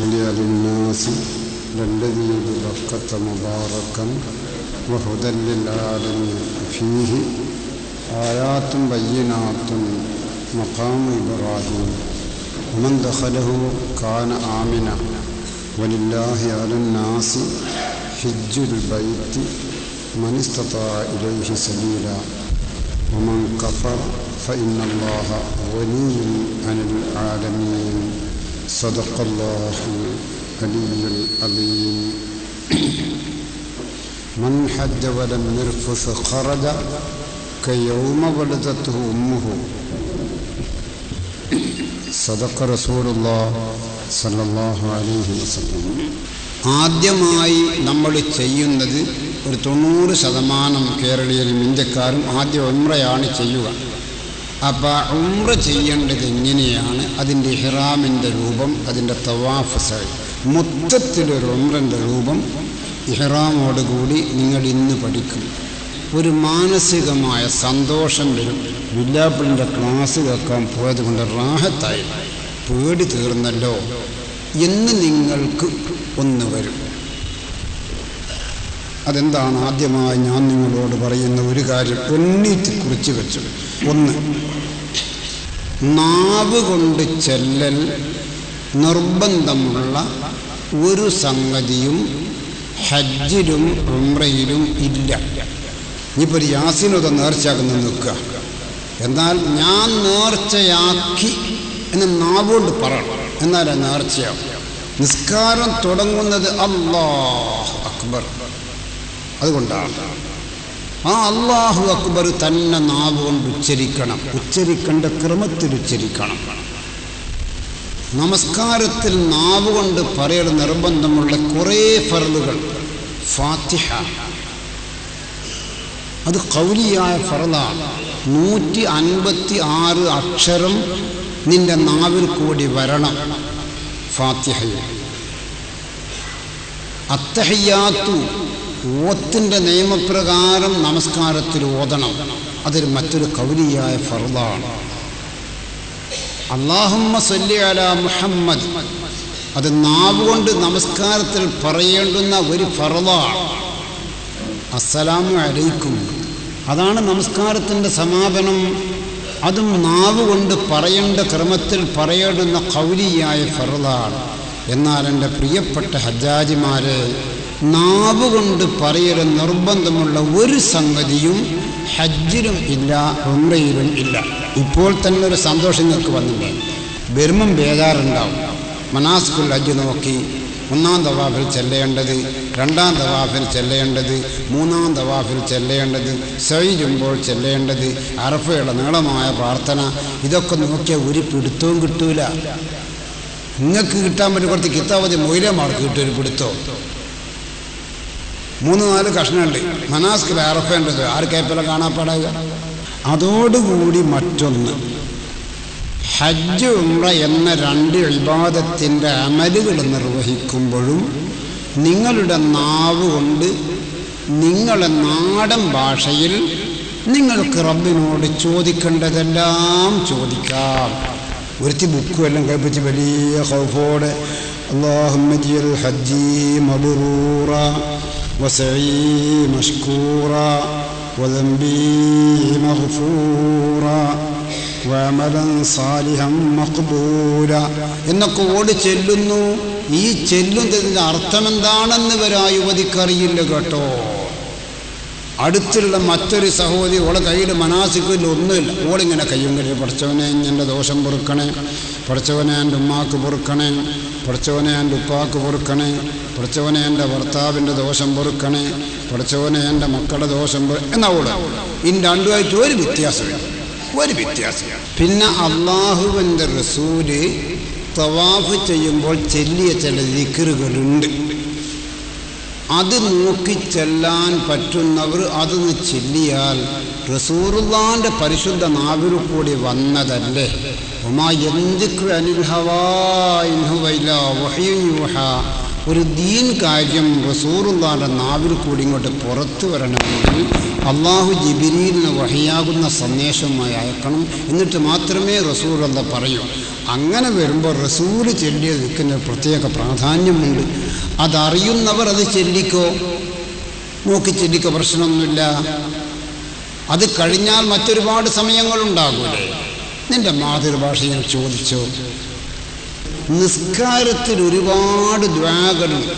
شفيع للناس للذي ببكة مباركا وهدى للعالمين فيه آيات بينات مقام إبراهيم ومن دخله كان آمنا ولله على الناس حج البيت من استطاع إليه سبيلا ومن كفر فإن الله غني عن العالمين صدق الله العلي العظيم من حج ولم يرفث خرج كيوم ولدته أمه صدق رسول الله صلى الله عليه وسلم ആദ്യമായി നമ്മൾ ചെയ്യുന്നത് ഒരു തൊണ്ണൂറ് ശതമാനം കേരളീയരും ഇന്ത്യക്കാരും ആദ്യം ഉമ്രയാണ് ചെയ്യുക അപ്പോൾ ഉമ്ര ചെയ്യേണ്ടത് എങ്ങനെയാണ് അതിൻ്റെ ഇഹ്റാമിൻ്റെ രൂപം അതിൻ്റെ തവാഫ് സൈ മൊത്തത്തിലൊരു ഉമ്രൻ്റെ രൂപം ഇഹ്റാമോടുകൂടി നിങ്ങൾ ഇന്ന് പഠിക്കും ഒരു മാനസികമായ സന്തോഷം വരും വില്ലാപ്പിളിൻ്റെ ക്ലാസ് കേൾക്കാൻ പോയത് കൊണ്ട് റാഹത്തായി പേടി തീർന്നല്ലോ എന്ന് നിങ്ങൾക്ക് ഒന്ന് വരും അതെന്താണ് ആദ്യമായി ഞാൻ നിങ്ങളോട് പറയുന്ന ഒരു കാര്യം എണ്ണീറ്റ് കുറിച്ച് വെച്ചു ഒന്ന് നാവ് കൊണ്ട് ചെല്ലൽ നിർബന്ധമുള്ള ഒരു സംഗതിയും ഹജ്ജിലും ഉംറയിലും ഇല്ല ഇനിയിപ്പോൾ ഒരു യാസിനൊക്കെ നേർച്ചയാക്കുന്ന നിൽക്കുക എന്നാൽ ഞാൻ നേർച്ചയാക്കി എന്ന് നാവുകൊണ്ട് പറയണം എന്നാലേ നേർച്ചയാവും നിസ്കാരം തുടങ്ങുന്നത് അള്ളാഹ് അക്ബർ അതുകൊണ്ടാണ് ആ അള്ളാഹു അക്ബർ തന്നെ നാവ് കൊണ്ട് ഉച്ചരിക്കണം ഉച്ചരിക്കേണ്ട ക്രമത്തിൽ ഉച്ചരിക്കണം നമസ്കാരത്തിൽ നാവ് കൊണ്ട് പറയൽ നിർബന്ധമുള്ള കുറേ ഫറലുകൾ ഫാത്തിഹ അത് കൗലിയായ ഫറലാണ് നൂറ്റി അൻപത്തി ആറ് അക്ഷരം നിന്റെ നാവിൽ കൂടി വരണം ഫാത്തിഹയിൽ അത്തഹയ്യാത്തു ഓത്തിൻ്റെ നിയമപ്രകാരം നമസ്കാരത്തിൽ ഓതണം അതൊരു മറ്റൊരു കൗലിയായ ഫറലാണ് അള്ളാഹുമ്മ സല്ലി അല മുഹമ്മദ് അത് നാവ് കൊണ്ട് നമസ്കാരത്തിൽ പറയേണ്ടുന്ന ഒരു ഫറലാണ് അസ്സലാമു അലൈക്കും അതാണ് നമസ്കാരത്തിൻ്റെ സമാപനം അതും നാവ് കൊണ്ട് പറയേണ്ട ക്രമത്തിൽ പറയേണ്ടുന്ന കൗലിയായ ഫറലാണ് എന്നാൽ എൻ്റെ പ്രിയപ്പെട്ട ഹജ്ജാജിമാരെ നാവ് കൊണ്ട് പറയൽ നിർബന്ധമുള്ള ഒരു സംഗതിയും ഹജ്ജിലും ഇല്ല ഉമ്രയിലും ഇല്ല ഇപ്പോൾ തന്നെ ഒരു സന്തോഷം നിങ്ങൾക്ക് വന്നില്ല വരുമ്പം ബേജാറുണ്ടാവും മനാസ്കുൽ ഹജ്ജ് നോക്കി ഒന്നാം തവാഫിൽ ചെല്ലേണ്ടത് രണ്ടാം തവാഫിൽ ചെല്ലേണ്ടത് മൂന്നാം തവാഫിൽ ചെല്ലേണ്ടത് സൈജുമ്പോൾ ചെല്ലേണ്ടത് അറഫയുടെ നീളമായ പ്രാർത്ഥന ഇതൊക്കെ നോക്കിയാൽ ഒരു പിടുത്തവും കിട്ടൂല നിങ്ങൾക്ക് കിട്ടാൻ പറ്റും കുറച്ച് കിത്താവതി മൊയിലമാർക്ക് കിട്ടും ഒരു പിടുത്തോ മൂന്ന് നാല് കഷ്ണമുണ്ട് മനാസ്കിൽ അറഫേണ്ടത് ആർക്കേപ്പല കാണാപ്പാടാകുക അതോടുകൂടി മറ്റൊന്ന് ഹജ്ജ് ഉംറ എന്ന രണ്ട് വിവാദത്തിൻ്റെ അമലുകൾ നിർവഹിക്കുമ്പോഴും നിങ്ങളുടെ നാവ് കൊണ്ട് നിങ്ങളെ നാടൻ ഭാഷയിൽ നിങ്ങൾക്ക് റബ്ബിനോട് ചോദിക്കേണ്ടതെല്ലാം ചോദിക്കാം ഒരുത്തി ബുക്കും എല്ലാം കഴിപ്പിച്ച് വലിയ ഹൗഫോടെ അള്ളാഹുമ്മജിയൽ ഹജ്ജി മബറൂറ വസഈ മഷ്കൂറ وذنبي مغفورا വമലൻ സാലിഹം മഖ്ബൂല എന്നൊക്കെ ഓടി ചെല്ലുന്നു ഈ ചെല്ലുന്നതിൻ്റെ അർത്ഥം എന്താണെന്ന് വരെ ആ യുവതിക്കറിയില്ല കേട്ടോ അടുത്തുള്ള മറ്റൊരു സഹോദരി ഓളെ കയ്യിൽ മനാസിക്കില്ല ഒന്നുമില്ല ഓളിങ്ങനെ കയ്യും കഴിയും പഠിച്ചവനെ എൻ്റെ ദോഷം പൊറുക്കണേ പഠിച്ചവനെ എൻ്റെ ഉമ്മാക്ക് പൊറുക്കണേ പഠിച്ചവനെ എൻ്റെ ഉപ്പാക്ക് പൊറുക്കണേ പഠിച്ചവനെ എൻ്റെ ഭർത്താവിൻ്റെ ദോഷം പൊറുക്കണേ പഠിച്ചവനെ എൻ്റെ മക്കളുടെ ദോഷം പൊറു എന്നാ ഓള് ഇനി രണ്ടുമായിട്ട് ഒരു വ്യത്യാസമില്ല ഒരു വ്യത്യാസം പിന്നെ അള്ളാഹുവിൻ്റെ റസൂല് തവാഫ് ചെയ്യുമ്പോൾ ചെല്ലിയ ചില ദിക്കറുകളുണ്ട് അത് നോക്കി ചെല്ലാൻ പറ്റുന്നവർ അതൊന്ന് ചെല്ലിയാൽ റസൂറുല്ലാന്റെ പരിശുദ്ധ നാവിൽ കൂടി വന്നതല്ലേ ഉമാ എന്തിക്കു അനിൽഹവാ ഒരു ദീൻ കാര്യം റസൂറുല്ലാന്റെ നാവിൽ കൂടി ഇങ്ങോട്ട് പുറത്തു വരണമെങ്കിൽ അള്ളാഹു ജിബിരിലിന് വഹിയാകുന്ന സന്ദേശമായി അയക്കണം എന്നിട്ട് മാത്രമേ റസൂറുള്ള പറയൂ അങ്ങനെ വരുമ്പോൾ റസൂല് ചൊല്ലിയ നിൽക്കുന്ന പ്രത്യേക പ്രാധാന്യമുണ്ട് അതറിയുന്നവർ അത് ചെല്ലിക്കോ നോക്കി ചെല്ലിക്കോ പ്രശ്നമൊന്നുമില്ല അത് കഴിഞ്ഞാൽ മറ്റൊരുപാട് സമയങ്ങളുണ്ടാകൂലേ നിന്റെ മാതൃഭാഷയിൽ ചോദിച്ചോ നിസ്കാരത്തിൽ ഒരുപാട് ദ്വാകളുണ്ട്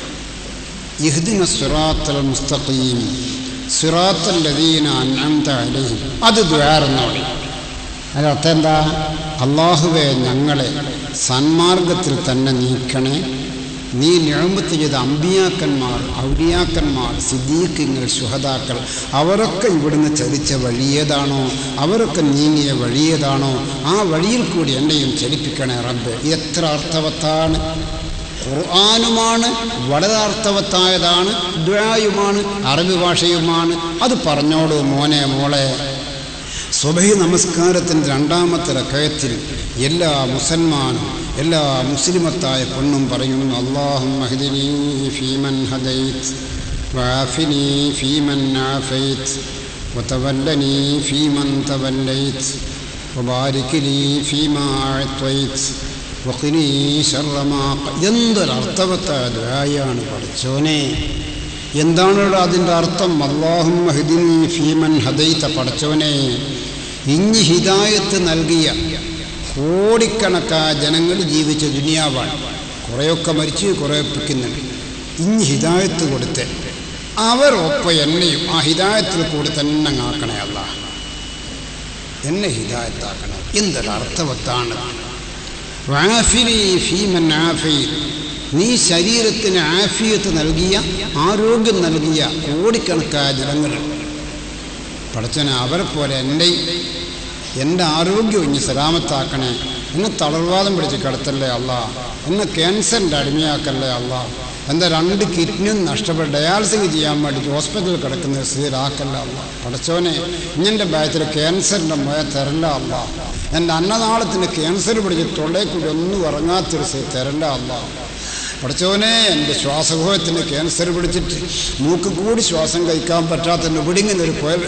ഇഹ്ദിന സുറാത്തൽ മുസ്തഖീം സുറാത്തൽ ലദീന അൻഅംത അലൈഹിം അത് ദ്വാരെന്നോടി അതിനർത്ഥം എന്താ അള്ളാഹുവെ ഞങ്ങളെ സന്മാർഗത്തിൽ തന്നെ നീക്കണേ നീ നിഴമ്പത്ത് ചെയ്ത അമ്പിയാക്കന്മാർ ഔലിയാക്കന്മാർ സിദ്ദീഖിങ്ങൾ ശുഹതാക്കൾ അവരൊക്കെ ഇവിടുന്ന് ചലിച്ച വഴിയേതാണോ അവരൊക്കെ നീങ്ങിയ വഴിയേതാണോ ആ വഴിയിൽ കൂടി എന്നെയും ചലിപ്പിക്കണേ റബ്ബ് എത്ര അർത്ഥവത്താണ് ഖുർആാനുമാണ് വളരെ അർത്ഥവത്തായതാണ് ദ്വായുമാണ് അറബി ഭാഷയുമാണ് അത് പറഞ്ഞോളൂ മോനെ മോളെ സ്വബഹി നമസ്കാരത്തിൻ്റെ രണ്ടാമത്തെ റക്കയത്തിൽ എല്ലാ മുസൽമാനും എല്ലാ മുസ്ലിമത്തായ പെണ്ണും പറയുന്നു അള്ളാഹും മഹദിനി ഫീമൻ ഹദൈത്ത് വാഫിനി ഫീമൻ ആഫൈത്ത് وتولني فيمن توليت وبارك لي فيما أعطيت وقني شر ما ق- എന്തൊരർത്ഥവത്തായ ദ്വായാണ് പഠിച്ചോനെ എന്താണ് അതിൻ്റെ അർത്ഥം അള്ളാഹും ഹദിനി ഫീമൻ ഹദൈത്ത പഠിച്ചവനെ ഇഞ്ഞി ഹിദായത്ത് നൽകിയ കോടിക്കണക്കായ ജനങ്ങൾ ജീവിച്ച ദുനിയാവാണ് കുറേയൊക്കെ മരിച്ച് കുറേ ഒപ്പിക്കുന്നുണ്ട് ഇഞ്ഞി ഹിദായത്ത് കൊടുത്ത് അവരൊപ്പം എന്നെയും ആ ഹിദായത്തിൽ കൂടി തന്നെ ആക്കണേ അല്ല എന്നെ ഹിദായത്താക്കണേ എന്തൊരർത്ഥവത്താണ് വാഫിനി ഫീമൻ ആഫീൻ നീ ശരീരത്തിന് ആഫിയത്ത് നൽകിയ ആരോഗ്യം നൽകിയ കോടിക്കണക്കായ ജനങ്ങൾ പഠിച്ചനെ അവരെ പോലെ എൻ്റെ എൻ്റെ ആരോഗ്യം ഇനി സലാമത്താക്കണേ എന്നെ തളർവാദം പിടിച്ച് കിടത്തല്ലേ അല്ല എന്നെ ക്യാൻസറിൻ്റെ അടിമയാക്കല്ലേ അല്ല എൻ്റെ രണ്ട് കിഡ്നിയും നഷ്ടപ്പെട്ട് ഡയാലിസിസ് ചെയ്യാൻ വേണ്ടി ഹോസ്പിറ്റലിൽ കിടക്കുന്ന സ്ഥിരാക്കല്ല അല്ല പഠിച്ചവനെ ഇഞ്ഞൻ്റെ ബാത്തിൽ ക്യാൻസറിൻ്റെ മുയ തരല്ല അല്ല എൻ്റെ അന്നനാളത്തിന് ക്യാൻസർ പിടിച്ച് തൊള്ളേ കൂടി ഒന്നും ഇറങ്ങാത്തൊരു സ്ഥിതി തരല്ല അല്ല പഠിച്ചവനെ എൻ്റെ ശ്വാസകോഹത്തിന് ക്യാൻസർ പിടിച്ചിട്ട് മൂക്ക് കൂടി ശ്വാസം കഴിക്കാൻ പറ്റാത്ത ഇവിടെ ഇങ്ങനെ ഒരു കുഴൽ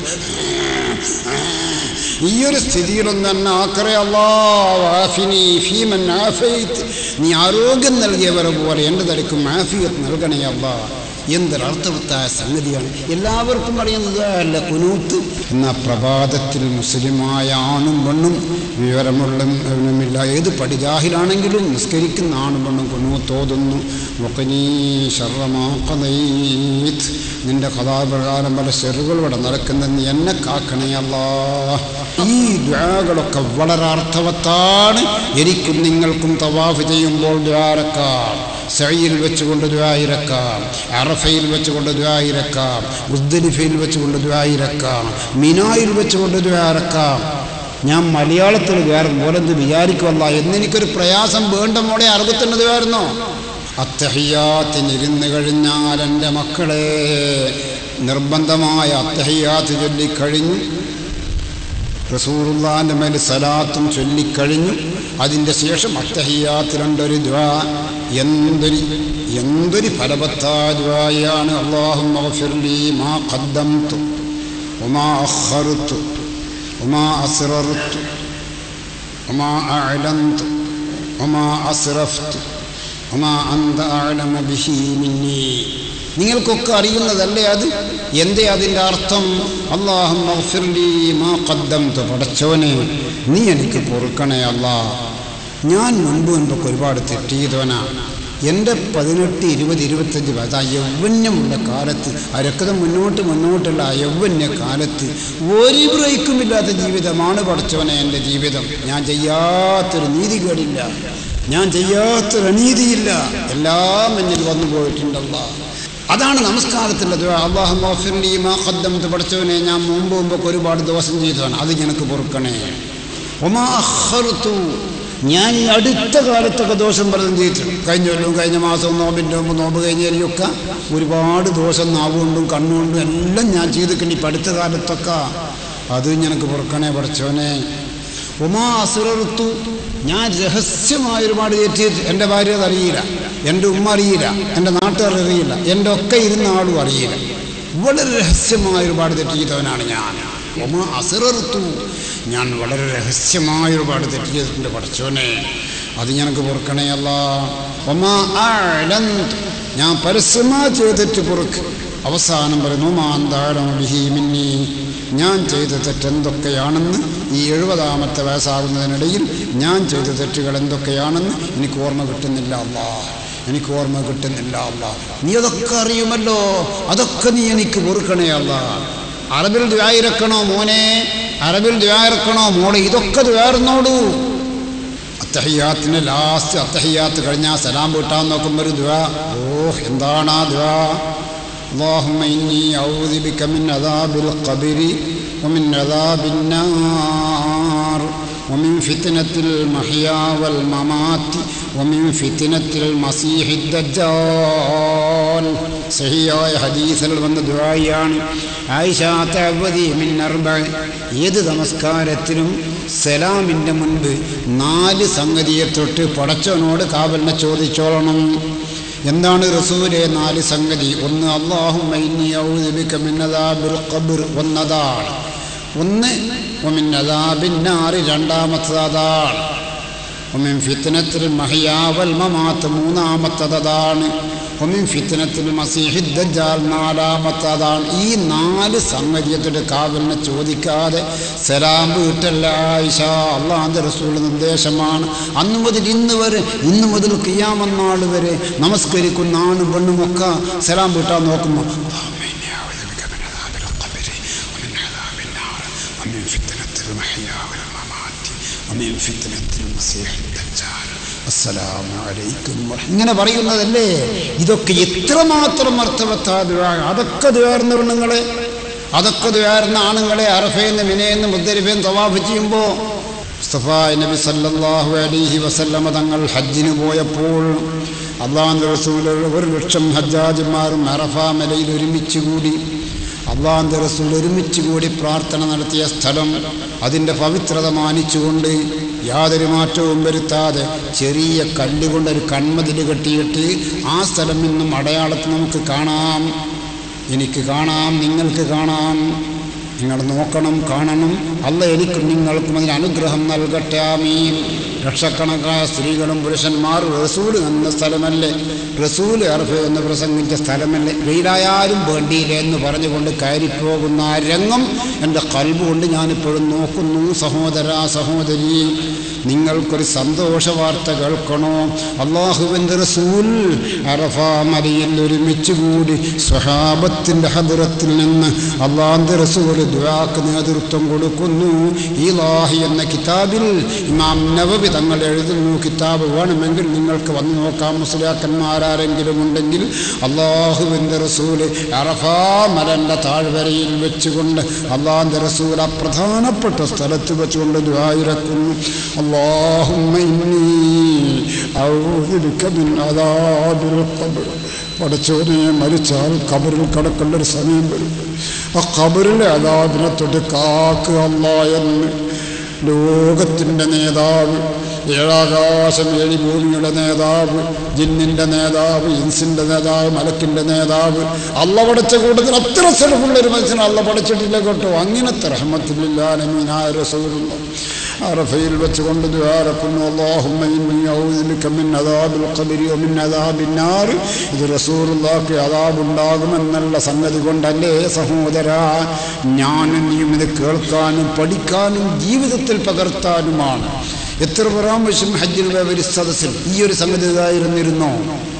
ഈ ഒരു സ്ഥിതിയിലൊന്നും തന്നെ ആക്കറേ അള്ളാഫിനി ഫീമൻ ആഫൈത്ത് നീ ആരോഗ്യം നൽകിയവരെ പോലെ എൻ്റെ തലക്കും ആഫിയത്ത് നൽകണേ അള്ളാ എന്തൊരർത്ഥവത്തായ സംഗതിയാണ് എല്ലാവർക്കും അറിയുന്നത് അല്ല കുനൂത്ത് എന്ന പ്രഭാതത്തിൽ മുസ്ലിമായ ആണും പെണ്ണും വിവരമുള്ളവനുമില്ല ഏത് പടിജാഹിലാണെങ്കിലും നിസ്കരിക്കുന്ന ആണും പെണ്ണും കുനൂത്തോതുന്നു മുഖനീ ശർവമാക്കനീത് നിന്റെ കഥാപ്രകാരം പല ചെറുകൾ ഇവിടെ നടക്കുന്നെന്ന് എന്നെ കാക്കണയല്ലാ ഈ ദ്വാകളൊക്കെ വളരെ അർത്ഥവത്താണ് എനിക്കും നിങ്ങൾക്കും തവാഫ് ചെയ്യുമ്പോൾ ദ്വാരക്കാം സഴിയിൽ വെച്ചുകൊണ്ട് ദ്വായിരക്കാം അറഫയിൽ വെച്ചുകൊണ്ട് ദ്വായിരക്കാം മുസ്ദലിഫയിൽ വെച്ചുകൊണ്ട് ദ്വായിരക്കാം മിനായിൽ വെച്ചുകൊണ്ട് ദ്വാരക്കാം ഞാൻ മലയാളത്തിൽ വേറെ പോലെന്ത് വിചാരിക്കുമല്ല എന്നെനിക്കൊരു പ്രയാസം വേണ്ട മോളെ അറുപത്തെണ്ണത് വരുന്നോ അത്തഹിയാത്തിനിരുന്ന് കഴിഞ്ഞാൽ എൻ്റെ മക്കളെ നിർബന്ധമായ അത്തഹിയാത്ത് ചൊല്ലിക്കഴിഞ്ഞു റസൂറുല്ലാൻ്റെ മേൽ സലാത്തും ചൊല്ലിക്കഴിഞ്ഞു അതിൻ്റെ ശേഷം അത്തഹിയാത്തിലുണ്ടൊരു ദ്വാ എന്തൊരു എന്തൊരു ഫലവത്തായ ദ്വായാണ് അള്ളാഹു മഗ്ഫിർലി മാ ഖദ്ദംതു വമാ അഖർതു വമാ അസ്റർതു വമാ അഅലന്തു വമാ അസ്റഫ്തു വമാ അന്ത അഅലമു ബിഹി മിന്നി നിങ്ങൾക്കൊക്കെ അറിയുന്നതല്ലേ അത് എന്തേ അതിൻ്റെ അർത്ഥം അള്ളാഹു മാ ഖദ്ദംതു പടച്ചവനെ നീ എനിക്ക് പൊറുക്കണേ അല്ലാ ഞാൻ മുൻപ് മുൻപൊക്കെ ഒരുപാട് തെറ്റിയതവനാണ് എൻ്റെ പതിനെട്ട് ഇരുപത് ഇരുപത്തഞ്ച് വയസ്സ് ആ യൗവന്യമുള്ള കാലത്ത് ആ രക്തം മുന്നോട്ട് മുന്നോട്ടുള്ള ആ യൗവന്യ കാലത്ത് ഒരു ബ്രേക്കുമില്ലാത്ത ജീവിതമാണ് പഠിച്ചവനെ എൻ്റെ ജീവിതം ഞാൻ ചെയ്യാത്തൊരു നീതികേടില്ല ഞാൻ ചെയ്യാത്തൊരു അനീതിയില്ല എല്ലാം എന്നിൽ വന്നു പോയിട്ടുണ്ടല്ല അതാണ് നമസ്കാരത്തിൻ്റെ അള്ളാഹു ഖദ്ദംത്ത് പഠിച്ചവനെ ഞാൻ മുമ്പ് മുമ്പൊക്കെ ഒരുപാട് ദോഷം ചെയ്തതാണ് അത് എനിക്ക് പൊറുക്കണേ ഒമാ അഖർതു ഞാൻ ഈ അടുത്ത കാലത്തൊക്കെ ദോഷം പലതും ചെയ്തിട്ടുണ്ട് കഴിഞ്ഞ കൊല്ലവും കഴിഞ്ഞ മാസവും നോമ്പിൻ്റെ മുമ്പ് നോമ്പ് കഴിഞ്ഞാലൊക്കെ ഒരുപാട് ദോഷം നാവുകൊണ്ടും കണ്ണുകൊണ്ടും എല്ലാം ഞാൻ ചെയ്തിട്ടുണ്ട് ഇപ്പം അടുത്ത കാലത്തൊക്കെ അത് ഞങ്ങൾക്ക് പുറക്കണേ പഠിച്ചവനെ ഉമാ അസുറത്തു ഞാൻ രഹസ്യമായ ഒരുപാട് തെറ്റിയിട്ട് എൻ്റെ ഭാര്യ അതറിയില്ല എൻ്റെ ഉമ്മ അറിയില്ല എൻ്റെ നാട്ടുകാർ അറിയില്ല എൻ്റെ ഒക്കെ ഇരുന്ന ആളും അറിയില്ല വളരെ രഹസ്യമായ ഒരുപാട് തെറ്റ് ചെയ്തവനാണ് ഞാൻ ഒമ അസിറർത്തു ഞാൻ വളരെ രഹസ്യമായ ഒരുപാട് തെറ്റ് ചെയ്തിട്ടുണ്ട് പഠിച്ചോനെ അത് ഞങ്ങൾക്ക് പൊറുക്കണേ അല്ല ഒമ അലന്തു ഞാൻ പരസ്യമായി ചെയ്തിട്ട് പൊറുക്ക് അവസാനം പറയുന്നു മാന്താഴം ബിഹീമിന്നി ഞാൻ ചെയ്ത തെറ്റെന്തൊക്കെയാണെന്ന് ഈ എഴുപതാമത്തെ വയസ്സാകുന്നതിനിടയിൽ ഞാൻ ചെയ്ത തെറ്റുകൾ എന്തൊക്കെയാണെന്ന് എനിക്ക് ഓർമ്മ കിട്ടുന്നില്ല അല്ലാ എനിക്ക് ഓർമ്മ കിട്ടുന്നില്ല അല്ല നീ അതൊക്കെ അറിയുമല്ലോ അതൊക്കെ നീ എനിക്ക് പൊറുക്കണേ അല്ല അറബിൽ ദ്വായിരക്കണോ മോനെ അറബിൽ ദ്വായിരക്കണോ മോളെ ഇതൊക്കെ ദ്വാർന്നോടൂ അത്തഹിയാത്തിന് ലാസ്റ്റ് അത്തഹിയാത്ത് കഴിഞ്ഞാൽ സലാം വീട്ടാൻ നോക്കുമ്പോൾ ഒരു ദ്വാ ഓ എന്താണ് ആ ദ്വാ اللهم إني أعوذ بك من عذاب القبر ومن عذاب النار ومن فتنة المحيا والممات ومن فتنة المسيح الدجال സഹിയായ ഹദീസിൽ വന്ന ദുആയാണ് ആയിഷ തഅവദി മിൻ അർബ ഏത് നമസ്കാരത്തിനും സലാമിൻ്റെ മുൻപ് നാല് സംഗതിയെ തൊട്ട് പടച്ചവനോട് കാവലിനെ ചോദിച്ചോളണം എന്താണ് റസൂലെ നാല് സംഗതി ഒന്ന് അള്ളാഹും ഒന്നതാണ് ഒന്ന് ഒമിന്നതാബിന്നാറ് രണ്ടാമത്തത് അതാണ് ഒമിൻ ഫിത്തനത്തിൽ മഹിയാവൽ മമാത്ത് മൂന്നാമത്തതാണ് ഒമിൻ ഫിത്തനത്തിൽ മസീഹിദ്ദാൽ നാലാമത്തതാണ് ഈ നാല് സംഗതിയത്തിൻ്റെ കാവലിനെ ചോദിക്കാതെ സലാം വീട്ടല്ല ആയിഷ അള്ളാന്റെ റസൂൾ നിർദ്ദേശമാണ് അന്നു മുതൽ ഇന്ന് വരെ ഇന്നു മുതൽ കിയാമന്നാൾ വരെ നമസ്കരിക്കുന്ന ആണും പെണ്ണുമൊക്കെ സലാം വീട്ടാൻ നോക്കുമ്പോൾ ومن فتنة المسيح الدجال السلام عليكم ഇങ്ങനെ പറയുന്നതല്ലേ ഇതൊക്കെ എത്രമാത്രം അർത്ഥവത്താ അതൊക്കെ ദ്വാർന്ന പെണ്ണുങ്ങളെ അതൊക്കെ ദ്വാർന്ന ആണുങ്ങളെ അറഫേന്ന് മിനയെന്ന് മുദ്ദരിഫേന്ന് തവാഫ് ചെയ്യുമ്പോൾ മുസ്തഫ നബി സല്ലല്ലാഹു അലൈഹി വസല്ലമ തങ്ങൾ ഹജ്ജിന് പോയപ്പോൾ അള്ളാഹു റസൂൽ ഒരു ലക്ഷം ഹജ്ജാജിമാരും അറഫ മലയിൽ ഒരുമിച്ച് കൂടി അള്ളാഹു റസൂൽ ഒരുമിച്ച് കൂടി പ്രാർത്ഥന നടത്തിയ സ്ഥലം അതിൻ്റെ പവിത്രത മാനിച്ചുകൊണ്ട് യാതൊരു മാറ്റവും വരുത്താതെ ചെറിയ കല്ലുകൊണ്ട് ഒരു കൺമതിൽ കെട്ടിയിട്ട് ആ സ്ഥലം ഇന്നും അടയാളത്തിൽ നമുക്ക് കാണാം എനിക്ക് കാണാം നിങ്ങൾക്ക് കാണാം നിങ്ങൾ നോക്കണം കാണണം അല്ല എനിക്കും നിങ്ങൾക്കും അതിന് അനുഗ്രഹം നൽകട്ടെ ആമീൻ ലക്ഷക്കണക്കായ സ്ത്രീകളും പുരുഷന്മാരും റസൂല് എന്ന സ്ഥലമല്ലേ റസൂല് അർഫ് എന്ന് പ്രസംഗിച്ച സ്ഥലമല്ലേ വെയിലായാലും വേണ്ടിയില്ല എന്ന് പറഞ്ഞുകൊണ്ട് കയറിപ്പോകുന്ന ആ രംഗം എൻ്റെ കൽബ് കൊണ്ട് ഞാനിപ്പോഴും നോക്കുന്നു സഹോദര സഹോദരി നിങ്ങൾക്കൊരു സന്തോഷ വാർത്ത കേൾക്കണോ അള്ളാഹുവിൻ്റെ റസൂൽ അറഫ മലയിൽ ഒരുമിച്ച് കൂടി സ്വഹാബത്തിൻ്റെ ഹദറത്തിൽ നിന്ന് അള്ളാഹുൻ്റെ റസൂൽ ദുആക്ക് നേതൃത്വം കൊടുക്കുന്നു ഈലാഹി എന്ന കിതാബിൽ ഇമാം നവവി തങ്ങൾ എഴുതുന്നു കിതാബ് വേണമെങ്കിൽ നിങ്ങൾക്ക് വന്നു നോക്കാം മുസ്ലിയാക്കന്മാരാരെങ്കിലും ഉണ്ടെങ്കിൽ അള്ളാഹുവിൻ്റെ റസൂല് അറഫാ മലൻ്റെ താഴ്വരയിൽ വെച്ചുകൊണ്ട് അള്ളാഹിൻ്റെ റസൂൽ ആ പ്രധാനപ്പെട്ട സ്ഥലത്ത് വെച്ചുകൊണ്ട് ദ്വായിരക്കുന്നു اللهم إني أعوذ بك من عذاب القبر പടച്ചോനെ മരിച്ചാൽ കബറിൽ കിടക്കേണ്ട ഒരു സമയം വരും ആ കബറിലെ അതാബിനെ തൊട്ട് കാക്കുക അല്ല എന്ന് ലോകത്തിൻ്റെ നേതാവ് ഏഴാകാശം ഏഴ് ഭൂമിയുടെ നേതാവ് ജിന്നിൻ്റെ നേതാവ് ഇൻസിൻ്റെ നേതാവ് മലക്കിൻ്റെ നേതാവ് അല്ല പഠിച്ച കൂട്ടത്തിൽ അത്ര സ്ഥലമുള്ള ഒരു മനുഷ്യനെ അല്ല പഠിച്ചിട്ടില്ല കേട്ടോ അങ്ങനത്തെ റഹ്മത്തില്ലാലമീനായ റസൂലുള്ള അറഫയിൽ വെച്ചുകൊണ്ട് ദ്വാരക്കുന്നു അള്ളാഹുമ്മ ഇന്നി അഊദു ബിക മിൻ അദാബിൽ ഖബരി വമിൻ അദാബിൻ നാർ ഇത് റസൂലുള്ളാഹിക്ക് അദാബ് ഉണ്ടാകുമെന്നുള്ള സംഗതി കൊണ്ടല്ലേ സഹോദര ഞാനും നീയും ഇത് കേൾക്കാനും പഠിക്കാനും ജീവിതത്തിൽ പകർത്താനുമാണ് എത്ര പ്രാവശ്യം ഹജ്ജിൽ ഒരു സദസ്സിൽ ഈ ഒരു സംഗതി ഇതായിരുന്നിരുന്നോ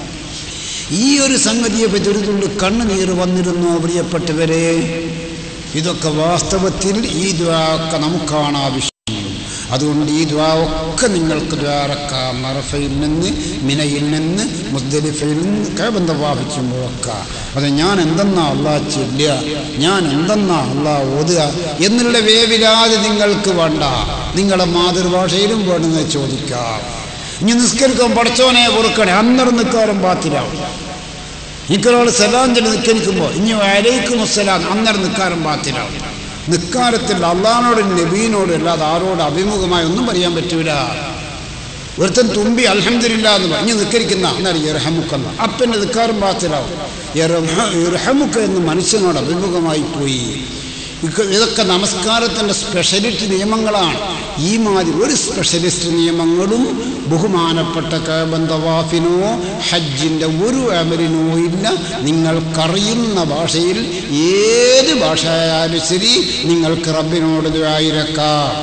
ഈ ഒരു സംഗതിയെ പറ്റി ഒരു തുള്ളി കണ്ണുനീർ വന്നിരുന്നോ പ്രിയപ്പെട്ടവരെ ഇതൊക്കെ വാസ്തവത്തിൽ ഈ ദ്വാക്ക നമുക്കാണ് ആവശ്യം അതുകൊണ്ട് ഈ ദ്വാ ഒക്കെ നിങ്ങൾക്ക് ദ്വാരക്കാം മറഫയിൽ നിന്ന് മിനയിൽ നിന്ന് മുസ്ദലിഫയിൽ നിന്ന് കേബന്ധ വാപിക്കുമ്പോഴൊക്കെ അത് ഞാൻ എന്തെന്നാ അള്ളാ ചെല്ലുക ഞാൻ എന്തെന്നാ അള്ളാ ഓതുക എന്നുള്ള വേവിലാതെ നിങ്ങൾക്ക് വേണ്ട നിങ്ങളുടെ മാതൃഭാഷയിലും വേണമെന്ന് ചോദിക്കാം ഇനി നിസ്കരിക്കാൻ പഠിച്ചോനെ പൊറുക്കണേ അന്നേരം നിൽക്കാറും പാത്തിരാവും നിൽക്കൊരാൾ സലാം ചെല്ലി നിൽക്കരിക്കുമ്പോൾ ഇനി അലൈക്കും അസ്സലാം അന്നേരം നിൽക്കാറും പാത്തിരാവും നിക്കാരത്തിൽ അള്ളഹാനോടും നബീനോടും അല്ലാതെ ആരോട് അഭിമുഖമായി ഒന്നും പറയാൻ പറ്റൂല ഒരുത്തൻ തുമ്പി അൽഹംദില്ല എന്ന് പറഞ്ഞ് നിക്കരിക്കുന്ന എന്നാൽ ഇറഹമുക്കല്ല അപ്പൻ്റെ നിക്കാറും പാത്തിലാവും ഇറഹമുക്ക എന്ന് മനുഷ്യനോട് അഭിമുഖമായി പോയി ഇക്ക- ഇതൊക്കെ നമസ്കാരത്തിൻ്റെ സ്പെഷ്യലിസ്റ്റ് നിയമങ്ങളാണ് ഈ മാതിരി ഒരു സ്പെഷ്യലിസ്റ്റ് നിയമങ്ങളും ബഹുമാനപ്പെട്ട കബന്തവാഫിനോ ഹജ്ജിൻ്റെ ഒരു അമലിനോ ഇല്ല നിങ്ങൾക്കറിയുന്ന ഭാഷയിൽ ഏത് ഭാഷയായാലും ശരി നിങ്ങൾക്ക് റബ്ബിനോട് ദുആയിരക്കാം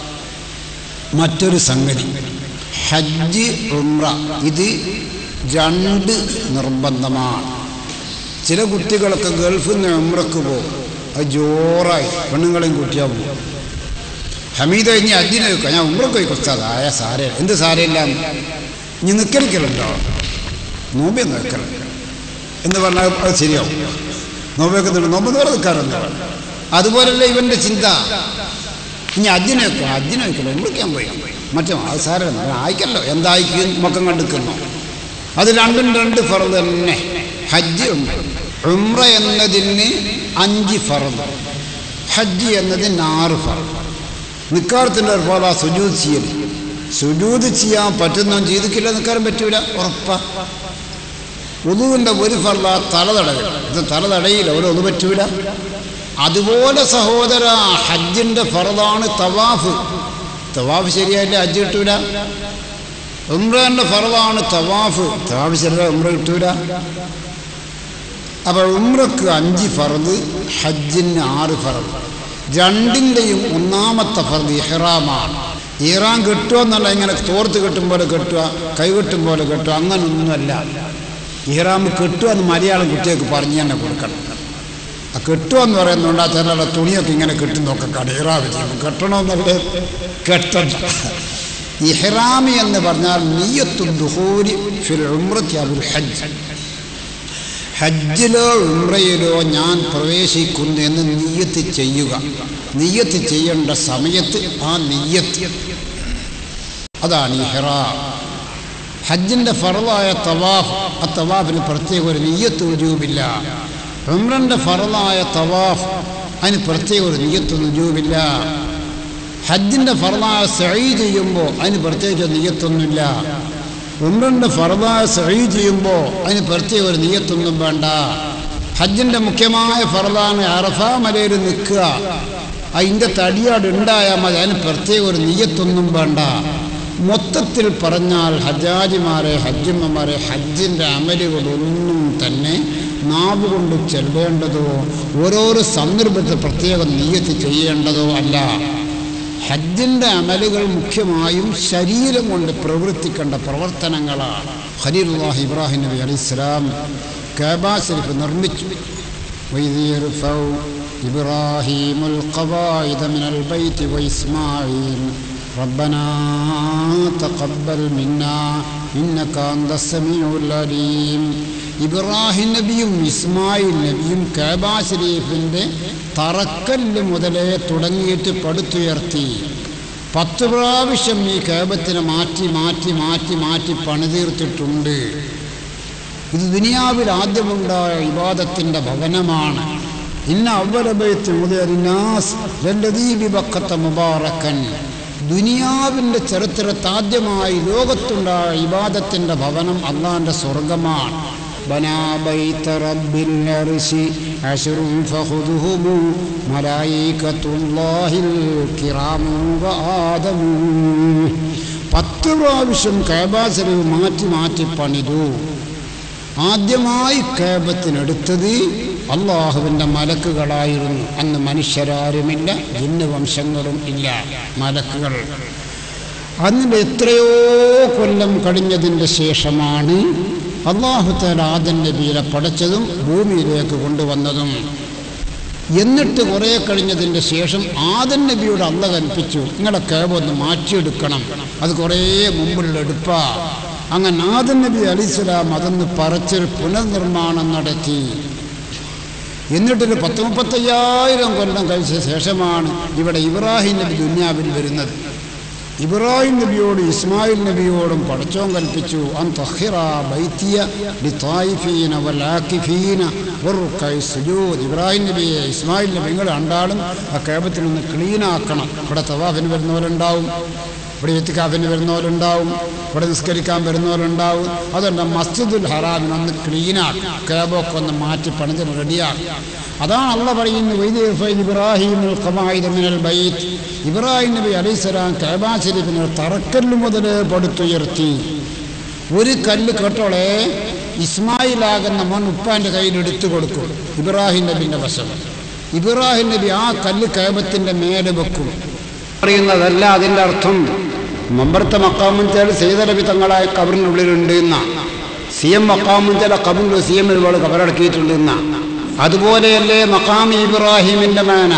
മറ്റൊരു സംഗതി ഹജ്ജ് ഉംറ ഇത് രണ്ട് നിർബന്ധമാണ് ചില കുട്ടികളൊക്കെ ഗൾഫിൽ നിന്ന് ഉംറക്ക് പോകും അത് ജോറായി പെണ്ണുങ്ങളെയും കൂട്ടിയാൽ പോകും ഹമീദ ഇനി അജിനെ വെക്കാം ഞാൻ ഉംറക്ക് പോയി കൊടുത്തത് ആയ സാര എന്ത് സാരയില്ല ഇനി നിൽക്കലിക്കലുണ്ടോ നോമ്പി നിൽക്കലുണ്ട് എന്ന് പറഞ്ഞാൽ അത് ശരിയാവും നോമ്പ് വെക്കുന്നുണ്ട് നോമ്പ് എന്ന് പറഞ്ഞാൽ നിൽക്കാറുണ്ട് അതുപോലല്ല ഇവൻ്റെ ചിന്ത ഇനി അജിനെ വെക്കാം അജിനെ വെക്കല്ലോ ഉംറയ്ക്കാൻ പോയി മറ്റേ അത് സാരമില്ല ആയിക്കല്ലോ എന്തായിക്കും മക്കം കണ്ടിക്കുന്നു അത് രണ്ടും രണ്ട് ഫറദ് തന്നെ ഹജ്ജ് ഉണ്ട് ഉംറ എന്നതിന് അഞ്ച് ഫറദ് ഹജ്ജ് എന്നതിന് ആറ് ഫറദ് നിക്കാരത്തിൻ്റെ ഒരു പോലെ സുജൂത് ചെയ്യൽ സുജൂത് ചെയ്യാൻ പറ്റുന്നതും ചെയ്തിക്കില്ല നിൽക്കാനും പറ്റൂല ഉറപ്പാ ഉതുവിൻ്റെ ഒരു ഫറദ തല തടവില്ല ഇത് തല തടയില്ല ഒരു ഒതു പറ്റൂല അതുപോലെ സഹോദര ഹജ്ജിൻ്റെ ഫറദാണ് തവാഫ് തവാഫ് ശരിയായില്ല ഹജ്ജ് കിട്ടൂല ഉംറന്റെ ഫറവാണ് തവാഫ് തവാഫ് ശരിയാ ഉംറ കിട്ടൂല അപ്പോൾ ഉംറക്ക് അഞ്ച് ഫറദ് ഹജ്ജിന് ആറ് ഫറദ് രണ്ടിൻ്റെയും ഒന്നാമത്തെ ഫറദ് ഇഹ്റാമാണ് ഇഹ്റാം കെട്ടുക എന്നല്ല ഇങ്ങനെ തോർത്ത് കെട്ടും പോലെ കെട്ടുക കൈ കെട്ടും പോലെ കെട്ടുക അങ്ങനൊന്നുമല്ല ഇഹ്റാം കെട്ടുക എന്ന് മലയാളം കുട്ടികൾക്ക് പറഞ്ഞു തന്നെ കൊടുക്കണം ആ കെട്ടുക എന്ന് പറയുന്നുണ്ട് ആ ചില തുണിയൊക്കെ ഇങ്ങനെ കെട്ടുന്നൊക്കെ കട ഇഹ്റാം ചെയ്യും കെട്ടണമെന്നല്ലേ കെട്ടണ്ട ഇഹ്റാമി എന്ന് പറഞ്ഞാൽ നീയത്തു ദുഹൂരി ഫിൽ ഉംറത്തി അബുൽ ഹജ്ജ് ഹജ്ജിലോ ഉംറയിലോ ഞാൻ പ്രവേശിക്കുന്നു എന്ന് നീയത്ത് ചെയ്യുക നീയത്ത് ചെയ്യേണ്ട സമയത്ത് ആ നീയത്ത് അതാണ് ഇഹ്റാം ഹജ്ജിൻ്റെ ഫറലായ തവാഫ് ആ തവാഫിന് പ്രത്യേക ഒരു നീയത്ത് രുജൂബില്ല ഉംറൻ്റെ ഫറലായ തവാഫ് അതിന് പ്രത്യേക ഒരു നീയത്ത് രുജൂബില്ല ഹജ്ജിൻ്റെ ഫറലായ സഹി ചെയ്യുമ്പോൾ അതിന് പ്രത്യേകിച്ച് നീയത്തൊന്നുമില്ല ഉമ്രൻ്റെ ഫറലായ സഹി ചെയ്യുമ്പോൾ അതിന് പ്രത്യേക ഒരു നീയത്തൊന്നും വേണ്ട ഹജ്ജിൻ്റെ മുഖ്യമായ ഫറലാണ് അറഫ മലയിൽ നിൽക്കുക അതിൻ്റെ തടിയാട് ഉണ്ടായാൽ മതി അതിന് പ്രത്യേക ഒരു നീയത്തൊന്നും വേണ്ട മൊത്തത്തിൽ പറഞ്ഞാൽ ഹജ്ജാജിമാരെ ഹജ്ജിമ്മമാരെ ഹജ്ജിൻ്റെ അമലുകളൊന്നും തന്നെ നാവ് കൊണ്ട് ചെല്ലേണ്ടതോ ഓരോരോ സന്ദർഭത്തിൽ പ്രത്യേകം നീയത്ത് ചെയ്യേണ്ടതോ അല്ല ഹജ്ജിൻ്റെ അമലുകൾ മുഖ്യമായും ശരീരം കൊണ്ട് പ്രവർത്തിക്കേണ്ട പ്രവർത്തനങ്ങളാണ് ഖലീലുല്ലാഹി ഇബ്രാഹിം നബി അലൈഹി സ്വലാം കാബാ ശരീഫ് നിർമ്മിച്ചു وإذ يرفع إبراهيم القواعد من البيت وإسماعيل ربنا تقبل منا إنك أنت السميع العليم ഇബ്രാഹിം നബിയും ഇസ്മായിൽ നബിയും കാബാ ഷരീഫിൻ്റെ തറക്കല്ല് മുതലേ തുടങ്ങിയിട്ട് പടുത്തുയർത്തി പത്ത് പ്രാവശ്യം ഈ കേബത്തിനെ മാറ്റി മാറ്റി മാറ്റി മാറ്റി പണിതീർത്തിട്ടുണ്ട് ഇത് ദുനിയാവിൽ ആദ്യമുണ്ടായ ഇബാദത്തിൻ്റെ ഭവനമാണ് ഇന്ന അവലബയത്ത് മുതലിനാസ് ബക്കത്ത മുബാറക്കൻ ദുനിയാവിൻ്റെ ചരിത്രത്തിൽ ആദ്യമായി ലോകത്തുണ്ടായ ഇബാദത്തിൻ്റെ ഭവനം അള്ളാൻ്റെ സ്വർഗമാണ് بنى بيت رب العرش عشر فخذهم ملائكة الله الكرام وآدم പത്ത് പ്രാവശ്യം കേബാസരവ് മാറ്റി മാറ്റി പണിതു ആദ്യമായി കേബത്തിനെടുത്തത് അള്ളാഹുവിൻ്റെ മലക്കുകളായിരുന്നു അന്ന് മനുഷ്യരാരുമില്ല ജിന്ന് വംശങ്ങളും ഇല്ല മലക്കുകൾ അതിൻ്റെ എത്രയോ കൊല്ലം കഴിഞ്ഞതിൻ്റെ ശേഷമാണ് അള്ളാഹുത്താൽ ആദൻ നബിയെ പടച്ചതും ഭൂമിയിലേക്ക് കൊണ്ടുവന്നതും എന്നിട്ട് കുറേ കഴിഞ്ഞതിൻ്റെ ശേഷം ആദൻ നബിയോട് അല്ല കൽപ്പിച്ചു നിങ്ങളെ കേബ് ഒന്ന് മാറ്റിയെടുക്കണം അത് കുറേ മുമ്പുള്ള എടുപ്പാ അങ്ങനെ ആദൻ നബി അലിസ്ലാം അതൊന്ന് പറിച്ചൊരു പുനർനിർമ്മാണം നടത്തി എന്നിട്ടൊരു പത്ത് മുപ്പത്തയ്യായിരം കൊല്ലം കഴിച്ച ശേഷമാണ് ഇവിടെ ഇബ്രാഹിം നബി ദുന്യാവിൽ വരുന്നത് ഇബ്രാഹിം നബിയോട് ഇസ്മായിൽ നബിയോടും പടച്ചോൻ കൽപ്പിച്ചു അൻ തഹിറ ബൈത്തിയ ലിത്തായിഫീന വലാക്കിഫീന വറുക്കൈ സുജൂദ് ഇബ്രാഹിം നബിയെ ഇസ്മായിൽ നബി നിങ്ങൾ രണ്ടാളും ആ കേബത്തിൽ ഒന്ന് ക്ലീനാക്കണം ഇവിടെ തവാഫിന് വരുന്നവരുണ്ടാവും ഇവിടെ എത്തിക്കാഫിന് വരുന്നവരുണ്ടാവും ഇവിടെ നിസ്കരിക്കാൻ വരുന്നവരുണ്ടാവും അതുകൊണ്ട് മസ്ജിദുൽ ഹറാമിന് ഒന്ന് ക്ലീനാക്കും കേബൊക്കെ ഒന്ന് മാറ്റി പണിത് റെഡിയാക്കും അതാണ് അള്ള പറയുന്നത് വൈദ്യ ഇബ്രാഹിം മിനൽ ബൈത്ത് ഇബ്രാഹിം നബി അലൈഹിസ്സലാം കേബാ ശരീഫിനെ തറക്കല്ല് മുതൽ പടുത്തുയർത്തി ഒരു കല്ല് കേട്ടോളെ ഇസ്മായിലാകുന്ന മോൻ ഉപ്പാൻ്റെ കയ്യിൽ എടുത്തു കൊടുക്കും ഇബ്രാഹിം നബിൻ്റെ വശം ഇബ്രാഹിം നബി ആ കല്ല് കേബത്തിൻ്റെ മേലെ വെക്കും പറയുന്നതല്ല അതിൻ്റെ അർത്ഥം മമ്പർത്ത മക്കാമും ചില സെയ്തലബി തങ്ങളായ കബറിനുള്ളിലുണ്ട് എന്നാ സി എം മക്കാമും ചില കബറിൽ സി എം ഒരുപാട് കബറടക്കിയിട്ടുണ്ട് എന്നാ അതുപോലെയല്ലേ മക്കാം ഇബ്രാഹിമിൻ്റെ മേന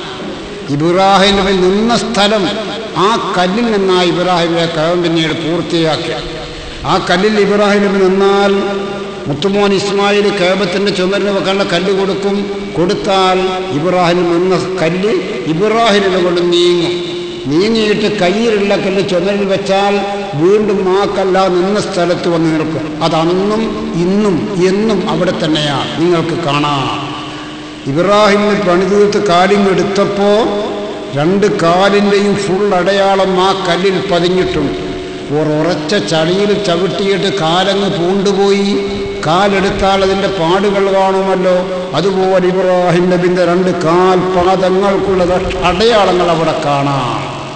ഇബ്രാഹിം നബി നിന്ന സ്ഥലം ആ കല്ലിൽ നിന്നാ ഇബ്രാഹിമിനെ കവം പിന്നീട് പൂർത്തിയാക്കി ആ കല്ലിൽ ഇബ്രാഹിം നബി നിന്നാൽ മുത്തുമോൻ ഇസ്മായിൽ കേബത്തിൻ്റെ ചുമരിന് വെക്കാനുള്ള കല്ല് കൊടുക്കും കൊടുത്താൽ ഇബ്രാഹിം നിന്ന കല്ല് ഇബ്രാഹിമിനെ കൊണ്ട് നീങ്ങും നീങ്ങിയിട്ട് കയ്യിലുള്ള കല്ല് ചുമരിൽ വെച്ചാൽ വീണ്ടും ആ കല്ല നിന്ന സ്ഥലത്ത് വന്ന് നിൽക്കും അതന്നും ഇന്നും എന്നും അവിടെ തന്നെയാണ് നിങ്ങൾക്ക് കാണാം ഇബ്രാഹിമിന് പണിതീർത്ത് കാലിങ്ങെടുത്തപ്പോൾ രണ്ട് കാലിൻ്റെയും ഫുൾ അടയാളം ആ കല്ലിൽ പതിഞ്ഞിട്ടുണ്ട് ഉറച്ച ചളിയിൽ ചവിട്ടിയിട്ട് കാലങ്ങ് പൂണ്ടുപോയി കാലെടുത്താൽ അതിൻ്റെ പാടുകൾ കാണുമല്ലോ അതുപോലെ ഇബ്രാഹിം നബിൻ്റെ രണ്ട് കാൽ പാദങ്ങൾക്കുള്ള അടയാളങ്ങൾ അവിടെ കാണാം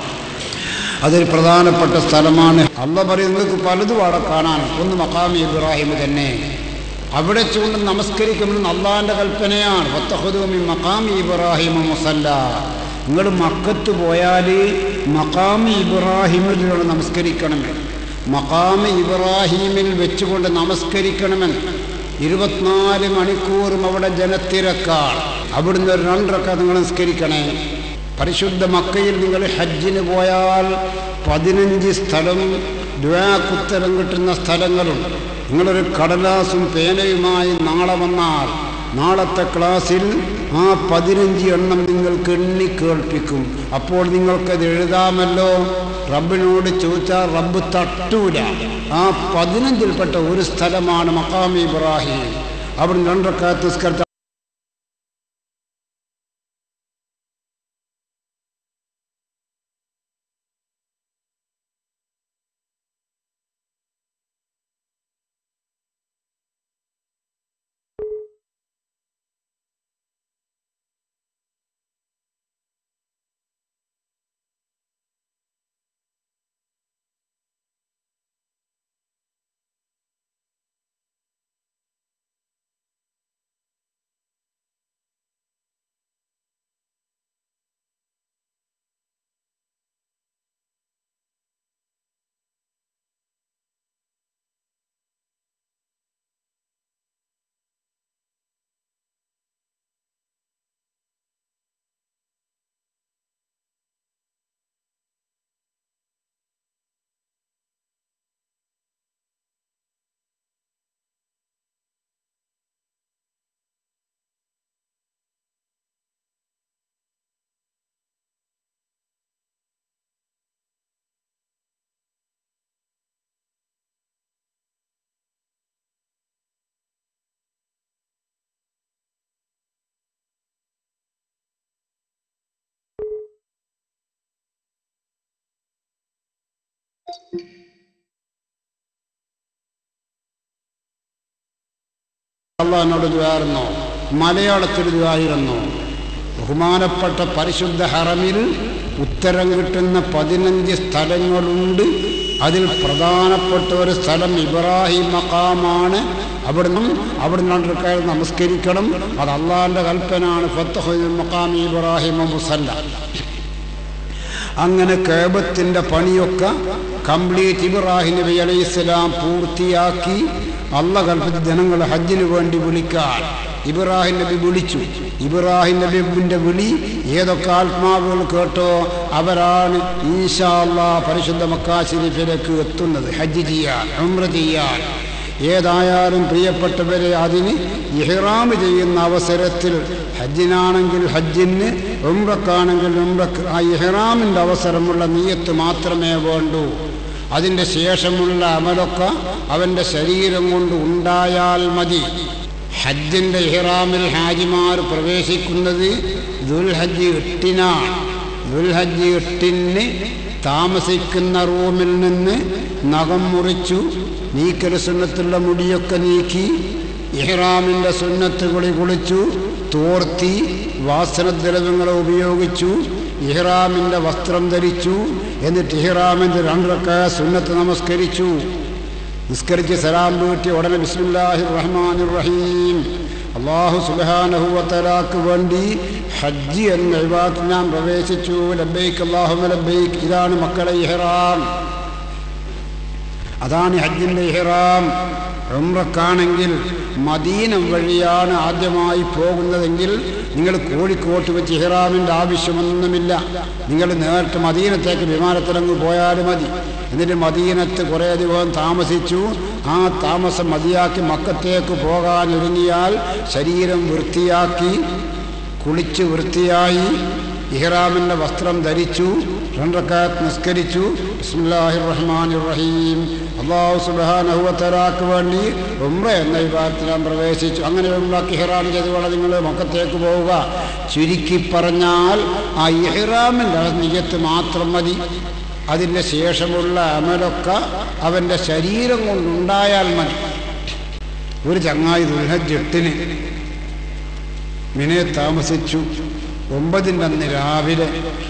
അതൊരു പ്രധാനപ്പെട്ട സ്ഥലമാണ് അല്ല പറയുന്നത് പലതും അവിടെ കാണാൻ ഒന്ന് മക്കാമി ഇബ്രാഹിം തന്നെ അവിടെ ചൂണ്ട് നമസ്കരിക്കുമെന്ന് അള്ളാഹിൻ്റെ കൽപ്പനയാണ് ഒത്തഹുദൂമി മക്കാമി ഇബ്രാഹിം മുസല്ല നിങ്ങൾ മക്കത്ത് പോയാൽ മക്കാമി ഇബ്രാഹിമിലൂടെ നമസ്കരിക്കണമെന്ന് മക്കാമി ഇബ്രാഹിമിൽ വെച്ചുകൊണ്ട് നമസ്കരിക്കണമെന്ന് ഇരുപത്തിനാല് മണിക്കൂറും അവിടെ ജനത്തിരക്കാണ് അവിടുന്ന് ഒരു രണ്ടരക്ക നിങ്ങൾ നിസ്കരിക്കണേ പരിശുദ്ധ മക്കയിൽ നിങ്ങൾ ഹജ്ജിന് പോയാൽ പതിനഞ്ച് സ്ഥലം ദ്വാക്കുത്തരം കിട്ടുന്ന സ്ഥലങ്ങളുണ്ട് നിങ്ങളൊരു കടലാസും പേനയുമായി നാളെ വന്നാൽ നാളത്തെ ക്ലാസ്സിൽ ആ പതിനഞ്ച് എണ്ണം നിങ്ങൾക്ക് എണ്ണി കേൾപ്പിക്കും അപ്പോൾ നിങ്ങൾക്കത് എഴുതാമല്ലോ റബ്ബിനോട് ചോദിച്ചാൽ റബ്ബ് തട്ടൂല ആ പതിനഞ്ചിൽപ്പെട്ട ഒരു സ്ഥലമാണ് മക്കാമി ഇബ്രാഹിം അവിടെ രണ്ടൊക്കെ നിസ്കരിച്ച അള്ളാഹിനോട് ദ്വാരുന്നോ മലയാളത്തിൽ ദ്വായിരുന്നോ ബഹുമാനപ്പെട്ട പരിശുദ്ധ ഹറമിൽ ഉത്തരം കിട്ടുന്ന പതിനഞ്ച് സ്ഥലങ്ങളുണ്ട് അതിൽ പ്രധാനപ്പെട്ട ഒരു സ്ഥലം ഇബ്രാഹിം മക്കാമാണ് അവിടുന്ന് അവിടുന്ന് കയറി നമസ്കരിക്കണം അത് അള്ളാഹിൻ്റെ കൽപ്പനാണ് ഫത്തഹുൽ മക്കാം ഇബ്രാഹിം മുസല്ല അങ്ങനെ കേബത്തിൻ്റെ പണിയൊക്കെ കംപ്ലീറ്റ് ഇബ്രാഹിം നബി അലൈഹി സ്വലാം പൂർത്തിയാക്കി അള്ള കൽപ്പിച്ച ജനങ്ങൾ ഹജ്ജിന് വേണ്ടി വിളിക്കാൻ ഇബ്രാഹിം നബി വിളിച്ചു ഇബ്രാഹിം നബിന്റെ വിളി ഏതൊക്കെ ആത്മാവുകൾ കേട്ടോ അവരാണ് ഈശാ അള്ളാ പരിശുദ്ധ മക്കാ ശരീഫിലേക്ക് എത്തുന്നത് ഹജ്ജ് ചെയ്യാൻ ഉംറ ചെയ്യാൻ ഏതായാലും പ്രിയപ്പെട്ടവരെ അതിന് ഇഹ്റാം ചെയ്യുന്ന അവസരത്തിൽ ഹജ്ജിനാണെങ്കിൽ ഹജ്ജിന് ഉംറക്കാണെങ്കിൽ ഉംറക്ക് ആ ഇഹ്റാമിൻ്റെ അവസരമുള്ള നീയത്ത് മാത്രമേ വേണ്ടൂ അതിൻ്റെ ശേഷമുള്ള അമലൊക്കെ അവൻ്റെ ശരീരം കൊണ്ട് ഉണ്ടായാൽ മതി ഹജ്ജിൻ്റെ ഇഹ്റാമിൽ ഹാജിമാർ പ്രവേശിക്കുന്നത് ദുൽഹജ്ജ് എട്ടിനാണ് ദുൽഹജ്ജ് എട്ടിന് താമസിക്കുന്ന റൂമിൽ നിന്ന് നഖം മുറിച്ചു നീക്കൽ സുന്നത്തുള്ള മുടിയൊക്കെ നീക്കി ഇഹ്റാമിൻ്റെ സുന്നത്തുകളി കുളിച്ചു തോർത്തി വാസനദ്രവ്യങ്ങൾ ഉപയോഗിച്ചു ഇഹ്റാമിൻ്റെ വസ്ത്രം ധരിച്ചു എന്നിട്ട് ഇഹ്റാമിൻ്റെ രണ്ടരക്ക സുന്നത്ത് നമസ്കരിച്ചു നിസ്കരിച്ച് സലാം വീട്ടി ഉടനെ ബിസ്മില്ലാഹി റഹ്മാൻ റഹീം അള്ളാഹു സുബാനഹുവത്തലാക്ക് വേണ്ടി ഹജ്ജ് എന്ന വിവാഹത്തിൽ ഞാൻ പ്രവേശിച്ചു ലബൈക്ക് അള്ളാഹു ലബൈക്ക് ഇതാണ് മക്കളെ ഇഹ്റാം അതാണ് ഹജ്ജിൻ്റെ ഇഹ്റാം ഉംറക്കാണെങ്കിൽ മദീന വഴിയാണ് ആദ്യമായി പോകുന്നതെങ്കിൽ നിങ്ങൾ കോഴിക്കോട്ട് വെച്ച് ഇഹ്റാമിൻ്റെ ആവശ്യമൊന്നുമില്ല നിങ്ങൾ നേരിട്ട് മദീനത്തേക്ക് വിമാനത്തിലങ്ങ് പോയാലും മതി എന്നിട്ട് മദീനത്ത് കുറേ ദിവസം താമസിച്ചു ആ താമസം മതിയാക്കി മക്കത്തേക്ക് പോകാൻ ഒരുങ്ങിയാൽ ശരീരം വൃത്തിയാക്കി കുളിച്ച് വൃത്തിയായി ഇഹ്റാമിൻ്റെ വസ്ത്രം ധരിച്ചു രണ്ടക്കാത്ത് നിസ്കരിച്ചു ബിസ്മില്ലാഹി റഹ്മാൻ റഹീം അള്ളാഹു സുബാനഹുവത്തരാക്ക് വേണ്ടി ഉമ്ര എന്ന വിഭാഗത്തിൽ ഞാൻ പ്രവേശിച്ചു അങ്ങനെ ഉമ്രക്ക് ഇഹ്റാം ചെയ്തുകൊണ്ട് നിങ്ങൾ മക്കത്തേക്ക് പോവുക ചുരുക്കി പറഞ്ഞാൽ ആ ഇഹ്റാമിൻ്റെ നിയത്ത് മാത്രം മതി അതിൻ്റെ ശേഷമുള്ള അമലൊക്കെ അവൻ്റെ ശരീരം കൊണ്ടുണ്ടായാൽ മതി ഒരു ചങ്ങായി ദുൽഹജ് എട്ടിന് മിനെ താമസിച്ചു ഒമ്പതിൻ്റെ അന്ന് രാവിലെ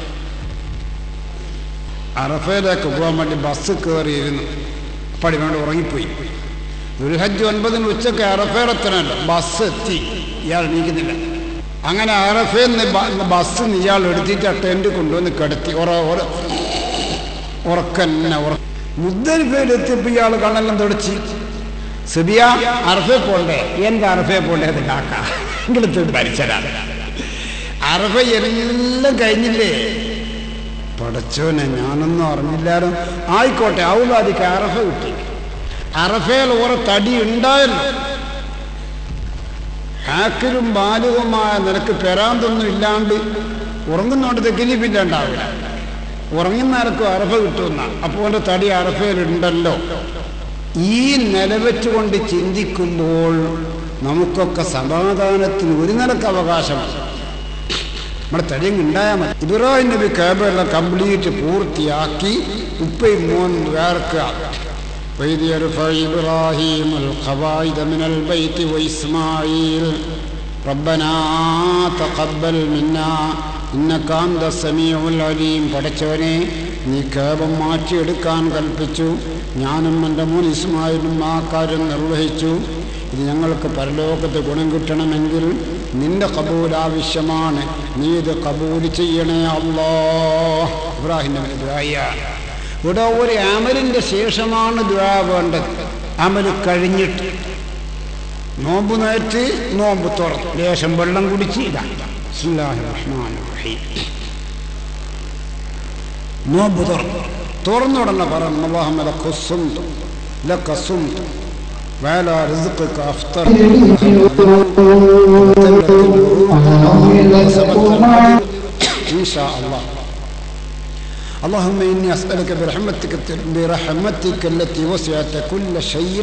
അറഫയിലേക്ക് പോകാൻ വേണ്ടി ബസ് കയറിയിരുന്നു അപ്പടി വേണ്ട ഉറങ്ങിപ്പോയി ദുൽഹജ്ജ് ഒൻപതിന് ഉച്ചക്ക് അറഫയിലെത്തണല്ലോ ബസ് എത്തി ഇയാൾ നീക്കുന്നില്ല അങ്ങനെ അറഫയിൽ നിന്ന് ബസ് ഇയാൾ എടുത്തിട്ട് ആ ടെൻറ്റ് കൊണ്ടുവന്ന് കിടത്തി ഉറ ഉറ ഉറക്കന്നെ ഉറ മുദ്ദരിഫയിലെത്തിയപ്പോൾ ഇയാൾ കണ്ണെല്ലാം തുടച്ച് സിബിയ അറഫെ പോണ്ടേ എൻ്റെ അറഫെ പോണ്ടേ അത് കാക്ക എങ്കിലും ഭരിച്ചതാണ് അറഫ എല്ലാം കഴിഞ്ഞില്ലേ പടച്ചോനെ ഞാനൊന്നും അറിഞ്ഞില്ലാലോ ആയിക്കോട്ടെ ഔലാദിക്ക് അറഫ കിട്ടി അറഫയിൽ ഓരോ തടി ഉണ്ടായല്ലോ ആക്കിലും ബാലുവുമായ നിനക്ക് പെരാന്തൊന്നും ഇല്ലാണ്ട് ഉറങ്ങുന്നോണ്ട് തെക്കിലിപ്പില്ല ഉണ്ടാവില്ല ഉറങ്ങുന്ന നിനക്കും അറഫ കിട്ടുന്ന അപ്പോൾ എൻ്റെ തടി അറഫയിലുണ്ടല്ലോ ഈ നിലവെച്ചുകൊണ്ട് ചിന്തിക്കുമ്പോൾ നമുക്കൊക്കെ സമാധാനത്തിന് ഒരു നിലക്ക് അവകാശമാണ് നമ്മുടെ തടിയും ഉണ്ടായാൽ മതി ഇബ്രാഹിം നബി കാബെല്ലാം കംപ്ലീറ്റ് പൂർത്തിയാക്കി ഉപ്പയും മോൻ വേർക്കുക وإذ يرفع إبراهيم القواعد من البيت وإسماعيل ربنا تقبل منا إنك أنت السميع العليم പടച്ചവനെ നീ കേപം മാറ്റിയെടുക്കാൻ കൽപ്പിച്ചു ഞാനും എൻ്റെ മോൻ ഇസ്മായിലും ആ കാര്യം നിർവഹിച്ചു ഇത് ഞങ്ങൾക്ക് പരലോകത്ത് ഗുണം കിട്ടണമെങ്കിൽ നിന്റെ കബൂൽ ആവശ്യമാണ് നീ ഇത് കബൂൽ ചെയ്യണേ അല്ലോ ഇബ്രാഹിം നബി ദുആയ ഇവിടെ ഒരു അമലിൻ്റെ ശേഷമാണ് ദുആ വേണ്ടത് അമൽ കഴിഞ്ഞിട്ട് നോമ്പ് നേറ്റ് നോമ്പ് തുറന്നു ലേശം വെള്ളം കുടിച്ച് ഇതാ ബിസ്മില്ലാഹിർ റഹ്മാനിർ റഹീം നോമ്പ് തുറന്നു തുറന്നുടനെ പറഞ്ഞു അള്ളാഹുമ ലക സുംതു ലക സുംതു وعلى رزقك أفطر إن شاء الله اللهم إني أسألك برحمتك برحمتك التي وسعت كل شيء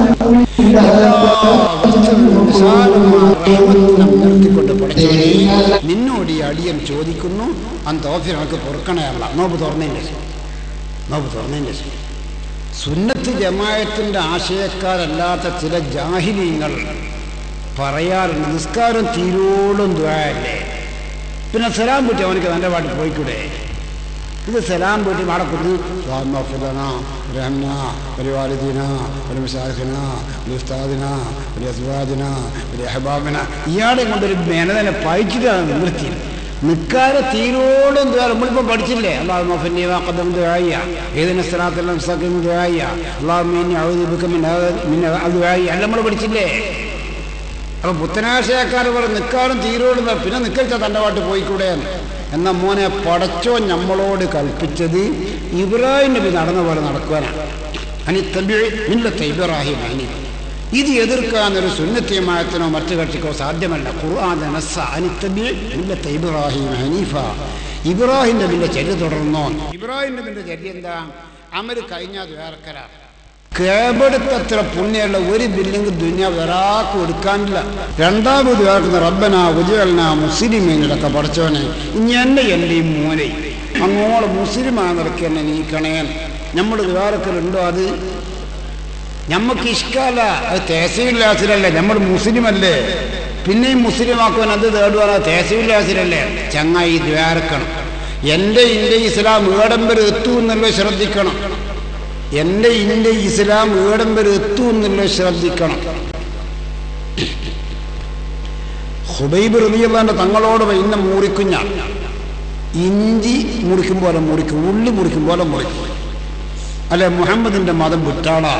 നിന്നോട് ഈ അടിയൻ ചോദിക്കുന്നു അന്ത ഓഫിർ നമുക്ക് പൊറുക്കണയല്ല നോമ്പ് തുറന്നതിൻ്റെ ശേഷം നോമ്പ് തുറന്നതിൻ്റെ ശേഷം സുന്നത്ത് ജമായത്തിൻ്റെ ആശയക്കാരല്ലാത്ത ചില ജാഹിലീങ്ങൾ പറയാറുണ്ട് നിസ്കാരം തീരോളും ദ്വായല്ലേ പിന്നെ സലാം പൂട്ടി അവനക്ക് നല്ല പാട്ട് പോയിക്കൂടെ ഇത് സലാം പൂട്ടി മടക്കുന്നു റഹ്മഫുലന റഹ്ന ഒരു വാലിദീന ഒരു മിസാഖിന ഒരു ഉസ്താദിന ഒരു അസ്വാദിന ഒരു അഹബാബിന ഇയാളെ കൊണ്ടൊരു മേനതനെ പഴിച്ചിട്ടാണ് നിർത്തി നിക്കാരെ തീരോടും ദ്വാര നമ്മളിപ്പോൾ പഠിച്ചില്ലേ അള്ളാഹു മഫന്നീവാക്കദം ദ്വായ ഏതിനെ സ്ഥലത്തെല്ലാം സഖം ദ്വായ അള്ളാഹു മീനി ഔദിബിക്ക മിന്ന ദ്വായ അല്ല നമ്മൾ പഠിച്ചില്ലേ അപ്പൊ പുത്തനാശയക്കാർ പറയും നിക്കാറും തീരോടും പിന്നെ നിക്കരിച്ച തൻ്റെ പാട്ട് പോയിക്കൂടെ എന്ന മോനെ പടച്ചോ നമ്മളോട് കൽപ്പിച്ചത് ഇബ്രാഹിം നബി നടന്ന പോലെ നടക്കുവാനാണ് അനി തബി മില്ലത്തെ ഇബ്രാഹിം അനി ഇത് എതിർക്കാനൊരു സുന്നത്തിയമായത്തിനോ മറ്റു കക്ഷിക്കോ സാധ്യമല്ല ഖുർആൻ നസ്സ അനി തബി മില്ലത്തെ ഇബ്രാഹിം ഹനീഫ ഇബ്രാഹിം നബിന്റെ ചര്യ തുടർന്നോ ഇബ്രാഹിം നബിന്റെ ചര്യ എന്താ അമര് കഴിഞ്ഞാൽ വേർക്കരാ കേബെടുത്തത്ര പുണ്യമുള്ള ഒരു ബില്ലിങ് ദുന്യാവ് ഒരാൾക്കും എടുക്കാനില്ല രണ്ടാമത് വേർക്കുന്ന റബ്ബന ഉജലന മുസ്ലിമീനൊക്കെ പഠിച്ചവനെ ഇനി എന്നെ എൻ്റെ ഈ മോനെ അങ്ങോളം മുസ്ലിമാ നിറക്കി തന്നെ നീക്കണേ നമ്മൾ ദ്വാരക്കലുണ്ടോ അത് ഞമ്മക്ക് ഇഷ്ടമല്ല അത് തേസയില്ലാസിലല്ലേ നമ്മൾ മുസ്ലിമല്ലേ പിന്നെയും മുസ്ലിമാക്കുവാൻ അത് തേടുവാൻ തേസയില്ലാസിലല്ലേ ചങ്ങായി ദ്വാരക്കണം എൻ്റെ ഇന്ത്യ ഇസ്ലാം ഏടം വരെ എത്തൂ എന്നുള്ളത് ശ്രദ്ധിക്കണം എൻ്റെ ഇന്ത്യ ഇസ്ലാം ഏടം വരെ എത്തൂ എന്നുള്ളത് ശ്രദ്ധിക്കണം ഹുബൈബ് റബിയല്ലാൻ്റെ തങ്ങളോട് ഇന്ന മുറിക്കും ഞാൻ ഇഞ്ചി മുറിക്കും പോലെ മുറിക്കും ഉള്ളി മുറിക്കും പോലെ മുറിക്കും അല്ലെ മുഹമ്മദിന്റെ മതം വിട്ടാളാ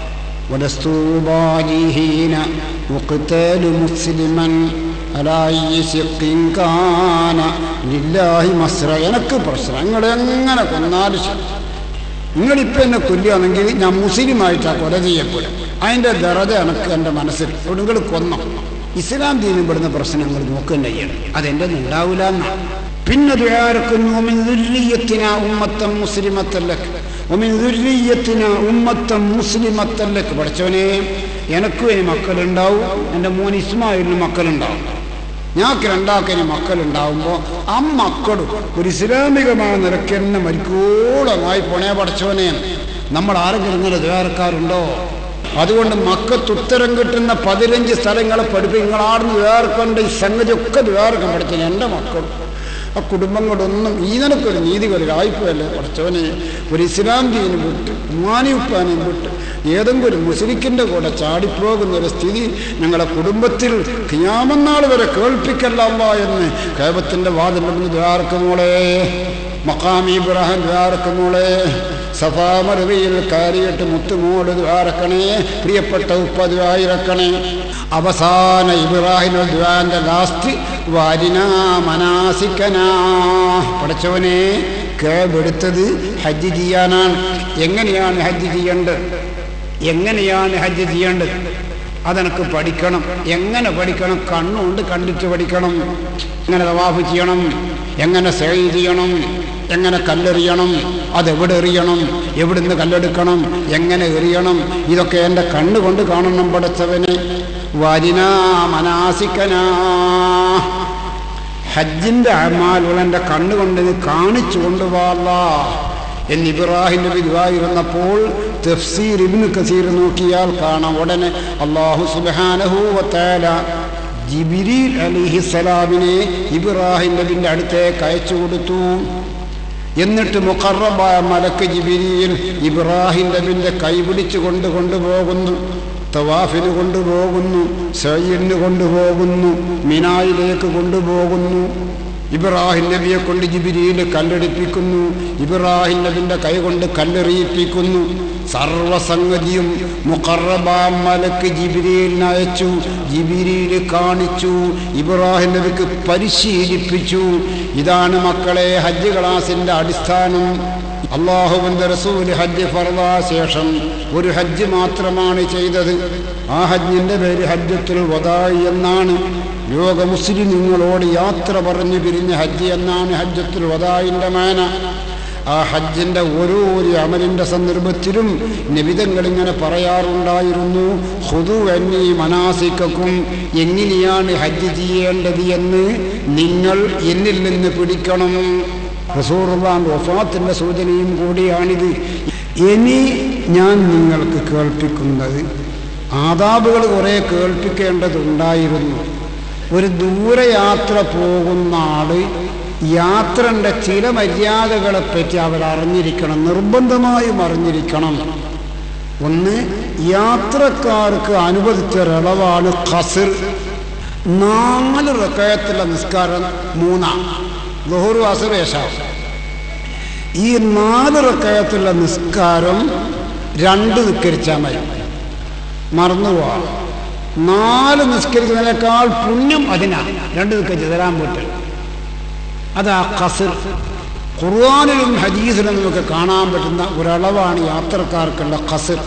ولستوباليهين وقتال مسلما على أي شق كان لله مسر എനക്ക് പ്രശ്നം നിങ്ങൾ എങ്ങനെ കൊന്നാലും ശരി നിങ്ങളിപ്പോൾ എന്നെ കൊല്ലുകയാണെങ്കിൽ ഞാൻ മുസ്ലിമായിട്ടാണ് കൊല ചെയ്യപ്പെടും അതിൻ്റെ ദറത എനക്ക് എൻ്റെ മനസ്സിൽ അതുകൊണ്ട് നിങ്ങൾ കൊന്നോ ഇസ്ലാം ദീനം പെടുന്ന പ്രശ്നങ്ങൾ നോക്കുക ചെയ്യണം അതെൻ്റെ ഉണ്ടാവില്ല എന്നാണ് പിന്നെ ദ്വാരക്കുന്നു ദുല്ലിയത്തിന ഉമ്മത്തം മുസ്ലിമത്തല്ലക്ക് ഒമിൻ ദുല്ലിയത്തിന ഉമ്മത്തം മുസ്ലിമത്തല്ലക്ക് പഠിച്ചവനെ എനക്കും ഇനി മക്കളുണ്ടാവും എൻ്റെ മോൻ ഇസ്മായിലിന് മക്കളുണ്ടാവും ഞങ്ങൾക്ക് രണ്ടാക്കിന് മക്കളുണ്ടാവുമ്പോൾ ആ മക്കളും ഒരു ഇസ്ലാമികമായ നിരക്ക് തന്നെ മരിക്കോളമായി പോണേ പഠിച്ചവനെ നമ്മൾ ആരെങ്കിലും ഇങ്ങനെ ദ്വാരക്കാരുണ്ടോ അതുകൊണ്ട് മക്കത്ത് ഉത്തരം കിട്ടുന്ന പതിനഞ്ച് സ്ഥലങ്ങളെ പഠിപ്പിക്കും നിങ്ങളാടുന്ന് വേർക്കൊണ്ട് ഈ സംഗതിയൊക്കെ വേർക്കം പഠിച്ചത് എൻ്റെ മക്കൾ ആ കുടുംബങ്ങളൊന്നും ഈനക്കൊരു നീതി ഒരു വായ്പയല്ലേ പഠിച്ചവനെ ഒരു ഇസ്ലാം ദീന് വിട്ട് ഉമ്മാനിയുപ്പാനെയും വിട്ട് ഏതെങ്കിലും ഒരു മുസ്ലിക്കിൻ്റെ കൂടെ ചാടിപ്പോകുന്ന ഒരു സ്ഥിതി ഞങ്ങളുടെ കുടുംബത്തിൽ കിയാമന്നാൾ വരെ കേൾപ്പിക്കല്ല എന്ന് കേബത്തിൻ്റെ വാതിൽ ദ്വാർക്കുമോളെ മക്കാമി ഇബ്രാഹിം ദ്വാർക്കുമോളെ സഫാമറുവിയിൽ കയറിയിട്ട് മുത്തുമോട് ദ്വാരക്കണേ പ്രിയപ്പെട്ട ഉപ്പദ്വായിരക്കണേ അവസാന ഇബ്രാഹിം ദ്വാന്റെ ലാസ്റ്റ് വാരിനാ മനാസിക്കനാ പഠിച്ചവനെ കേബെടുത്തത് ഹജ്ജ് ചെയ്യാനാണ് എങ്ങനെയാണ് ഹജ്ജ് ചെയ്യേണ്ടത് എങ്ങനെയാണ് ഹജ്ജ് ചെയ്യേണ്ടത് അതെനക്ക് പഠിക്കണം എങ്ങനെ പഠിക്കണം കണ്ണുകൊണ്ട് കണ്ടിട്ട് പഠിക്കണം എങ്ങനെ തവാഫ് ചെയ്യണം എങ്ങനെ സേവ് ചെയ്യണം എങ്ങനെ കല്ലെറിയണം അതെവിടെ എറിയണം എവിടുന്ന് കല്ലെടുക്കണം എങ്ങനെ എറിയണം ഇതൊക്കെ എൻ്റെ കണ്ണുകൊണ്ട് കാണണം പഠിച്ചവന് വരിനാ മനാസിക്കനാ ഹജ്ജിന്റെ അമാലുകൾ എൻ്റെ കണ്ണുകൊണ്ട് നീ കാണിച്ചു കൊണ്ടുപോകാ എന്ന് ഇബ്രാഹിം നബി ദുആയിരുന്നപ്പോൾ തഫ്സീർ ഇബ്നു കസീർ നോക്കിയാൽ കാണാം ഉടനെ അള്ളാഹു സുബ്ഹാനഹു വതആല ജിബിരീൽ അലിഹിസലാമിനെ ഇബ്രാഹിം നബിന്റെ അടുത്തേക്ക് അയച്ചു കൊടുത്തു എന്നിട്ട് മുഖറബായ മലക്ക് ജിബിരിയിൽ ഇബ്രാഹിം നബിന്റെ കൈപിടിച്ചു കൊണ്ട് കൊണ്ടുപോകുന്നു തവാഫിന് കൊണ്ടുപോകുന്നു സയ്യിന് കൊണ്ടുപോകുന്നു മിനായിലേക്ക് കൊണ്ടുപോകുന്നു ഇബ്രാഹിം നബിയെ കൊണ്ട് ജിബിരിയിൽ കല്ലെടുപ്പിക്കുന്നു ഇബ്രാഹിം നബിന്റെ കൈ കൊണ്ട് കല്ലെറിയിപ്പിക്കുന്നു സർവസംഗതിയും മുഖറബാം മലക്ക് ജിബിരിയിലിന് അയച്ചു ജിബിരിയിൽ കാണിച്ചു ഇബ്രാഹിം നബിക്ക് പരിശീലിപ്പിച്ചു ഇതാണ് മക്കളെ ഹജ്ജ് ക്ലാസിന്റെ അടിസ്ഥാനം അള്ളാഹുവിന്റെ റസൂല് ഹജ്ജ് ഫർദ ശേഷം ഒരു ഹജ്ജ് മാത്രമാണ് ചെയ്തത് ആ ഹജ്ജിന്റെ പേര് ഹജ്ജത്തുൽ വദായി എന്നാണ് ലോക മുസ്ലിങ്ങളോട് യാത്ര പറഞ്ഞു പിരിഞ്ഞ ഹജ്ജ് എന്നാണ് ഹജ്ജത്തുൽ വദായിന്റെ മേന ആ ഹജ്ജിന്റെ ഓരോ ഒരു അമലിന്റെ സന്ദർഭത്തിലും നിബിതങ്ങൾ ഇങ്ങനെ പറയാറുണ്ടായിരുന്നു ഹുദു എന്നീ മനാസിക്കും എങ്ങനെയാണ് ഹജ്ജ് ചെയ്യേണ്ടത് എന്ന് നിങ്ങൾ എന്നിൽ നിന്ന് പിടിക്കണം റസൂറുള്ളാൻ വഫാത്തിന്റെ സൂചനയും കൂടിയാണിത് ഇനി ഞാൻ നിങ്ങൾക്ക് കേൾപ്പിക്കുന്നത് ആദാബുകൾ കുറെ കേൾപ്പിക്കേണ്ടതുണ്ടായിരുന്നു ഒരു ദൂരയാത്ര പോകുന്ന ആള് യാത്രന്റെ ചില മര്യാദകളെ പറ്റി അവർ അറിഞ്ഞിരിക്കണം നിർബന്ധമായും അറിഞ്ഞിരിക്കണം ഒന്ന് യാത്രക്കാർക്ക് അനുവദിച്ച ഒരളവാണ് ഖസിർ നാല് റക്കയത്തുള്ള നിസ്കാരം മൂന്നാം ലഹുറു അസർ യശാവ് ഈ നാല് റക്കയത്തുള്ള നിസ്കാരം രണ്ട് നിസ്കരിച്ചാൽ മതി മറന്നുപോവാം നാല് നിസ്കരിക്കുന്നതിനേക്കാൾ പുണ്യം അതിനാണ് രണ്ട് നിസ്കരിച്ച് തരാൻ പറ്റും അതാ ഖസിർ ഖുർആാനിലും ഹദീസിലും നമുക്ക് കാണാൻ പറ്റുന്ന ഒരളവാണ് യാത്രക്കാർക്കുള്ള ഖസിർ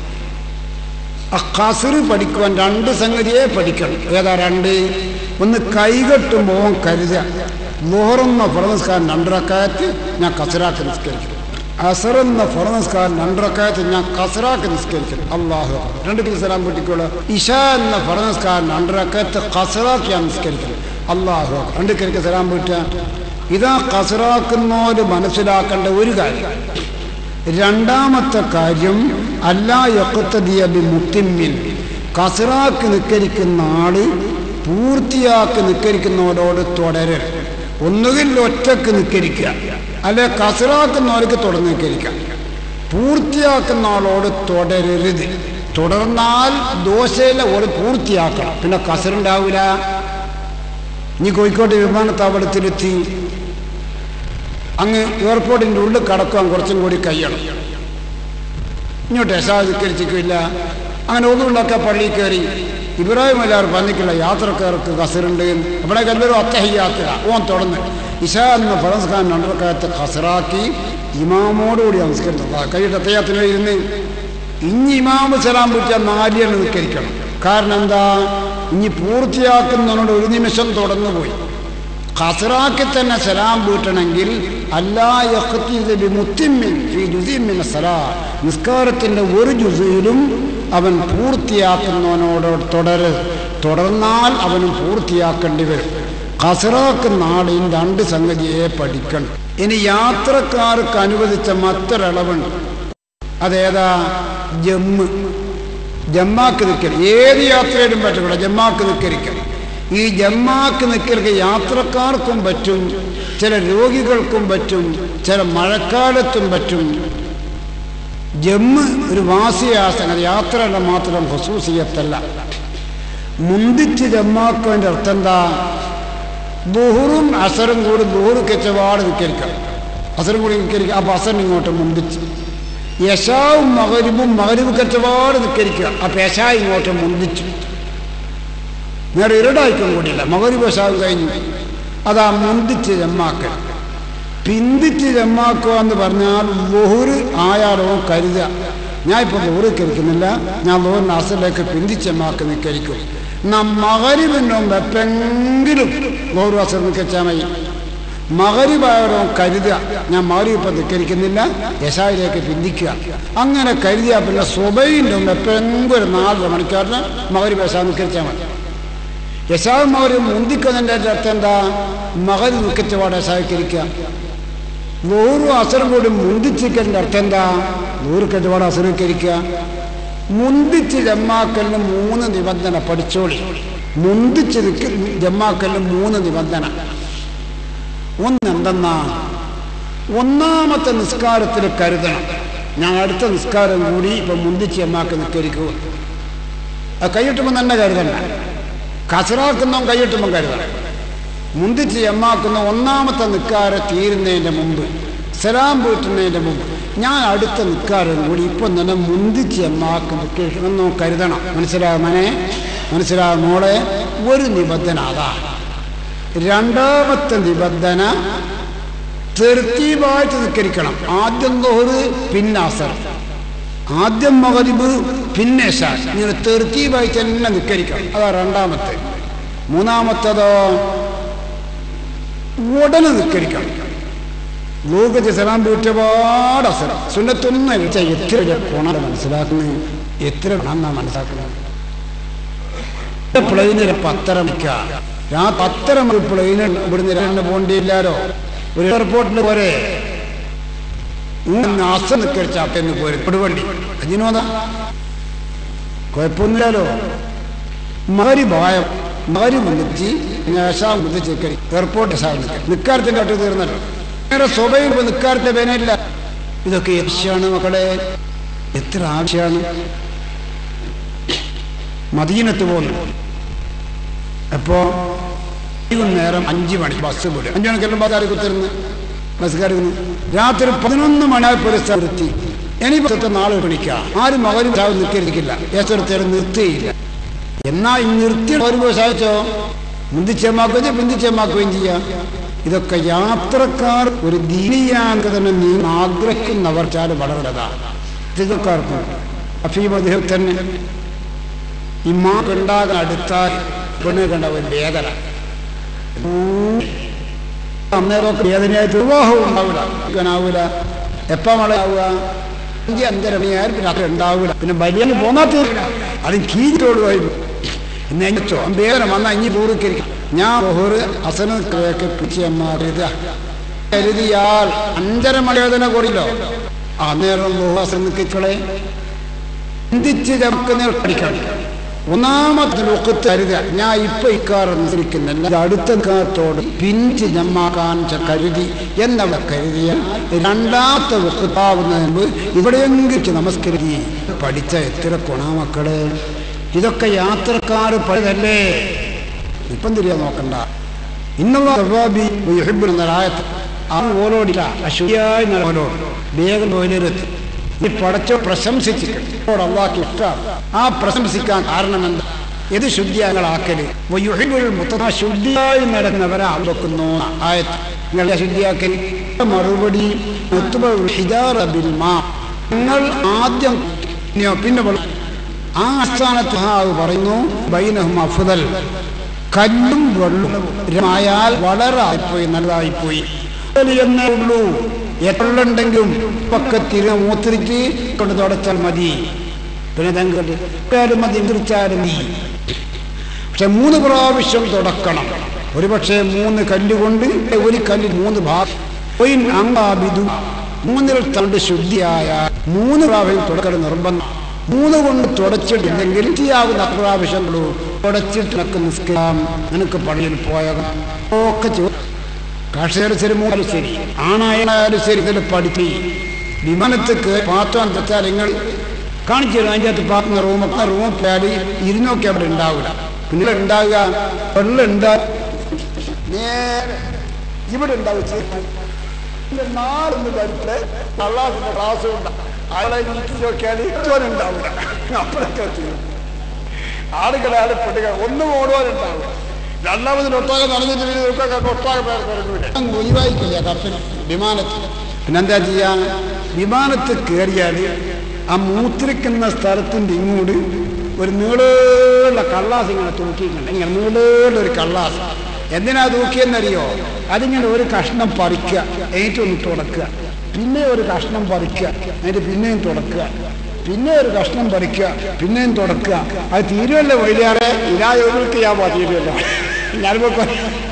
ആ ഖസിർ പഠിക്കുവാൻ രണ്ട് സംഗതിയെ പഠിക്കണം ഏതാ രണ്ട് ഒന്ന് കൈകെട്ടുമ്പോൾ കരുതുക ലോറെന്ന ഫറനസ്കാരൻ രണ്ടരക്കായത്ത് ഞാൻ കസറാക്ക് നിസ്കരിക്കും അസറെന്ന ഫറനസ്കാരൻ രണ്ടരക്കായത്ത് ഞാൻ കസറാക്ക് നിസ്കരിക്കും അള്ളാഹു രണ്ട് സലാം പൊട്ടിക്കോളൂ ഇഷ എന്ന ഫറനസ്കാരൻ രണ്ടരക്കായത്ത് കസറാക്ക് ഞാൻ നിസ്കരിക്കും അള്ളാഹു രണ്ട് കരിക്ക് സലാം പൊട്ടുക ഇതാ കസറാക്കുന്നവര് മനസ്സിലാക്കേണ്ട ഒരു കാര്യം രണ്ടാമത്തെ കാര്യം അല്ലാ യൊക്കത്തതിയബി മുത്തിമ്മിൻ കസറാക്ക് നിക്കരിക്കുന്ന ആള് പൂർത്തിയാക്കി നിക്കരിക്കുന്നവരോട് തുടരൽ ഒന്നുകിൽ ഒറ്റക്ക് നിക്കരിക്കുക അല്ലെ കസറാക്കുന്നവർക്ക് തുടർന്ന് നിക്കരിക്കാം പൂർത്തിയാക്കുന്ന ആളോട് തുടരരുത് തുടർന്നാൽ ദോശയിലെ ഒരു പൂർത്തിയാക്കണം പിന്നെ കസറുണ്ടാവില്ല ഇനി കോഴിക്കോട് വിമാനത്താവളത്തിലെത്തി അങ്ങ് എയർപോർട്ടിൻ്റെ ഉള്ളിൽ കടക്കാൻ കുറച്ചും കൂടി കഴിയണം ഇങ്ങോട്ട് യശാധിക്കരിച്ചിട്ടില്ല അങ്ങനെ ഒന്നുള്ളൊക്കെ പള്ളിയിൽ കയറി ഇബ്രാഹിം അല്ലാർ പന്നിക്കുള്ള യാത്രക്കാർക്ക് കസറുണ്ട് അവിടേക്ക് എല്ലാവരും അത്തഹയ്യാത്ര ഓൻ തുടർന്ന് ഇഷാ എന്ന ഫറസ്ഖാൻ രണ്ടരക്കാലത്ത് കസറാക്കി ഇമാമോടുകൂടി നമസ്കരിച്ചു കൈയിട്ട് അത്തയ്യാത്തിന് ഇരുന്ന് ഇനി ഇമാമ് സലാം പിടിച്ചാൽ നാലിയാണ് നിൽക്കരിക്കണം കാരണം എന്താ ഇനി പൂർത്തിയാക്കുന്നതിനോട് ഒരു നിമിഷം തുടർന്നു പോയി ഖസറാക്കി തന്നെ സലാം വീട്ടണമെങ്കിൽ അല്ലാ യഖ്തിദ് മുത്തിമ്മിൻ ഫീ ജുസിൻ മിന സലാ നിസ്കാരത്തിന്റെ ഒരു ജുസയിലും അവൻ പൂർത്തിയാക്കുന്നവനോട് തുടര് തുടർന്നാൽ അവനും പൂർത്തിയാക്കേണ്ടി വരും ഖസറാക്കുന്ന ആളിൻ രണ്ട് സംഗതിയെ പഠിക്കണം ഇനി യാത്രക്കാർക്ക് അനുവദിച്ച മറ്റൊരളവുണ്ട് അതേതാ ജമ്മ് ജമ്മാക്ക് നിൽക്കൽ ഏത് യാത്രയിലും പറ്റില്ല ജമ്മാക്ക് നിൽക്കരിക്കണം ഈ ജമ്മാക്ക് നിൽക്കൽക്ക് യാത്രക്കാർക്കും പറ്റും ചില രോഗികൾക്കും പറ്റും ചില മഴക്കാലത്തും പറ്റും ജമ്മ് ഒരു വാസിയാസന യാത്രയുടെ മാത്രം ഹുസൂസിയത്തല്ല മുന്തിച്ച് ജമ്മാക്കതിൻ്റെ അർത്ഥം എന്താ ബുഹുറും അസറും കൂടി ബുഹുറ് കെച്ചപാട് നിൽക്കരിക്കാം അസറും കൂടി നിൽക്കരിക്കുക അപ്പം അസറിന് ഇങ്ങോട്ട് മുന്തിച്ച് യശാവും മകരിബും മകരിബ് കെച്ചപാട് നിൽക്കരിക്കുക അപ്പം യശാ ഇങ്ങോട്ട് മുന്തിച്ചു നേരെ ഇരടായിക്കും കൂടിയില്ല മകരിബ് യശാവും കഴിഞ്ഞു അതാ മുന്തിച്ച് ജമ്മാക്കൽ പിന്തിച്ച് ജമ്മാക്കുക എന്ന് പറഞ്ഞാൽ ബുഹുറ് ആയാലോ കരുതുക ഞാൻ ഇപ്പോൾ ബുഹുറ് കരിക്കുന്നില്ല ഞാൻ ബുഹറിന് അസറിലേക്ക് പിന്തിച്ച് ജമ്മാക്ക് നിൽക്കരിക്കും നാം മകരിബിൻ്റെ മുമ്പ് എപ്പെങ്കിലും ബുഹുറ് അസർ നിൽച്ചാൽ മതി മകരിബായാലോ കരുതുക ഞാൻ മകരിബ് ഇപ്പം നിൽക്കരിക്കുന്നില്ല യശായിലേക്ക് പിന്തിക്കുക അങ്ങനെ കരുതിയാൽ പിന്നെ സ്വബൈൻ്റെ മുമ്പ് എപ്പെങ്കിലും ഒരു നാലര മണിക്കൂറിന് മകരിബ് യശാ നിൽക്കരിച്ചാൽ മതി യശാവ് മകര് മുന്തിക്കുന്നതിൻ്റെ അർത്ഥം എന്താ മകര് നിൽക്കച്ചപാട് യശാവിക്കരിക്കുക നൂറും അസറും കൂടി മുന്തിച്ചിക്കലിൻ്റെ അർത്ഥം എന്താ നൂറ് കച്ചപാട് അസറിക്കരിക്കുക മുന്തിച്ച് ജമ്മാക്കലിന് മൂന്ന് നിബന്ധന പഠിച്ചോളി മുന്തിച്ച് നിൽക്ക ജമ്മാക്കലിന് മൂന്ന് നിബന്ധന ഒന്ന് എന്തെന്നാ ഒന്നാമത്തെ നിസ്കാരത്തിൽ കരുതണം ഞാൻ അടുത്ത നിസ്കാരം കൂടി ഇപ്പം മുന്തിച്ച് ജമ്മാക്ക് നിൽക്കരിക്കുക അത് കൈയിട്ടുമ്പോൾ തന്നെ കരുതണ്ട കസറാക്കുന്നവൻ കൈയിട്ടുമ്പോൾ കരുതണം മുന്തിച്ച് എമ്മാക്കുന്ന ഒന്നാമത്തെ നിക്കാരെ തീരുന്നതിൻ്റെ മുമ്പ് സലാം വീട്ടുന്നതിൻ്റെ മുമ്പ് ഞാൻ അടുത്ത നിക്കാരം കൂടി ഇപ്പം തന്നെ മുന്തിച്ച് എമ്മാക്കുന്നു കരുതണം മനസ്സിലാകും മനെ മനസ്സിലാകും മോളെ ഒരു നിബന്ധന അതാ രണ്ടാമത്തെ നിബന്ധന തെർത്തീവായിട്ട് നിക്കരിക്കണം ആദ്യം ദോറ് പിന്നെ അസർ ആദ്യം മകരിബ് പിന്നെ ഷാ ഇങ്ങനെ തെർത്തീവായി തന്നെ നിക്കരിക്കണം അതാ രണ്ടാമത്തെ മൂന്നാമത്തതോ ഉടനെ നിക്കരിക്കണം ലോകത്തെ സലാം ഒരുപാട് അസരം സുന്നത്തൊന്നും വെച്ചാൽ എത്ര വലിയ ഗുണം മനസ്സിലാക്കുന്നത് എത്ര ഗുണം മനസ്സിലാക്കുന്നത് പ്ലെയിനിന് പത്തരം ആ പത്തരം പ്ലെയിന് ഇവിടുന്ന് രണ്ട് പോണ്ടിയില്ലാലോ ഒരു എയർപോർട്ടിൽ പോരെ ഇങ്ങനെ അസ നിക്കരിച്ചാപ്പെന്ന് പോരും കൊടുവണ്ടി അജിനോദ കുഴപ്പമൊന്നുമില്ലല്ലോ മകരി ഭയം മകരി മുന്നിച്ച് യശാം മുന്നിച്ച് നിൽക്കരി എയർപോർട്ട് യശാം നിൽക്കരി നിക്കാരത്തിൻ്റെ അട്ട് തീർന്നല്ലോ നേരെ സ്വഭയിൽ ഇപ്പോൾ നിക്കാരത്തെ വേനയില്ല ഇതൊക്കെ ആവശ്യമാണ് മക്കളെ എത്ര ആവശ്യമാണ് മദീനത്ത് പോകുന്നു അപ്പോ വൈകുന്നേരം അഞ്ച് മണി ബസ് വിടും അഞ്ചു മണിക്കെല്ലാം ബസ്സാരി കുത്തിരുന്ന് ബസ്സുകാരി രാത്രി പതിനൊന്ന് മണിയായപ്പോൾ ഒരു സ്ഥലത്തി ഇനി പത്ത് നാളെ പണിക്കാം ആരും മകരും നിൽക്കരിക്കില്ല ഏച്ചെടുത്തേരം നിർത്തിയില്ല എന്നാ ഈ നിർത്തി ഒരു സഹായിച്ചോ മുന്തിച്ചേമാക്കുകയും പിന്തിച്ചേമാക്കുകയും ചെയ്യാം ഇതൊക്കെ യാത്രക്കാർ ഒരു ദീനിയാങ്ക് തന്നെ നീ ആഗ്രഹിക്കുന്നവർ ചാല് വളരതാണ് തികക്കാർക്കും അഫീം അദ്ദേഹം തന്നെ ഇമ്മാക്കുണ്ടാകാൻ അടുത്താൽ പെണ്ണ് കണ്ട ഒരു വേദന അന്നേരമൊക്കെ വേദനയായിട്ട് വിവാഹവും ഉണ്ടാവില്ല ആവൂല എപ്പ മഴയാവുക അഞ്ച് അഞ്ചരമണിയായാലും പിന്നെ അത് ഉണ്ടാവില്ല പിന്നെ വലിയ പോന്നാ തീർക്കില്ല അതും കീഞ്ഞിട്ടോടുമായിരുന്നു എന്നെ വേദന വന്നാൽ ഇനി പൂർവ്വക്കരിക്കും ഞാൻ ബഹുറ് അസനൊക്കെ പിച്ചിയമ്മാറിയത് കരുതിയാൽ അഞ്ചര മണിയോധന കൂടില്ലോ അന്നേരം ബഹുഹാസൻ നിൽക്കളെ ചിന്തിച്ച് നമുക്ക് പഠിക്കണം ഒന്നാമത്തെ ലോകത്ത് കരുതുക ഞാൻ ഇപ്പൊ ഇക്കാർ അനുസരിക്കുന്നില്ല ഇത് അടുത്ത കാലത്തോട് പിഞ്ച് ഞമ്മാക്കാൻ ച കരുതി എന്നവ കരുതിയ രണ്ടാമത്തെ വെക്കുത്താവുന്നതിന് മുമ്പ് ഇവിടെയെങ്കിലും നമസ്കരുതി പഠിച്ച എത്ര കൊണാമക്കള് ഇതൊക്കെ യാത്രക്കാർ പഴയതല്ലേ ഇപ്പം തിരിയാ നോക്കണ്ട ഇന്നുള്ള ആ ഓലോടില്ല അശുദ്ധിയായി ഓലോട് വേഗം ഓയിലെത്തി ഈ പടച്ചോ പ്രശംസിച്ചിട്ടുണ്ട് അള്ളാഹ്ക്ക് ഇഷ്ടമാണ് ആ പ്രശംസിക്കാൻ കാരണം എന്താ ഇത് ശുദ്ധിയാക്കളാക്കല് മുത്തന ശുദ്ധിയായി നടക്കുന്നവരെ വെക്കുന്നു ആയത്ത് നിങ്ങളുടെ ശുദ്ധിയാക്കൽ മറുപടി നിങ്ങൾ ആദ്യം പിന്നെ ആ അസ്ഥാനത്ത് പറയുന്നു ബൈനഹും അഫുദൽ കല്ലും വെള്ളം ആയാൽ വളരെ ആയിപ്പോയി നല്ലതായിപ്പോയി എന്നേ ഉള്ളൂ എത്രയുണ്ടെങ്കിലും പക്കത്തിൽ മൂത്തിരിച്ച് കൊണ്ട് തുടച്ചാൽ മതി പിന്നെ തങ്കാലും മതി തിരിച്ചാലും മതി പക്ഷെ മൂന്ന് പ്രാവശ്യം തുടക്കണം ഒരു പക്ഷേ മൂന്ന് കല്ലുകൊണ്ട് ഒരു കല്ലിൽ മൂന്ന് ഭാഗം അങ്കാബിദു മൂന്നിൽ തണ്ട് ശുദ്ധിയായ മൂന്ന് പ്രാവശ്യം തുടക്കണം നിർബന്ധം മൂന്ന് കൊണ്ട് തുടച്ചിട്ടില്ലെങ്കിൽ ചെയ്യാവുന്ന പ്രാവശ്യങ്ങളോ തുടച്ചിട്ട് നിനക്ക് നിസ്കാരം നിനക്ക് പള്ളിയിൽ പോയാൽ ഒക്കെ കർഷകർ ശരി മൂന്നാലും ശരി ആണായാലും ശരി ഇതിൽ പഠിപ്പി വിമാനത്തേക്ക് പാത്രം തെച്ചാൽ നിങ്ങൾ കാണിച്ചു തരും അതിൻ്റെ അകത്ത് പാത്തുന്ന റൂമൊക്കെ റൂമിൽ പോയാൽ ഇരുന്നൊക്കെ അവിടെ ഉണ്ടാവില്ല പിന്നെ ഉണ്ടാവുക വെള്ളം ഉണ്ടാ നേരെ ഇവിടെ ഉണ്ടാവും നാളൊന്ന് വരിട്ട് അള്ളാഹിന്റെ ക്ലാസ് ഉണ്ടാവും അയാളെ നീക്കി നോക്കിയാൽ ഇത്തോടെ ഉണ്ടാവില്ല അപ്പോഴൊക്കെ ചെയ്യും ആളുകളെ ആളെ പെട്ടുക ഒന്നും ഓടുവാനുണ്ടാവില്ല രണ്ടാമതിന് ഒട്ടാകെ നടന്നിട്ട് പിന്നെ നോക്കാൻ ഒട്ടാകെ പേർ കുറഞ്ഞൂല ഒഴിവായിക്കില്ല കപ്പൽ വിമാനത്തിൽ പിന്നെന്താ ചെയ്യാ വിമാനത്തിൽ കയറിയാൽ ആ മൂത്രിക്കുന്ന സ്ഥലത്തിൻ്റെ ഇങ്ങോട്ട് ഒരു നീളുള്ള കള്ളാസ് ഇങ്ങനെ തൂക്കിയിട്ടുണ്ട് ഇങ്ങനെ നീളുള്ള ഒരു കള്ളാസ് എന്തിനാ തൂക്കിയെന്നറിയോ അതിങ്ങനെ ഒരു കഷ്ണം പറിക്കുക ഏറ്റവും തുടക്കുക പിന്നെ ഒരു കഷ്ണം പറിക്കുക അതിന് പിന്നെയും തുടക്കുക പിന്നെ ഒരു കഷ്ണം പറിക്കുക പിന്നെയും തുടക്കുക അത് തീരുമല്ലോ വൈകാറെ ഇരായോർക്ക് ഞാൻ തീരുമല്ലോ ഞാനിപ്പോ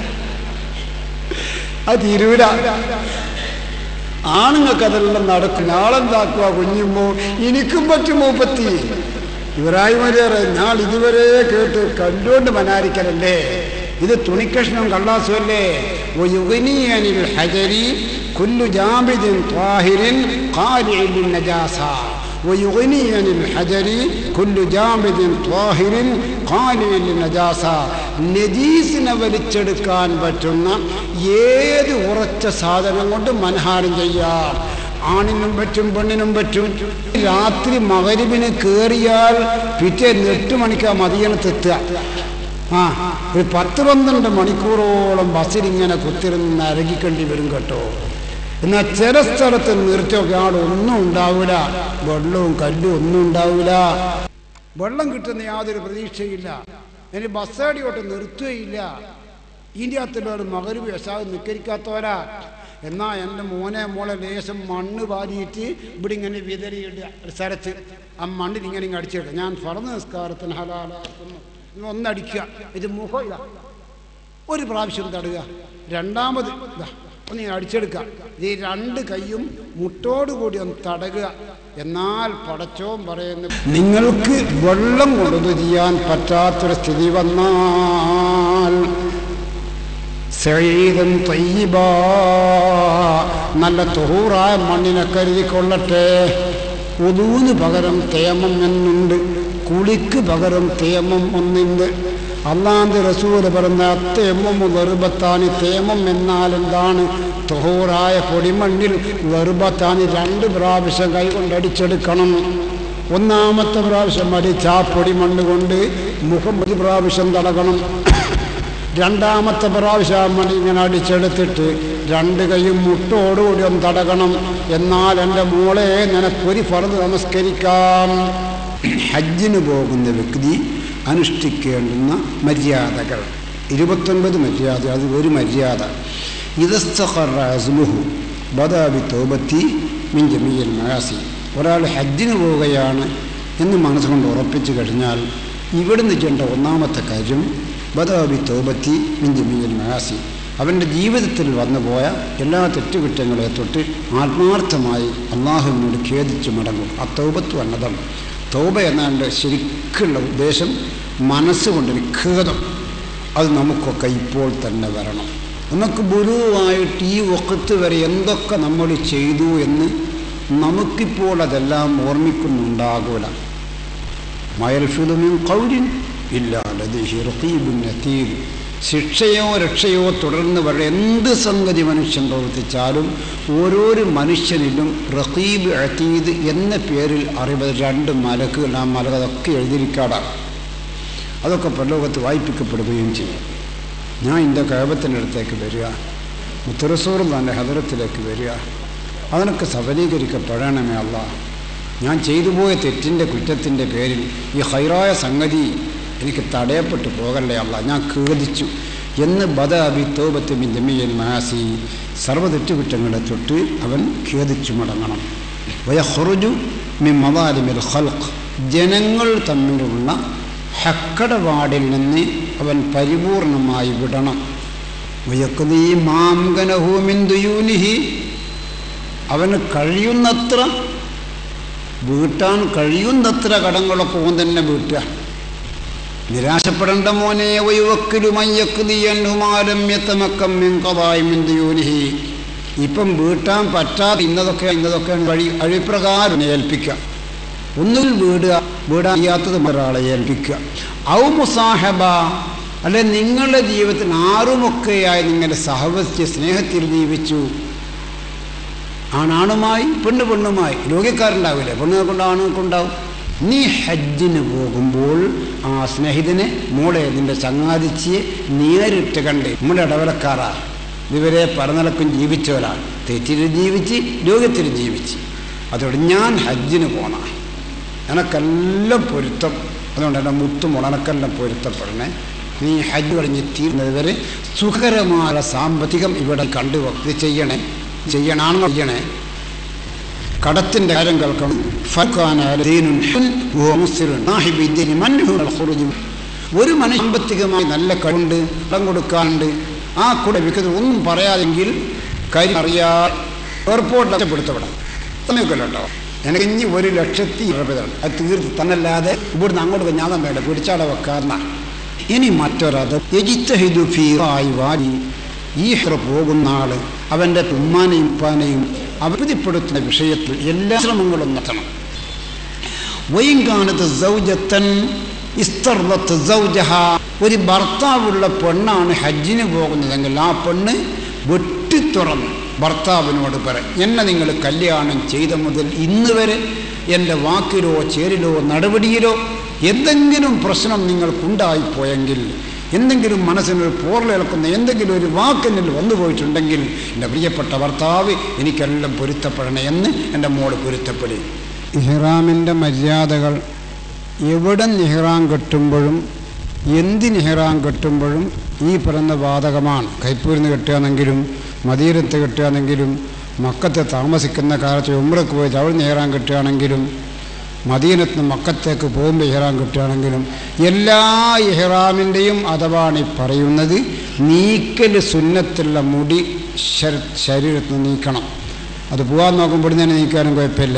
അത് തീരൂല ആണുങ്ങൾക്ക് അതെല്ലാം നടക്കും നാളെന്താക്കുക കുഞ്ഞുമ്പോ എനിക്കും പറ്റും മൂപ്പത്തി ഇവരായി മര്യാദ ഞാൻ ഇതുവരെ കേട്ട് കണ്ടുകൊണ്ട് മനാരിക്കലല്ലേ ഇത് തുണിക്കഷ്ണം കള്ളാസുമല്ലേ യുഗനിയനിൽ ഹജരി കുല്ലു ജാബിദിൻ ത്വാഹിരിൻ ഖാലിഇൻ നജാസ ويغني عن الحجر كل جامد طاهر قالع للنجاسة നജീസിനെ വലിച്ചെടുക്കാൻ പറ്റുന്ന ഏത് ഉറച്ച സാധനം കൊണ്ട് മനഹാരം ചെയ്യാം ആണിനും പറ്റും പെണ്ണിനും പറ്റും രാത്രി മകരിവിന് കയറിയാൽ പിറ്റേന്ന് എട്ട് മണിക്കാ മതിയണത്തെത്തുക ആ ഒരു പത്ത് പന്ത്രണ്ട് മണിക്കൂറോളം ബസ്സിൽ ഇങ്ങനെ കുത്തിരുന്ന് അരകിക്കേണ്ടി വരും കേട്ടോ എന്നാൽ ചില സ്ഥലത്ത് നിർത്തിയൊക്കെ ആളൊന്നും ഉണ്ടാവില്ല വെള്ളവും കല്ലും ഒന്നും ഉണ്ടാവില്ല വെള്ളം കിട്ടുന്ന യാതൊരു പ്രതീക്ഷയില്ല ഇനി ബസ്സേടിയോട്ട് നിർത്തുകയില്ല ഇതിൻ്റെ അകത്തുള്ളവർ മകരുവ് യശാവ് നിക്കരിക്കാത്തവരാ എന്നാ എൻ്റെ മോനെ മോളെ ലേശം മണ്ണ് വാരിയിട്ട് ഇവിടെ ഇങ്ങനെ വിതറിയിടുക ഒരു സ്ഥലത്ത് ആ മണ്ണിൽ ഇങ്ങനെ ഇങ്ങനെ അടിച്ചിടുക ഞാൻ ഫറന്ന് നിസ്കാരത്തിന് ഹലാലാക്കുന്നു ഒന്നടിക്കുക ഇത് മുഖം ഇതാ ഒരു പ്രാവശ്യം തടുക രണ്ടാമത് ഇതാ ഒന്ന് ഇങ്ങനെ അടിച്ചെടുക്കുക ഈ രണ്ട് കൈയും മുട്ടോടുകൂടി ഒന്ന് തടകുക എന്നാൽ പടച്ചോൻ പറയുന്നു നിങ്ങൾക്ക് വെള്ളം കൊണ്ടത് ചെയ്യാൻ പറ്റാത്തൊരു സ്ഥിതി വന്നാൽ സഈദൻ തയ്യിബാ നല്ല തുഹൂറായ മണ്ണിനെ കരുതിക്കൊള്ളട്ടെ ഉദൂന് പകരം തേമം എന്നുണ്ട് കുളിക്ക് പകരം തേമം ഒന്നുണ്ട് അള്ളാന്റെ റസൂല് പറഞ്ഞ തേമം വെറുപത്താനി തേമം എന്നാൽ എന്താണ് തുഹൂറായ പൊടിമണ്ണിൽ വെറുപത്താനി രണ്ട് പ്രാവശ്യം കൈകൊണ്ട് അടിച്ചെടുക്കണം ഒന്നാമത്തെ പ്രാവശ്യം അടിച്ച് ആ പൊടിമണ്ണ് കൊണ്ട് മുഖം ഒരു പ്രാവശ്യം തടകണം രണ്ടാമത്തെ പ്രാവശ്യം മണി ഇങ്ങനെ അടിച്ചെടുത്തിട്ട് രണ്ട് കൈയും മുട്ടോടുകൂടി ഒന്ന് തടകണം എന്നാൽ എൻ്റെ മോളെ നിനക്കൊരു ഫറത് നമസ്കരിക്കാം ഹജ്ജിന് പോകുന്ന വ്യക്തി അനുഷ്ഠിക്കേണ്ടുന്ന മര്യാദകൾ ഇരുപത്തൊൻപത് മര്യാദ അത് ഒരു മര്യാദ ഇതസ്തഖറു ബദാബി തോബത്തി മിൻ ജമീൽ മയാസി ഒരാൾ ഹജ്ജിന് പോവുകയാണ് എന്ന് മനസ്സുകൊണ്ട് ഉറപ്പിച്ചു കഴിഞ്ഞാൽ ഇവിടുന്ന് ചെയ്യേണ്ട ഒന്നാമത്തെ കാര്യം ബദാബി തോബത്തി മിഞ്ചമിയൽ മയാസി അവൻ്റെ ജീവിതത്തിൽ വന്നുപോയ എല്ലാ തെറ്റുകുറ്റങ്ങളെ തൊട്ട് ആത്മാർത്ഥമായി അള്ളാഹുവിനോട് ഖേദിച്ചു മടങ്ങും ആ തൗബത്ത് വന്നതം തൗബ എന്നാണ്ട് ശരിക്കുള്ള ഉദ്ദേശം മനസ്സുകൊണ്ടൊരു ഖേദം അത് നമുക്കൊക്കെ ഇപ്പോൾ തന്നെ വരണം നമുക്ക് ഗുരുവായിട്ട് ഈ ഒക്കത്ത് വരെ എന്തൊക്കെ നമ്മൾ ചെയ്തു എന്ന് നമുക്കിപ്പോൾ അതെല്ലാം ഓർമ്മിക്കുന്നുണ്ടാകൂല മയൽഫിലുമിൻ കൗരിൻ ഇല്ലാതെ ഹിറീബുൻ ശിക്ഷയോ രക്ഷയോ തുടർന്ന് വരെ എന്ത് സംഗതി മനുഷ്യൻ പ്രവർത്തിച്ചാലും ഓരോരോ മനുഷ്യനിലും റഖീബ് അത്തീദ് എന്ന പേരിൽ അറിവ് രണ്ട് മലക്കുകൾ ആ മലക അതൊക്കെ എഴുതിയിരിക്കാടാണ് അതൊക്കെ പ്രലോകത്ത് വായിപ്പിക്കപ്പെടുകയും ചെയ്യും ഞാൻ എൻ്റെ കഴപത്തിൻ്റെ അടുത്തേക്ക് വരിക മുത്തറസൂർ തൻ്റെ ഹദരത്തിലേക്ക് വരിക അതിനൊക്കെ സഫലീകരിക്കപ്പെടണമേ അല്ല ഞാൻ ചെയ്തു പോയ തെറ്റിൻ്റെ കുറ്റത്തിൻ്റെ പേരിൽ ഈ ഹൈറായ സംഗതി എനിക്ക് തടയപ്പെട്ടു പോകല്ലേ അല്ല ഞാൻ കേദിച്ചു എന്ന് ബദ അബി തോബത്ത് ബിൻ ജമിയൽ മഹാസി സർവ്വ തെറ്റുകുറ്റങ്ങളെ തൊട്ട് അവൻ ഖേദിച്ചു മടങ്ങണം വയഹുറുജു മി മവാലിമിൽ ഖൽഖ് ജനങ്ങൾ തമ്മിലുള്ള ഹക്കടപാടിൽ നിന്ന് അവൻ പരിപൂർണമായി വിടണം വയക്കുതീ മാംഗനഹൂമിൻ ദുയൂനിഹി അവന് കഴിയുന്നത്ര വീട്ടാൻ കഴിയുന്നത്ര കടങ്ങളൊക്കെ ഓൻ തന്നെ വീട്ടുക നിരാശപ്പെടേണ്ട മോനെ വയുവക്കിലുമയ്യക്കുതിയൂനിഹി ഇപ്പം വീട്ടാൻ പറ്റാതെ ഇന്നതൊക്കെ ഇന്നതൊക്കെ വഴി അഴിപ്രകാരം ഏൽപ്പിക്കുക ഒന്നുകിൽ വീടുക വീടാൻ ചെയ്യാത്തത് ഒരാളെ ഏൽപ്പിക്കുക ഔ മുസാഹബ അല്ലെ നിങ്ങളുടെ ജീവിതത്തിൽ ആറുമൊക്കെയായി നിങ്ങളുടെ സഹവസ്യ സ്നേഹത്തിൽ ജീവിച്ചു ആണാണുമായി പെണ്ണ് പെണ്ണുമായി രോഗിക്കാരുണ്ടാവില്ലേ പെണ്ണുങ്ങൾ കൊണ്ട് ആണുങ്ങൾക്കുണ്ടാവും നീ ഹജ്ജിന് പോകുമ്പോൾ ആ സ്നേഹിതനെ മോളെ നിന്റെ ചങ്ങാതിച്ചിയെ നേരിട്ട് കണ്ട് നമ്മുടെ ഇടവലക്കാരാ ഇവരെ പറനിലക്കും ജീവിച്ചവരാണ് തെറ്റിലും ജീവിച്ച് രോഗത്തിലും ജീവിച്ച് അതോടെ ഞാൻ ഹജ്ജിന് പോണ എനക്കെല്ലാം പൊരുത്തം അതുകൊണ്ട് എൻ്റെ മുത്തും മുളനക്കെല്ലാം പൊരുത്തപ്പെടണേ നീ ഹജ്ജ് കഴിഞ്ഞ് തീരുന്നത് വരെ സുഖകരമായ സാമ്പത്തികം ഇവിടെ കണ്ടു ഇത് ചെയ്യണേ ചെയ്യണാണെന്ന് ചെയ്യണേ കടത്തിൻ്റെ കാര്യം കേൾക്കണം ഒരു മനുഷ്യ സാമ്പത്തികമായി നല്ല കഴിവുണ്ട് കടം കൊടുക്കാറുണ്ട് ആ കൂടെ വിൽക്കുന്നത് ഒന്നും പറയാതെങ്കിൽ കാര്യം അറിയാ എയർപോർട്ട് രക്ഷപ്പെടുത്തപ്പെടാം സമയമൊക്കെയല്ലോ കേട്ടോ എനിക്ക് ഇനി ഒരു ലക്ഷത്തി രൂപയാണ് അത് തീർത്ത് തന്നല്ലാതെ ഇവിടുന്ന് അങ്ങോട്ട് ഞാൻ വേണ്ട പിടിച്ചാടെ വെക്കാറുന്ന ഇനി മറ്റൊരത് യജിത്തഹിദുഫീറായി വാരി ഈ ഹ്ര പോകുന്ന ആള് അവൻ്റെ ഉമ്മാനെയും ഉപ്പാനെയും അവധിപ്പെടുത്തുന്ന വിഷയത്തിൽ എല്ലാ ശ്രമങ്ങളും നടത്തണം വൈകാനത്ത് സൗജത്തൻ ഇസ്തർവത്ത് സൗജഹ ഒരു ഭർത്താവുള്ള പെണ്ണാണ് ഹജ്ജിന് പോകുന്നതെങ്കിൽ ആ പെണ്ണ് വെട്ടിത്തുറന്ന് ഭർത്താവിനോട് പറയും എന്നെ നിങ്ങൾ കല്യാണം ചെയ്ത മുതൽ ഇന്ന് വരെ എൻ്റെ വാക്കിലോ ചേരിലോ നടപടിയിലോ എന്തെങ്കിലും പ്രശ്നം നിങ്ങൾക്കുണ്ടായിപ്പോയെങ്കിൽ എന്തെങ്കിലും മനസ്സിനൊരു പോർലേൽക്കുന്ന എന്തെങ്കിലും ഒരു വാക്കെന്നിൽ വന്നു പോയിട്ടുണ്ടെങ്കിൽ എൻ്റെ പ്രിയപ്പെട്ട ഭർത്താവ് എനിക്കെല്ലാം പൊരുത്തപ്പെടണേ എന്ന് എൻ്റെ മോള് പൊരുത്തപ്പെടും ഇഹ്റാമിൻ്റെ മര്യാദകൾ എവിടെ ഇഹ്റാം കെട്ടുമ്പോഴും എന്തിന് ഇഹ്റാം കെട്ടുമ്പോഴും ഈ പറയുന്ന ബാധകമാണ് കൈപ്പൂരിന്ന് കെട്ടുകയാണെങ്കിലും മദീരത്ത് കെട്ടുകയാണെങ്കിലും മക്കത്തെ താമസിക്കുന്ന കാലത്ത് ഉമ്രക്ക് പോയി അവിടെ നിന്ന് ഇഹ്റാം കെട്ടുകയാണെങ്കിലും മദീനത്ത് നിന്ന് മക്കത്തേക്ക് പോകുമ്പോൾ ഇഹ്റാം കിട്ടുകയാണെങ്കിലും എല്ലാ ഇഹ്റാമിൻ്റെയും അഥവാണ് ഈ പറയുന്നത് നീക്കൽ സുന്നത്തുള്ള മുടി ശരീരത്തിൽ നിന്ന് നീക്കണം അത് പോകാൻ നോക്കുമ്പോൾ തന്നെ നീക്കാനും കുഴപ്പമില്ല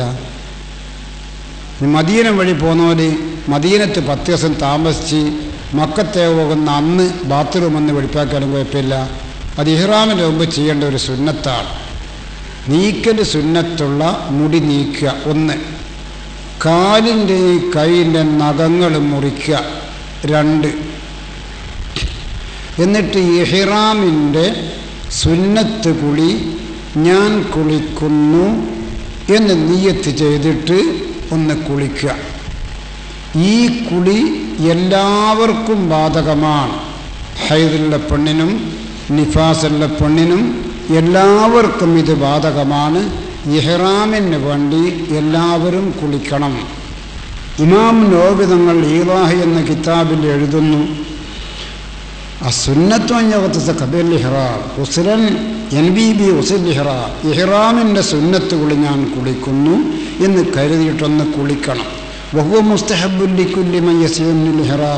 മദീനം വഴി പോകുന്നവര് മദീനത്ത് പത്ത് ദിവസം താമസിച്ച് മക്കത്തെ പോകുന്ന അന്ന് ബാത്റൂം ഒന്ന് വെടിപ്പാക്കാനും കുഴപ്പമില്ല അത് ഇഹ്റാമിൻ്റെ മുമ്പ് ചെയ്യേണ്ട ഒരു സുന്നത്താണ് നീക്കൽ സുന്നത്തുള്ള മുടി നീക്കുക ഒന്ന് കാലിൻ്റെ കൈയിൻ്റെ നഖങ്ങൾ മുറിക്കുക രണ്ട് എന്നിട്ട് ഇഹിറാമിൻ്റെ സുന്നത്ത് കുളി ഞാൻ കുളിക്കുന്നു എന്ന് നീയത്ത് ചെയ്തിട്ട് ഒന്ന് കുളിക്കുക ഈ കുളി എല്ലാവർക്കും ബാധകമാണ് ഹൈദുള്ള പെണ്ണിനും നിഫാസുള്ള പെണ്ണിനും എല്ലാവർക്കും ഇത് ബാധകമാണ് ഇഹ്റാമിന് വേണ്ടി എല്ലാവരും കുളിക്കണം ഇമാം നോബിതങ്ങൾ ഈവാഹി എന്ന കിതാബിൽ എഴുതുന്നു അസുന്നത്വഞ്ഞകത്ത് കബിൽ ഇഹ്റാം ഉസ്ലൻ എൻ ബി ബി ഉസിൽ ഇഹ്റാം ഇഹ്റാമിൻ്റെ സുന്നത്ത് കുളി ഞാൻ കുളിക്കുന്നു എന്ന് കരുതിയിട്ടൊന്ന് കുളിക്കണം ബഹുവ മുസ്തഹബുല്ലിക്കുല്ലി മയ്യസിൽ ഇഹ്റാം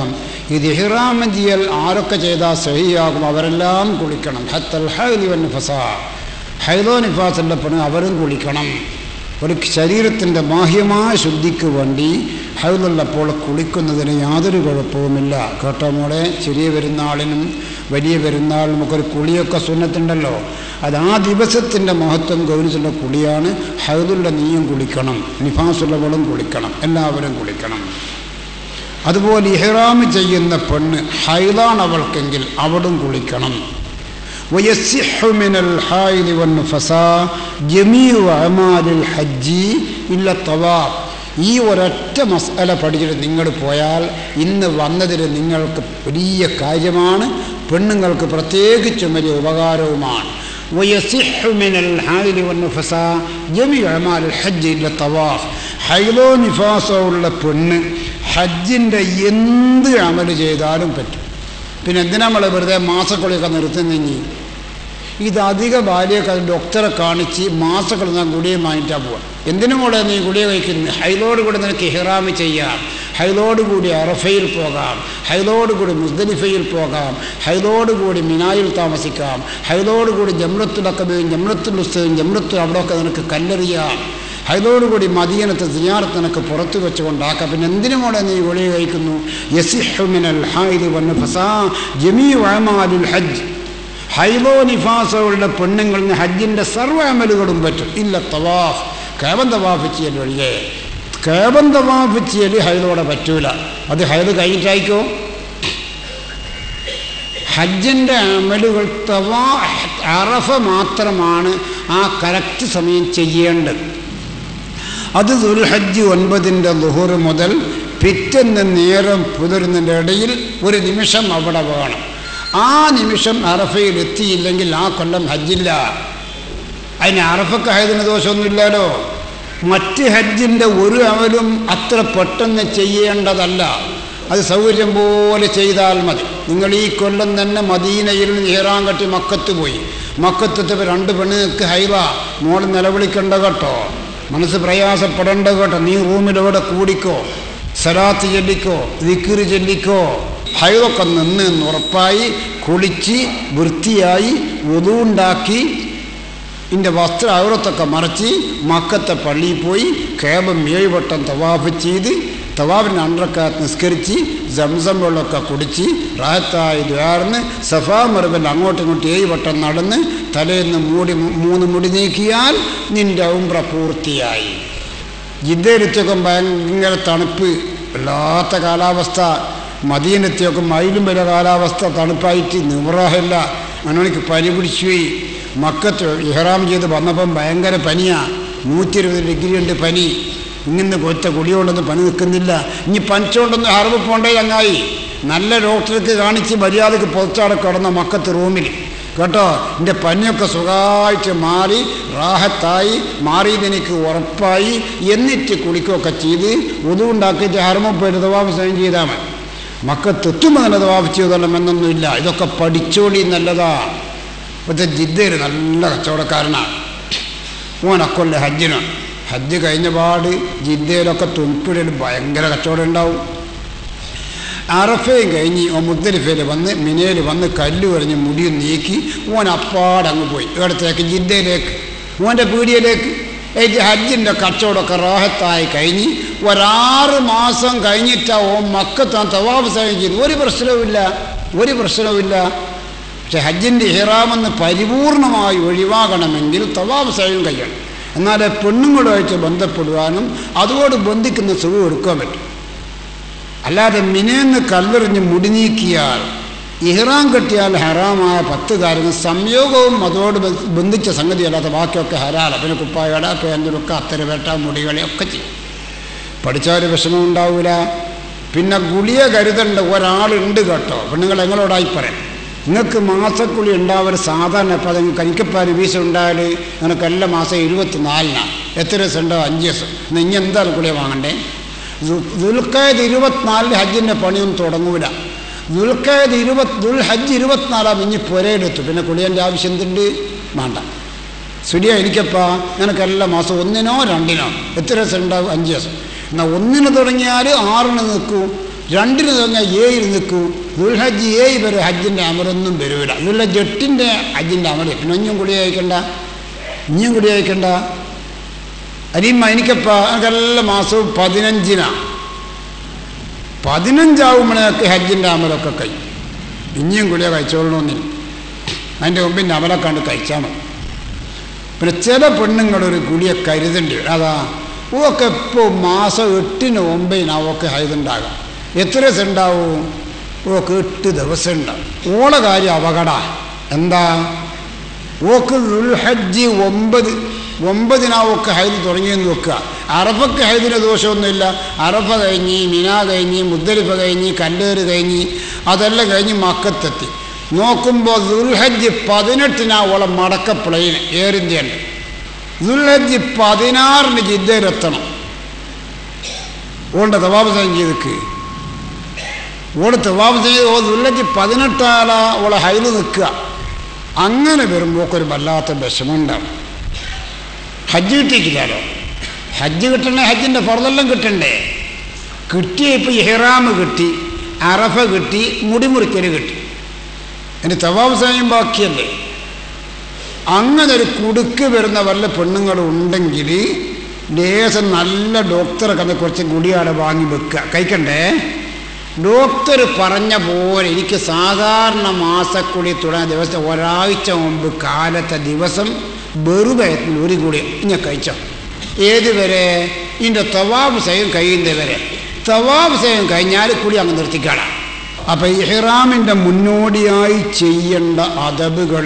ഇത് ഇഹ്റാമം ചെയ്യൽ ആരൊക്കെ ചെയ്താൽ സഹിയാകും അവരെല്ലാം കുളിക്കണം ഹത്തൽ ഹൈലിവൻ ഫസാ ഹൈദോ നിഫാസിൻ്റെ പെണ്ണ് അവരും കുളിക്കണം ഒരു ശരീരത്തിൻ്റെ ബാഹ്യമായ ശുദ്ധിക്ക് വേണ്ടി ഹൈലുള്ളപ്പോൾ കുളിക്കുന്നതിന് യാതൊരു കുഴപ്പവുമില്ല കേട്ടോ മോളെ ചെറിയ പെരുന്നാളിനും വലിയ പെരുന്നാളിനും ഒക്കെ ഒരു കുളിയൊക്കെ സുന്നത്തുണ്ടല്ലോ അത് ആ ദിവസത്തിൻ്റെ മഹത്വം ഗൗനിച്ചുള്ള കുളിയാണ് ഹൈദുള്ള നീയും കുളിക്കണം നിഫാസുള്ളവളും കുളിക്കണം എല്ലാവരും കുളിക്കണം അതുപോലെ ഇഹ്റാം ചെയ്യുന്ന പെണ്ണ് ഹൈലാണ് അവൾക്കെങ്കിൽ അവളും കുളിക്കണം ويصح من الحائض والنفساء جميع أعمال الحج إلا الطواف ഈ ഒരൊറ്റ മസാല പഠിച്ചിട്ട് നിങ്ങൾ പോയാൽ ഇന്ന് വന്നതിൽ നിങ്ങൾക്ക് വലിയ കാര്യമാണ് പെണ്ണുങ്ങൾക്ക് പ്രത്യേകിച്ചും വലിയ ഉപകാരവുമാണ് ويصح من الحائض والنفساء جميع أعمال الحج إلا الطواف ഹൈലോ നിഫാസോ ഉള്ള പെണ്ണ് ഹജ്ജിൻ്റെ എന്ത് അമല് ചെയ്താലും പറ്റും പിന്നെ എന്തിനാ നമ്മൾ വെറുതെ മാസക്കുളിയൊക്കെ നിർത്തുന്നെങ്കിൽ ഇത് അധിക ബാല്യൊക്കെ ഡോക്ടറെ കാണിച്ച് മാസക്കുളി ഞാൻ ഗുളിയെ വാങ്ങിച്ചാൽ പോവാം എന്തിനും കൂടെ നീ ഗുളിയ കഴിക്കുന്നു ഹൈലോട് കൂടി നിനക്ക് ഇഹ്റാമ് ചെയ്യാം ഹൈലോട് കൂടി അറഫയിൽ പോകാം ഹൈലോട് കൂടി മുസ്ദലിഫയിൽ പോകാം ഹൈലോട് കൂടി മിനായിൽ താമസിക്കാം ഹൈലോട് കൂടി ജമ്രത്തുലക്കബയും ജമ്രത്തുൽ ഉസ്തവും ജമ്രത്തുൽ അവിടെയൊക്കെ നിനക്ക് കല്ലെറിയാം ഹൈതോടുകൂടി മദീനത്തെ സിയാറത്ത് നിനക്ക് പുറത്തു വെച്ചുകൊണ്ടാക്കാം പിന്നെ എന്തിനും കൂടെ നീ ഒളിയ കഴിക്കുന്നു യസിഹുമിനൽ ഹായിദ് വന്ന ഫസാ ജമീ വഴമാലുൽ ഹജ്ജ് ഹൈദോ നിഫാസുള്ള പെണ്ണുങ്ങളിൽ ഹജ്ജിൻ്റെ സർവ്വ അമലുകളും പറ്റും ഇല്ല തവാഫ് കേവൻ തവാഫ് ചെയ്യൽ ഒഴികെ കേവൻ തവാഫ് ചെയ്യൽ ഹൈദോടെ പറ്റൂല അത് ഹൈദ് കഴിഞ്ഞിട്ടായിക്കോ ഹജ്ജിൻ്റെ അമലുകൾ തവാ അറഫ മാത്രമാണ് ആ കറക്റ്റ് സമയം ചെയ്യേണ്ടത് അത് ദുൽഹജ്ജ് ഒൻപതിൻ്റെ ലുഹുർ മുതൽ പിറ്റെന്ന് നേരം പുലരുന്നതിൻ്റെ ഇടയിൽ ഒരു നിമിഷം അവിടെ വേണം ആ നിമിഷം അറഫയിൽ എത്തിയില്ലെങ്കിൽ ആ കൊല്ലം ഹജ്ജില്ല അതിന് അറഫക്ക് ഹജ്ജിന് ദോഷമൊന്നുമില്ലല്ലോ മറ്റ് ഹജ്ജിൻ്റെ ഒരു അമലും അത്ര പെട്ടെന്ന് ചെയ്യേണ്ടതല്ല അത് സൗകര്യം പോലെ ചെയ്താൽ മതി നിങ്ങൾ ഈ കൊല്ലം തന്നെ മദീനയിൽ ഇഹ്റാൻ കെട്ടി മക്കത്ത് പോയി മക്കത്തെത്തിയപ്പോൾ രണ്ട് പെണ്ണുങ്ങൾക്ക് ഹൈവ മോൾ നിലവിളിക്കണ്ട കേട്ടോ മനസ്സ് പ്രയാസപ്പെടേണ്ട കേട്ടോ നീ റൂമിലവിടെ കൂടിക്കോ സലാത്ത് ചെല്ലിക്കോ ദിക്കിറ് ചെല്ലിക്കോ ഹൈവൊക്കെ നിന്ന് എന്ന് ഉറപ്പായി കുളിച്ച് വൃത്തിയായി ഒതുണ്ടാക്കി ഇതിൻ്റെ വസ്ത്ര ഔറത്തൊക്കെ മറച്ച് മക്കത്തെ പള്ളിയിൽ പോയി കേബം ഏഴ് വട്ടം തവാഫ് ചെയ്ത് തവാബിൻ്റെ അണ്ടറക്കാത്ത് നിസ്കരിച്ച് സംസം വെള്ളമൊക്കെ കുടിച്ച് റാഹത്തായി ദ്വാർന്ന് സഫാ മറുപൽ അങ്ങോട്ടും ഇങ്ങോട്ടും ഏഴ് വട്ടം നടന്ന് തലേന്ന് മൂടി മൂന്ന് മുടി നീക്കിയാൽ നിന്റെ ഉംറ പൂർത്തിയായി ജിദ്ദയിലെത്തിയൊക്കെ ഭയങ്കര തണുപ്പ് വല്ലാത്ത കാലാവസ്ഥ മദീനത്തിയൊക്കെ മയിലും വലിയ കാലാവസ്ഥ തണുപ്പായിട്ട് നിവറാഹില്ല മനോണിക്ക് പനി പിടിച്ചു പോയി മക്കത്ത് ഇഹ്റാം ചെയ്ത് വന്നപ്പം ഭയങ്കര പനിയാണ് നൂറ്റി ഇരുപത് ഡിഗ്രി ഉണ്ട് പനി ഇങ്ങനെ കൊച്ച കുടിയോണ്ടൊന്നും പനി നിൽക്കുന്നില്ല ഇനി പനിച്ചുകൊണ്ടൊന്നും ഹർവ് പോണ്ടേ ചങ്ങായി നല്ല ഡോക്ടർക്ക് കാണിച്ച് മര്യാദക്ക് പൊതിച്ചാടെ കിടന്ന മക്കത്ത് റൂമിൽ കേട്ടോ എൻ്റെ പനിയൊക്കെ സുഖമായിട്ട് മാറി റാഹത്തായി മാറിയതെനിക്ക് ഉറപ്പായി എന്നിട്ട് കുളിക്കുകയൊക്കെ ചെയ്ത് ഒതുണ്ടാക്കിയിട്ട് ഹർമ്മ പോയിട്ട് ദവാബ് സൈൻ ചെയ്താൽ മതി മക്കത്തെത്തുമ്പോൾ തന്നെ ദവാബ് ചെയ്തോളാം എന്നൊന്നുമില്ല ഇതൊക്കെ പഠിച്ചോളി നല്ലതാ ഇപ്പോഴത്തെ ജിദ്ദയിൽ നല്ല കച്ചവടക്കാരനാണ് ഓനക്കൊല്ല ഹജ്ജിന് ഹജ്ജ് കഴിഞ്ഞ പാട് ജിദ്ദയിലൊക്കെ തുണിപ്പിടൽ ഭയങ്കര കച്ചവടം ഉണ്ടാവും അറഫയും കഴിഞ്ഞ് ഓ മുദ്ദലിഫയിൽ വന്ന് മിനയിൽ വന്ന് കല്ല് പറഞ്ഞ് മുടിയും നീക്കി ഓൻ അപ്പാടെ അങ്ങ് പോയി ഇവിടത്തേക്ക് ജിദ്ദയിലേക്ക് ഓൻ്റെ പീടിയയിലേക്ക് ഏറ്റ് ഹജ്ജിൻ്റെ കച്ചവടമൊക്കെ റാഹത്തായി കഴിഞ്ഞ് ഒരാറ് മാസം കഴിഞ്ഞിട്ടാ ഓ മക്കത്താൻ തവാബ് സൈൻ ചെയ്തു ഒരു പ്രശ്നവുമില്ല ഒരു പ്രശ്നവുമില്ല പക്ഷെ ഹജ്ജിൻ്റെ ഇഹ്റാമെന്ന് പരിപൂർണമായി ഒഴിവാകണമെങ്കിൽ തവാബ് സൈൻ കഴിയണം എന്നാലേ പെണ്ണുങ്ങളുമായിട്ട് ബന്ധപ്പെടുവാനും അതോട് ബന്ധിക്കുന്ന സുഖം എടുക്കാൻ പറ്റും അല്ലാതെ മിനേന്ന് കല്ലെറിഞ്ഞ് മുടി നീക്കിയാൽ ഇഹ്റാം കെട്ടിയാൽ ഹറാമായ പത്ത് കാര്യങ്ങൾ സംയോഗവും അതോട് ബന്ധിച്ച സംഗതി അല്ലാതെ ബാക്കിയൊക്കെ ഹരാല പിന്നെ കുപ്പായട പേന്തലൊക്കെ അത്തര വേട്ട മുടികളെ ഒക്കെ ചെയ്യും പഠിച്ചാൽ വിഷമം ഉണ്ടാവില്ല പിന്നെ ഗുളിയ കരുതേണ്ട ഒരാളുണ്ട് കേട്ടോ പെണ്ണുങ്ങൾ എങ്ങളോടായി പറയാം നിങ്ങൾക്ക് മാസക്കുളി ഉണ്ടാവൽ സാധാരണ ഇപ്പം അത് കനിക്കപ്പാന് വീസ ഉണ്ടായാൽ നിനക്ക് എല്ലാ മാസം ഇരുപത്തിനാലിനാണ് എത്ര ദിവസം ഉണ്ടാവും അഞ്ച് ദിവസം എന്നാൽ ഇനി എന്താണ് കുളിയ വാങ്ങണ്ടേ ദുൽഖയത് ഇരുപത്തിനാലിന് ഹജ്ജിൻ്റെ പണിയൊന്നും തുടങ്ങൂല ദുൽഖയത് ഇരുപത് ദുൽ ഹജ്ജ് ഇരുപത്തിനാലാം ഇനി പുരയിലെത്തു പിന്നെ കുളിയൻ്റെ ആവശ്യം എന്തുണ്ട് വേണ്ട സുരിയ എനിക്കപ്പാ നിനക്ക് എല്ലാ മാസം ഒന്നിനോ രണ്ടിനോ എത്ര ദിവസം ഉണ്ടാവും അഞ്ച് ദിവസം എന്നാൽ ഒന്നിന് തുടങ്ങിയാൽ ആറിന് നിൽക്കൂ രണ്ടിന് തുടങ്ങിയ ഏയിൽ നിൽക്കൂ ദുൽഹജ്ജ് ഏഴ് വരെ ഹജ്ജിൻ്റെ അമലൊന്നും വരൂല ദുൽഹജ്ജ് എട്ടിൻ്റെ ഹജ്ജിൻ്റെ അമൽ പിന്നെ ഒന്നും കൂടി അയക്കണ്ട ഇനിയും കൂടി അയക്കണ്ട അനിയമ്മ എനിക്കപ്പ എല്ലാ മാസവും പതിനഞ്ചിനാണ് പതിനഞ്ചാവുമ്പോഴേക്ക് ഹജ്ജിൻ്റെ അമലൊക്കെ കഴിയും ഇനിയും കൂടിയാ കഴിച്ചോളണമെന്നില്ല അതിൻ്റെ മുമ്പിൻ്റെ അമലൊക്കെ കണ്ട് കഴിച്ചാൽ മതി പിന്നെ ചില പെണ്ണുങ്ങളൊരു കുടിയെ കരുതേണ്ടി വരും അതാ ഓക്കെ ഇപ്പോൾ മാസം എട്ടിന് ഒമ്പതിന് അവക്ക് ഹൈതുണ്ടാകാം എത്ര ദിവസം ഉണ്ടാവും ഓക്ക് എട്ട് ദിവസം ഉണ്ടാവും ഓളെ കാര്യം അപകട എന്താ ഓക്ക് ദുൽഹജ്ജ് ഒമ്പത് ഒമ്പതിനാ ഒക്കെ ഹൈദ് തുടങ്ങിയെന്ന് വെക്കുക അറഫക്ക് ഹൈദിന് ദോഷമൊന്നുമില്ല അറഫ കഴിഞ്ഞ് മിന കഴിഞ്ഞ് മുദ്ദലിഫ കഴിഞ്ഞ് കല്ലേറ് കഴിഞ്ഞ് അതെല്ലാം കഴിഞ്ഞ് മക്കത്തെത്തി നോക്കുമ്പോൾ ദുൽഹജ്ജ് പതിനെട്ടിനാ ഓളെ മടക്ക പ്ലെയിൻ എയർ ഇന്ത്യ ഉണ്ട് ദുൽഹജ്ജ് പതിനാറിന് ജിദ്ദയിലെത്തണം ഓളുടെ തവാബ് സൈൻ ചെയ്തിക്ക് ഓള് തവാബ് ചെയ്ത് ഓ ദുൽഹജ്ജ് പതിനെട്ടാളാ ഓളെ ഹൈല് നിൽക്കുക അങ്ങനെ വരുമ്പോൾ ഒരു വല്ലാത്ത വിഷമമുണ്ടാവും ഹജ്ജ് കിട്ടിയിട്ടില്ലല്ലോ ഹജ്ജ് കിട്ടണേ ഹജ്ജിൻ്റെ ഫറതെല്ലാം കിട്ടണ്ടേ കിട്ടിയ ഇപ്പം ഇഹ്റാമ് കിട്ടി അറഫ കിട്ടി മുടിമുറിക്കൽ കിട്ടി ഇനി തവാബ് സമയം ബാക്കിയല്ലേ അങ്ങനെ ഒരു കുടുക്ക് വരുന്ന വല്ല പെണ്ണുങ്ങളും ഉണ്ടെങ്കിൽ ലേശം നല്ല ഡോക്ടറെ കന്ന് കുറച്ച് ഗുളിയാടെ വാങ്ങി വെക്കുക കഴിക്കണ്ടേ ഡോക്ടർ പറഞ്ഞ പോലെ എനിക്ക് സാധാരണ മാസക്കുടി തുടങ്ങിയ ദിവസം ഒരാഴ്ച മുമ്പ് കാലത്തെ ദിവസം വെറുവയത്തിൽ ഒരു കൂടി ഇങ്ങനെ കഴിച്ചോ ഏതുവരെ ഇതിൻ്റെ തവാബ് സയം കഴിയുന്നവരെ തവാബ് സയം കഴിഞ്ഞാൽ കുടി അങ്ങ് നിർത്തിക്കാടാം അപ്പം ഇഹ്റാമിൻ്റെ മുന്നോടിയായി ചെയ്യേണ്ട അതബുകൾ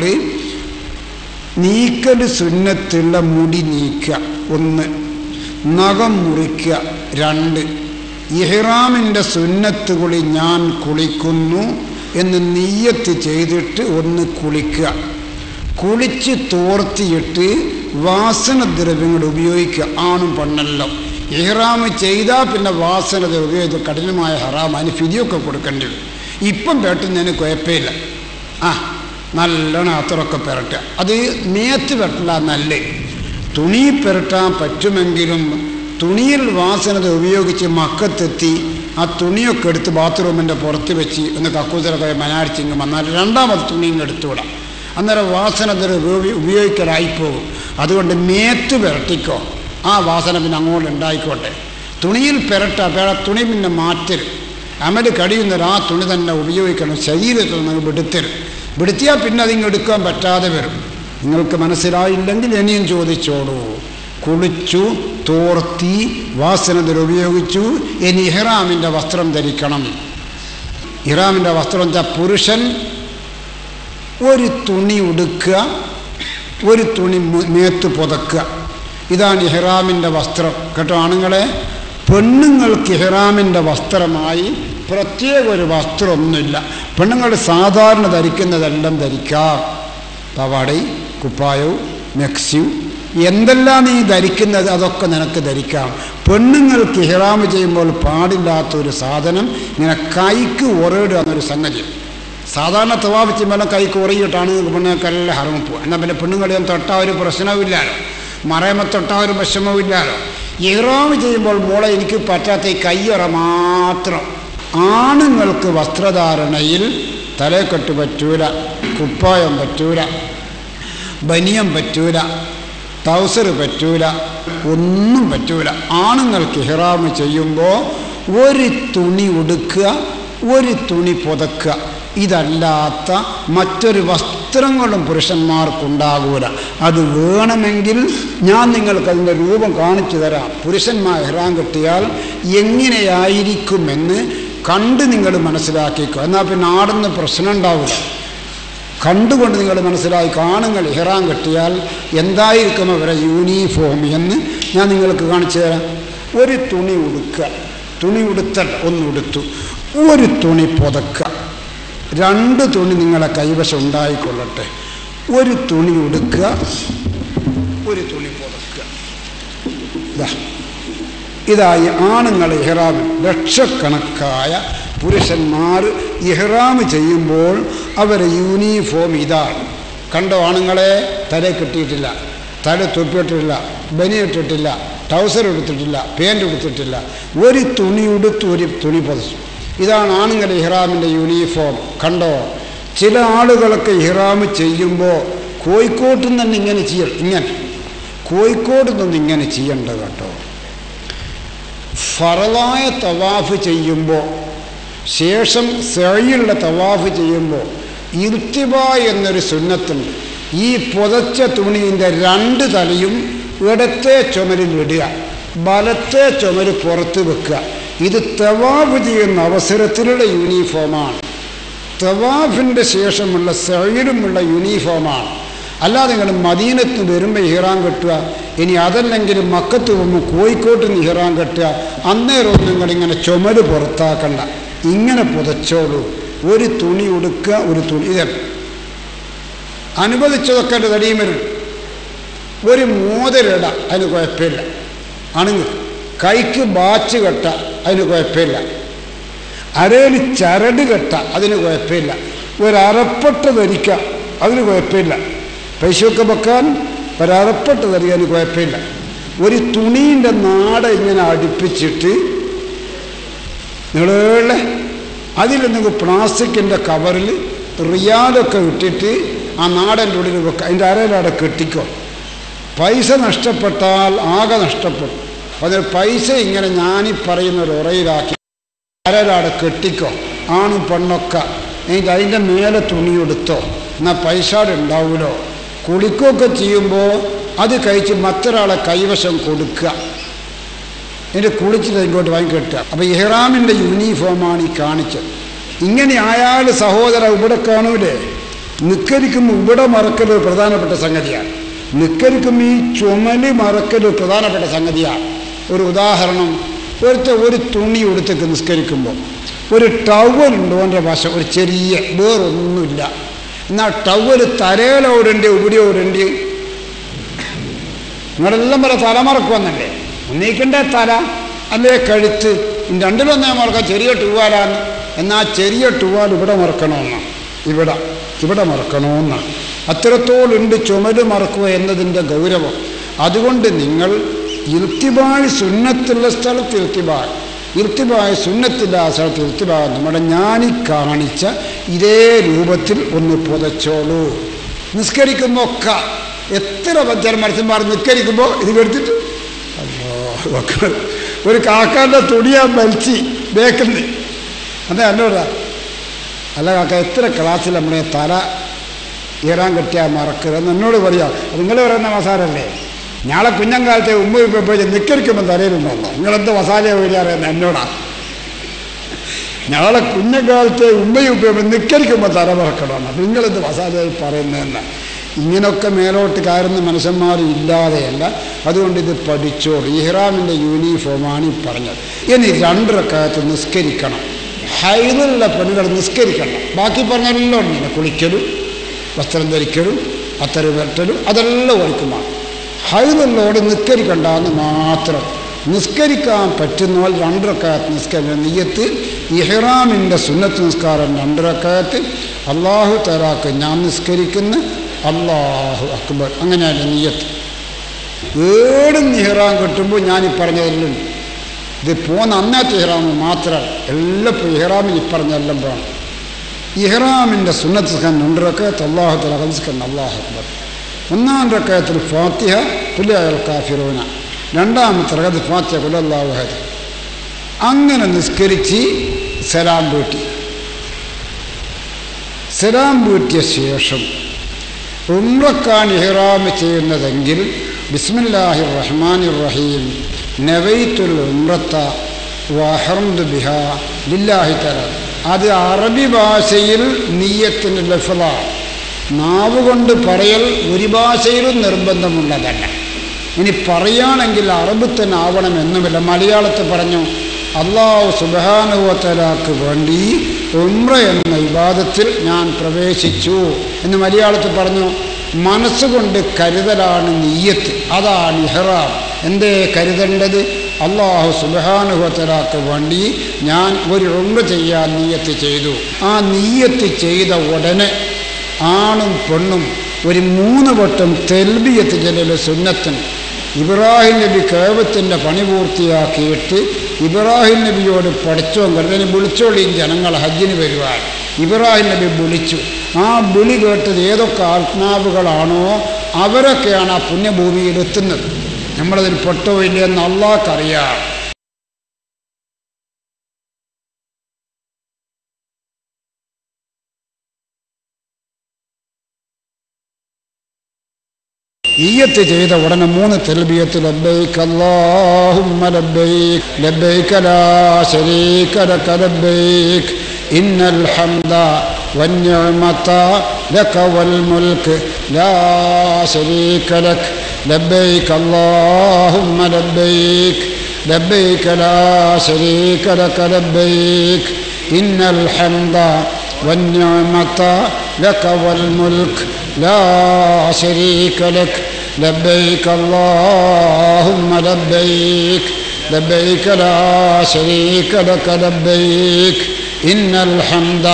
നീക്കൽ സുന്നത്തുള്ള മുടി നീക്കുക ഒന്ന് നഖം മുറിക്കുക രണ്ട് ഇഹ്റാമിൻ്റെ സുന്നത്ത് കുളി ഞാൻ കുളിക്കുന്നു എന്ന് നീയത്ത് ചെയ്തിട്ട് ഒന്ന് കുളിക്കുക കുളിച്ച് തോർത്തിയിട്ട് വാസനദ്രവ്യങ്ങൾ ഉപയോഗിക്കുക ആണും പെണ്ണല്ലോ ഇഹ്റാം ചെയ്താൽ പിന്നെ വാസനദ്രവ്യം ഉപയോഗിച്ച് കഠിനമായ ഹറാം അതിന് ഫിതിയൊക്കെ കൊടുക്കേണ്ടി വരും ഇപ്പം പെട്ടുന്നതിന് കുഴപ്പമില്ല ആ നല്ലോണം അത്രയൊക്കെ പെരട്ടുക അത് മേത്ത് പെട്ടില്ല നല്ല തുണി പെരട്ടാൻ പറ്റുമെങ്കിലും തുണിയിൽ വാസനത ഉപയോഗിച്ച് മക്കത്തെത്തി ആ തുണിയൊക്കെ എടുത്ത് ബാത്റൂമിൻ്റെ പുറത്ത് വെച്ച് ഒന്ന് കക്കൂസലൊക്കെ മനാടിച്ചിങ്ങ് വന്നാൽ രണ്ടാമത് തുണി ഇങ്ങ് എടുത്തുവിടാം അന്നേരം വാസനത ഉപയോഗിക്കലായിപ്പോകും അതുകൊണ്ട് മേത്ത് പെരട്ടിക്കോ ആ വാസന പിന്നെ അങ്ങോട്ട് ഉണ്ടായിക്കോട്ടെ തുണിയിൽ പെരട്ട പേട തുണി പിന്നെ മാറ്റരുത് അമല് കഴിയുന്നവർ ആ തുണി തന്നെ ഉപയോഗിക്കണം ശരീരത്തിൽ നിന്ന് വിടുത്തരുത് വിടുത്തിയാൽ പിന്നെ അതിങ്ങ് എടുക്കാൻ പറ്റാതെ വരും നിങ്ങൾക്ക് മനസ്സിലായില്ലെങ്കിൽ ഇനിയും ചോദിച്ചോളൂ കുളിച്ചു തോർത്തി വാസനത്തിൽ ഉപയോഗിച്ചു ഇനി ഇഹ്റാമിൻ്റെ വസ്ത്രം ധരിക്കണം ഇഹ്റാമിൻ്റെ വസ്ത്രം വെച്ചാൽ പുരുഷൻ ഒരു തുണി ഉടുക്കുക ഒരു തുണി മേത്ത് പുതക്കുക ഇതാണ് ഇഹ്റാമിൻ്റെ വസ്ത്രം കേട്ടോ ആണുങ്ങളെ പെണ്ണുങ്ങൾക്ക് ഇഹ്റാമിൻ്റെ വസ്ത്രമായി പ്രത്യേക ഒരു വസ്ത്രമൊന്നുമില്ല പെണ്ണുങ്ങൾ സാധാരണ ധരിക്കുന്നതെല്ലാം ധരിക്കാം പവാടി കുപ്പായവും മെക്സിയും എന്തെല്ലാം നീ ധരിക്കുന്നത് അതൊക്കെ നിനക്ക് ധരിക്കാം പെണ്ണുങ്ങൾക്ക് ഇഹ്റാമ് ചെയ്യുമ്പോൾ പാടില്ലാത്ത ഒരു സാധനം ഇങ്ങനെ കൈക്ക് ഉറയിടുക എന്നൊരു സംഗതി സാധാരണ തവാബ് ചെയ്യുമ്പോൾ കൈക്ക് ഉറയിട്ടാണ് പെണ്ണുങ്ങൾക്കെല്ലാം ഹറമ പോകുക എന്നാൽ പിന്നെ പെണ്ണുങ്ങളെയും തൊട്ടാൽ ഒരു പ്രശ്നവുമില്ലല്ലോ മറയമ തൊട്ടാൽ ഒരു വിഷമവുമില്ലല്ലോ ഇഹ്റാമ് ചെയ്യുമ്പോൾ മോളെ എനിക്ക് പറ്റാത്ത ഈ കയ്യുറ മാത്രം ആണുങ്ങൾക്ക് വസ്ത്രധാരണയിൽ തലക്കെട്ട് പറ്റൂല കുപ്പായം പറ്റൂല ബനിയം പറ്റൂല ടൗസർ പറ്റൂല ഒന്നും പറ്റൂല ആണുങ്ങൾക്ക് ഹിറാമ് ചെയ്യുമ്പോൾ ഒരു തുണി ഉടുക്കുക ഒരു തുണി പുതക്കുക ഇതല്ലാത്ത മറ്റൊരു വസ്ത്രങ്ങളും പുരുഷന്മാർക്കുണ്ടാകൂല അത് വേണമെങ്കിൽ ഞാൻ നിങ്ങൾക്ക് അതിൻ്റെ രൂപം കാണിച്ചു തരാം പുരുഷന്മാർ ഹിറാൻ കിട്ടിയാൽ എങ്ങനെയായിരിക്കുമെന്ന് കണ്ട് നിങ്ങൾ മനസ്സിലാക്കിക്കോ എന്നാൽ പിന്നെ ആടുന്ന പ്രശ്നം ഉണ്ടാവില്ല കണ്ടുകൊണ്ട് നിങ്ങൾ മനസ്സിലായി കാണുങ്ങൾ ഇഹ്റാൻ കെട്ടിയാൽ എന്തായിരിക്കും അവരെ യൂണിഫോം എന്ന് ഞാൻ നിങ്ങൾക്ക് കാണിച്ചു തരാം ഒരു തുണി ഉടുക്കുക തുണി ഉടുത്തല്ല ഒന്ന് ഉടുത്തു ഒരു തുണി പുതക്കുക രണ്ട് തുണി നിങ്ങളെ കൈവശം ഉണ്ടായിക്കൊള്ളട്ടെ ഒരു തുണി ഉടുക്കുക ഒരു തുണി പുതക്കുക ഇതാ ഇതായി ആണുങ്ങൾ ഇഹ്റാമിൽ ലക്ഷക്കണക്കായ പുരുഷന്മാർ ഇഹ്റാമ് ചെയ്യുമ്പോൾ അവരെ യൂണിഫോം ഇതാണ് കണ്ടോ ആണുങ്ങളെ തല കിട്ടിയിട്ടില്ല തല തൊപ്പിയിട്ടില്ല ബനിയിട്ടിട്ടില്ല ട്രൗസർ എടുത്തിട്ടില്ല പാൻറ് എടുത്തിട്ടില്ല ഒരു തുണി ഉടുത്ത് ഒരു തുണി പതിച്ചു ഇതാണ് ആണുങ്ങളുടെ ഇഹ്റാമിൻ്റെ യൂണിഫോം കണ്ടോ ചില ആളുകളൊക്കെ ഇഹ്റാം ചെയ്യുമ്പോൾ കോഴിക്കോട്ട് നിന്ന് തന്നെ ഇങ്ങനെ ചെയ്യ ഇങ്ങനെ കോഴിക്കോട് നിന്ന് ഇങ്ങനെ ചെയ്യണ്ട കേട്ടോ ഫറലായ തവാഫ് ചെയ്യുമ്പോൾ ശേഷം സെഴിയുള്ള തവാഫ് ചെയ്യുമ്പോൾ ഇർത്തിബ എന്നൊരു സുന്നത്തുണ്ട് ഈ പുതച്ച തുണീൻ്റെ രണ്ട് തലയും ഇടത്തെ ചുമരിൽ ഇടുക ബലത്തെ ചുമര് പുറത്ത് വെക്കുക ഇത് തവാഫ് ചെയ്യുന്ന അവസരത്തിലുള്ള യൂണിഫോമാണ് തവാഫിൻ്റെ ശേഷമുള്ള സെഴിലുമുള്ള യൂണിഫോമാണ് അല്ലാതെ നിങ്ങൾ മദീനത്ത് വരുമ്പോൾ ഇഹ്റാൻ കെട്ടുക ഇനി അതല്ലെങ്കിൽ മക്കത്ത് പോകുമ്പോൾ കോഴിക്കോട്ട് നിന്ന് ഇഹ്റാൻ കെട്ടുക അന്നേരം നിങ്ങളിങ്ങനെ ചുമര് പുറത്താക്കണ്ട ഇങ്ങനെ പുതച്ചോളൂ ഒരു തുണി ഉടുക്കുക ഒരു തുണി ഇതല്ല അനുവദിച്ചതൊക്കെ എൻ്റെ തടിയും വരും ഒരു മോതിരിട അതിന് കുഴപ്പമില്ല ആണെങ്കിൽ കൈക്ക് ബാച്ച് കെട്ട അതിന് കുഴപ്പമില്ല അരയിൽ ചരട് കെട്ട അതിന് കുഴപ്പമില്ല ഒരറപ്പട്ട ധരിക്കുക അതിന് കുഴപ്പമില്ല പൈസയൊക്കെ വെക്കാൻ ഒരറപ്പട്ട ധരിക്കാൻ കുഴപ്പമില്ല ഒരു തുണീൻ്റെ നാട ഇങ്ങനെ അടുപ്പിച്ചിട്ട് നിങ്ങളെ അതിൽ നിങ്ങൾ പ്ലാസ്റ്റിക്കിൻ്റെ കവറിൽ റിയാലൊക്കെ ഇട്ടിട്ട് ആ നാടൻ്റെ ഉള്ളിൽ വെക്കുക അതിൻ്റെ അരയിലവിടെ കെട്ടിക്കോ പൈസ നഷ്ടപ്പെട്ടാൽ ആകെ നഷ്ടപ്പെടും അതിന് പൈസ ഇങ്ങനെ ഞാനീ പറയുന്ന ഒരു ഉറയിലാക്കി അരയിലവിടെ കെട്ടിക്കോ ആണും പെണ്ണൊക്കെ എന്നിട്ട് അതിൻ്റെ മേലെ തുണി എടുത്തോ എന്നാൽ പൈസ അവിടെ ഉണ്ടാവുമല്ലോ കുളിക്കുകയൊക്കെ ചെയ്യുമ്പോൾ അത് കഴിച്ച് മറ്റൊരാളെ കൈവശം കൊടുക്കുക എന്നിട്ട് കുളിച്ചിട്ട് ഇങ്ങോട്ട് വാങ്ങിക്കെട്ടുക അപ്പോൾ ഇഹ്റാമിൻ്റെ യൂണിഫോമാണ് ഈ കാണിച്ചത് ഇങ്ങനെ ആയാൽ സഹോദര ഇവിടെ കാണൂലേ നിക്കരിക്കുമ്പോൾ ഇവിടെ മറക്കൽ ഒരു പ്രധാനപ്പെട്ട സംഗതിയാണ് നിക്കരിക്കുമ്പോൾ ഈ ചുമല് മറക്കൽ ഒരു പ്രധാനപ്പെട്ട സംഗതിയാണ് ഒരു ഉദാഹരണം ഒരുത്ത ഒരു തുണി ഉടുത്തേക്ക് നിസ്കരിക്കുമ്പോൾ ഒരു ടവലുണ്ട് ഓൻ്റെ വശം ഒരു ചെറിയ വേറൊന്നുമില്ല എന്നാൽ ടവല് തലയിലോടുണ്ട് ഇവിടെയോടുണ്ട് നിങ്ങളെല്ലാം പറ തലമറക്കുവന്നല്ലേ ഒന്നീക്കണ്ടേ തല അല്ലേ കഴുത്ത് രണ്ടിലൊന്നേ മറക്കാം ചെറിയ ടൂവാലാണ് എന്നാൽ ചെറിയ ടൂവാൽ ഇവിടെ മറക്കണമെന്നാണ് ഇവിടെ ഇവിടെ മറക്കണമെന്നാണ് അത്രത്തോളുണ്ട് ചുമല് മറക്കുക എന്നതിൻ്റെ ഗൗരവം അതുകൊണ്ട് നിങ്ങൾ ഇർത്തിബാഴ് സുന്നത്തുള്ള സ്ഥലത്ത് ഇർത്തിബാഴ് ഇർത്തിബാഴ് സുന്നത്തില്ല ആ സ്ഥലത്ത് ഇർത്തിബാഴ് നമ്മുടെ ഞാനീ കാണിച്ച ഇതേ രൂപത്തിൽ ഒന്ന് പുതച്ചോളൂ നിസ്കരിക്കുമ്പോൾ ഒക്കെ എത്ര പഞ്ചാർ മനസ്സന്മാർ നിസ്കരിക്കുമ്പോൾ ഇത് കെടുത്തിട്ട് അല്ലോ ഒരു കാക്കാൻ്റെ തുണിയാ വലിച്ച് ബേക്കുന്നത് അതെ അല്ലോടാ അല്ല കാക്ക എത്ര ക്ലാസ്സിൽ നമ്മുടെ തല ഈറാൻ കെട്ടിയാൽ മറക്കരുത് എന്നോട് പറയാം നിങ്ങൾ പറയുന്ന മസാലല്ലേ ഞാളെ കുഞ്ഞങ്കാലത്തെ ഉമ്മ ഇപ്പോൾ നിക്കരിക്കുമ്പോൾ തലയിലുണ്ടല്ലോ നിങ്ങളെന്ത് മസാല വരികയെന്ന് എന്നോടാ ഞങ്ങളെ കുഞ്ഞക്കാലത്തെ ഉമ്മയും ഉപ്പയും നിക്കരിക്കുമ്പോൾ തല മറക്കണമെന്ന് അപ്പം നിങ്ങളെന്ത് മസാലയായി പറയുന്നതെന്ന് ഇങ്ങനൊക്കെ മേലോട്ട് കയറുന്ന മനുഷ്യന്മാർ ഇല്ലാതെയല്ല അതുകൊണ്ട് ഇത് പഠിച്ചോളൂ ഇഹ്റാമിൻ്റെ യൂണിഫോമാണ് ഈ പറഞ്ഞത് ഇനി രണ്ടരക്കാലത്ത് നിസ്കരിക്കണം ഹൈലുള്ള പെണ്ണുകൾ നിസ്കരിക്കണം ബാക്കി പറഞ്ഞെല്ലാം ഉണ്ട് കുളിക്കലും വസ്ത്രം ധരിക്കലും അത്തര വെട്ടലും അതെല്ലാം ഒരുക്കുമാണ് ഹൈലുള്ളോട് നിസ്കരിക്കണ്ട എന്ന് മാത്രം നിസ്കരിക്കാൻ പറ്റുന്നവർ രണ്ടരക്കാലത്ത് നിസ്കരിക്കുന്ന നെയ്യത്ത് ഇഹ്റാമിൻ്റെ സുന്നത്ത് നിസ്കാരം രണ്ടരക്കാലത്ത് അള്ളാഹു തലാക്ക് ഞാൻ നിസ്കരിക്കുന്ന അള്ളാഹു അക്ബർ അങ്ങനെയല്ല നെയ്യത്ത് ഏടും ഇഹ്റാം കിട്ടുമ്പോൾ ഞാൻ ഈ പറഞ്ഞതെല്ലാം ഇത് പോന്ന അന്നത്തെ ഇഹ്റാമ് മാത്രമല്ല എല്ലാം ഇപ്പോൾ ഇഹ്റാമിൽ ഈ പറഞ്ഞെല്ലാം പോകണം ഇഹ്റാമിൻ്റെ സുന്നത്ത് നിസ്കാരം രണ്ടരക്കാലത്ത് അള്ളാഹു തല നിസ്കരിക്കുന്ന അള്ളാഹു അക്ബർ ഒന്നാം റക്കയത്തിൽ ഫാത്തിഹ പുലിയാൽ കാഫിറൂന രണ്ടാമത്തെ റകത്ത് ഫാത്തിഹ കുലല്ലാഹുഹദ് അങ്ങനെ നിസ്കരിച്ച് സലാം വീട്ടി സലാം വീട്ടിയ ശേഷം ഉമ്രക്കാൻ ഇഹ്റാം ചെയ്യുന്നതെങ്കിൽ ബിസ്മില്ലാഹി റഹ്മാൻ റഹീം നവൈത്തുൽ ഉമ്രത്ത വഹർദ് ബിഹ ലില്ലാഹി തല അത് അറബി ഭാഷയിൽ നീയത്തിൻ്റെ ലഫലാണ് നാവ് കൊണ്ട് പറയൽ ഒരു ഭാഷയിലും നിർബന്ധമുള്ളതല്ല ഇനി പറയുകയാണെങ്കിൽ അറബ് തന്നെ ആവണമെന്നുമില്ല മലയാളത്തിൽ പറഞ്ഞു അള്ളാഹു സുബാനുവത്തലാക്ക് വേണ്ടി ഉമ്ര എന്ന വിവാദത്തിൽ ഞാൻ പ്രവേശിച്ചു എന്ന് മലയാളത്തിൽ പറഞ്ഞു മനസ്സുകൊണ്ട് കരുതലാണ് നീയത്ത് അതാണ് ഇഹ്റാം എന്തേ കരുതേണ്ടത് അള്ളാഹു സുബാനുഹത്തലാക്ക് വേണ്ടി ഞാൻ ഒരു ഉമ്ര ചെയ്യാൻ നീയത്ത് ചെയ്തു ആ നീയത്ത് ചെയ്ത ഉടനെ ആണും പെണ്ണും ഒരു മൂന്ന് വട്ടം തെൽബിയത്ത് ചെല്ലൽ സുന്നത്തിന് ഇബ്രാഹിം നബി കേവത്തിൻ്റെ പണി പൂർത്തിയാക്കിയിട്ട് ഇബ്രാഹിം നബിയോട് പഠിച്ചോ കരുതന് വിളിച്ചോളി ജനങ്ങൾ ഹജ്ജിന് വരുവാൻ ഇബ്രാഹിം നബി വിളിച്ചു ആ വിളി കേട്ടത് ഏതൊക്കെ ആത്മാവുകളാണോ അവരൊക്കെയാണ് ആ പുണ്യഭൂമിയിൽ എത്തുന്നത് നമ്മളതിൽ പെട്ടോ ഇല്ലയെന്ന് അള്ളാഹ്ക്കറിയാം ഈയത്ത് ചെയ്ത ഉടനെ മൂന്ന് തെൽബിയത്ത് ലബ്ബൈക്ക് അല്ലാഹുമ്മ ലബ്ബൈക്ക് ലബ്ബൈക്ക് ലാ ശരീക ലക ലബ്ബൈക്ക് ഇന്നൽ ഹംദ വന്നിഅമത ലക വൽ മുൽക്ക് ലാ ശരീക ലക ലബ്ബൈക്ക് അല്ലാഹുമ്മ ലബ്ബൈക്ക് ലബ്ബൈക്ക് ലാ ശരീക ലക ലബ്ബൈക്ക് ഇന്നൽ ഹംദ والنعمة لك والملك لا شريك لك لبيك اللهم لبيك لبيك لا شريك لك لبيك إن الحمد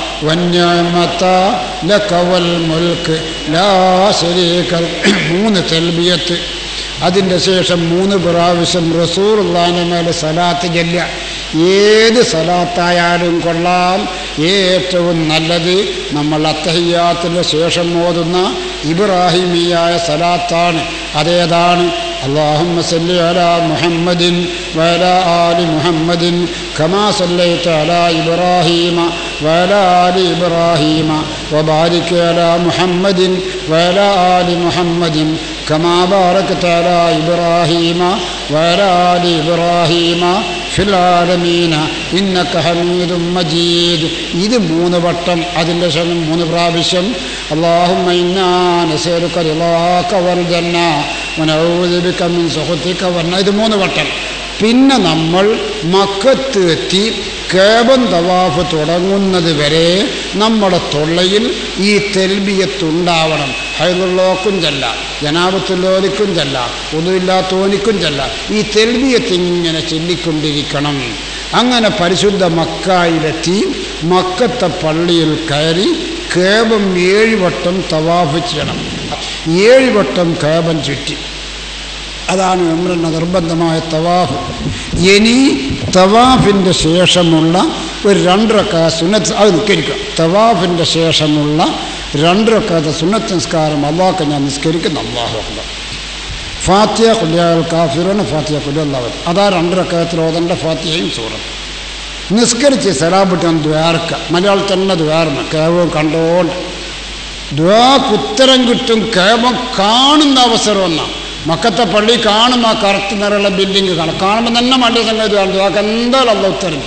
والنعمة لك والملك لا شريك لك മൂന്ന് തെൽബിയത്ത് അതിൻ്റെ ശേഷം മൂന്ന് പ്രാവശ്യം റസൂറുള്ളാൻ്റെ മേലെ സലാത്ത് ചെല്ലുക ഏത് സലാത്തായാലും കൊള്ളാം ഏറ്റവും നല്ലത് നമ്മൾ അത്തഹയ്യാത്തിൻ്റെ ശേഷം ഓതുന്ന ഇബ്രാഹിമിയായ സലാത്താണ് അതേതാണ് اللهم صل على محمد وعلى آل محمد كما صليت على إبراهيم وعلى آل إبراهيم وبارك على محمد وعلى آل محمد كما باركت على إبراهيم وعلى آل إبراهيم في العالمين إنك حميد مجيد ഇത് മൂന്ന് വട്ടം അതിൻ്റെ ശേഷം മൂന്ന് പ്രാവശ്യം اللهم إنا نسألك رضاك والجنة ونعوذ بك من سخطك والنار ഇത് മൂന്ന് വട്ടം പിന്നെ നമ്മൾ മക്കത്ത് എത്തി കേബൻ തവാഫ് തുടങ്ങുന്നത് വരെ നമ്മുടെ തൊള്ളയിൽ ഈ തെൽബിയത്തുണ്ടാവണം ഹൈലുള്ളോക്കും ചെല്ല ജനാപത്തുള്ളോലിക്കും ചെല്ല ഒന്നുമില്ലാത്തോനിക്കും ചെല്ല ഈ തെൽബിയത്ത് ഇങ്ങനെ ചൊല്ലിക്കൊണ്ടിരിക്കണം അങ്ങനെ പരിശുദ്ധ മക്കായിലെത്തി മക്കത്തെ പള്ളിയിൽ കയറി കേബം ഏഴ് വട്ടം തവാഫ് ചെയ്യണം ഏഴ് വട്ടം കേബം ചുറ്റി അതാണ് ഉമ്രൻ്റെ നിർബന്ധമായ തവാഫ് ഇനി തവാഫിൻ്റെ ശേഷമുള്ള ഒരു രണ്ടരക്ക സുന്നത്ത് അത് നിസ്കരിക്കുക തവാഫിൻ്റെ ശേഷമുള്ള രണ്ടരക്കാത്ത സുന്നത്ത് നിസ്കാരം അള്ളാഹ്ക്ക് ഞാൻ നിസ്കരിക്കുന്നു അള്ളാഹു അക്ബർ ഫാത്തിയ കുല്യാൽ കാഫിറാണ് ഫാത്തിയ കുല്യല്ലാവൻ അതാ രണ്ടരക്കത്തിൽ ഓതേണ്ട ഫാത്തിയയും സൂറത്ത് നിസ്കരിച്ച് സലാബിട്ടാൻ ദ്വാർക്ക മലയാളത്തിൽ തന്നെ ദ്വാർന്ന് കേവം കണ്ടോണ്ട് ദ്വാക്ക് ഉത്തരം കിട്ടും കേവം കാണുന്ന അവസരം ഒന്നാണ് മക്കത്തെ പള്ളി കാണും ആ കറുത്ത നിറമുള്ള ബിൽഡിങ് കാണും കാണുമ്പോൾ തന്നെ മണ്ടി സംഗതി കാണും ദ്വാക്ക് എന്തായാലും അല്ല ഉത്തരം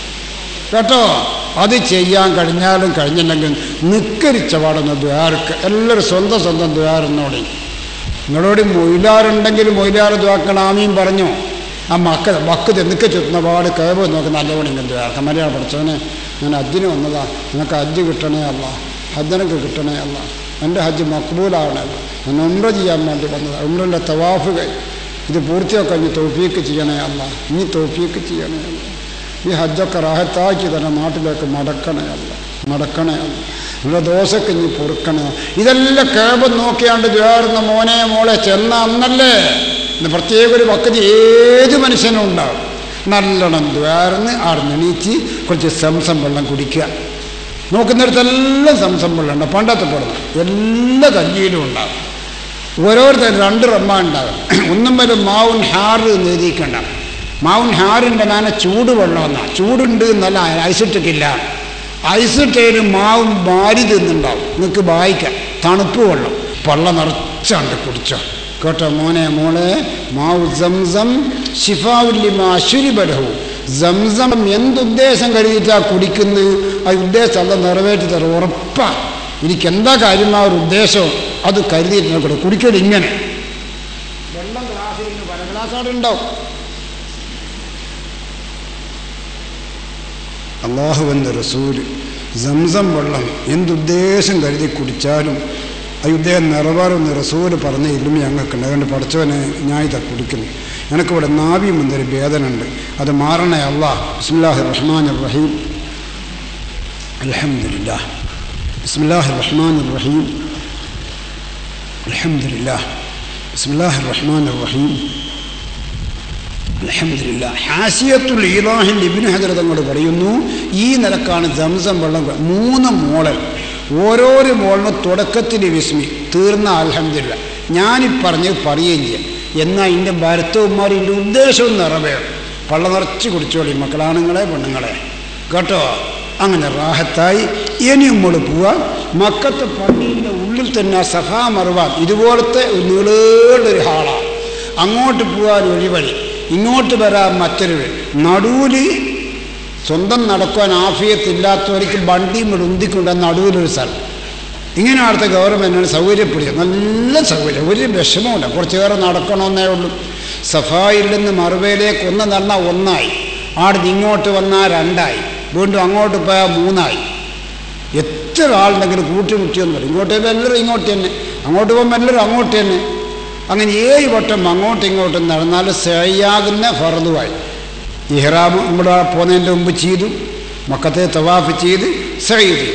കേട്ടോ അത് ചെയ്യാൻ കഴിഞ്ഞാലും കഴിഞ്ഞില്ലെങ്കിൽ നിക്കരിച്ച പാടുന്ന ദ്വാർക്ക് എല്ലാവരും സ്വന്തം സ്വന്തം ദ്വാരെന്നോടി നിങ്ങളോട് മൊയിലാറുണ്ടെങ്കിൽ മൊയിലാർ ദ്വാക്കണം ആമീൻ പറഞ്ഞു ആ മക്ക വക്ക് നിൽക്ക ചുറ്റുന്ന പാട് കേവ് നോക്കി നല്ലവണ്ണം ഇങ്ങനെ ദ്വാർക്ക മലയാളം പഠിച്ചവനെ ഞാൻ ഹജ്ജിന് വന്നതാ നിങ്ങൾക്ക് ഹജ്ജ് കിട്ടണേ അല്ല ഹജ്ജനക്ക് കിട്ടണേ അല്ല എൻ്റെ ഹജ്ജ് മക്ബൂലാവണല്ല ഞാൻ ഉമ്ര ചെയ്യാൻ വേണ്ടി വന്നതാണ് ഉമ്രൻ്റെ തവാഫ് ഇത് പൂർത്തിയാക്കാൻ ഇനി തോഫീക്ക് ചെയ്യണേ അല്ല നീ തോഫീക്ക് ചെയ്യണേ അല്ല ഈ ഹജ്ജൊക്കെ റാഹത്താക്കി തന്നെ നാട്ടിലേക്ക് മടക്കണേ അല്ല മടക്കണേ അല്ല നമ്മുടെ ദോശക്ക് ഇനി പൊറുക്കണേ ഇതെല്ലാം കേബം നോക്കിയാണ്ട് ദ്വാരുന്ന മോനെ മോളെ ചെന്ന അന്നല്ലേ ഇന്ന് പ്രത്യേക ഒരു പക്കതി ഏത് മനുഷ്യനും ഉണ്ടാവും നല്ലോണം ദ്വാരന്ന് ആടുന്ന് എണീച്ച് കുറച്ച് സംസം വെള്ളം കുടിക്കുക നോക്കുന്നിടത്തെല്ലാം സംസം വെള്ളം ഉണ്ടാവും പണ്ടത്തെ പോലെ എല്ലാ കഞ്ഞിയിലും ഉണ്ടാവും ഓരോരുത്തർ രണ്ട് റമ്മ ഉണ്ടാകും ഒന്നും വരെ മാവുൻ ഹാറ് എന്ന് എഴുതിക്കണ്ട മാവുൻ ഹാറിൻ്റെ മേലെ ചൂടുവെള്ളം എന്നാണ് ചൂടുണ്ട് എന്നല്ല ഐസിട്ടിക്കില്ല ഐസിട്ടേന് മാവും മാരി തിന്നുണ്ടാവും നിങ്ങൾക്ക് വായിക്കാം തണുപ്പ് വെള്ളം പള്ള നിറച്ചാണ്ട് കുടിച്ചോ കേട്ടോ മോനെ മോളെ മാവ് സംസം ഷിഫാവുല്ലിമാ ശുരിബലഹു സംസം എന്തുദ്ദേശം കരുതിയിട്ടാ കുടിക്കുന്നത് ആ ഉദ്ദേശം അല്ല നിറവേറ്റി തരും ഉറപ്പാ എനിക്ക് എന്താ കാര്യം ആ ഒരു ഉദ്ദേശം അത് കരുതിയിട്ട് കൂടെ കുടിക്കല് ഇങ്ങനെ വെള്ളം ഗ്ലാസ്സിൽ പല ഗ്ലാസ് അവിടെ ഉണ്ടാവും അള്ളാഹുവിൻ്റെ റസൂല് സംസം വെള്ളം എന്തുദ്ദേശം കരുതി കുടിച്ചാലും അയുദ്ധം നിറവേറുന്ന റസൂല് പറഞ്ഞ ഇല്ലുമി ഞങ്ങൾക്കുണ്ട് അതുകൊണ്ട് പഠിച്ചവനെ ഞാൻ ഇതാ കുടിക്കുന്നു എനിക്കിവിടെ നാവി മുന്നൊരു വേദന ഉണ്ട് അത് മാറണേ അള്ളാഹ് ബിസ്മില്ലാഹി റഹ്മാൻ റഹീം അലഹമില്ല ബിസ്മില്ലാഹി റഹ്മാൻ റഹീം الحمد لله ബിസ്മില്ലാഹിർ റഹ്മാനിർ റഹീം അൽഹംദുലില്ല ഹാസിയത്തുൽ ഈലാഹിൽ ഇബ്നു ഹജർ തങ്ങൾ പറയുന്നു ഈ നിലക്കാണ് സംസം വെള്ളം കൊ- മൂന്ന് മോളൽ ഓരോരോ മോളിനും തുടക്കത്തിൽ വിസ്മി തീർന്ന അൽഹംദില്ല ഞാനീ പറഞ്ഞ് പറയുകയും ചെയ്യാം എന്നാൽ എൻ്റെ ഭരത്തവന്മാർ എൻ്റെ ഉദ്ദേശവും നിറവേറും പള്ള നിറച്ച് കുടിച്ചോളി മക്കളാണുങ്ങളെ പെണ്ണുങ്ങളെ കേട്ടോ അങ്ങനെ റാഹത്തായി ഇനിയും നമ്മൾ പോവാൻ മക്കത്തെ പള്ളിയുടെ ഉള്ളിൽ തന്നെ സഫാ മറുവാൻ ഇതുപോലത്തെ ഒരു നീളേണ്ടൊരു ഹാളാണ് അങ്ങോട്ട് പോകാൻ ഒരു വഴി ഇങ്ങോട്ട് വരാൻ മറ്റൊരു വഴി നടുവിൽ സ്വന്തം നടക്കുവാൻ ആഫിയത്തില്ലാത്തവർക്ക് വണ്ടിയും ഉന്തിക്കൊണ്ട് നടുവിലൊരു സ്ഥലം ഇങ്ങനെ അവിടുത്തെ ഗവൺമെൻറ്റിന് സൗകര്യപ്പെടുക നല്ല സൗകര്യം ഒരു വിഷമമില്ല കുറച്ചേറെ നടക്കണമെന്നേ ഉള്ളൂ സഫായിൽ നിന്ന് മറുവയിലേക്ക് ഒന്ന് നടന്നാൽ ഒന്നായി ആടുന്ന് ഇങ്ങോട്ട് വന്നാൽ രണ്ടായി വീണ്ടും അങ്ങോട്ട് പോയാൽ മൂന്നായി എത്ര ആളുണ്ടെങ്കിലും കൂട്ടിമുട്ടിയെന്ന് പറയും ഇങ്ങോട്ട് പോകുമ്പോൾ എല്ലാവരും ഇങ്ങോട്ട് തന്നെ അങ്ങോട്ട് പോകുമ്പോൾ എല്ലാവരും അങ്ങോട്ട് തന്നെ അങ്ങനെ ഏഴ് വട്ടം അങ്ങോട്ടും ഇങ്ങോട്ടും നടന്നാൽ സയ്യാകുന്ന ഫറതുമായി ഇഹ്റാം നമ്മുടെ പോകുന്നതിൻ്റെ മുമ്പ് ചെയ്തു മക്കത്തെ തവാഫ് ചെയ്ത് സയ്യിദ്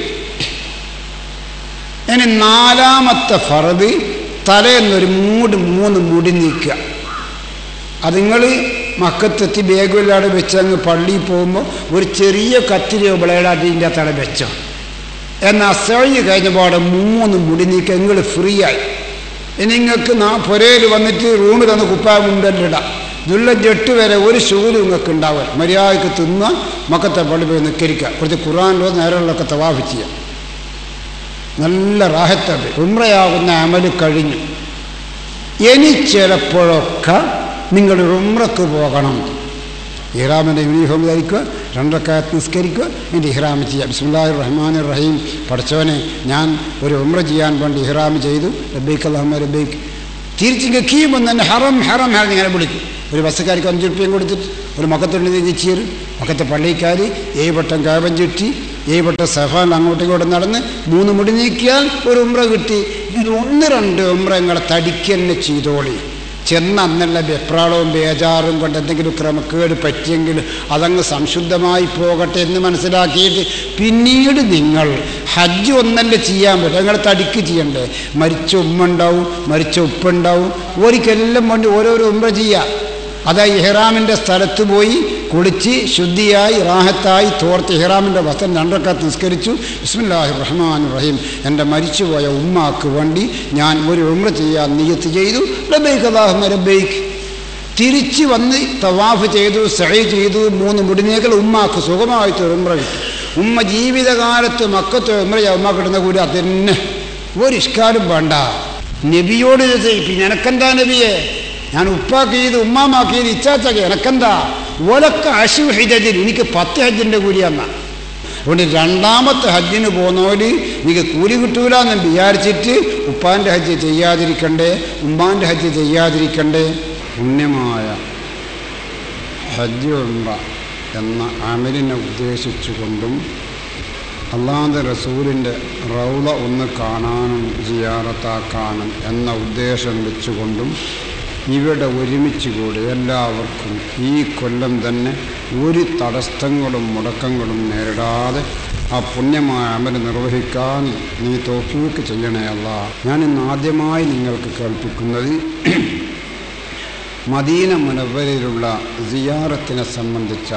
ഇനി നാലാമത്തെ ഫറത് തലേന്നൊരു മൂട് മൂന്ന് മുടി നീക്കുക അത് നിങ്ങൾ മക്കത്തെത്തി ബേഗുമില്ലാതെ വെച്ച് അങ്ങ് പള്ളിയിൽ പോകുമ്പോൾ ഒരു ചെറിയ കത്തിരിയോ ബ്ലേഡ് അതിൻ്റെ തട വെച്ചോ എന്നാൽ സഴി കഴിഞ്ഞപാടെ മൂന്ന് മുടി നീക്കുക നിങ്ങൾ ഫ്രീ ആയി ഇനി നിങ്ങൾക്ക് നാ പുരയിൽ വന്നിട്ട് റൂമിൽ വന്ന് കുപ്പായ മുണ്ടെല്ലാം ദുല്ല ജെട്ട് വരെ ഒരു ഷൂല് നിങ്ങൾക്ക് ഉണ്ടാവുക മര്യാദക്ക് തിന്ന മക്കത്തെ പള്ളി പോയി നിൽക്കരിക്കുക കുറച്ച് ഖുറാനിലോ നേരങ്ങളിലൊക്കെ തവാഫ് ചെയ്യാം നല്ല റാഹത്തുണ്ട് ഉമ്രയാകുന്ന അമല് കഴിഞ്ഞു ഇനി ചിലപ്പോഴൊക്കെ നിങ്ങൾ ഉമ്രക്ക് പോകണം ഇഹ്റാമിൻ്റെ യൂണിഫോം ധരിക്കുക രണ്ടരക്കാലത്ത് നിസ്കരിക്കുക എൻ്റെ ഇഹ്റാം ചെയ്യാം ബിസ്മില്ലാഹി റഹ്മാൻ റഹീം പഠിച്ചവനെ ഞാൻ ഒരു ഉമ്ര ചെയ്യാൻ വേണ്ടി ഇഹ്റാം ചെയ്തു റബ്ബീക്ക് അള്ളാഹമ്മ റബ്ബീക്ക് തിരിച്ച് ഗക്കിയുമ്പോൾ തന്നെ ഹറം ഹറം ഹറം ഇങ്ങനെ വിളിക്കും ഒരു ബസ്സുകാർക്ക് അഞ്ച് റുപ്യം കൊടുത്തിട്ട് ഒരു മക്കത്തുണ്ട് തിരിച്ചു തരും മക്കത്തെ പള്ളിക്കാർ ഏഴ് വട്ടം കാപം ചുറ്റി ഏഴ് വട്ടം സഫാൻ അങ്ങോട്ടും ഇങ്ങോട്ടും നടന്ന് മൂന്ന് മുടി നീക്കിയാൽ ഒരു ഉമ്ര കിട്ടി ഇത് ഒന്ന് രണ്ട് ഉമ്ര നിങ്ങളെ തടിക്കന്നെ ചെയ്തോളി ചെന്ന അന്നുള്ള വെപ്രാളവും ബേജാറും കൊണ്ട് എന്തെങ്കിലും ക്രമക്കേട് പറ്റിയെങ്കിൽ അതങ്ങ് സംശുദ്ധമായി പോകട്ടെ എന്ന് മനസ്സിലാക്കിയിട്ട് പിന്നീട് നിങ്ങൾ ഹജ്ജ് ഒന്നല്ല ചെയ്യാൻ പറ്റും നിങ്ങൾ തടിക്ക് ചെയ്യണ്ടേ മരിച്ച ഉമ്മ ഉണ്ടാവും മരിച്ച ഉപ്പുണ്ടാവും ഒരിക്കെല്ലാം വേണ്ടി ഓരോരോ ഉമ്മ ചെയ്യാം അതാ ഇഹ്റാമിൻ്റെ സ്ഥലത്ത് പോയി കുളിച്ച് ശുദ്ധിയായി റാഹത്തായി തോർത്ത് ഇഹ്റാമിൻ്റെ വസ്ത്രം രണ്ടരക്കാത്ത് നിസ്കരിച്ചു ബിസ്മില്ലാഹി റഹ്മാൻ റഹീം എൻ്റെ മരിച്ചുപോയ ഉമ്മാക്ക് വേണ്ടി ഞാൻ ഒരു ഉമ്ര ചെയ്യാൻ നിയത്ത് ചെയ്തു ലബൈക്ക് അള്ളാഹുമ ലബൈക്ക് തിരിച്ച് വന്ന് തവാഫ് ചെയ്തു സഹി ചെയ്തു മൂന്ന് മുടിനേകൾ ഉമ്മാക്ക് സുഖമായിട്ട് ഒരു ഉമ്ര കിട്ടി ഉമ്മ ജീവിതകാലത്ത് മക്കത്ത് ഉമ്ര ഉമ്മ കിട്ടുന്ന കൂടി അതന്നെ ഒരു ഇഷ്കാലും വേണ്ട നബിയോട് ഇത് ചെയ്യിപ്പിക്കും എനക്കെന്താ നബിയെ ഞാൻ ഉപ്പാക്ക് ചെയ്ത് ഉമ്മാമാക്ക് ചെയ്ത് ഇച്ചാച്ചാക്ക് എനക്കെന്താ ഒലക്ക അശു ഹിജജിൽ എനിക്ക് പത്ത് ഹജ്ജിൻ്റെ കൂലിയാന്ന അതുകൊണ്ട് രണ്ടാമത്തെ ഹജ്ജിന് പോകുന്നവര് എനിക്ക് കൂലി കിട്ടൂല എന്ന് വിചാരിച്ചിട്ട് ഉപ്പാൻ്റെ ഹജ്ജ് ചെയ്യാതിരിക്കണ്ടേ ഉമ്മാൻ്റെ ഹജ്ജ് ചെയ്യാതിരിക്കണ്ടേ പുണ്യമായ ഹജ്ജ് ഉണ്ട എന്ന അമലിനെ ഉദ്ദേശിച്ചുകൊണ്ടും അള്ളാഹുന്റെ റസൂലിൻ്റെ റൗള ഒന്ന് കാണാനും സിയാറത്താക്കാനും എന്ന ഉദ്ദേശം വെച്ചുകൊണ്ടും ഇവിടെ ഒരുമിച്ച് കൂടി എല്ലാവർക്കും ഈ കൊല്ലം തന്നെ ഒരു തടസ്സങ്ങളും മുടക്കങ്ങളും നേരിടാതെ ആ പുണ്യമായ അമൽ നിർവഹിക്കാൻ നീ തോഫീക്ക് ചെയ്യണേ അല്ല ഞാൻ ഇന്ന് ആദ്യമായി നിങ്ങൾക്ക് കേൾപ്പിക്കുന്നത് മദീന മുനവരിലുള്ള സിയാറത്തിനെ സംബന്ധിച്ച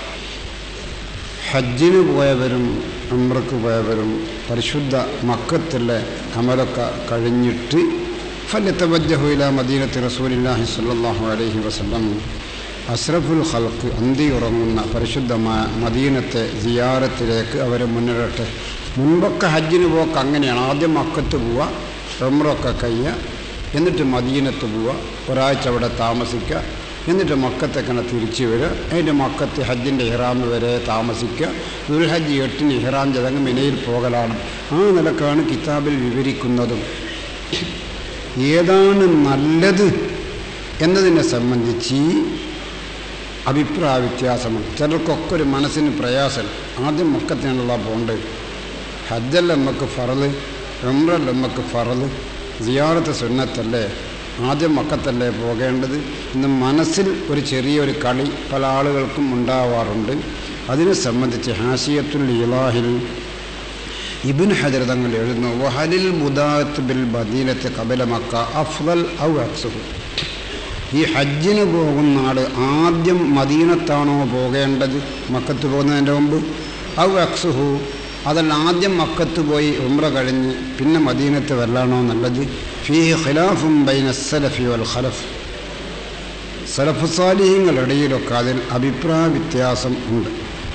ഹജ്ജിന് പോയവരും ഉംറക്ക് പോയവരും പരിശുദ്ധ മക്കത്തിലെ അമലൊക്കെ കഴിഞ്ഞിട്ട് ഫലത്തവജ്ജഹുല മദീനത്ത് റസൂലില്ലാഹി സല്ലാഹു അലൈഹി വസല്ലം അസ്രഫുൽ ഹൽക്ക് അന്തി ഉറങ്ങുന്ന പരിശുദ്ധമായ മദീനത്തെ സിയാറത്തിലേക്ക് അവരെ മുന്നിടട്ടെ മുൻപൊക്കെ ഹജ്ജിന് പോക്ക് അങ്ങനെയാണ് ആദ്യം മക്കത്ത് പോവുക ഉംറൊക്കെ കഴിയുക എന്നിട്ട് മദീനത്ത് പോവുക ഒരാഴ്ച അവിടെ താമസിക്കുക എന്നിട്ട് മക്കത്തേക്കാണ് തിരിച്ചു വരിക അതിൻ്റെ മക്കത്ത് ഹജ്ജിൻ്റെ ഇഹ്റാം വരെ താമസിക്കുക ദുൽഹജ്ജ് എട്ടിന് ഇഹ്റാം ചതങ്ങ് മിനയിൽ പോകലാണ് ആ നിലക്കാണ് കിതാബിൽ വിവരിക്കുന്നതും ഏതാണ് നല്ലത് എന്നതിനെ സംബന്ധിച്ച് അഭിപ്രായ വ്യത്യാസമാണ് ചിലർക്കൊക്കെ ഒരു മനസ്സിന് പ്രയാസം ആദ്യം മക്കത്തിനുള്ള പോണ്ടത് ഹജ്ജല്ല നമുക്ക് ഫറല് ഉംറല്ല നമുക്ക് ഫറല് സിയാറത്ത് സുന്നത്തല്ലേ ആദ്യം മക്കത്തല്ലേ പോകേണ്ടത് ഇന്ന് മനസ്സിൽ ഒരു ചെറിയൊരു കളി പല ആളുകൾക്കും ഉണ്ടാവാറുണ്ട് അതിനെ സംബന്ധിച്ച് ഹാസിയത്തുൽ ഇലാഹിൽ ഇബിൻ ഹജർ തങ്ങൾ എഴുതുന്നു വഹലിൽ മുദാത്ത് ബിൽ മദീനത്ത് കബല മക്ക അഫ്ദൽ ഔ അക്സുഹു ഈ ഹജ്ജിന് പോകുന്ന ആൾ ആദ്യം മദീനത്താണോ പോകേണ്ടത് മക്കത്ത് പോകുന്നതിൻ്റെ മുമ്പ് ഔ അക്സുഹു അതല്ല ആദ്യം മക്കത്ത് പോയി ഉമ്ര കഴിഞ്ഞ് പിന്നെ മദീനത്ത് വരലാണോ നല്ലത് ഫീ ഖിലാഫും ബൈന സലഫി വൽ ഖലഫ് സലഫ് സാലിഹ്യങ്ങളുടെ ഇടയിലൊക്കെ അതിൽ അഭിപ്രായ വ്യത്യാസം ഉണ്ട്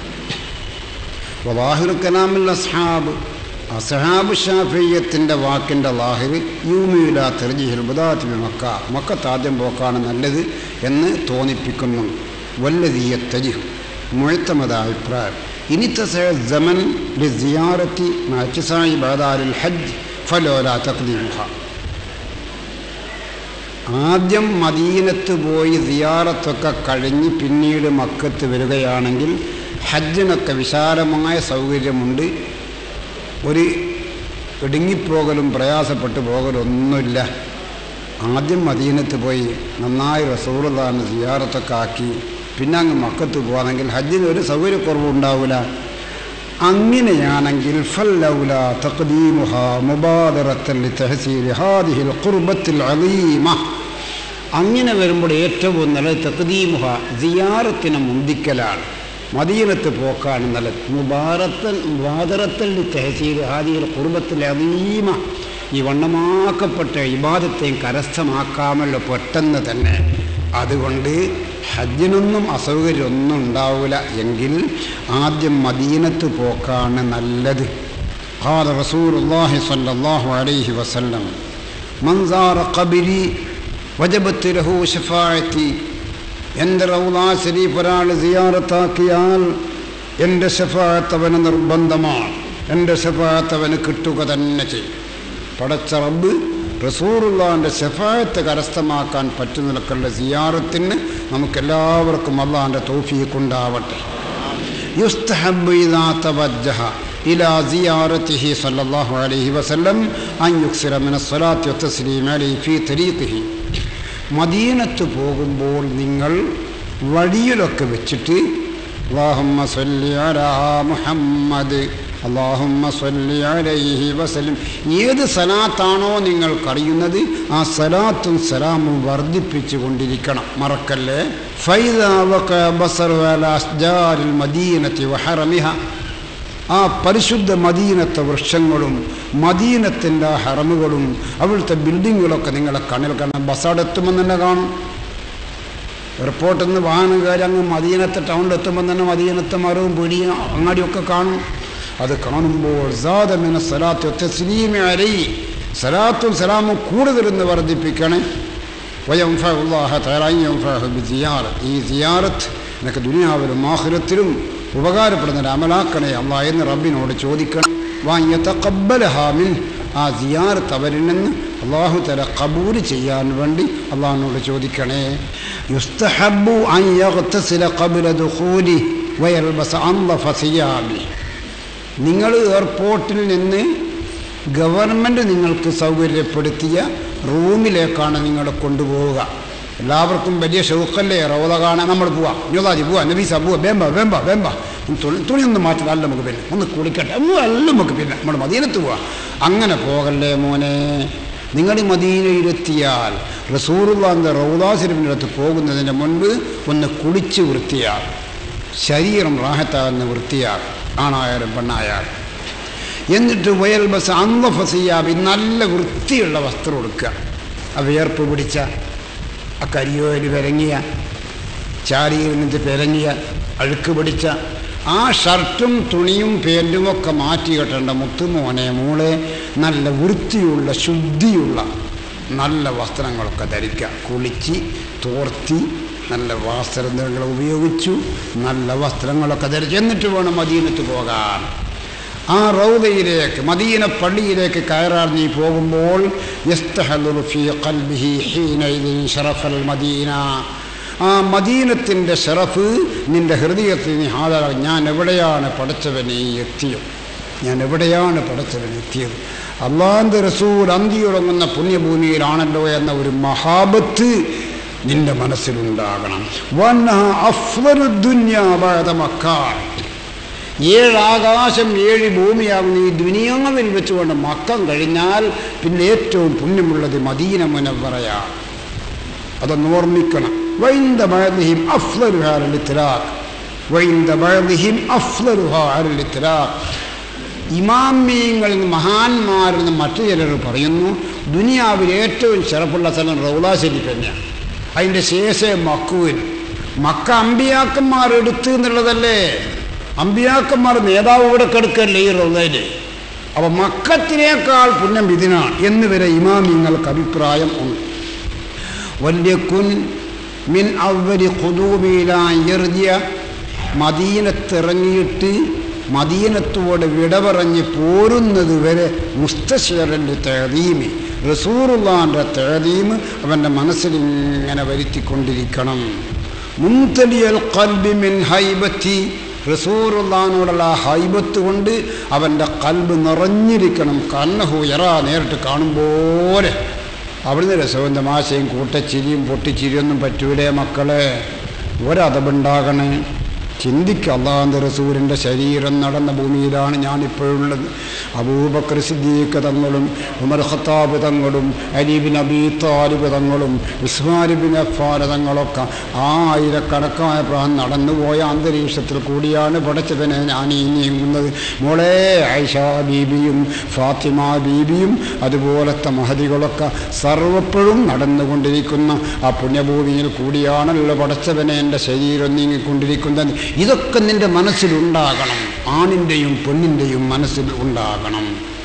വാഹിർ കലാമിൽ അസ്ഹാബ് അസഹാബ് ഷാഫിയത്തിൻ്റെ വാക്കിൻ്റെ ലാഹിർ യൂമിയുല തെർജിഹിൽ ബുദാത്തി മക്ക മക്കത്ത് ആദ്യം പോക്കാണ് നല്ലത് എന്ന് തോന്നിപ്പിക്കുന്നു വല്ലതീയ തജിഹ് മുഴത്തമത അഭിപ്രായം ഇനിത്തെ ജമൻ ലിസിയാറത്തി മച്ചിസായി ബദാലിൽ ഹജ്ജ് ഫലോല തക്ദീമുഹ ആദ്യം മദീനത്ത് പോയി സിയാറത്തൊക്കെ കഴിഞ്ഞ് പിന്നീട് മക്കത്ത് വരികയാണെങ്കിൽ ഹജ്ജിനൊക്കെ വിശാലമായ സൗകര്യമുണ്ട് ഒരു ഇടുങ്ങിപ്പോകലും പ്രയാസപ്പെട്ടു പോകലും ഒന്നുമില്ല ആദ്യം മദീനത്ത് പോയി നന്നായി റസൂറുദാന് സിയാറത്തൊക്കെ ആക്കി പിന്നെ അങ്ങ് മക്കത്ത് പോകാണെങ്കിൽ ഹജ്ജിന് ഒരു സൗകര്യക്കുറവും ഉണ്ടാവില്ല അങ്ങനെയാണെങ്കിൽ ഫല്ലൗല തഖദീമുഹ മുബാദറത്തൽ തഹസീൽ ഹാദിഹിൽ ഖുർബത്തിൽ അലീമ അങ്ങനെ വരുമ്പോൾ ഏറ്റവും നല്ലത് തഖദീമുഹ സിയാറത്തിനെ മുന്തിക്കലാണ് മദീനത്ത് പോക്കാണ് നല്ലത് മുബാറത്തൽ മുബാദറത്തൽ തഹസീൽ ഹാദിഹിൽ ഖുർബത്തിൽ അലീമ ഈ വണ്ണമാക്കപ്പെട്ട ഇബാദത്തെയും കരസ്ഥമാക്കാമല്ലോ പെട്ടെന്ന് തന്നെ അതുകൊണ്ട് ഹജ്ജിനൊന്നും അസൗകര്യമൊന്നും ഉണ്ടാവില്ല എങ്കിൽ ആദ്യം മദീനത്ത് പോക്കാണ് നല്ലത് قال رسول الله صلى الله عليه وسلم من زار قبري وجبت له شفاعتي എൻ്റെ റൗദാ ശരീഫ് ഒരാൾ സിയാറത്താക്കിയാൽ എൻ്റെ ഷഫാത്ത് അവന് നിർബന്ധമാണ് എൻ്റെ ഷഫാത്ത് അവന് കിട്ടുക തന്നെ ചെയ്യും പടച്ച റബ്ബ് റസൂറുള്ളാൻ്റെ ഷഫായത്ത് കരസ്ഥമാക്കാൻ പറ്റുന്നതൊക്കെയുള്ള സിയാറത്തിന് നമുക്കെല്ലാവർക്കും അള്ളാൻ്റെ തോഫീക്കുണ്ടാവട്ടെ യുസ്തഹബ് ഇദാ തവജ്ജഹ إلى زيارته صلى الله عليه وسلم أن يكثر من الصلاة والتسليم عليه في طريقه മദീനത്ത് പോകുമ്പോൾ നിങ്ങൾ വഴിയിലൊക്കെ വെച്ചിട്ട് അള്ളാഹുമ്മ സല്ലി അലാ മുഹമ്മദ് അള്ളാഹുമ്മ സല്ലി അലൈഹി വസല്ലം ഏത് സലാത്താണോ നിങ്ങൾക്കറിയുന്നത് ആ സലാത്തും സലാമും വർദ്ധിപ്പിച്ചു കൊണ്ടിരിക്കണം മറക്കല്ലേ ഫൈദാവൽ മദീനത്തി വഹറമിഹ ആ പരിശുദ്ധ മദീനത്തെ വൃക്ഷങ്ങളും മദീനത്തിൻ്റെ ഹറമുകളും അവിടുത്തെ ബിൽഡിങ്ങുകളൊക്കെ നിങ്ങളെ കണ്ണിൽ കാണാം ബസ്സവിടെ തന്നെ കാണും എയർപോർട്ടിൽ നിന്ന് വാഹനം കയറി അങ്ങ് മദീനത്തെ ടൗണിലെത്തുമ്പോൾ തന്നെ മദീനത്തെ മരവും പിടിയും അങ്ങാടിയൊക്കെ കാണും അത് കാണുമ്പോൾ സാദമിന സലാത്ത് തസ്ലീമ അലൈ സലാത്തും സലാമും കൂടുതലെന്ന് വർദ്ധിപ്പിക്കണേ വയംഫാഹ തയ്യാറായി സിയാറത്ത് ഈ സിയാറത്ത് എനിക്ക് ദുനിയാവിലും ആഹുരത്തിലും ഉപകാരപ്പെടുന്ന ഒരു അമലാക്കണേ അള്ളാ എന്ന് റബ്ബിനോട് ചോദിക്കണം വാങ്ങിയ തക്കബലഹാമിൻ ആ സിയാറത്ത് അവരിൽ നിന്ന് അള്ളാഹു തല കബൂല് ചെയ്യാൻ വേണ്ടി അള്ളാഹിനോട് ചോദിക്കണേ യുസ്തഹബു ദുഖൂലി വയൽബസ അൻളഫ സിയാബി നിങ്ങൾ എയർപോർട്ടിൽ നിന്ന് ഗവൺമെൻറ് നിങ്ങൾക്ക് സൗകര്യപ്പെടുത്തിയ റൂമിലേക്കാണ് നിങ്ങളെ കൊണ്ടുപോവുക എല്ലാവർക്കും വലിയ ഷൗക്കല്ലേ റോത കാണാൻ നമ്മൾ പോവാം ന്യൂതാജി പോവാ നബീസ പോവാ വേമ്പ വേമ്പ വേമ്പ തുണി തുണിയൊന്നും മാറ്റില്ല അല്ല നമുക്ക് പിന്നെ ഒന്ന് കുളിക്കട്ടെ അല്ല നമുക്ക് പിന്നെ നമ്മുടെ മദീനത്ത് പോവാം അങ്ങനെ പോകല്ലേ മോനെ നിങ്ങൾ മദീനയിലെത്തിയാൽ റസൂറുള്ളാന്റെ റൗദാസിരമിൻ്റെ അടുത്ത് പോകുന്നതിന് മുൻപ് ഒന്ന് കുളിച്ച് വൃത്തിയാകും ശരീരം റാഹത്താകുന്ന വൃത്തിയാകും ആണായാലും പെണ്ണായാലും എന്നിട്ട് വയൽ ബസ് അന്തഫസിയാബി നല്ല വൃത്തിയുള്ള വസ്ത്രം കൊടുക്കുക ആ വിയർപ്പ് പിടിച്ച ആ കരിയോയിൽ വിരങ്ങിയ ചാരിയിൽ നിന്ന് പിരങ്ങിയ അഴുക്ക് പിടിച്ച ആ ഷർട്ടും തുണിയും പേൻറ്റും ഒക്കെ മാറ്റി കെട്ടേണ്ട മുത്തുമോനെ മോളെ നല്ല വൃത്തിയുള്ള ശുദ്ധിയുള്ള നല്ല വസ്ത്രങ്ങളൊക്കെ ധരിക്കുക കുളിച്ച് തോർത്തി നല്ല വസ്ത്രങ്ങൾ ഉപയോഗിച്ചു നല്ല വസ്ത്രങ്ങളൊക്കെ ധരിച്ചു എന്നിട്ട് വേണം മദീനത്ത് പോകാൻ ആ റൗദയിലേക്ക് മദീന പള്ളിയിലേക്ക് കയറാൻ നീ പോകുമ്പോൾ മദീന ആ മദീനത്തിൻ്റെ ഷറഫ് നിന്റെ ഹൃദയത്തിൽ നീ ഹാജരാ ഞാൻ എവിടെയാണ് പടച്ചവനെ എത്തിയത് ഞാൻ എവിടെയാണ് പടച്ചവൻ എത്തിയത് അള്ളാന്ത് റസൂൽ അന്തിയുറങ്ങുന്ന പുണ്യഭൂമിയിലാണല്ലോ എന്ന ഒരു മഹാബത്ത് നിന്റെ മനസ്സിലുണ്ടാകണം വന്ന അഫ്വൽ ദുന്യാബാദ മക്കാർ ഏഴാകാശം ഏഴ് ഭൂമിയാകുന്ന ഈ ദുനിയാവിൽ വെച്ചുകൊണ്ട് മക്കം കഴിഞ്ഞാൽ പിന്നെ ഏറ്റവും പുണ്യമുള്ളത് മദീന മുനവറയാണ് അതൊന്ന് ഓർമ്മിക്കണം വൈന്ദ ബഴദിഹിം അഫ്ലരുഹാലിത്തിലാഖ് വൈന്ദ ബഴദിഹിം അഫ്ലരുഹാലിത്തിലാഖ് ഇമാമിയങ്ങളിൽ നിന്ന് മഹാന്മാരിൽ നിന്ന് മറ്റു ചിലർ പറയുന്നു ദുനിയാവിൽ ഏറ്റവും ചെറുപ്പുള്ള സ്ഥലം റൗലാ ശരീഫ് തന്നെയാണ് അതിൻ്റെ ശേഷം മക്കുവിൽ മക്ക അമ്പിയാക്കന്മാർ എടുത്തു എന്നുള്ളതല്ലേ അമ്പിയാക്കന്മാർ നേതാവ് ഇവിടെ കിടക്കല്ലേ ഈ റൗലയിൽ അപ്പം മക്കത്തിനേക്കാൾ പുണ്യം ഇതിനാണ് എന്ന് വരെ ഇമാമിങ്ങൾക്ക് അഭിപ്രായം ഉണ്ട് വല്യക്കുൻ മിൻ അവരി കുതൂബിയിലായർജിയ മദീനത്തിറങ്ങിയിട്ട് മദീനത്തോട് വിട പറഞ്ഞ് പോരുന്നത് വരെ മുസ്തഷറിൻ്റെ തേതീമി റസൂറുള്ളാൻ്റെ തേതീം അവൻ്റെ മനസ്സിൽ ഇങ്ങനെ വരുത്തിക്കൊണ്ടിരിക്കണം മുന്തലിയൽ കൽബി മിൻ ഹൈബത്തി റസൂറുള്ളാനോടുള്ള ആ ഹൈബത്ത് കൊണ്ട് അവൻ്റെ കൽബ് നിറഞ്ഞിരിക്കണം കണ്ണഹു എറാ നേരിട്ട് കാണുമ്പോലെ അവിടുന്ന് രസവും തമാശയും കൂട്ടച്ചിരിയും പൊട്ടിച്ചിരിയൊന്നും പറ്റൂലേ മക്കളെ ഒരതവുണ്ടാകണേ ചിന്തിക്കുക അള്ളാഹ് റസൂലിൻ്റെ ശരീരം നടന്ന ഭൂമിയിലാണ് ഞാനിപ്പോഴുള്ളത് അബൂബക്കർ സിദ്ദീഖ് തങ്ങളും ഉമർ ഖത്താബ് തങ്ങളും അലീബിൻ അബീ താലിബ് തങ്ങളും ഉസ്മാലിബിൻ അഫാൻ തങ്ങളൊക്കെ ആയിരക്കണക്കായ പ്രാൻ നടന്നുപോയ അന്തരീക്ഷത്തിൽ കൂടിയാണ് പടച്ചവനെ ഞാൻ ഈ നീങ്ങുന്നത് മോളെ ആയിഷ ബീബിയും ഫാത്തിമ ബീബിയും അതുപോലത്തെ മഹതികളൊക്കെ സർവപ്പോഴും നടന്നുകൊണ്ടിരിക്കുന്ന ആ പുണ്യഭൂമിയിൽ കൂടിയാണല്ലോ പടച്ചവനെ എൻ്റെ ശരീരം നീങ്ങിക്കൊണ്ടിരിക്കുന്നത് ഇതൊക്കെ നിന്റെ മനസ്സിലുണ്ടാകണം ആണിൻ്റെയും പെണ്ണിൻ്റെയും മനസ്സിൽ ഉണ്ടാകണം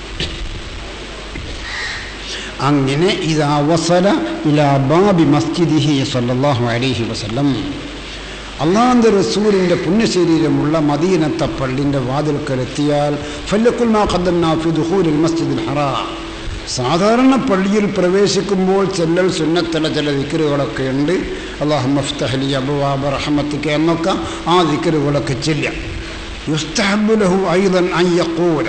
അങ്ങനെ ഇത് അവസര ഇലാ ബാബി മസ്ജിദിഹി സല്ലല്ലാഹു അലൈഹി വസല്ലം അള്ളാഹ് റസൂലിൻ്റെ പുണ്യശരീരമുള്ള മദീനത്തെ പള്ളിൻ്റെ വാതിൽക്കലെത്തിയാൽ ഫല്ലക്കുൽ മാ ഖദ്ദംനാ ഫി ദുഖൂലിൽ മസ്ജിദിൽ ഹറാം സാധാരണ പള്ളിയിൽ പ്രവേശിക്കുമ്പോൾ ചെല്ലൽ സുന്നത്തല ചില ദിക്കറുകളൊക്കെ ഉണ്ട് അള്ളാഹു മഫ്തഹലി അബുവാബ് റഹമത്തിക്ക് എന്നൊക്കെ ആ ദിക്കറുകളൊക്കെ ചെല്ലാം യുസ്തഹബുലഹു ഐദൻ അയ്യക്കൂല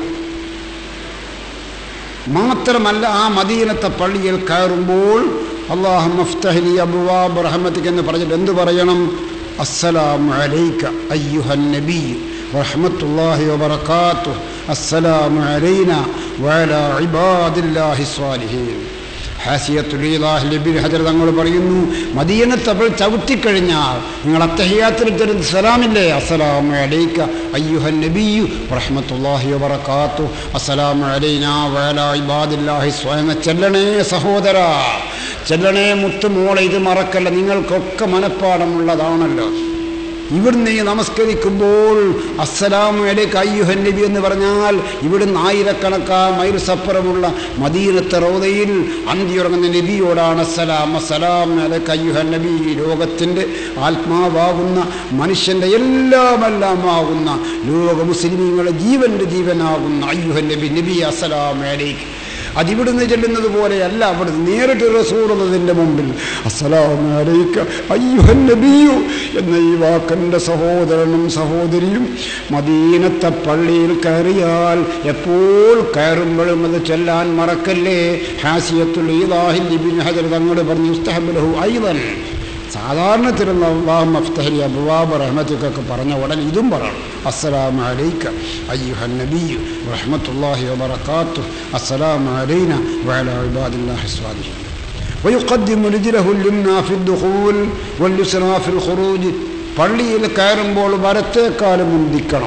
മാത്രമല്ല ആ മദീനത്തെ പള്ളിയിൽ കയറുമ്പോൾ അള്ളാഹു മഫ്തഹലി അബുവാബ് റഹമത്തിക്ക് എന്ന് പറഞ്ഞിട്ട് എന്ത് പറയണം അസ്സലാമു അലൈക അയ്യുഹൻ നബി റഹ്മത്തുല്ലാഹി വബറകാതുഹു السلام علينا وعلى عباد الله الصالحين ഹാസിയത്തുലീലാഹ്ലിബിൻ ഹജർ തങ്ങൾ പറയുന്നു മദീനത്ത് അപ്പോൾ ചവിട്ടിക്കഴിഞ്ഞാൽ നിങ്ങൾ അത്തഹിയാത്തിൽ തരുന്ന സലാമില്ലേ അസ്സലാമു അലൈക അയ്യുഹൻ നബിയു റഹ്മത്തുല്ലാഹി വബറകാത്തു അസ്സലാമു അലൈന വഅലാ ഇബാദില്ലാഹി സ്വയം ചെല്ലണേ സഹോദര ചെല്ലണേ മുത്തുമോളെ ഇത് മറക്കല്ല നിങ്ങൾക്കൊക്കെ മനഃപ്പാടമുള്ളതാണല്ലോ ഇവിടുന്ന് ഈ നമസ്കരിക്കുമ്പോൾ അസ്സലാമു അലൈക അയ്യുഹൻ നബി എന്ന് പറഞ്ഞാൽ ഇവിടുന്ന് ആയിരക്കണക്കാ മൈൽ സപ്പുറമുള്ള മദീനത്തെ റോദയിൽ അന്തിയുറങ്ങുന്ന നബിയോടാണ് അസ്സലാം അസ്സലാം അലൈക അയ്യുഹൻ നബി ലോകത്തിൻ്റെ ആത്മാവാകുന്ന മനുഷ്യൻ്റെ എല്ലാമെല്ലാം ആകുന്ന ലോക മുസ്ലിമീങ്ങളുടെ ജീവൻ്റെ ജീവനാകുന്ന അയ്യുഹൻ നബി നബി അസ്സലാം അലൈക്ക് അതിവിടുന്ന് ചെല്ലുന്നത് പോലെയല്ല അവിടുന്ന് നേരിട്ട് റസൂറുന്നതിൻ്റെ മുമ്പിൽ അസ്സലാമലൈക്ക അയ്യുഹൻ നബിയു എന്ന ഈ വാക്കൻ്റെ സഹോദരനും സഹോദരിയും മദീനത്തെ പള്ളിയിൽ കയറിയാൽ എപ്പോൾ കയറുമ്പോഴും അത് ചൊല്ലാൻ മറക്കല്ലേ ഹാസിയത്തുൽ ഈദാഹിൽ ഇബിൻ ഹജർ തങ്ങൾ പറഞ്ഞു ഉസ്തഹബുലഹു ഐവൻ സാധാരണ തിരുന്ന അള്ളാഹു മഫ്തഹലി അബുവാബ് റഹ്മത്തിക്കൊക്കെ പറഞ്ഞ ഉടൻ ഇതും പറയണം അസ്സലാമു അലൈക്ക അയ്യുഹൻ നബിയു റഹ്മത്തുല്ലാഹി വബറകാത്തു അസ്സലാമു അലൈന വഅലാ ഇബാദില്ലാഹി സ്വാലിഹീൻ ويقدم رجله اليمنى في الدخول واليسرى في الخروج പള്ളിയിൽ കയറുമ്പോൾ വരത്തേക്കാലും മുന്തിക്കണം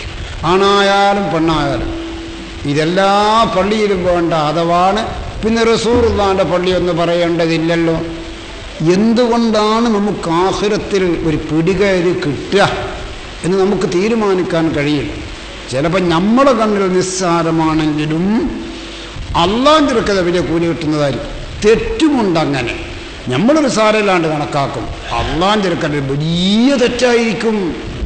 ആണായാലും പെണ്ണായാലും ഇതെല്ലാ പള്ളിയിലും വേണ്ട അഥവാണ് പിന്നെ റസൂറുള്ളാൻ്റെ പള്ളി എന്ന് പറയേണ്ടതില്ലല്ലോ എന്തുകൊണ്ടാണ് നമുക്ക് ആഹുരത്തിൽ ഒരു പിടികയറി കിട്ടുക എന്ന് നമുക്ക് തീരുമാനിക്കാൻ കഴിയില്ല ചിലപ്പോൾ നമ്മുടെ കണ്ണിൽ നിസ്സാരമാണെങ്കിലും അള്ളാൻ ചെറുക്കത് വലിയ കൂലി കിട്ടുന്നതായിരിക്കും തെറ്റുമുണ്ട് അങ്ങനെ നമ്മളൊരു സാരമില്ലാണ്ട് കണക്കാക്കും അള്ളാൻ ചെറുക്കൻ്റെ വലിയ തെറ്റായിരിക്കും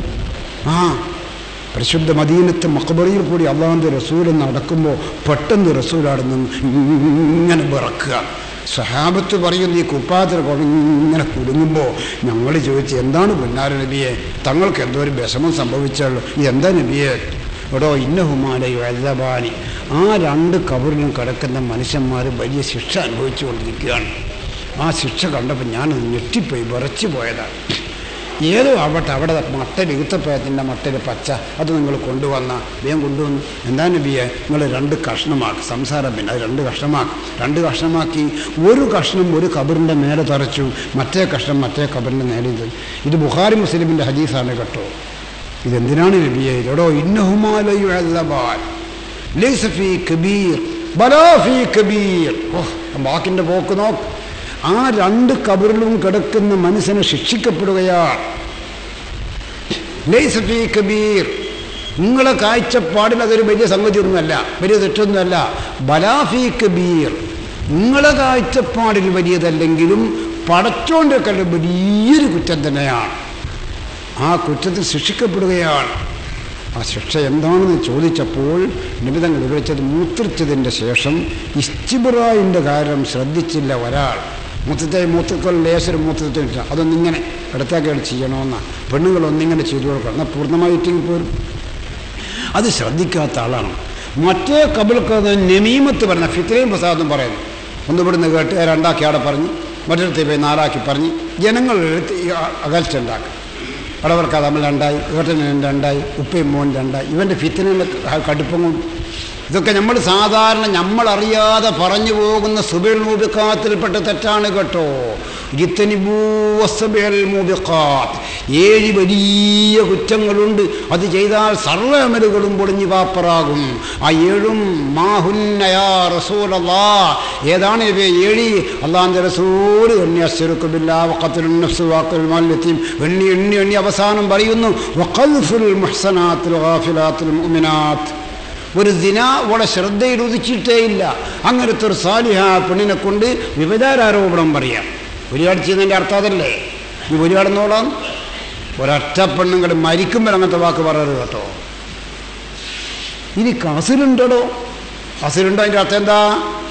ആ പരിശുദ്ധ മദീനത്തെ മക്കബറിയിൽ കൂടി അള്ളാഹൻ്റെ റസൂൽ നടക്കുമ്പോൾ പെട്ടെന്ന് റസൂൽ അവിടെ നിന്ന് ഇങ്ങനെ വിറക്കുക സഹാബത്ത് പറയുന്ന ഈ കുപ്പാത്തിൽ ഇങ്ങനെ കുടുങ്ങുമ്പോൾ ഞങ്ങൾ ചോദിച്ചു എന്താണ് പൊന്നാര നബിയെ തങ്ങൾക്ക് എന്തോ ഒരു വിഷമം സംഭവിച്ചുള്ളൂ ഇതെന്താ നബിയെ എടോ ഇന്നഹുമാലയോ അല്ലബാനി ആ രണ്ട് കബറിലും കിടക്കുന്ന മനുഷ്യന്മാർ വലിയ ശിക്ഷ അനുഭവിച്ചു കൊണ്ടിരിക്കുകയാണ് ആ ശിക്ഷ കണ്ടപ്പോൾ ഞാനത് ഞെട്ടിപ്പോയി വിറച്ചു പോയതാണ് ഏതോ ആവട്ടെ അവിടെ മട്ടൽ ഈത്തപ്പഴത്തിൻ്റെ മട്ടൽ പച്ച അത് നിങ്ങൾ കൊണ്ടുവന്ന വേഗം കൊണ്ടുവന്നു എന്താ നബിയെ നിങ്ങൾ രണ്ട് കഷ്ണമാക്കി സംസാരം പിന്നെ അത് രണ്ട് കഷ്ണമാക്കി രണ്ട് കഷ്ണമാക്കി ഒരു കഷ്ണം ഒരു കബറിൻ്റെ മേലെ തറച്ചു മറ്റേ കഷ്ണം മറ്റേ കബറിൻ്റെ നേരെ ഇത് ഇത് ബുഖാരി മുസ്ലിമിൻ്റെ ഹദീസാണ് കേട്ടോ ഇതെന്തിനാണ് നബിയെ എടോ ഇന്നഹുമാലയുഅല്ലബാൻ ലൈസ ഫീ കബീർ ബലാ ഫീ കബീർ ഓഹ് വാക്കിൻ്റെ പോക്ക് നോക്ക് ആ രണ്ട് കബറിലും കിടക്കുന്ന മനുഷ്യനെ ശിക്ഷിക്കപ്പെടുകയാണ് ലൈസ ഫീ കബീർ നിങ്ങളെ കാഴ്ചപ്പാടിൽ അതൊരു വലിയ സംഗതിയൊന്നുമല്ല വലിയ തെറ്റൊന്നുമല്ല ബലാഫി കബീർ നിങ്ങളെ കാഴ്ചപ്പാടിൽ വലിയതല്ലെങ്കിലും പടച്ചോൻ്റെ കല്ല് വലിയൊരു കുറ്റം തന്നെയാണ് ആ കുറ്റത്തിൽ ശിക്ഷിക്കപ്പെടുകയാണ് ആ ശിക്ഷ എന്താണെന്ന് ചോദിച്ചപ്പോൾ നിമിതങ്ങൾ വിവരിച്ചത് മൂത്രിച്ചതിൻ്റെ ശേഷം ഇസ്റ്റിബറായിൻ്റെ കാര്യം ശ്രദ്ധിച്ചില്ല ഒരാൾ മൂത്രത്തെ മൂത്രക്കൾ ലേശരം മൂത്രത്തിനില്ല അതൊന്നിങ്ങനെ ഇടത്തേക്കാൾ ചെയ്യണമെന്നാണ് പെണ്ണുങ്ങളൊന്നിങ്ങനെ ചെയ്തു കൊടുക്കണം എന്നാൽ പൂർണ്ണമായിട്ട് പോരും അത് ശ്രദ്ധിക്കാത്ത ആളാണ് മറ്റേ കബിൾക്ക് നെമീമത്ത് പറഞ്ഞ ഫിത്രയും പ്രസാദും പറയുന്നു ഒന്ന് ഇവിടുന്ന് കേട്ട് രണ്ടാക്കി അവിടെ പറഞ്ഞ് മറ്റൊരുത്തി പോയി നാലാക്കി പറഞ്ഞ് ജനങ്ങൾ അകൽച്ച ഉണ്ടാക്കും അടവർക്ക് തമ്മിൽ രണ്ടായി ഏട്ടന് രണ്ടായി ഉപ്പയും മോൻ രണ്ടായി ഇവൻ്റെ ഫിത്തിനുള്ള കടുപ്പം കൊണ്ട് ഇതൊക്കെ നമ്മൾ സാധാരണ നമ്മളറിയാതെ പറഞ്ഞു പോകുന്ന സുബിൽ മൂബിക്കാത്തിൽപ്പെട്ട തെറ്റാണ് കേട്ടോ മൂബിക്കാത്ത് ഏഴ് വലിയ കുറ്റങ്ങളുണ്ട് അത് ചെയ്താൽ സർവ്വ അമലുകളും പൊളിഞ്ഞു പാപ്പറാകും ആ ഏഴും മാഹുന്നയാ റസൂലല്ലാ ഏതാണ് ഇവ ഏഴി അള്ളാന്റെ റസൂൽ എണ്ണി അശ്വരുക്കുബില്ല വക്കത്തിലും നഫ്സ് വാക്കുൽ മാലിത്യം എണ്ണി എണ്ണി എണ്ണി അവസാനം പറയുന്നു വഖൽഫുൽ മുഹ്സനാത്തുൽ ഗാഫിലാത്തുൽ മുഅ്മിനാത്ത് ഒരു ദിന ഇവിടെ ശ്രദ്ധയിൽ ഉദിച്ചിട്ടേ ഇല്ല അങ്ങനത്തെ ഒരു സാലിഹ പെണ്ണിനെ കൊണ്ട് വിഭചാരോപണം പറയാം ഒരുപാട് ചെയ്യുന്നതിൻ്റെ അർത്ഥം അതല്ലേ ഈ ഒരുപാടെന്നോളാം ഒരൊറ്റ പെണ്ണുങ്ങൾ മരിക്കുമ്പോൾ അങ്ങനത്തെ വാക്ക് പറയരുത് കേട്ടോ ഇനി കസിലുണ്ടോ കസിലുണ്ടോ അതിൻ്റെ അർത്ഥം എന്താ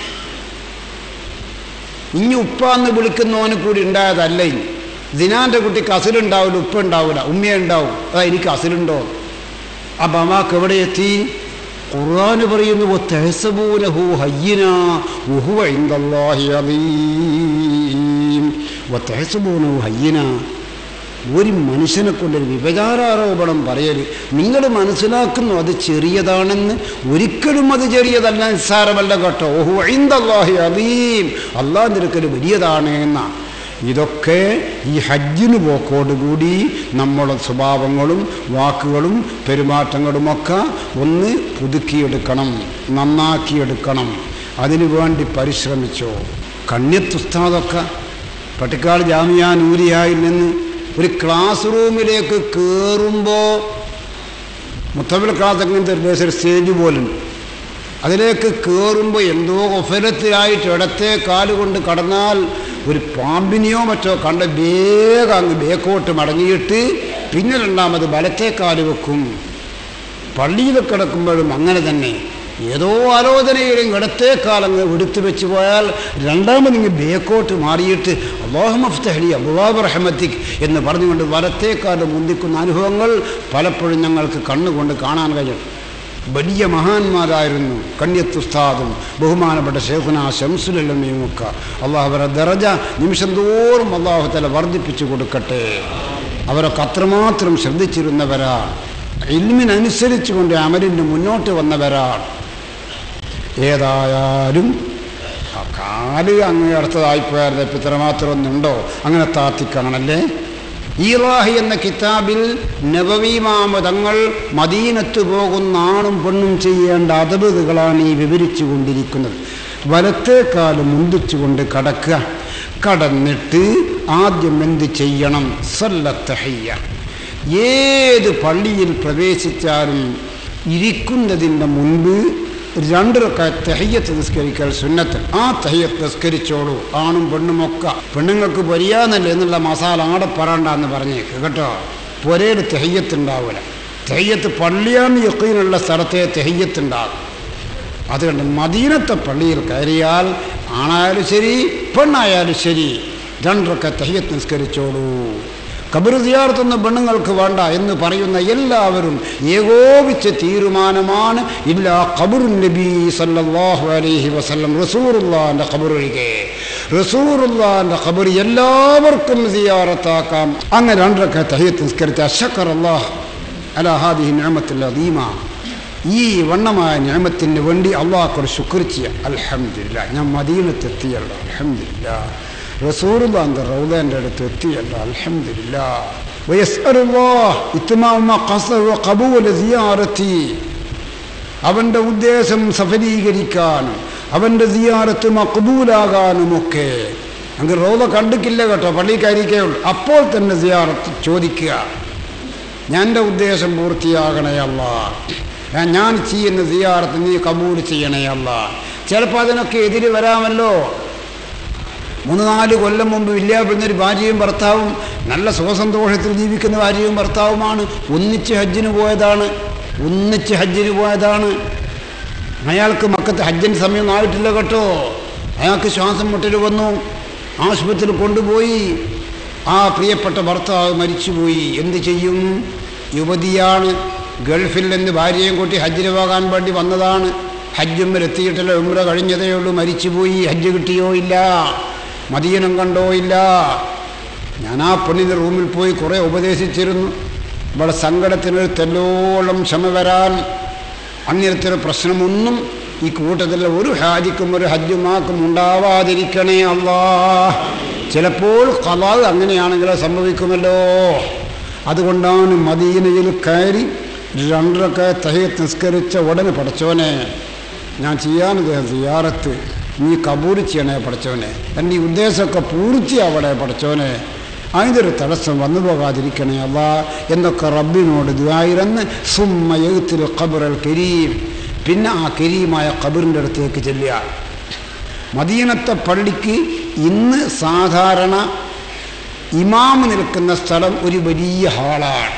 ഇനി ഉപ്പാന്ന് വിളിക്കുന്നവന് കൂടി ഉണ്ടായതല്ല ഇനി ദിനാൻ്റെ കുട്ടിക്ക് അസിലുണ്ടാവില്ല ഉപ്പ ഉണ്ടാവില്ല ഉമ്മ ഉണ്ടാവും അതാ എനിക്ക് അസിലുണ്ടോ ആ ബമാക്ക് എവിടെ എത്തി ഖുർആൻ പറയുന്നു തെഹസബൂനഹു ഹയ്യന ഉഹുവ ഇൻദല്ലാഹി അലീം തെഹസബൂനഹു ഹയ്യന ഒരു മനുഷ്യനെ കൊണ്ടൊരു വിഭചാരാരോപണം പറയൽ നിങ്ങൾ മനസ്സിലാക്കുന്നു അത് ചെറിയതാണെന്ന് ഒരിക്കലും അത് ചെറിയതല്ല നിസ്സാരമല്ല കേട്ടോ ഓഹു ഐന്ദല്ലാഹി അലീം അള്ളാഹിൻ്റെ അടുക്കൽ വലിയതാണ് എന്നാണ് ഇതൊക്കെ ഈ ഹജ്ജിന് പോക്കോടുകൂടി നമ്മുടെ സ്വഭാവങ്ങളും വാക്കുകളും പെരുമാറ്റങ്ങളുമൊക്കെ ഒന്ന് പുതുക്കിയെടുക്കണം നന്നാക്കിയെടുക്കണം അതിനു വേണ്ടി പരിശ്രമിച്ചോ കണ്യത്തുസ്താദൊക്കെ പട്ടിക്കാട് ജാമിയ നൂരിയായിൽ നിന്ന് ഒരു ക്ലാസ് റൂമിലേക്ക് കയറുമ്പോൾ മുത്തബിൽ ക്ലാസ്സൊക്കെ ഒരു സ്റ്റേജ് പോലുണ്ട് അതിലേക്ക് കയറുമ്പോൾ എന്തോ ഒഫരത്തിലായിട്ട് ഇടത്തെ കാലുകൊണ്ട് കടന്നാൽ ഒരു പാമ്പിനെയോ മറ്റോ കണ്ട വേഗം അങ്ങ് ബേക്കോട്ട് മടങ്ങിയിട്ട് പിന്നെ രണ്ടാമത് വലത്തെ കാല് വെക്കും പള്ളിയിൽ കിടക്കുമ്പോഴും അങ്ങനെ തന്നെ ഏതോ ആലോചനയിലും ഇടത്തെ കാലങ്ങ് എടുത്തു വെച്ച് പോയാൽ രണ്ടാമത് ഇങ്ങ് ബേക്കോട്ട് മാറിയിട്ട് അള്ളാഹു മഫ്തഹലി അബുവാബ് റഹമത്തിക് എന്ന് പറഞ്ഞുകൊണ്ട് വലത്തേക്കാട് മുന്തിക്കുന്ന അനുഭവങ്ങൾ പലപ്പോഴും ഞങ്ങൾക്ക് കണ്ണുകൊണ്ട് കാണാൻ കഴിയും വലിയ മഹാന്മാരായിരുന്നു കന്യത്തുസ്താദും ബഹുമാനപ്പെട്ട ഷേഖുന ഷംസുലല്ലമ്മയുമൊക്കെ അള്ളാഹു അവരെ ദറജ നിമിഷം തോറും അള്ളാഹു തല വർദ്ധിപ്പിച്ചു കൊടുക്കട്ടെ അവരൊക്കെ അത്രമാത്രം ശ്രദ്ധിച്ചിരുന്നവരാണ് ഇൽമിനനുസരിച്ച് കൊണ്ട് അമലിന് മുന്നോട്ട് വന്നവരാണ് ഏതായാലും ആ കാല് അങ്ങ് അടുത്തതായിപ്പോയാൽ ഇപ്പം ഇത്രമാത്രം ഒന്നുണ്ടോ അങ്ങനെ താത്തിക്കാണല്ലേ ഈറാഹി എന്ന കിതാബിൽ നവവീമാമതങ്ങൾ മദീനത്ത് പോകുന്ന ആണും പെണ്ണും ചെയ്യേണ്ട അതബുകളാണ് ഈ വിവരിച്ചു കൊണ്ടിരിക്കുന്നത് വലത്തേക്കാല് മുന്തിച്ചുകൊണ്ട് കടക്കുക കടന്നിട്ട് ആദ്യം എന്ത് ചെയ്യണം സല്ലത്തഹയ്യ ഏത് പള്ളിയിൽ പ്രവേശിച്ചാലും ഇരിക്കുന്നതിൻ്റെ മുൻപ് രണ്ടരക്ക തെഹയ്യത്ത് നിസ്കരിക്കൽ സുന്നത്ത് ആ തെഹയ്യത്ത് നിസ്കരിച്ചോളൂ ആണും പെണ്ണുമൊക്കെ പെണ്ണുങ്ങൾക്ക് പൊരിയാന്നല്ലേ എന്നുള്ള മസാല ആടെ പറയണ്ടെന്ന് പറഞ്ഞേക്ക് കേട്ടോ പൊരയിൽ തെഹയ്യത്ത് ഉണ്ടാവില്ല തെഹയ്യത്ത് പള്ളിയാന്ന് യക്കീനുള്ള സ്ഥലത്തെ തെഹയ്യത്ത് ഉണ്ടാകും അതുകൊണ്ട് മദീനത്തെ പള്ളിയിൽ കയറിയാൽ ആണായാലും ശരി പെണ്ണായാലും ശരി രണ്ടരക്ക തെഹയ്യത്ത് നിസ്കരിച്ചോളൂ കബർ സിയാർത്തുന്ന പെണ്ണുങ്ങൾക്ക് വേണ്ട എന്ന് പറയുന്ന എല്ലാവരും ഏകോപിച്ച തീരുമാനമാണ് ഇല്ല ഖബറുൻ നബി സല്ലല്ലാഹു അലൈഹി വസല്ലം റസൂറുള്ളാന്റെ ഖബറൊഴികെ റസൂറുല്ലാന്റെ ഖബർ എല്ലാവർക്കും സിയാറത്താക്കാം അങ്ങനെ രണ്ടരക്ക തഹിയത്ത് നിസ്കരിച്ച അഷക്കർ അള്ളാഹ് അല ഹാദിഹി നിഅമത്തുൽ അദീമ ഈ വണ്ണമായ നിയമത്തിന് വേണ്ടി അള്ളാഹ്ക്കൊരു ശുക്ർ ചെയ്യാം അൽഹംദുലില്ലാ ഞാൻ മദീനത്തെത്തിയല്ലോ അൽഹംദുലില്ലാ റസൂറുല്ലാന്റെ റൗദാൻ്റെ അടുത്ത് എത്തിയല്ലോ അൽഹംദുലില്ലാ ويسأل الله إتمام ما قصده وقبول زيارتي അവൻ്റെ ഉദ്ദേശം സഫലീകരിക്കാനും അവൻ്റെ സിയാറത്ത് മക്ബൂലാകാനുമൊക്കെ അങ്ങ് റോദ കണ്ടിക്കില്ല കേട്ടോ പള്ളിക്കാരിക്കേ ഉള്ളൂ അപ്പോൾ തന്നെ സിയാറത്ത് ചോദിക്കുക ഞാൻ എൻ്റെ ഉദ്ദേശം പൂർത്തിയാകണയല്ല ഞാൻ ചെയ്യുന്ന സിയാറത്ത് നീ കബൂൽ ചെയ്യണയല്ല ചിലപ്പോൾ അതിനൊക്കെ എതിര് വരാമല്ലോ മൂന്ന് നാല് കൊല്ലം മുമ്പ് വില്യാപ്പെടുന്നൊരു ഭാര്യയും ഭർത്താവും നല്ല സുഖസന്തോഷത്തിൽ ജീവിക്കുന്ന ഭാര്യയും ഭർത്താവുമാണ് ഒന്നിച്ച് ഹജ്ജിന് പോയതാണ് ഒന്നിച്ച് ഹജ്ജിന് പോയതാണ് അയാൾക്ക് മക്കത്ത് ഹജ്ജിന് സമയം ആയിട്ടില്ല കേട്ടോ അയാൾക്ക് ശ്വാസം മുട്ടൽ വന്നു ആശുപത്രിയിൽ കൊണ്ടുപോയി ആ പ്രിയപ്പെട്ട ഭർത്താവ് മരിച്ചുപോയി എന്ത് ചെയ്യും യുവതിയാണ് ഗൾഫിൽ നിന്ന് ഭാര്യയും കൂട്ടി ഹജ്ജിന് പോകാൻ വേണ്ടി വന്നതാണ് ഹജ്ജും എത്തിയിട്ടില്ല ഉമ്ര കഴിഞ്ഞതേ ഉള്ളൂ മരിച്ചുപോയി ഹജ്ജ് കിട്ടിയോ ഇല്ല മദീനം കണ്ടോ ഇല്ല ഞാൻ ആ പെണ്ണിൻ്റെ റൂമിൽ പോയി കുറേ ഉപദേശിച്ചിരുന്നു ഇവിടെ സങ്കടത്തിനൊരു തെല്ലോളം ക്ഷമ വരാൻ അങ്ങനത്തെ ഒരു പ്രശ്നമൊന്നും ഈ കൂട്ടത്തിൽ ഒരു ഹാജിക്കും ഒരു ഹജ്ജുമാക്കും ഉണ്ടാവാതിരിക്കണേ അല്ലാ ചിലപ്പോൾ കലാവ് അങ്ങനെയാണെങ്കിലോ സംഭവിക്കുമല്ലോ അതുകൊണ്ടാണ് മദീനയിൽ കയറി രണ്ടരക്കെ തഹയത്ത് നിസ്കരിച്ച ഉടനെ പഠിച്ചവനെ ഞാൻ ചെയ്യാനത് സിയാറത്ത് നീ കബൂൽ ചെയ്യണേ പഠിച്ചവനെ എൻ്റെ ഈ ഉദ്ദേശമൊക്കെ പൂർത്തിയാവണേ പഠിച്ചവനെ അതിനൊരു തടസ്സം വന്നു പോകാതിരിക്കണേ അല്ല എന്നൊക്കെ റബ്ബിനോട് ദ്വായിരന്ന് സുമ്മയത്തിൽ ഖബറൽ കരീം പിന്നെ ആ കരീമായ ഖബറിൻ്റെ അടുത്തേക്ക് ചെല്ലുക മദീനത്തെ പള്ളിക്ക് ഇന്ന് സാധാരണ ഇമാമ് നിൽക്കുന്ന സ്ഥലം ഒരു വലിയ ഹാളാണ്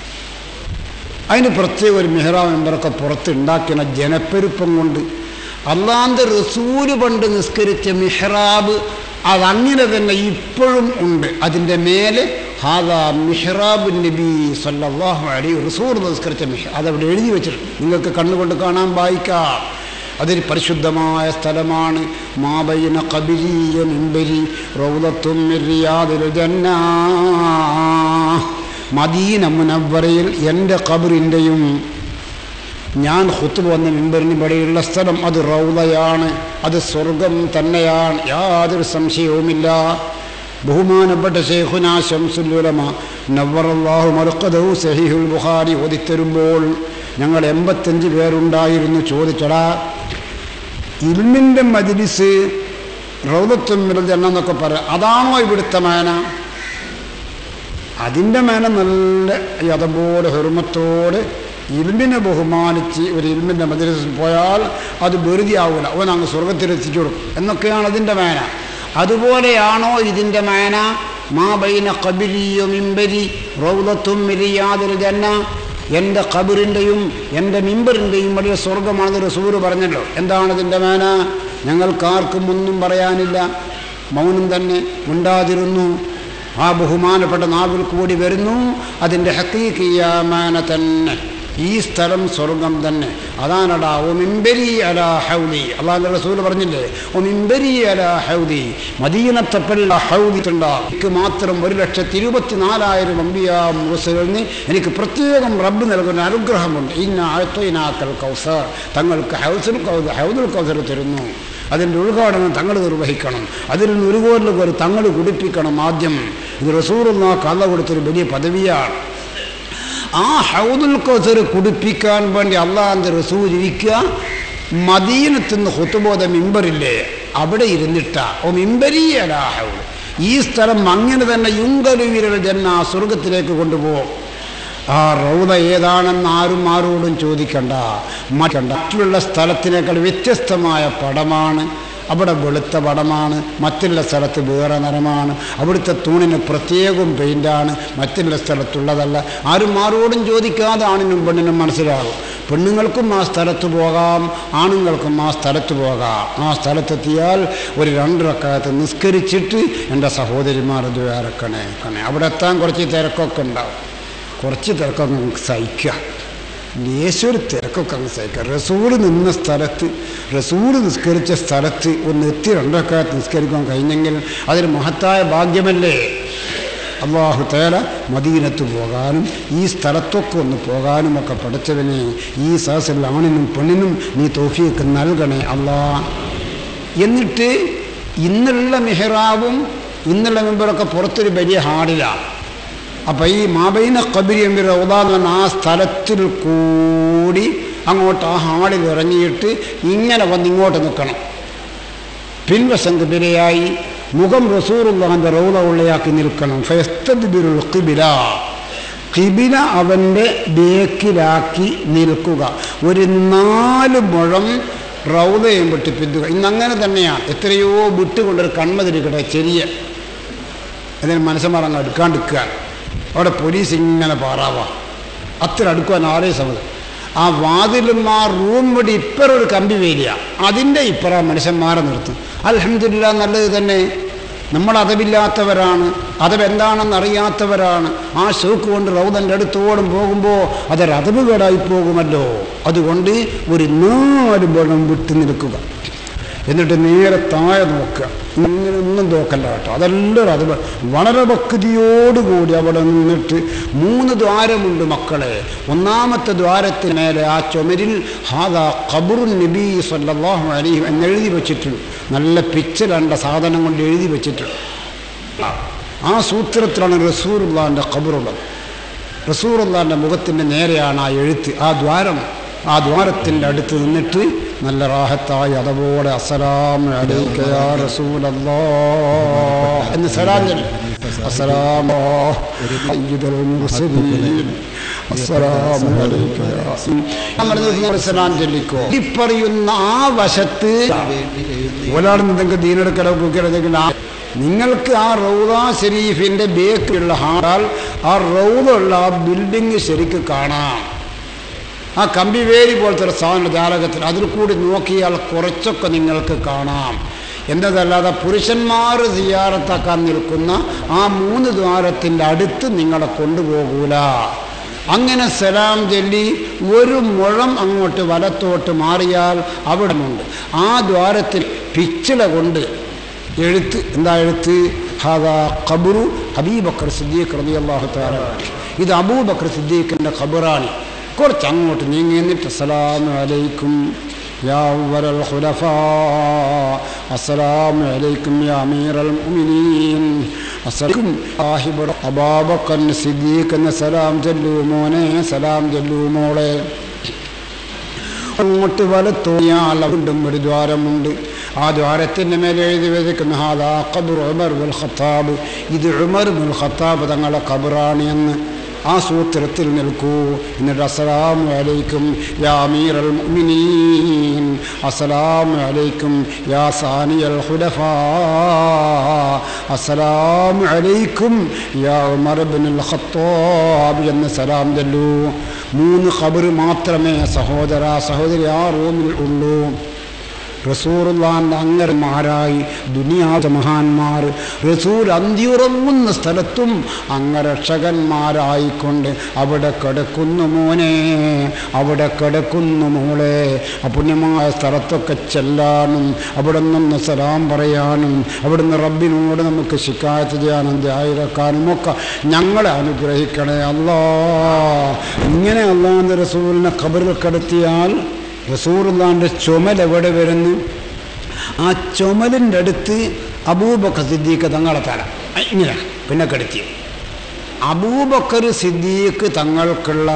അതിന് പ്രത്യേക ഒരു മെഹ്റാ മെമ്പറൊക്കെ പുറത്ത് ഉണ്ടാക്കുന്ന ജനപ്പെരുപ്പം കൊണ്ട് അള്ളാന്ത് റസൂല് പണ്ട് നിസ്കരിച്ച മിഹ്റാബ് അതങ്ങനെ തന്നെ ഇപ്പോഴും ഉണ്ട് അതിൻ്റെ മേലെ ഹാദാ മിഹ്റാബ് നബി സല്ലല്ലാഹു അലൈഹി റസൂർ നിസ്കരിച്ച മിഹ് അതവിടെ എഴുതി വെച്ചിട്ടുണ്ട് നിങ്ങൾക്ക് കണ്ണുകൊണ്ട് കാണാൻ വായിക്കാം അതൊരു പരിശുദ്ധമായ സ്ഥലമാണ് മാബൈന കബിരിയ മിമ്പരി റൗദത്തും റിയാദിൽ ജന്നാ മദീന മുനവ്വറയിൽ എൻ്റെ കബറിൻ്റെയും ഞാൻ ഹുത്തുബ് വന്ന മിമ്പറിന് ഇവിടെയുള്ള സ്ഥലം അത് റൗദയാണ് അത് സ്വർഗം തന്നെയാണ് യാതൊരു സംശയവുമില്ല ബഹുമാനപ്പെട്ട ഷെയ്ഖുന ശംസുല്ലുലമ നവറല്ലാഹു മറുക്കദഹു സഹിഹുൽ ബുഖാരി ഓതിത്തരുമ്പോൾ ഞങ്ങൾ എൺപത്തഞ്ച് പേരുണ്ടായിരുന്നു ചോദിച്ചടാ ഇൽമിൻ്റെ മജ്ലിസ് റൗദത്തുമ്മിൽ എന്നൊക്കെ പറയാം അതാണോ ഇവിടുത്തെ മേന അതിൻ്റെ മേന നല്ല അതുപോലെ ഹെറുമത്തോട് ഇരുമ്പിനെ ബഹുമാനിച്ച് ഒരു ഇരുമ്പിൻ്റെ മദ്രസിൽ പോയാൽ അത് വെറുതെ ആവില്ല അവൻ അങ്ങ് സ്വർഗത്തിലെത്തിച്ചു കൊടുക്കും എന്നൊക്കെയാണ് അതിൻ്റെ മേന അതുപോലെയാണോ ഇതിൻ്റെ മേന മാ ബൈന കബിരിയോ മിമ്പരി റൗലത്തും മിരിയാതിൽ ജന്ന എൻ്റെ കബറിൻ്റെയും എൻ്റെ മിമ്പറിൻ്റെയും വലിയ സ്വർഗമാണെന്ന് റസൂര് പറഞ്ഞല്ലോ എന്താണ് ഇതിൻ്റെ മേന ഞങ്ങൾക്കാർക്കും ഒന്നും പറയാനില്ല മൗനം തന്നെ ഉണ്ടാതിരുന്നു ആ ബഹുമാനപ്പെട്ട നാവിൽ കൂടി വരുന്നു അതിൻ്റെ ഹക്കീക്കിയാമാന തന്നെ ഈ സ്ഥലം സ്വർഗം തന്നെ അതാണടാ ഓ മിമ്പരി അല ഹൗലി അള്ളാഹ് റസൂൽ പറഞ്ഞില്ലേ ഓ മിമ്പരി അല ഹൗലി മദീനത്തപ്പൽ ഹൗലി എനിക്ക് മാത്രം ഒരു ലക്ഷത്തി ഇരുപത്തിനാലായിരം അമ്പിയാ മുസ്ലിന് എനിക്ക് പ്രത്യേകം റബ്ബ് നൽകുന്ന അനുഗ്രഹമുണ്ട് ഇന്ന ആഴ്ത്തയിനാക്കൽ കൗസർ തങ്ങൾക്ക് ഹൗസുൽ കൗസർ ഹൗദുൽ കൗസർ തരുന്നു അതിൻ്റെ ഉദ്ഘാടനം തങ്ങൾ നിർവഹിക്കണം അതിൽ നിന്ന് ഒരു കോരിൽ ഒരു തങ്ങൾ കുടിപ്പിക്കണം ആദ്യം ഇത് റസൂറുന്ന കഥ കൊടുത്തൊരു വലിയ പദവിയാണ് ആ ഹൗദുൽ കൗസർ കുടിപ്പിക്കാൻ വേണ്ടി അള്ളാഹിൻ്റെ റസൂൽ ഇരിക്കുക മദീനത്തുനിന്ന് ഹുത്തുബോധ മിമ്പറില്ലേ അവിടെ ഇരുന്നിട്ട ഓ മിമ്പരിയലാ ഹൗദ് ഈ സ്ഥലം അങ്ങനെ തന്നെ യുങ്കലുവിരൽ ജന്ന സ്വർഗത്തിലേക്ക് കൊണ്ടുപോകും ആ റൗദ ഏതാണെന്ന് ആരും ആരോടും ചോദിക്കണ്ട മറ്റണ്ട മറ്റുള്ള സ്ഥലത്തിനേക്കാൾ വ്യത്യസ്തമായ പടമാണ് അവിടെ വെളുത്ത പടമാണ് മറ്റുള്ള സ്ഥലത്ത് വേറെ നിറമാണ് അവിടുത്തെ തൂണിന് പ്രത്യേകം പെയിൻ്റാണ് മറ്റുള്ള സ്ഥലത്തുള്ളതല്ല ആരും ആരോടും ചോദിക്കാതെ ആണിനും പെണ്ണിനും മനസ്സിലാകും പെണ്ണുങ്ങൾക്കും ആ സ്ഥലത്ത് പോകാം ആണുങ്ങൾക്കും ആ സ്ഥലത്ത് പോകാം ആ സ്ഥലത്തെത്തിയാൽ ഒരു രണ്ടരക്കാലത്ത് നിസ്കരിച്ചിട്ട് എൻ്റെ സഹോദരിമാർ ഇത് ഇറക്കണേ കണേ അവിടെ എത്താൻ കുറച്ച് തിരക്കൊക്കെ ഉണ്ടാവും കുറച്ച് തിരക്കൊക്കെ നമുക്ക് സഹിക്കുക ലേശൊരു തിരക്കൊക്കെ അങ്ങ് സഹിക്കാം റസൂല് നിന്ന സ്ഥലത്ത് റസൂല് നിസ്കരിച്ച സ്ഥലത്ത് ഒന്ന് എത്തി രണ്ടൊക്കാലത്ത് നിസ്കരിക്കാൻ കഴിഞ്ഞെങ്കിൽ അതൊരു മഹത്തായ ഭാഗ്യമല്ലേ അള്ളാഹു തേല മദീനത്ത് പോകാനും ഈ സ്ഥലത്തൊക്കെ ഒന്ന് പോകാനും ഒക്കെ പഠിച്ചവനെ ഈ സഹസിൽ ആണിനും പെണ്ണിനും നീ തോഫിയൊക്കെ നൽകണേ അള്ളാ എന്നിട്ട് ഇന്നുള്ള മെഹ്റാബും ഇന്നുള്ള മെമ്പറൊക്കെ പുറത്തൊരു വലിയ ഹാളിലാണ് അപ്പം ഈ മാബൈന കബിരി എമ്പിർ റൗദാന്ന് പറഞ്ഞ ആ സ്ഥലത്തിൽ കൂടി അങ്ങോട്ട് ആ ഹാളിൽ ഇറങ്ങിയിട്ട് ഇങ്ങനെ വന്ന് ഇങ്ങോട്ട് നിൽക്കണം പിൻവശം കിബിലയായി മുഖം റസൂറുള്ളാന്റെ റൗദ ഉള്ളയാക്കി നിൽക്കണം ഫയസ്തദ്ബിറുൽ കിബില കിബില അവൻ്റെ ബേക്കിലാക്കി നിൽക്കുക ഒരു നാല് മുഴം റൗദയും വിട്ട് പിന്തുക ഇന്നങ്ങനെ തന്നെയാണ് എത്രയോ വിട്ടുകൊണ്ടൊരു കൺമതിരിക്കട്ടെ ചെറിയ അതിന് മനസ്സമാറങ്ങ് അടുക്കാണ്ടിരിക്കുക അവിടെ പോലീസ് ഇങ്ങനെ പാറാവാ അത്ര അടുക്കുവാൻ ആരേ സമ്മതം ആ വാതിലും ആ റൂം വഴി ഇപ്പറ ഒരു കമ്പി വേലിയ അതിൻ്റെ ഇപ്പറ മനുഷ്യന്മാരെ നിർത്തും അലഹമില്ല നല്ലത് തന്നെ നമ്മൾ അതവില്ലാത്തവരാണ് അതവെന്താണെന്ന് അറിയാത്തവരാണ് ആ ഷോക്ക് കൊണ്ട് റൗദൻ്റെ അടുത്തോടും പോകുമ്പോൾ അതൊരു അതവ് കേടായി പോകുമല്ലോ അതുകൊണ്ട് ഒരു നാല് ബോളം വിട്ടു നിൽക്കുക എന്നിട്ട് നേരെ താഴെ നോക്കുക ഇങ്ങനെ ഒന്നും നോക്കല്ല കേട്ടോ അതെല്ലാം അത് വളരെ ഭക്തിയോടുകൂടി അവിടെ നിന്നിട്ട് മൂന്ന് ദ്വാരമുണ്ട് മക്കളെ ഒന്നാമത്തെ ദ്വാരത്തിന് മേലെ ആ ചുമരിൽ ഹാദാ ഖബറുൻ നബി സല്ലല്ലാഹു അലൈഹി എന്നെഴുതി വെച്ചിട്ടുണ്ട് നല്ല പിച്ചലണ്ട സാധനം കൊണ്ട് എഴുതി വെച്ചിട്ടുണ്ട് ആ സൂത്രത്തിലാണ് റസൂറുല്ലാൻ്റെ ഖബറുള്ളത് റസൂറുല്ലാൻ്റെ മുഖത്തിൻ്റെ നേരെയാണ് ആ എഴുത്ത് ആ ദ്വാരം ആ ദ്വാരത്തിൻ്റെ അടുത്ത് നിന്നിട്ട് നല്ല റാഹത്തായി അതപോലെ അസ്സലാം അലൈക യാ റസൂലല്ലാ എന്ന് സലാം ചൊല്ലി അസ്സലാമോ സയ്യിദുൽ മുർസലീൻ അസ്സലാമു അലൈക യാ നമ്മൾ സലാം ചൊല്ലിക്കോ ഈ പറയുന്ന ആ വശത്ത് ഒരാൾ നിങ്ങൾക്ക് ദീനെടുക്കലോ കുക്കിടക്കെങ്കിൽ ആ നിങ്ങൾക്ക് ആ റൗദ ഷെരീഫിൻ്റെ ബേക്കിലുള്ള ഹാൾ ആ റൗദുള്ള ആ ബിൽഡിങ് ശരിക്ക് കാണാം ആ കമ്പിവേലി പോലത്തെ ഒരു സാധന ജാലകത്തിൽ അതിൽ കൂടി നോക്കിയാൽ കുറച്ചൊക്കെ നിങ്ങൾക്ക് കാണാം എന്നതല്ലാതെ പുരുഷന്മാർ സിയാറത്താക്കാൻ നിൽക്കുന്ന ആ മൂന്ന് ദ്വാരത്തിൻ്റെ അടുത്ത് നിങ്ങളെ കൊണ്ടുപോകൂല അങ്ങനെ സലാം ചൊല്ലി ഒരു മുഴം അങ്ങോട്ട് വലത്തോട്ട് മാറിയാൽ അവിടമുണ്ട് ആ ദ്വാരത്തിൽ പിച്ചില കൊണ്ട് എഴുത്ത് എന്താ എഴുത്ത് ഹാദാ ഖബറു ഹബീബക്കർ സിദ്ദീഖ് റളിയല്ലാഹു തആല ഇത് അബൂബക്കർ സിദ്ദീഖിൻ്റെ ഖബറാണ് കുറച്ച് അങ്ങോട്ട് നീങ്ങി എന്നിട്ട് അസ്സലാമു അലൈക്കും യാ അവ്വലൽ ഖുലഫാ അസ്സലാമു അലൈക്കും യാ അമീറൽ മുഅ്മിനീൻ അസ്സലാമു സാഹിബ് അബൂബക്കർ സിദ്ദീഖ് എന്ന സലാം ചൊല്ലൂ മോനെ സലാം ചൊല്ലൂ മോളെ അങ്ങോട്ട് വലത്തോയാൽ വീണ്ടും ഒരു ദ്വാരമുണ്ട് ആ ദ്വാരത്തിൻ്റെ മേലെ എഴുതി വെച്ചിരിക്കുന്ന ഹാദാ ഖബർ ഉമർ ബുൽ ഖത്താബ് ഇത് ഉമർ ബുൽ ഖത്താബ് തങ്ങളുടെ ഖബറാണ് എന്ന് ആ സൂത്രത്തിൽ നിൽക്കൂ എന്നിട്ട് അസ്സലാമു അലൈക്കും യാ അമീറൽ മുഅ്മിനീൻ അസ്സലാമു അലൈക്കും യാ സാനിയൽ ഖുലഫാ അസ്സലാമു അലൈക്കും യാ ഉമർ ഇബ്നുൽ ഖത്താബ് എന്ന് സലാം ചൊല്ലൂ മൂന്ന് ഖബർ മാത്രമേ സഹോദര സഹോദരി ആ റൂമിൽ ഉള്ളൂ റസൂറുല്ലാൻ്റെ അങ്ങരന്മാരായി ദുനിയാത മഹാന്മാർ റസൂൽ അന്തിയുറങ്ങുന്ന സ്ഥലത്തും അംഗരക്ഷകന്മാരായിക്കൊണ്ട് അവിടെ കിടക്കുന്നു മോനെ അവിടെ കിടക്കുന്നു മോളെ അപുണ്യമായ സ്ഥലത്തൊക്കെ ചെല്ലാനും അവിടെ നിന്ന് സലാം പറയാനും അവിടുന്ന് റബ്ബിനോട് നമുക്ക് ശിക്കായത്ത് ചെയ്യാനും ധ്യായിരക്കാനും ഒക്കെ ഞങ്ങളെ അനുഗ്രഹിക്കണേ അല്ലാ ഇങ്ങനെ അള്ളാഹ് റസൂലിനെ ഖബറിൽ കിടത്തിയാൽ റസൂറുല്ലാൻ്റെ ചുമൽ എവിടെ വരുന്നു ആ ചുമലിൻ്റെ അടുത്ത് അബൂബക്കർ സിദ്ദീഖ് തങ്ങളെ തല ഇങ്ങനെ പിന്നെ കെടുത്തി അബൂബക്കർ സിദ്ദീഖ് തങ്ങൾക്കുള്ള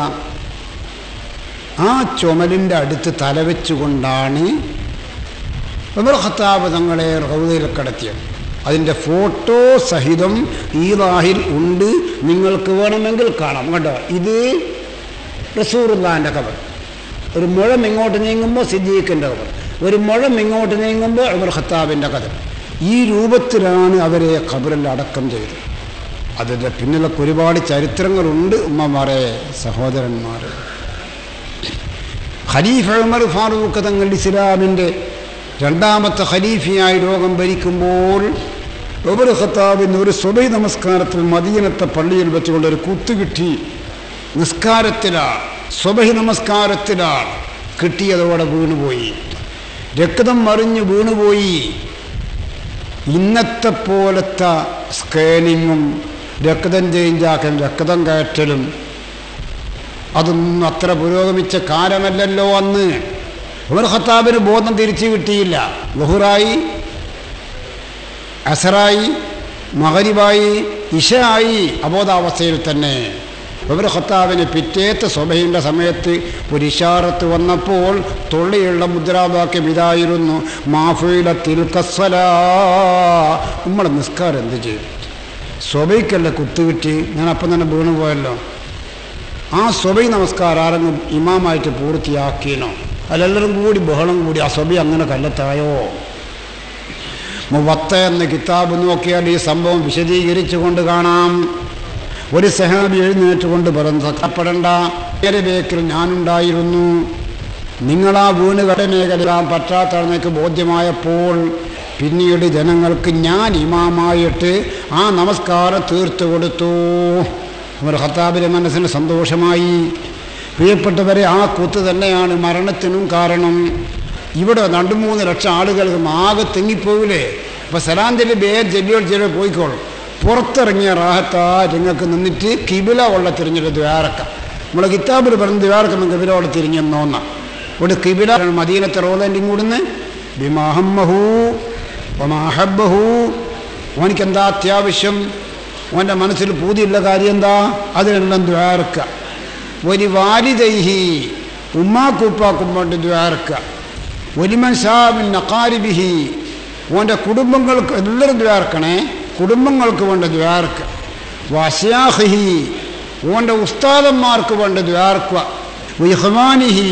ആ ചുമലിൻ്റെ അടുത്ത് തല വെച്ചുകൊണ്ടാണ് ഉമർ ഖത്താബ് തങ്ങളെ റൗദയിൽ കിടത്തിയത് അതിൻ്റെ ഫോട്ടോ സഹിതം ഈദാഹിൽ ഉണ്ട് നിങ്ങൾക്ക് വേണമെങ്കിൽ കാണാം കേട്ടോ ഇത് റസൂറുല്ലാൻ്റെ കബർ ഒരു മുഴം ഇങ്ങോട്ട് നീങ്ങുമ്പോൾ സിദ്ദീഖിൻ്റെ കഥ ഒരു മുഴം ഇങ്ങോട്ട് നീങ്ങുമ്പോൾ ഉമർ ഖത്താബിൻ്റെ കഥ ഈ രൂപത്തിലാണ് അവരെ ഖബറിൽ അടക്കം ചെയ്തത് അതിൻ്റെ പിന്നിലൊക്കെ ഒരുപാട് ചരിത്രങ്ങളുണ്ട് ഉമ്മമാരെ സഹോദരന്മാർ ഖലീഫ ഉമർ ഫാറൂഖ് തങ്ങൾ ഇസ്ലാമിൻ്റെ രണ്ടാമത്തെ ഖലീഫയായി രോഗം ഭരിക്കുമ്പോൾ ഉമർ ഖത്താബിന് ഒരു സ്വബൈ നമസ്കാരത്തിൽ മദീനത്തെ പള്ളിയിൽ വെച്ചുകൊണ്ട് ഒരു കുത്തുകിട്ടി നിസ്കാരത്തിലാണ് സ്വബഹി നമസ്കാരത്തിലാണ് കിട്ടിയതോടെ വീണുപോയി രക്തം മറിഞ്ഞ് വീണുപോയി ഇന്നത്തെ പോലത്തെ സ്കാനിങ്ങും രക്തം ചേഞ്ചാക്കലും രക്തം കയറ്റലും അതൊന്നും അത്ര പുരോഗമിച്ച കാലമല്ലല്ലോ അന്ന് ഉമർ ഖത്താബിന് ബോധം തിരിച്ചു കിട്ടിയില്ല ബഹുറായി അസറായി മകരിബായി ഇഷയായി അബോധാവസ്ഥയിൽ തന്നെ ഉമർ ഖത്താബിന് പിറ്റേത്തെ സ്വഭയുടെ സമയത്ത് ഒരു ഇഷാറത്ത് വന്നപ്പോൾ തൊള്ളിയുള്ള മുദ്രാവാക്യം ഇതായിരുന്നു മാഫിയില തിൽക്കസ്വല നമ്മളെ നിസ്കാരം എന്ത് ചെയ്യും സ്വബയ്ക്കല്ല കുത്തുകിട്ടി ഞാൻ അപ്പം തന്നെ വീണു പോയല്ലോ ആ സ്വബൈ നമസ്കാരം ആരെങ്കിലും ഇമാമായിട്ട് പൂർത്തിയാക്കിയനോ അല്ലെല്ലാവരും കൂടി ബഹളം കൂടി ആ സ്വബി അങ്ങനെ കല്ലത്തായോ മുവത്ത എന്ന കിതാബ് നോക്കിയാൽ ഈ സംഭവം വിശദീകരിച്ചുകൊണ്ട് കാണാം ഒരു സഹാബി എഴുന്നേറ്റുകൊണ്ട് പറഞ്ഞു സക്കപ്പെടണ്ട ഏറെ ബേക്കിൽ ഞാനുണ്ടായിരുന്നു നിങ്ങളാ വീണ് ഘടനകളെല്ലാം പറ്റാത്തവർക്ക് ബോധ്യമായപ്പോൾ പിന്നീട് ജനങ്ങൾക്ക് ഞാൻ ഇമാമായിട്ട് ആ നമസ്കാരം തീർത്തു കൊടുത്തു അവർ ഖത്താബിൻ്റെ മനസ്സിന് സന്തോഷമായി പ്രിയപ്പെട്ടവരെ ആ കൂത്ത് തന്നെയാണ് മരണത്തിനും കാരണം ഇവിടെ രണ്ട് മൂന്ന് ലക്ഷം ആളുകൾക്ക് ആകെ തെങ്ങിപ്പോവില്ലേ അപ്പോൾ സലാന്തിൻ്റെ ബേർ ജെല്ലിയോട് ജെല്ലിയോ പോയിക്കോളും പുറത്തിറങ്ങിയ റാഹത്താ നിങ്ങൾക്ക് നിന്നിട്ട് കിബില ഉള്ള തിരിഞ്ഞിട്ട് ദ്വാരക്ക നമ്മളെ കിതാബിൽ പറഞ്ഞ് ദ്വാരക്കം കിബിലോടെ തിരിഞ്ഞെന്നോന്ന ഇവിടെ കിബില മദീനത്തെ റോലൻ്റെ കൂടുന്ന് ബിമാഹമ്മഹു ഒമാഹബഹു ഓനിക്ക് എന്താ അത്യാവശ്യം ഓൻ്റെ മനസ്സിൽ പൂതിയുള്ള കാര്യം എന്താ അതിനെല്ലാം ദ്വാരക്ക ഒരു വാലിദൈഹി ഉമ്മാക്കുപ്പാക്കും വേണ്ടി ദ്വാരക്ക ഒലിമൻ ഷാബിൻ നക്കാരിബിഹി ഓൻ്റെ കുടുംബങ്ങൾക്ക് എല്ലാവരും ദ്വാർക്കണേ കുടുംബങ്ങൾക്ക് വേണ്ട ദ്വാർക്ക് വശയാഹി ഓൻ്റെ ഉസ്താദന്മാർക്ക് വേണ്ട ദ്വാർക്കുക വിഹ്മാനിഹി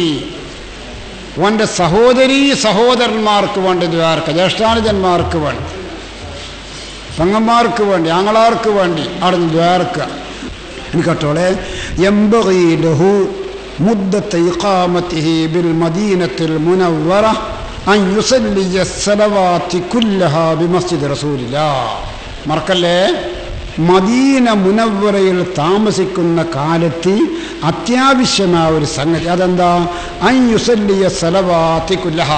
ഓൻ്റെ സഹോദരീ സഹോദരന്മാർക്ക് വേണ്ട ദ്വാർക്ക ജ്യേഷ്ഠാനുജന്മാർക്ക് വേണ്ടി പെങ്ങന്മാർക്ക് വേണ്ടി ആങ്ങളാർക്ക് വേണ്ടി അവിടെ ദ്വാർക്ക എനിക്കട്ടോളെ എംബഗി ലഹു مدة إقامته بالمدينة المنورة أن يصلي الصلوات كلها بمسجد رسول الله മറക്കല്ലേ മദീന മുനവറയിൽ താമസിക്കുന്ന കാലത്ത് അത്യാവശ്യമായ ഒരു സംഗതി അതെന്താ അയ്യുസല്ലിയ സലവാത്തി കുല്ലഹ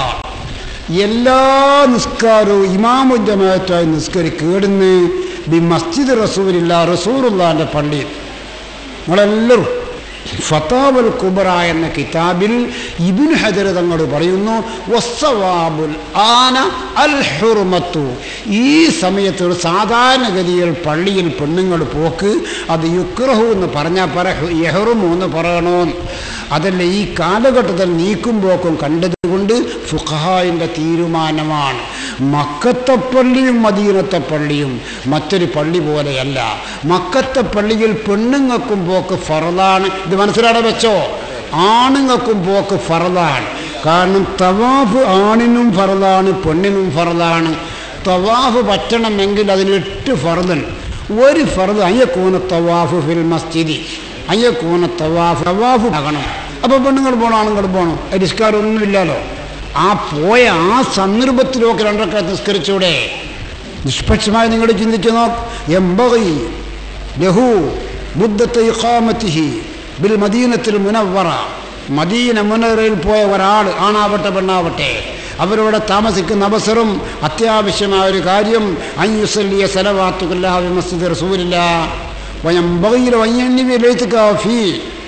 എല്ലാ നിസ്കാരവും ഇമാമുജമായത്തായി നിസ്കരി കേടുന്ന് ബി മസ്ജിദ് റസൂലില്ല റസൂറുല്ലാൻ്റെ പള്ളിയിൽ നമ്മളെല്ലാവരും ഫത്താബുൽ കുബറ എന്ന കിതാബിൽ ഇബിൻ ഹജർ തങ്ങൾ പറയുന്നു വസ്സവാബുൽ ആന അൽ ഹുർമത്തു ഈ സമയത്ത് ഒരു സാധാരണഗതിയിൽ പള്ളിയിൽ പെണ്ണുങ്ങൾ പോക്ക് അത് യുക്രഹു എന്ന് പറഞ്ഞാൽ പറ യഹറുമു എന്ന് പറയണോന്ന് അതല്ല ഈ കാലഘട്ടത്തിൽ നീക്കും പോക്കും കണ്ടതുകൊണ്ട് ഫുഖഹായിൻ്റെ തീരുമാനമാണ് മക്കത്തെ പള്ളിയും മദീനത്തെ പള്ളിയും മറ്റൊരു പള്ളി പോലെയല്ല മക്കത്തെ പള്ളിയിൽ പെണ്ണുങ്ങൾക്കും പോക്ക് ഫറലാണ് ഇത് മനസ്സിലാടെ വെച്ചോ ആണുങ്ങൾക്കും പോക്ക് ഫറലാണ് കാരണം തവാഫ് ആണിനും ഫറലാണ് പെണ്ണിനും ഫറലാണ് തവാഫ് പറ്റണമെങ്കിൽ അതിന് എട്ട് ഫറദുണ്ട് ഒരു ഫറദ് അയ്യക്കൂന തവാഫ് ഫിൽ മസ്ജിദി അയ്യക്കൂന തവാഫ് തവാഫ് ആകണം അപ്പോൾ പെണ്ണുങ്ങൾ പോകണം ആണുങ്ങൾ പോകണം നിസ്കാരമൊന്നുമില്ലല്ലോ ആ പോയ ആ സന്ദർഭത്തിലൊക്കെ രണ്ടൊക്കെ നിസ്കരിച്ചൂടെ നിഷ്പക്ഷമായി നിങ്ങൾ ചിന്തിച്ചു നോക്ക് എംബകി ലഹു ബുദ്ധത്തെ ഇഖാമത്തിഹി ബിൽ മദീനത്തിൽ മുനവറ മദീന മുനവറയിൽ പോയ ഒരാൾ ആണാവട്ടെ പെണ്ണാവട്ടെ അവരോട് താമസിക്കുന്ന അവസരം അത്യാവശ്യമായ ഒരു കാര്യം അയ്യുസല്ലിയ സലവാത്തുകല്ലാഹി മസ്ജിദ് റസൂലില്ല വയംബകയിൽ വയ്യന്നിവിലേക്ക് കാഫി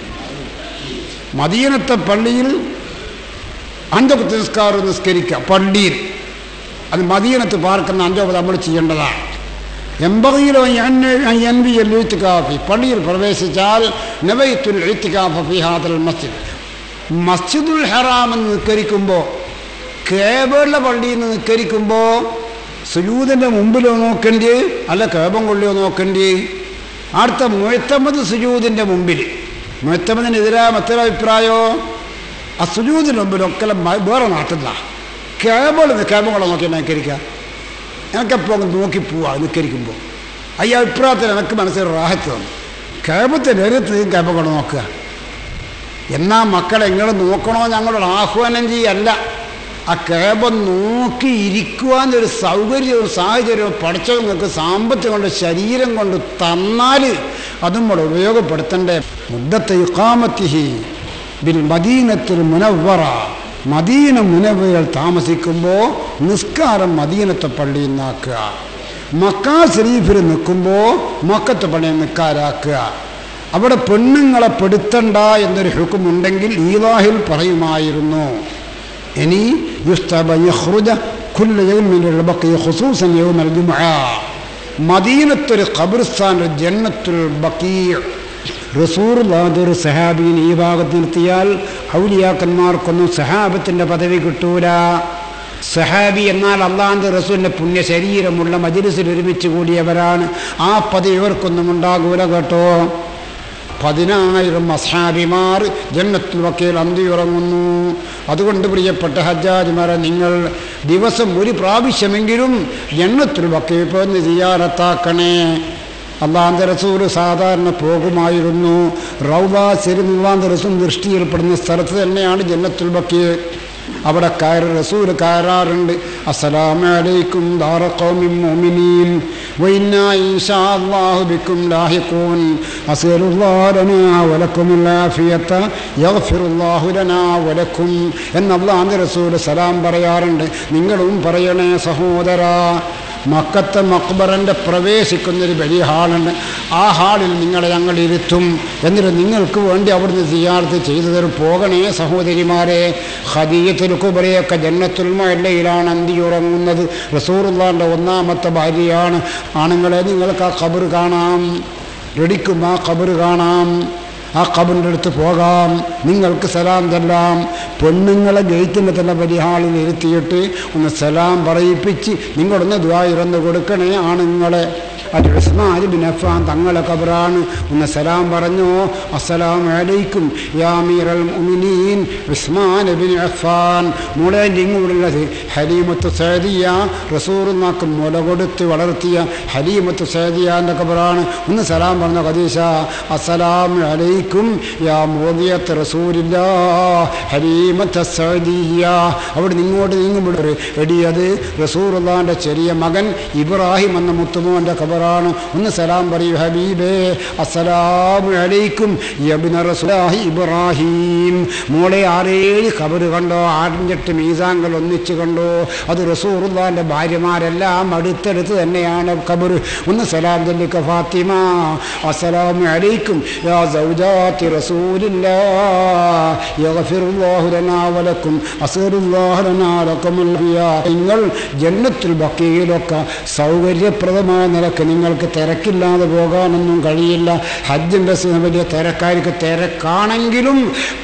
മദീനത്തെ പള്ളിയിൽ അഞ്ചൊക്കെ നിസ്കാരം നിസ്കരിക്കുക പള്ളിയിൽ അത് മദീനത്ത് പാർക്കുന്ന അഞ്ചൊക്കെ നമ്മൾ ചെയ്യേണ്ടതാണ് എൺപതിലോ എൻവി എഴുത്തുകാഫി പള്ളിയിൽ പ്രവേശിച്ചാൽ നവൈത്തുൽ എഴുത്തുകാഫ ഫിഹാദൽ മസ്ജിദ് മസ്ജിദുൽ ഹറാമെന്ന് നിസ്കരിക്കുമ്പോൾ കേബിളുടെ പള്ളിയിൽ നിന്ന് നിസ്കരിക്കുമ്പോൾ സുജൂദിൻ്റെ മുമ്പിലോ നോക്കണ്ടേ അല്ല കേബം കൊള്ളിയോ നോക്കണ്ടേ അടുത്ത മുഴത്തമ്പത് സുജൂദിൻ്റെ മുമ്പിൽ മുഴത്തമ്പതിനെതിരായ മറ്റൊരു അഭിപ്രായോ ആ സുജൂദിന് മുമ്പിലൊക്കെ വേറെ നാട്ടില്ല കേബിൾ കേബങ്ങളെ നോക്കി നിസ്കരിക്കുക എനിക്കപ്പോൾ അങ്ങ് നോക്കി പോവാ നിസ്കരിക്കുമ്പോൾ ഈ അഭിപ്രായത്തിൽ എനിക്ക് മനസ്സിൽ റാഹത്ത് തന്നു കേബത്തിൻ്റെ എരുത്ത് കേബങ്ങൾ നോക്കുക എന്നാ മക്കളെ നിങ്ങൾ നോക്കണോ ഞങ്ങളോട് ആഹ്വാനം ചെയ്യല്ല ആ കേബം നോക്കി ഇരിക്കുവാനൊരു സൗകര്യവും സാഹചര്യവും പഠിച്ചത് നിങ്ങൾക്ക് സാമ്പത്തികം കൊണ്ട് ശരീരം കൊണ്ട് തന്നാൽ അതും കൂടെ ഉപയോഗപ്പെടുത്തണ്ടേ മുദ്ദത്തെ യുക്കാമത്തിഹി ബിൽ മദീനത്തിൽ മുനവറ മദീന മുനവയിൽ താമസിക്കുമ്പോൾ നിസ്കാരം മദീനത്തെ പള്ളിയിൽ നിന്നാക്കുക മക്കാ ഷരീഫിൽ നിൽക്കുമ്പോൾ മക്കത്തെ പള്ളിയിൽ നിൽക്കാരാക്കുക അവിടെ പെണ്ണുങ്ങളെ പെടുത്തണ്ട എന്നൊരു ഹുക്കുമുണ്ടെങ്കിൽ ഈലാഹിൽ പറയുമായിരുന്നു ഇനി യുസ്തബ യഖ്റുജ കുല്ല യൗമിൻ ബഖിയ ഖുസൂസൻ യൗമൽ ജുമുഅ മദീനത്തൊരു ഖബർസ്ഥാൻ ജന്നത്തുൽ ബഖീ റസൂർ ഒരു സഹാബീൻ ഈ ഭാഗത്ത് നിർത്തിയാൽ ഔലിയാക്കന്മാർക്കൊന്നും സഹാബത്തിൻ്റെ പദവി കിട്ടൂല സഹാബി എന്നാൽ അള്ളാന്ത് റസൂലിൻ്റെ പുണ്യ ശരീരമുള്ള മജിലിസിൽ ഒരുമിച്ച് കൂടിയവരാണ് ആ പദവി ഇവർക്കൊന്നും ഉണ്ടാകൂല കേട്ടോ പതിനായിരം അസ്ഹാബിമാർ ജന്നത്തുൽ വക്കീൽ അന്തിയുറങ്ങുന്നു അതുകൊണ്ട് പ്രിയപ്പെട്ട ഹജ്ജാജിമാരെ നിങ്ങൾ ദിവസം ഒരു പ്രാവശ്യമെങ്കിലും ജന്നത്തുൽ വക്കീൽ പോന്ന് സിയാറത്താക്കണേ അള്ളാന്ത റസൂൽ സാധാരണ പോകുമായിരുന്നു റൗബ സിരിമുള്ളാന്ത റസൂൽ ദൃഷ്ടിയിൽപ്പെടുന്ന സ്ഥലത്ത് തന്നെയാണ് ജന്നത്തുൽ ബക്കീർ അവിടെ കയറി റസൂൽ കയറാറുണ്ട് അസ്സലാമലൈക്കും ദാറഖൗമിൻ മുഅ്മിനീൻ വഇന്നാ ഇൻഷാ അല്ലാഹു ബിക്കും ലാഹിഖൂൻ അസ്അലുല്ലാഹ ലനാ വലക്കുമുൽ ആഫിയത യഗ്ഫിറുല്ലാഹു ലനാ വലക്കും എന്ന് അല്ലാഹുവിൻ്റെ റസൂൽ സലാം പറയാറുണ്ട് നിങ്ങളും പറയണേ സഹോദരാ മക്കത്തെ മക്ബറൻ്റെ പ്രവേശിക്കുന്നൊരു വലിയ ഹാളുണ്ട് ആ ഹാളിൽ നിങ്ങളെ ഞങ്ങൾ ഇരുത്തും എന്നിട്ട് നിങ്ങൾക്ക് വേണ്ടി അവിടുന്ന് സിയാർത്ത് ചെയ്തു തരും പോകണേ സഹോദരിമാരെ ഖദീയത്തുൽ കുബറയൊക്കെ ജന്നത്തുൽ മല്ലയിലാണ് അന്തി ഉറങ്ങുന്നത് റസൂറുള്ളാൻ്റെ ഒന്നാമത്തെ ഭാര്യയാണ് ആണുങ്ങളെ നിങ്ങൾക്ക് ആ ഖബർ കാണാം റെഡിക്കും ആ ഖബർ കാണാം ആ കബറിൻ്റെ അടുത്ത് പോകാം നിങ്ങൾക്ക് സലാം ചെല്ലാം പെണ്ണുങ്ങളെ ഗേറ്റിൻ്റെ തന്നെ പരിഹാളിൽ ഇരുത്തിയിട്ട് ഒന്ന് സലാം പറയിപ്പിച്ച് നിങ്ങളൊന്ന് ദ്വായിറന്ന് കൊടുക്കണേ ആണുങ്ങളെ അത് ഉസ്മാൻ ബിൻ അഫാൻ തങ്ങളെ കബറാണ് ഒന്ന് സലാം പറഞ്ഞു അസ്സലാം അലൈക്കും യാമീറൽ മുഅ്മിനീൻ ഉസ്മാൻ ബിൻ അഫാൻ മോളെ ഇങ്ങോട്ടുള്ളത് ഹലീമത്ത് സൈദിയ റസൂറുന്നാക്ക് മുല കൊടുത്ത് വളർത്തിയ ഹലീമത്ത് സൈദിയാൻ്റെ കബറാണ് ഒന്ന് സലാം പറഞ്ഞ ഖദീഷ അസ്സലാം അലൈക്കും യാ മോദിയത്ത് റസൂലില്ല ഹലീമത്ത് സൈദിയ അവിടെ നിങ്ങോട്ട് നീങ്ങുമ്പോൾ എടിയത് റസൂറുല്ലാൻ്റെ ചെറിയ മകൻ ഇബ്രാഹിം എന്ന മുത്തുമോൻ്റെ ഖബറാണ് ഒന്ന് സലാം പറയൂ ഹബീബേ അസ്സലാമു അലൈക്കും യബ്ന റസൂലാഹി ഇബ്രാഹിം മോളെ ആറേഴ് ഖബർ കണ്ടോ ആറിഞ്ചെട്ട് മീസാങ്കൾ ഒന്നിച്ച് കണ്ടോ അത് റസൂറുല്ലാൻ്റെ ഭാര്യമാരെല്ലാം അടുത്തടുത്ത് തന്നെയാണ് ഖബർ ഒന്ന് സലാം ചൊല്ലിക്ക ഫാത്തിമ അസ്സലാമു അലൈക്കും യാ സൗജാത്തി റസൂലില്ലാ യഗ്ഫിറുല്ലാഹു ലനാ വലക്കും അസ്അലുല്ലാഹു ലനാ ലക്കുമുൽ ഹിയാ നിങ്ങൾ ജന്നത്തുൽ ബഖീലൊക്കെ സൗകര്യപ്രദമായ നിലക്ക് നിങ്ങൾക്ക് തിരക്കില്ലാതെ പോകാനൊന്നും കഴിയില്ല ഹജ്ജിൻ്റെ വലിയ തിരക്കാർക്ക് തിരക്കാണെങ്കിലും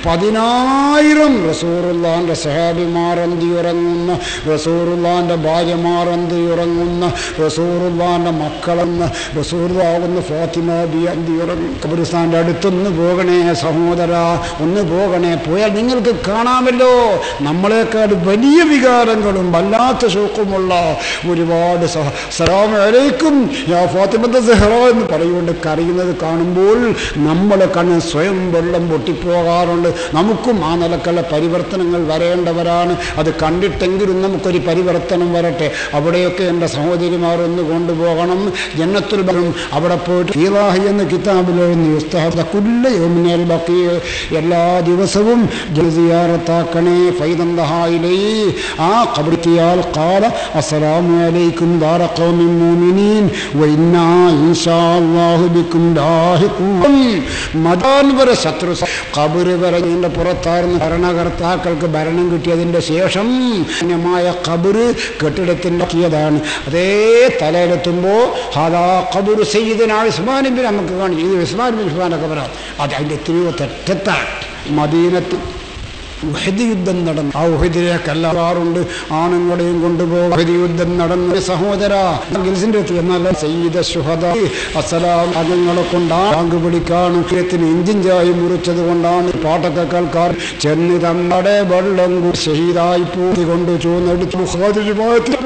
പതിനായിരം റസൂറുല്ലാൻ്റെ സഹാബിമാർ എന്തി ഉറങ്ങുന്ന റസൂറുല്ലാൻ്റെ ഭാര്യമാർ എന്തി ഉറങ്ങുന്ന റസൂറുല്ലാൻ്റെ മക്കളെന്ന് റസൂറുല്ലാകുന്ന ഫാത്തിമ ബി എന്തി ഉറങ്ങും കബറിസ്ഥാൻ്റെ അടുത്തൊന്ന് പോകണേ സഹോദര ഒന്ന് പോകണേ പോയാൽ നിങ്ങൾക്ക് കാണാമല്ലോ നമ്മളെക്കാൾ വലിയ വികാരങ്ങളും വല്ലാത്ത ശോക്കുമുള്ള ഒരുപാട് സഹ സലാമലൈക്കും യാ ഫാത്തിമത്തെ സെഹ്റ എന്ന് പറയുകൊണ്ട് കരയുന്നത് കാണുമ്പോൾ നമ്മളെ കണ്ണ് സ്വയം വെള്ളം പൊട്ടിപ്പോകാറുണ്ട് നമുക്കും ആ നിലക്കുള്ള പരിവർത്തനങ്ങൾ വരേണ്ടവരാണ് അത് കണ്ടിട്ടെങ്കിലും നമുക്കൊരു പരിവർത്തനം വരട്ടെ അവിടെയൊക്കെ എൻ്റെ സഹോദരിമാർ ഒന്ന് കൊണ്ടുപോകണം ജന്നത്തുൽ ബറും അവിടെ പോയിട്ട് ഈറാഹി എന്ന കിതാബിലെഴുതി ഉസ്താദ കുല്ല യോമിനൽ ബക്കി എല്ലാ ദിവസവും ജലസിയാറത്താക്കണേ ഫൈദന്തഹായിലേ ആ കബറിത്തിയാൽ കാല അസ്സലാമു അലൈക്കും ദാറ ഖൗമിൻ മുഅ്മിനീൻ വഇന്നാ ഇൻഷാ അല്ലാഹു ബിക്കും ലാഹിഖൂൻ മദാൻ വരെ ശത്രു കബറ് വരെ ഇതിൻ്റെ പുറത്തായിരുന്ന ഭരണകർത്താക്കൾക്ക് ഭരണം കിട്ടിയതിൻ്റെ ശേഷം മായ കബറ് കെട്ടിടത്തിൻ്റെതാണ് അതേ തലയിലെത്തുമ്പോൾ ഹാദാ കബറ് സയ്യിദിന ഉസ്മാൻ ബിൻ നമുക്ക് കാണും ഇത് ഉസ്മാൻ ബിൻ ഉസ്മാൻ്റെ കബറാണ് അത് അതിൻ്റെ എത്രയോ തെറ്റത്താണ് മദീനത്ത് ഉഹദ് യുദ്ധം നടന്നു ആ ഉഹദിലേക്ക് എല്ലാറുണ്ട് ആണുങ്ങളെയും കൊണ്ടുപോകും ഉഹദ് യുദ്ധം നടന്ന സഹോദര ഗിൽസിന്റെ അടുത്ത് എന്നാൽ സയ്യിദ ശുഹദ അസലാം അംഗങ്ങളെ കൊണ്ടാണ് ടാങ്ക് പിടിക്കാണ് ഉയരത്തിന് ഇഞ്ചിൻ ചായി മുറിച്ചത് കൊണ്ടാണ് പാട്ടൊക്കെ കേൾക്കാർ ചെന്ന് തങ്ങളുടെ വെള്ളം കൂടി ഷഹീദായി പൂത്തി കൊണ്ട് ചൂന്നെടുത്ത് ബുഖാരി റിവായത്തിൽ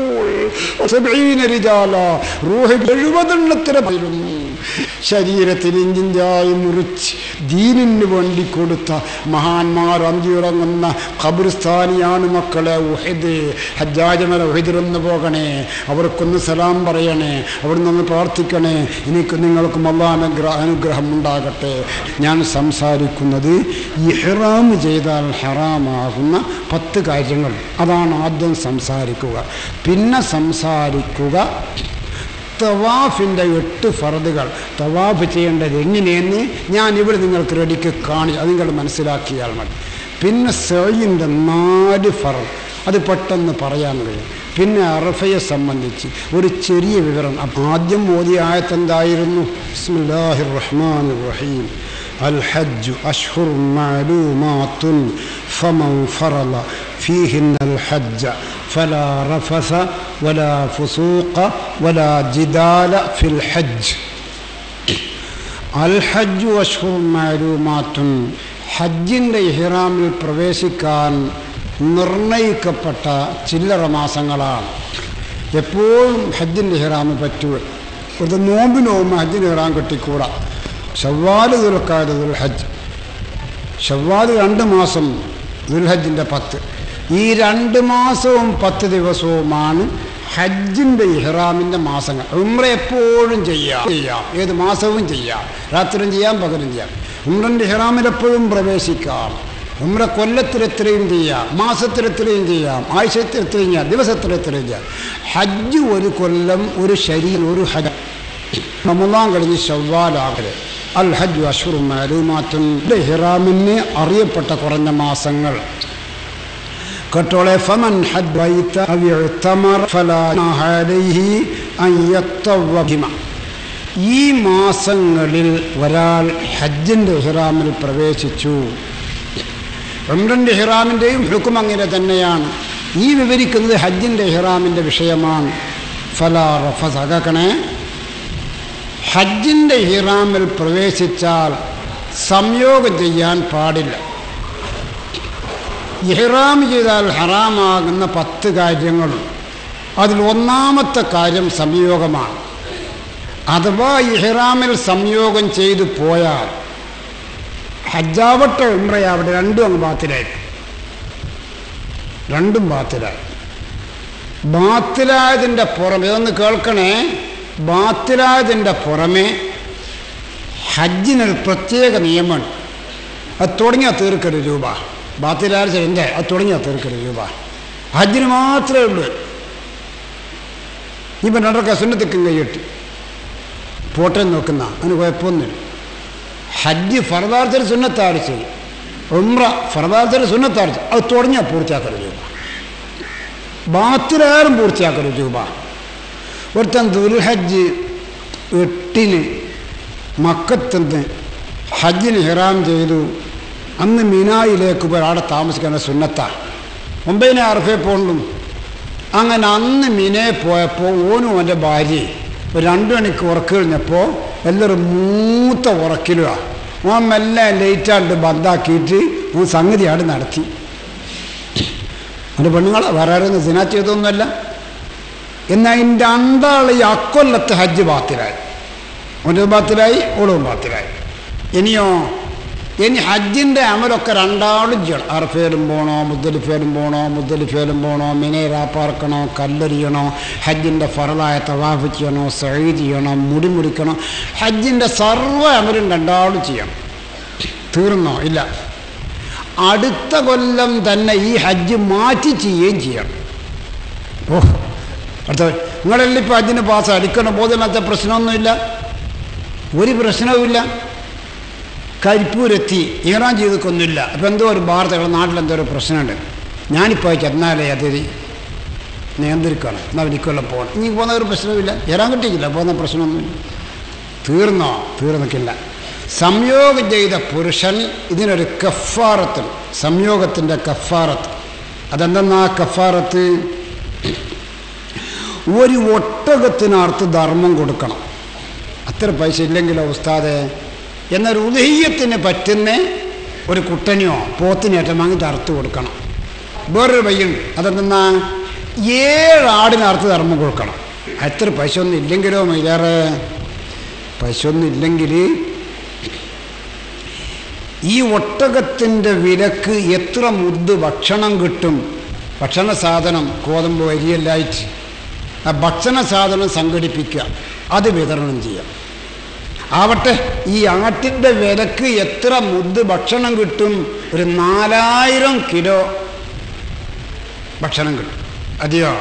സബഈന റിജാല റൂഹ് എഴുപതെണ്ണത്തിനായിരുന്നു ശരീരത്തിൽ ഇഞ്ചിഞ്ചായി മുറിച്ച് ദീനിന് വേണ്ടി കൊടുത്ത മഹാന്മാർ അന്തിയുറങ്ങും ഉറങ്ങുന്ന ഖബർസ്ഥാനിയാണ് മക്കളെ ഉഹിദ് ഹജ്ജാജമല ഉഹിദിറന്ന് പോകണേ അവർക്കൊന്ന് സലാം പറയണേ അവിടുന്ന് ഒന്ന് പ്രാർത്ഥിക്കണേ എനിക്ക് നിങ്ങൾക്കും അള്ളാഹ് അനുഗ്രഹ അനുഗ്രഹം ഉണ്ടാകട്ടെ ഞാൻ സംസാരിക്കുന്നത് ഇഹ്റാം ചെയ്താൽ ഹറാമാകുന്ന പത്ത് കാര്യങ്ങൾ അതാണ് ആദ്യം സംസാരിക്കുക പിന്നെ സംസാരിക്കുക തവാഫിൻ്റെ എട്ട് ഫറദുകൾ തവാഫ് ചെയ്യേണ്ടത് എങ്ങനെയെന്ന് ഞാൻ ഇവിടെ നിങ്ങൾക്ക് റെഡിക്ക് കാണി അത് നിങ്ങൾ മനസ്സിലാക്കിയാൽ മതി പിന്നെ സൈൻ്റെ നാല് ഫറൽ അത് പെട്ടെന്ന് പറയാൻ കഴിയും പിന്നെ അറഫയെ സംബന്ധിച്ച് ഒരു ചെറിയ വിവരം അപ്പം ആദ്യം മോദി ആയത്തെന്തായിരുന്നു ബിസ്മില്ലാഹിർ റഹ്മാനിർ റഹീം الحج أشهر معلومات فمن فرض فيهن الحج فلا رفث ولا فسوق ولا جدال في الحج الحج أشهر معلومات ഹജ്ജിൻ്റെ ഇഹ്റാമിൽ പ്രവേശിക്കാൻ നിർണയിക്കപ്പെട്ട ചില്ലറ മാസങ്ങളാണ് എപ്പോഴും ഹജ്ജിൻ്റെ ഇഹ്റാമ് പറ്റുക ഒരു നോമ്പിന് പോകുമ്പോൾ ഹജ്ജിന് ഇഹ്റാം കിട്ടിക്കൂടാ ഷവ്വാല് ദുൽഖാദ് ദുൽഹജ്ജ് ഷവ്വാല് രണ്ട് മാസം ദുൽഹജ്ജിൻ്റെ പത്ത് ഈ രണ്ട് മാസവും പത്ത് ദിവസവുമാണ് ഹജ്ജിൻ്റെ ഇഹ്റാമിൻ്റെ മാസങ്ങൾ ഉമ്ര എപ്പോഴും ചെയ്യാം ചെയ്യാം ഏത് മാസവും ചെയ്യാം രാത്രിയും ചെയ്യാം പകലും ചെയ്യാം ഉമ്രൻ്റെ ഇഹ്റാമിൽ എപ്പോഴും പ്രവേശിക്കാം ഉമ്ര കൊല്ലത്തിൽ എത്രയും ചെയ്യാം മാസത്തിൽ എത്രയും ചെയ്യാം ആഴ്ചത്തിൽ എത്രയും ചെയ്യാം ദിവസത്തിൽ എത്രയും ചെയ്യാം ഹജ്ജ് ഒരു കൊല്ലം ഒരു ശരീരം ഒരു ഹജ്ജ് റമദാൻ കഴിഞ്ഞ് ഷവ്വാലാകല് അൽ ഹജ്ജ് അഷുറും മാലൂമാത്തും ഹിറാമിന് അറിയപ്പെട്ട കുറഞ്ഞ മാസങ്ങൾ കേട്ടോളെ ഫമൻ ഹദ് ബൈത അവ ഇഅ്തമർ ഫലാ അലൈഹി അൻ യത്തവ്വ ബിമ ഈ മാസങ്ങളിൽ ഒരാൾ ഹജ്ജിൻ്റെ ഹിറാമിൽ പ്രവേശിച്ചു ഉംറൻ്റെ ഹിറാമിൻ്റെയും ഹുക്കും അങ്ങനെ തന്നെയാണ് ഈ വിവരിക്കുന്നത് ഹജ്ജിൻ്റെ ഹിറാമിൻ്റെ വിഷയമാണ് ഫലാ റഫസ് അകക്കണേ ഹജ്ജിൻ്റെ ഹിറാമിൽ പ്രവേശിച്ചാൽ സംയോഗം ചെയ്യാൻ പാടില്ല ഇഹ്റാം ചെയ്താൽ ഹറാമാകുന്ന പത്ത് കാര്യങ്ങളുണ്ട് അതിൽ ഒന്നാമത്തെ കാര്യം സംയോഗമാണ് അഥവാ ഇഹ്റാമിൽ സംയോഗം ചെയ്തു പോയാൽ ഹജ്ജാവട്ടെ ഉമ്രയാവട്ടെ രണ്ടും അങ്ങ് ബാത്തിലായി രണ്ടും ബാത്തിലായി ബാത്തിലായതിൻ്റെ പുറമെ ഇതൊന്ന് കേൾക്കണേ ബാത്തിലായതിൻ്റെ പുറമെ ഹജ്ജിനൊരു പ്രത്യേക നിയമമാണ് അത് തുടങ്ങിയാൽ തീർക്കൊരു രൂപ ബാത്തിലായ എൻ്റെ അത് തുടങ്ങിയാൽ തീർക്കൊരു രൂപ ഹജ്ജിന് മാത്രമേ ഉള്ളൂ ഇപ്പം രണ്ടൊക്കെ സുന്നത്തിക്കും കൈയിട്ട് പോട്ടെ നോക്കുന്ന അതിന് കുഴപ്പമൊന്നുമില്ല ഹജ്ജ് ഫറദാർത്ഥത്തിൽ സുന്നത്താറ് ചെയ്യും ഉമ്ര ഫറദാർത്ഥത്തിൽ സുന്നത്താറ് ചെയ്യും അത് തുടങ്ങിയാൽ പൂർത്തിയാക്കൊരു രൂപ ബാത്തിലായാലും പൂർത്തിയാക്കൊരു രൂപ ഒരുത്തൻ ദുൽഹജ്ജ് എട്ടിന് മക്കത്തുനിന്ന് ഹജ്ജിന് ഹിറാം ചെയ്തു അന്ന് മിനായിലേക്ക് പോയി അവിടെ താമസിക്കുന്ന സുന്നത്താണ് മുംബൈനെ അറഫേ പോകണം അങ്ങനെ അന്ന് മിനെ പോയപ്പോൾ ഓനും അവൻ്റെ ഭാര്യ ഒരു രണ്ടു മണിക്ക് ഉറക്ക് കഴിഞ്ഞപ്പോൾ എല്ലാവരും മൂത്ത ഉറക്കിലുമാണ് ഓൻ മെല്ലെ ലേറ്റാണ്ട് ബന്ധാക്കിയിട്ട് ഓൻ സംഗതി അവിടെ നടത്തി അവൻ്റെ പെണ്ണുങ്ങളെ വേറെ ആരും സിനാ ചെയ്തൊന്നുമല്ല എന്നാൽ അതിൻ്റെ അണ്ടാൾ ഈ അക്കൊല്ലത്തെ ഹജ്ജ് ബാത്തിലായി അവൻ്റെ ബാത്തിലായി ഓളവും ബാത്തിലായി ഇനിയോ ഇനി ഹജ്ജിൻ്റെ അമലൊക്കെ രണ്ടാളും ചെയ്യണം അറഫേലും പോകണോ മുദ്ദലിഫേലും പോകണോ മുദ്ദലിഫേലും പോകണോ മിനേരാ പാർക്കണോ കല്ലെറിയണോ ഹജ്ജിൻ്റെ ഫറലായ തവാഫ് ചെയ്യണോ സഴി ചെയ്യണോ മുടി മുടിക്കണോ ഹജ്ജിൻ്റെ സർവ്വ അമലും രണ്ടാളും ചെയ്യണം തീർന്നോ ഇല്ല അടുത്ത കൊല്ലം തന്നെ ഈ ഹജ്ജ് മാറ്റി ചെയ്യുകയും ചെയ്യണം ഓ അടുത്ത നിങ്ങളെല്ലാം ഇപ്പോൾ ഹജ്ജിന് പാസ് അടിക്കണം ബോധമില്ലാത്ത പ്രശ്നമൊന്നുമില്ല ഒരു പ്രശ്നവുമില്ല കരിപ്പൂരെത്തി ഇറാൻ ചെയ്തൊക്കൊന്നുമില്ല അപ്പം എന്തോ ഒരു വാർത്തകൾ നാട്ടിലെന്തോ ഒരു പ്രശ്നമുണ്ട് ഞാനിപ്പോൾ ചെന്നാലേ അതിരി നിയന്ത്രിക്കണം എന്നാൽ എനിക്കൊല്ലം പോകണം ഇനി പോകുന്ന ഒരു പ്രശ്നമില്ല ഇറാൻ കിട്ടിയില്ല പോകുന്ന പ്രശ്നമൊന്നുമില്ല തീർന്നോ തീർന്നിക്കില്ല സംയോഗം ചെയ്ത പുരുഷൻ ഇതിനൊരു കഫാറത്ത് സംയോഗത്തിൻ്റെ കഫാറത്ത് അതെന്തെന്നാ കഫാറത്ത് ഒരു ഒട്ടകത്തിനടുത്ത് ധർമ്മം കൊടുക്കണം അത്ര പൈസ ഇല്ലെങ്കിലോ ഉസ്താദെ എന്നാൽ ഉദഹീയത്തിന് പറ്റുന്ന ഒരു കുട്ടനെയോ പോത്തിനേറ്റം വാങ്ങിയിട്ട് അറുത്ത് കൊടുക്കണം വേറൊരു പയ്യുണ്ട് അതെന്തെന്നാ ഏഴ് ആടിന് അറുത്ത് ധർമ്മം കൊടുക്കണം എത്ര പൈസ ഒന്നും ഇല്ലെങ്കിലോ മൈലാറ് പൈസ ഒന്നും ഇല്ലെങ്കിൽ ഈ ഒട്ടകത്തിൻ്റെ വിലക്ക് എത്ര മുദ്ദ് ഭക്ഷണം കിട്ടും ഭക്ഷണ സാധനം കോതമ്പ് വരിയല്ലായിട്ട് ആ ഭക്ഷണ സാധനം സംഘടിപ്പിക്കുക അത് വിതരണം ചെയ്യാം ആവട്ടെ ഈ ആട്ടിൻ്റെ വിലക്ക് എത്ര മുദ്ദ് ഭക്ഷണം കിട്ടും ഒരു നാലായിരം കിലോ ഭക്ഷണം കിട്ടും അതെയോ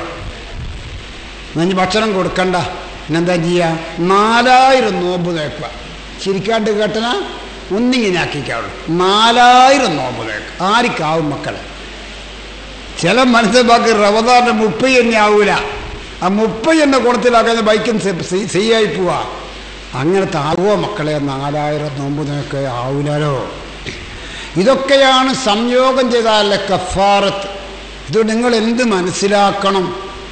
നഞ്ഞ് ഭക്ഷണം കൊടുക്കണ്ട പിന്നെന്താ ചെയ്യുക നാലായിരം നോമ്പ് തേക്കുക ചിരിക്കാണ്ട് കേട്ടന ഒന്നിങ്ങനെ ആക്കിക്കാവുള്ളൂ നാലായിരം നോമ്പ് തേക്കുക ആർക്കാവും മക്കളെ ചില മനസ്സിലാക്കി റവദാറിൻ്റെ മുപ്പത് തന്നെ ആവൂല ആ മുപ്പത് എന്നെ കുളത്തിലാക്കുന്ന ബൈക്കും ചെയ്യായി പോവാ അങ്ങനത്തെ ആവുമോ മക്കളെ നാലായിരം നോമ്പ് നിനക്ക് ആവൂലോ ഇതൊക്കെയാണ് സംയോഗം ചെയ്താലേ കഫാറത്ത് ഇത് നിങ്ങൾ എന്ത് മനസ്സിലാക്കണം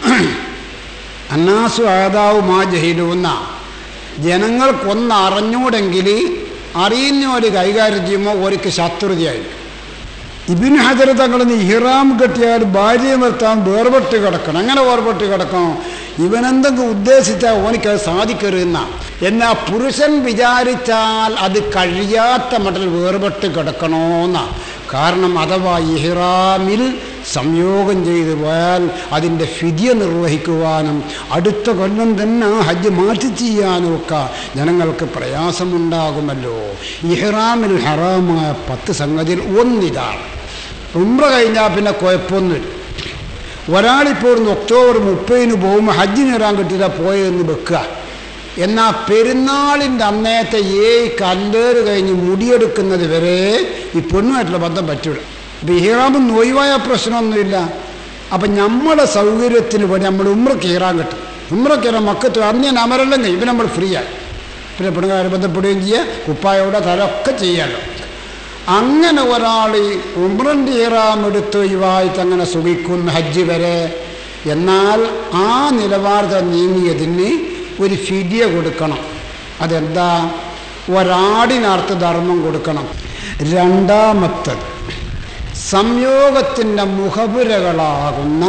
അന്നാസു ആദാവു മാ ജഹിലൂന്ന ജനങ്ങൾക്കൊന്ന് അറിഞ്ഞൂടെങ്കിൽ അറിയുന്നവർ കൈകാര്യം ചെയ്യുമ്പോൾ ഒരിക്കൽ ശത്രുതയായിരിക്കും ഇബിൻ ഹജർ തങ്ങൾ ഇഹ്റാം കെട്ടിയാൽ ഭാര്യയെ നിർത്താൻ വേർപെട്ട് കിടക്കണം അങ്ങനെ വേർപെട്ട് കിടക്കണം ഇവനെന്തെങ്കിലും ഉദ്ദേശിച്ചാൽ ഓനിക്കത് സാധിക്കരുതെന്ന എന്നാൽ പുരുഷൻ വിചാരിച്ചാൽ അത് കഴിയാത്ത മട്ടിൽ വേർപെട്ട് കിടക്കണമെന്ന കാരണം അഥവാ ഇഹ്റാമിൽ സംയോഗം ചെയ്തു പോയാൽ അതിൻ്റെ ഫിദിയ നിർവഹിക്കുവാനും അടുത്ത കൊല്ലം തന്നെ ഹജ്ജ് മാറ്റി ചെയ്യാനും ഒക്കെ ജനങ്ങൾക്ക് പ്രയാസമുണ്ടാകുമല്ലോ ഇഹ്റാമിൽ ഹറാമായ പത്ത് സംഗതിയിൽ ഒന്നിതാണ് ഉംറ കഴിഞ്ഞാൽ പിന്നെ കുഴപ്പമൊന്നുമില്ല ഒരാളിപ്പോൾ ഇന്ന് ഒക്ടോബർ മുപ്പതിന് പോകുമ്പോൾ ഹജ്ജിന് ഇറാൻ കിട്ടില്ല പോയതെന്ന് വെക്കുക എന്നാൽ പെരുന്നാളിൻ്റെ അന്നേത്തെ ഏഴ് കല്ലേറ് കഴിഞ്ഞ് മുടിയെടുക്കുന്നത് വരെ ഈ പെണ്ണുമായിട്ടുള്ള ബന്ധം പറ്റൂല അപ്പം ഇഹ്റാമും നൊയ്വായ പ്രശ്നമൊന്നുമില്ല അപ്പം നമ്മുടെ സൗകര്യത്തിന് വേണ്ടി നമ്മൾ ഉമ്രക്ക് ഇറാൻ കിട്ടും ഉമ്രക്ക് ഇറാൻ മക്കത്ത് അന്ന് ഞാൻ അമരെല്ലാം കഴിയും ഇപ്പം നമ്മൾ ഫ്രീ ആയി പിന്നെ പെണ്ണുകാരെ ബന്ധപ്പെടുകയും ചെയ്യുക കുപ്പായോടെ തലൊക്കെ ചെയ്യാമല്ലോ അങ്ങനെ ഒരാൾ ഉമ്രൻ്റെ ഇറാം എടുത്ത് ഒഴിവായിട്ട് അങ്ങനെ സുഖിക്കുന്നു ഹജ്ജ് വരെ എന്നാൽ ആ നിലവാരത്തെ നീങ്ങിയതിന് ഒരു ഫിഡിയ കൊടുക്കണം അതെന്താ ഒരാടിനർത്ഥ ധർമ്മം കൊടുക്കണം രണ്ടാമത്തത് സംയോഗത്തിൻ്റെ മുഖപുരകളാകുന്ന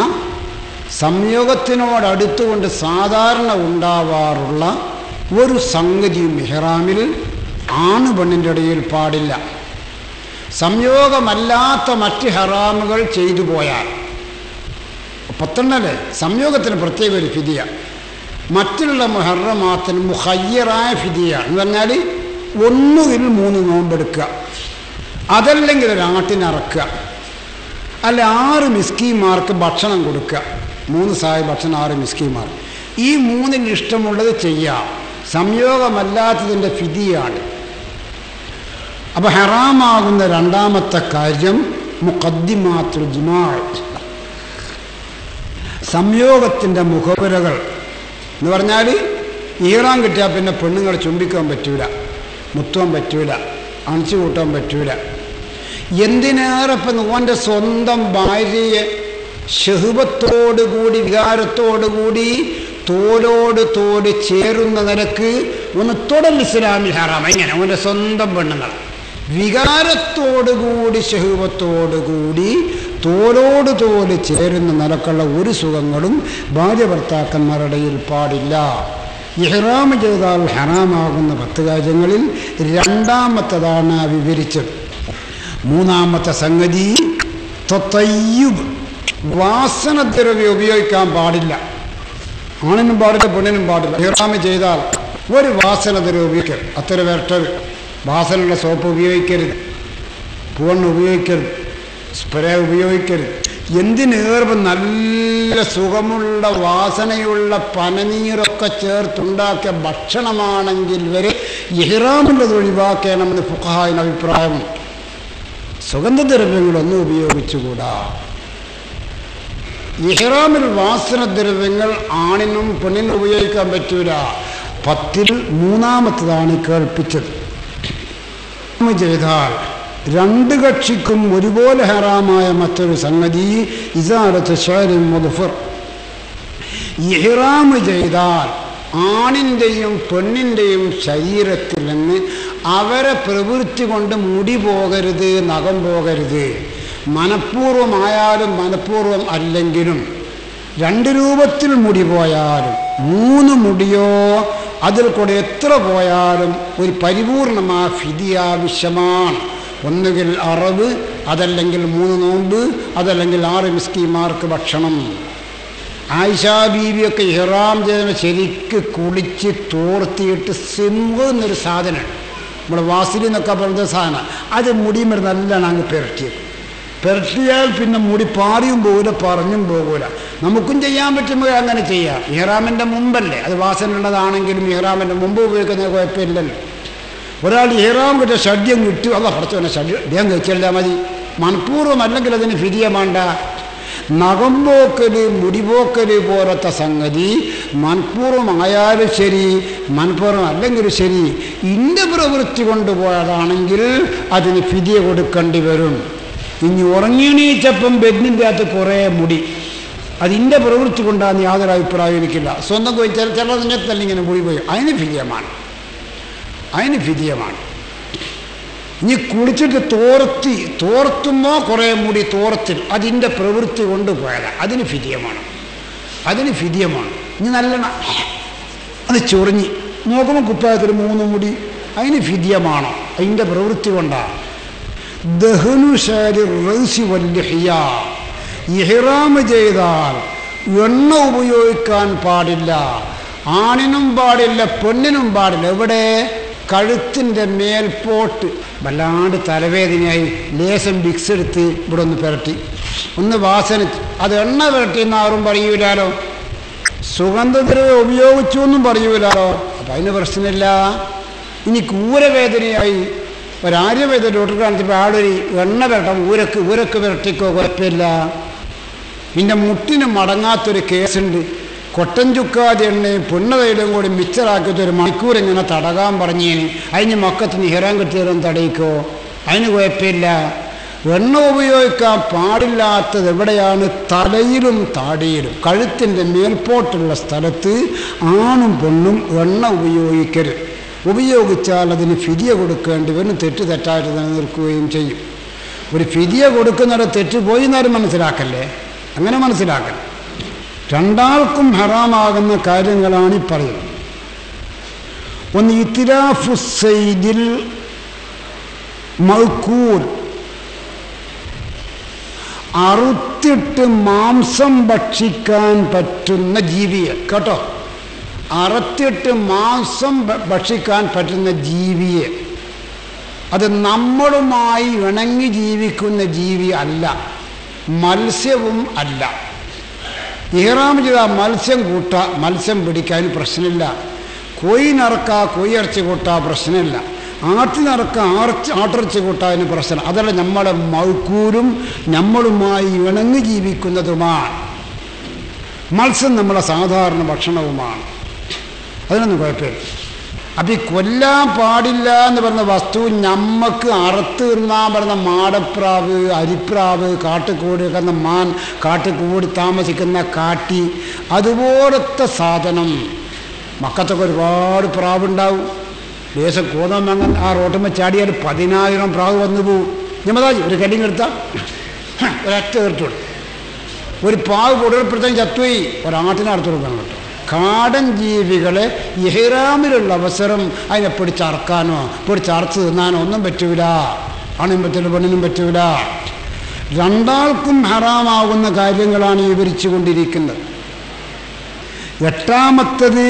സംയോഗത്തിനോടടുത്തുകൊണ്ട് സാധാരണ ഉണ്ടാവാറുള്ള ഒരു സംഗതിയും മെഹ്റാമിൽ ആണ് പെണ്ണിൻ്റെ ഇടയിൽ പാടില്ല സംയോഗമല്ലാത്ത മറ്റ് ഹറാമുകൾ ചെയ്തു പോയാൽ പത്തെണ്ണല്ലേ സംയോഗത്തിന് പ്രത്യേക ഒരു ഫിദിയ മറ്റുള്ള മുഹറമാത്തിന് മുഹയ്യറായ ഫിദിയ എന്ന് പറഞ്ഞാൽ ഒന്നുകിൽ മൂന്ന് നോമ്പെടുക്കുക അതല്ലെങ്കിൽ ഒരു ആട്ടിനിറക്കുക അല്ല ആറ് മിസ്കിമാർക്ക് ഭക്ഷണം കൊടുക്കുക മൂന്ന് സായ ഭക്ഷണം ആറ് മിസ്കിമാർ ഈ മൂന്നിൽ ഇഷ്ടമുള്ളത് ചെയ്യാം സംയോഗമല്ലാത്തതിൻ്റെ ഫിദിയാണ് അപ്പോൾ ഹറാമാകുന്ന രണ്ടാമത്തെ കാര്യം മുഖദ്ദിമാത്തുൽ ജിമാ സംയോഗത്തിൻ്റെ മുഖപുരകൾ എന്ന് പറഞ്ഞാൽ ഈറാൻ കിട്ടിയാൽ പിന്നെ പെണ്ണുങ്ങൾ ചുംബിക്കാൻ പറ്റൂല മുത്തുവാൻ പറ്റൂല അണിച്ചു കൂട്ടാൻ പറ്റൂല എന്തിനേറെ ഇപ്പം ഓൻ്റെ സ്വന്തം ഭാര്യയെ ഷെഹുബത്തോടുകൂടി വികാരത്തോടുകൂടി തോലോട് തോട് ചേരുന്ന നിരക്ക് ഒന്ന് തുടൽ ഇസ്ലാമിൽ ഹറാം ഇങ്ങനെ ഓൻ്റെ സ്വന്തം പെണ്ണുങ്ങൾ വികാരത്തോടുകൂടി ഷഹുവത്തോടുകൂടി തോലോട് തോല് ചേരുന്ന നിലക്കുള്ള ഒരു സുഖങ്ങളും ഭാര്യ ഭർത്താക്കന്മാരുടെ ഇടയിൽ പാടില്ല ഇഹ്റാം ചെയ്താൽ ഹറാമാകുന്ന പത്ത് കാര്യങ്ങളിൽ രണ്ടാമത്തതാണ് വിവരിച്ചത് മൂന്നാമത്തെ സംഗതി തൊത്തയ്യുബ് വാസനദ്രവ്യം ഉപയോഗിക്കാൻ പാടില്ല ആണിനും പാടില്ല പെണ്ണിനും പാടില്ല ഇഹ്റാം ചെയ്താൽ ഒരു വാസനദ്രവ്യം ഉപയോഗിക്കരുത് അത്ര വരട്ടത് വാസനയുള്ള സോപ്പ് ഉപയോഗിക്കരുത് പൂവണ്ണ ഉപയോഗിക്കരുത് സ്പ്രേ ഉപയോഗിക്കരുത് എന്തിനേറെ നല്ല സുഖമുള്ള വാസനയുള്ള പനനീരൊക്കെ ചേർത്തുണ്ടാക്കിയ ഭക്ഷണമാണെങ്കിൽ വരെ ഇഹ്റാമുള്ളത് ഒഴിവാക്കണമെന്ന് ഫുഹായിന് അഭിപ്രായമുണ്ട് സുഗന്ധദ്രവ്യങ്ങളൊന്നും ഉപയോഗിച്ചുകൂടാ ഇഹ്റാമിൽ വാസനദ്രവ്യങ്ങൾ ആണിനും പെണ്ണിനും ഉപയോഗിക്കാൻ പറ്റൂല പത്തിൽ മൂന്നാമത്തതാണ് കേൾപ്പിച്ചത് ചെയ്താൽ രണ്ട് കക്ഷിക്കും ഒരുപോലെ ഹറാമായ മറ്റൊരു സംഗതി ഇസാരത്ത് ഷാരിൻ മുദഫർ ഇഹ്റാം ചെയ്താൽ ആണിൻ്റെയും പെണ്ണിൻ്റെയും ശരീരത്തിൽ നിന്ന് അവരെ പ്രവൃത്തി കൊണ്ട് മുടി പോകരുത് നഖം പോകരുത് മനഃപൂർവമായാലും മനഃപൂർവം അല്ലെങ്കിലും രണ്ട് രൂപത്തിൽ മുടി പോയാലും മൂന്ന് മുടിയോ അതിൽ കൂടെ എത്ര പോയാലും ഒരു പരിപൂർണമായ ഫിതി ആവശ്യമാണ് ഒന്നുകിൽ അറവ് അതല്ലെങ്കിൽ മൂന്ന് നോമ്പ് അതല്ലെങ്കിൽ ആറ് മിസ്കിമാർക്ക് ഭക്ഷണം ആയിഷാ ബീവിയൊക്കെ ഇഹ്റാം ചെയ്തതിന് ശരിക്ക് കുളിച്ച് തോർത്തിയിട്ട് സിംഹ് എന്നൊരു സാധനമാണ് നമ്മുടെ വാസിലി എന്നൊക്കെ പറഞ്ഞ സാധനം അത് മുടിയും വരുന്ന നല്ലോണം അങ്ങ് പെരട്ടിയത് പെരട്ടിയാൽ പിന്നെ മുടി പാറിയും പോകില്ല പറഞ്ഞും പോകൂല നമുക്കും ചെയ്യാൻ പറ്റുമ്പോൾ അങ്ങനെ ചെയ്യാം ഇഹ്റാമിൻ്റെ മുമ്പല്ലേ അത് വാസനുള്ളതാണെങ്കിലും ഇഹ്റാമിൻ്റെ മുമ്പ് ഉപയോഗിക്കുന്ന കുഴപ്പമില്ലല്ലോ ഒരാൾ ഇഹ്റാം കിട്ടിയ ഷഡ്യം കിട്ടി അല്ല പഠിച്ചവനെ ഷഡ്യം അദ്ദേഹം കഴിച്ചാൽ മതി മനഃപൂർവ്വം അല്ലെങ്കിൽ അതിന് ഫിരിയ വേണ്ട നഖം പോക്കല് മുടിപോക്കല് പോലത്തെ സംഗതി മനഃപൂർവ്വമായാലും ശരി മനഃപൂർവ്വം അല്ലെങ്കിലും ശരി ഇൻ്റെ പ്രവൃത്തി കൊണ്ടുപോയതാണെങ്കിൽ അതിന് ഫിതിയ കൊടുക്കേണ്ടി വരും ഇനി ഉറങ്ങിയണീച്ചപ്പം ബെഡിൻ്റെ അകത്ത് കുറേ മുടി അതിൻ്റെ പ്രവൃത്തി കൊണ്ടാന്ന് യാതൊരു അഭിപ്രായം എനിക്കില്ല സ്വന്തം പോയി ചില ചില സമയത്തല്ല ഇങ്ങനെ മുടി പോയി അതിന് ഫിതിയമാണ് അതിന് ഫിതിയമാണ് ഇനി കുളിച്ചിട്ട് തോർത്തി തോർത്തുമ്പോൾ കുറേ മുടി തോർത്തിൽ അതിൻ്റെ പ്രവൃത്തി കൊണ്ട് പോയതാണ് അതിന് ഫിതിയമാണ് അതിന് ഫിതിയമാണ് ഇനി നല്ലോണം അത് ചൊറിഞ്ഞ് നോക്കുമ്പോൾ കുപ്പായത്തിൽ മൂന്ന് മുടി അതിന് ഫിതിയമാണോ അതിൻ്റെ പ്രവൃത്തി കൊണ്ടാണ് ദഹനുശാരി റൗസി വല്യഹിയ ഇഹ്റാമ് ചെയ്താൽ എണ്ണ ഉപയോഗിക്കാൻ പാടില്ല ആണിനും പാടില്ല പെണ്ണിനും പാടില്ല എവിടെ കഴുത്തിൻ്റെ മേൽപോട്ട് വല്ലാണ്ട് തലവേദനയായി ലേശം വിക്സ് എടുത്ത് ഇവിടെ ഒന്ന് പുരട്ടി ഒന്ന് വാസന അത് എണ്ണ പുരട്ടി എന്നാരും പറയൂലാലോ സുഗന്ധദ്രവ്യം ഉപയോഗിച്ചു എന്നും പറയൂലാലോ അപ്പം അതിന് പ്രശ്നമില്ല ഇനി കൂരവേദനയായി ഒരാര്യവേദന ഡോക്ടർ കാണിച്ചപ്പോൾ ആളൊരു എണ്ണ പുരട്ടം ഊരക്ക് ഊരക്ക് പുരട്ടിക്കോ കുഴപ്പമില്ല പിന്നെ മുട്ടിന് മടങ്ങാത്തൊരു കേസുണ്ട് കൊട്ടൻ ചുക്കാതി എണ്ണയും പുണ്ണതയിലും കൂടി മിച്ചറാക്കിയിട്ട് ഒരു മണിക്കൂർ ഇങ്ങനെ തടകാൻ പറഞ്ഞേന് അതിന് മക്കത്തിന് ഹിറാൻ കിട്ടിയതും തടയിക്കോ അതിന് കുഴപ്പമില്ല എണ്ണ ഉപയോഗിക്കാൻ പാടില്ലാത്തത് എവിടെയാണ് തലയിലും താടിയിലും കഴുത്തിൻ്റെ മേൽപോട്ടുള്ള സ്ഥലത്ത് ആണും പെണ്ണും എണ്ണ ഉപയോഗിക്കരുത് ഉപയോഗിച്ചാൽ അതിന് ഫിതിയ കൊടുക്കേണ്ടി വരും തെറ്റ് തെറ്റായിട്ട് നിലനിൽക്കുകയും ചെയ്യും ഒരു ഫിതിയ കൊടുക്കുന്നത് തെറ്റ് പോയി എന്നാലും മനസ്സിലാക്കല്ലേ അങ്ങനെ മനസ്സിലാക്കണം രണ്ടാൾക്കും ഹറാമാകുന്ന കാര്യങ്ങളാണ് ഈ പറയുന്നത് ഒന്ന് ഇത്തിരാഫുസൈദിൽ മൗക്കൂൽ അറുത്തിട്ട് മാംസം ഭക്ഷിക്കാൻ പറ്റുന്ന ജീവിയെ കേട്ടോ അറുത്തിട്ട് മാംസം ഭ- ഭക്ഷിക്കാൻ പറ്റുന്ന ജീവിയെ അത് നമ്മളുമായി ഇണങ്ങി ജീവിക്കുന്ന ജീവി അല്ല മത്സ്യവും അല്ല ഇഹ്റാം ചെയ്ത മത്സ്യം കൂട്ട മത്സ്യം പിടിക്കാൻ പ്രശ്നമില്ല കൊയ് നറക്ക കൊയ്യിറച്ചി കൂട്ട പ്രശ്നമില്ല ആട്ടി നറക്ക ആർച്ച് ആട്ടിറച്ചി കൂട്ടാൻ പ്രശ്നം അതല്ല നമ്മളെ മൗക്കൂരും നമ്മളുമായി ഇണങ്ങി ജീവിക്കുന്നതുമാണ് മത്സ്യം നമ്മളെ സാധാരണ ഭക്ഷണവുമാണ് അതിനൊന്നും കുഴപ്പമില്ല അപ്പം ഈ കൊല്ലാൻ പാടില്ല എന്ന് പറഞ്ഞ വസ്തു ഞമ്മക്ക് അറുത്ത് തിന്നാൻ പറഞ്ഞ മാടപ്രാവ് അരിപ്രാവ് കാട്ടുകൂടി കിടന്ന മാൻ കാട്ടുകൂടി താമസിക്കുന്ന കാട്ടി അതുപോലത്തെ സാധനം മക്കത്തൊക്കെ ഒരുപാട് പ്രാവുണ്ടാവും ദേശം കോതമങ്ങൻ ആ റോട്ടുമ്മ ചാടിയാൽ പതിനായിരം പ്രാവ് വന്നു പോവും ഞമ്മതാജി ഒരു കല്ലിങ് എടുത്താൽ ഒരൊറ്റ തീർത്തോളൂ ഒരു പാവ് പൊടുന്നപ്പോഴത്തേക്കും ചത്തുപോയി ഒരാട്ടിനെ അടുത്ത് കൊടുക്കണം കേട്ടോ കാടൻ ജീവികളെ ഇഹ്റാമിലുള്ള അവസരം അതിനെ പിടിച്ചറക്കാനോ പിടിച്ചറച്ച് തിന്നാനോ ഒന്നും പറ്റൂല ആണിനും പറ്റില്ല പെണ്ണിനും പറ്റൂല രണ്ടാൾക്കും ഹറാമാകുന്ന കാര്യങ്ങളാണ് വിവരിച്ചു കൊണ്ടിരിക്കുന്നത് എട്ടാമത്തത്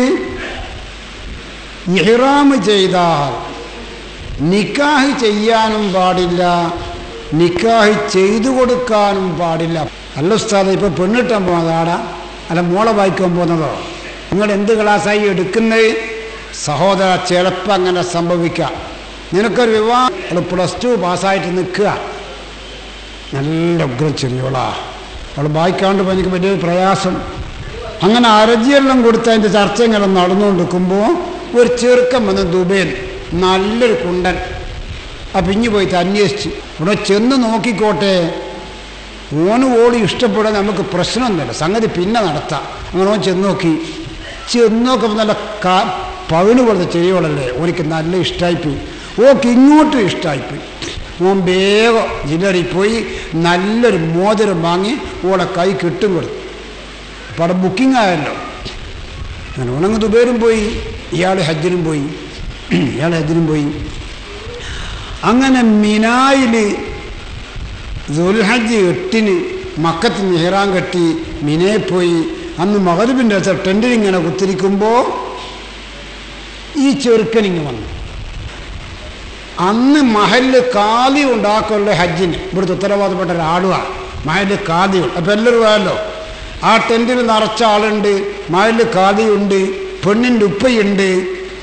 ഇഹ്റാം ചെയ്താൽ നിക്കാഹ് ചെയ്യാനും പാടില്ല നിക്കാഹ് ചെയ്തു കൊടുക്കാനും പാടില്ല അല്ല ഉസ്താദ് ഇപ്പോൾ പെണ്ണിട്ടാൻ പോകുന്നതാടാ അല്ല മോളെ വായിക്കാൻ പോകുന്നതോ നിങ്ങൾ എന്ത് ക്ലാസ്സായി എടുക്കുന്നത് സഹോദര ചിലപ്പോൾ അങ്ങനെ സംഭവിക്കാം നിനക്കൊരു വിവാഹം അവൾ പ്ലസ് ടു പാസ്സായിട്ട് നിൽക്കുക നല്ല ഉഗ്രം ചെറിയോളാ അവൾ വായിക്കാണ്ട് പോയി എനിക്ക് വലിയൊരു പ്രയാസം അങ്ങനെ അരജിയെല്ലാം കൊടുത്ത് അതിൻ്റെ ചർച്ച ഇങ്ങനെ നടന്നുകൊണ്ടിരിക്കുമ്പോൾ ഒരു ചെറുക്കൻ വന്ന് ദുബൈയിൽ നല്ലൊരു കുണ്ടൻ അപ്പം ഇഞ്ഞു പോയിട്ട് അന്വേഷിച്ച് ഇവിടെ ചെന്ന് നോക്കിക്കോട്ടെ ഓന് ഓടി ഇഷ്ടപ്പെടാൻ നമുക്ക് പ്രശ്നമൊന്നുമില്ല സംഗതി പിന്നെ നടത്താം അങ്ങനെ ഓൻ ചെന്ന് നോക്കി ചെന്ന് നോക്കുമ്പോൾ നല്ല കാ പവിന് പോലത്തെ ചെടിയോളല്ലേ ഓനിക്ക് നല്ല ഇഷ്ടമായിപ്പോയി ഓക്ക് ഇങ്ങോട്ടും ഇഷ്ടമായിപ്പോയി ഓൻ വേഗം ജില്ലറിൽ പോയി നല്ലൊരു മോതിരം വാങ്ങി ഓളെ കൈ കിട്ടും കൊടുത്തു അപ്പം അവിടെ ബുക്കിംഗ് ആയല്ലോ അങ്ങനെ ഉണങ്ങ് ദുബൈരും പോയി ഇയാൾ ഹജ്ജിനും പോയി ഇയാൾ ഹജ്ജിനും പോയി അങ്ങനെ മിനായിൽ ദുൽഹജ്ജ് എട്ടിന് മക്കത്ത് നിഹറാൻ കെട്ടി മിനയെ പോയി അന്ന് മകരുവിൻ്റെ അടുത്ത് ടെൻറ്റിൽ ഇങ്ങനെ കുത്തിരിക്കുമ്പോൾ ഈ ചെറുക്കനിങ് വന്നു അന്ന് മഹല് കാലി ഉണ്ടാക്കുള്ള ഹജ്ജിന് ഇവിടുത്തെ ഉത്തരവാദപ്പെട്ട ഒരാളുമാണ് മഹല് കാലി അപ്പം എല്ലാവരും ആയല്ലോ ആ ടെൻറ്റിൽ നിറച്ച ആളുണ്ട് മഹല് കാലിയുണ്ട് പെണ്ണിൻ്റെ ഉപ്പയുണ്ട്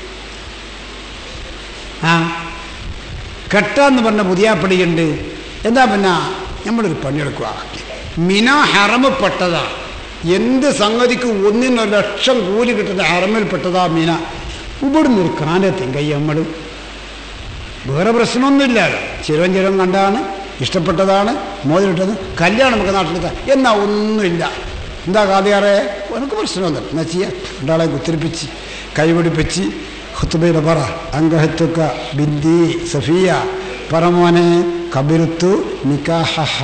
ആ കെട്ടാന്ന് പറഞ്ഞ പുതിയാപ്പടിയുണ്ട് എന്താ പിന്നെ നമ്മളൊരു പണിയെടുക്കുക മിന ഹറമപ്പെട്ടതാ എന്ത് സംഗതിക്ക് ഒന്നിനൊരു ലക്ഷം കൂലി കിട്ടുന്ന ഹറമിൽപ്പെട്ടതാ മിന ഇവിടുന്ന് ഒരു കാനത്തെയും കൈ നമ്മൾ വേറെ പ്രശ്നമൊന്നുമില്ലല്ലോ ചിരവൻ ചിരവൻ കണ്ടാണ് ഇഷ്ടപ്പെട്ടതാണ് മോതിരിട്ടത് കല്യാണം നമുക്ക് നാട്ടിലെത്താൻ എന്നാ ഒന്നുമില്ല എന്താ കാതിയാറേ എനിക്ക് പ്രശ്നമൊന്നുമില്ല എന്നാ ചെയ്യാം രണ്ടാളെ കുത്തിരിപ്പിച്ച് കൈപിടിപ്പിച്ച് ഹുത്തുബയുടെ പറ അങ്കഹത്തുക്ക ബിന്ദി സഫിയ പറമോനെ കബിരുത്തു നിക്കാഹ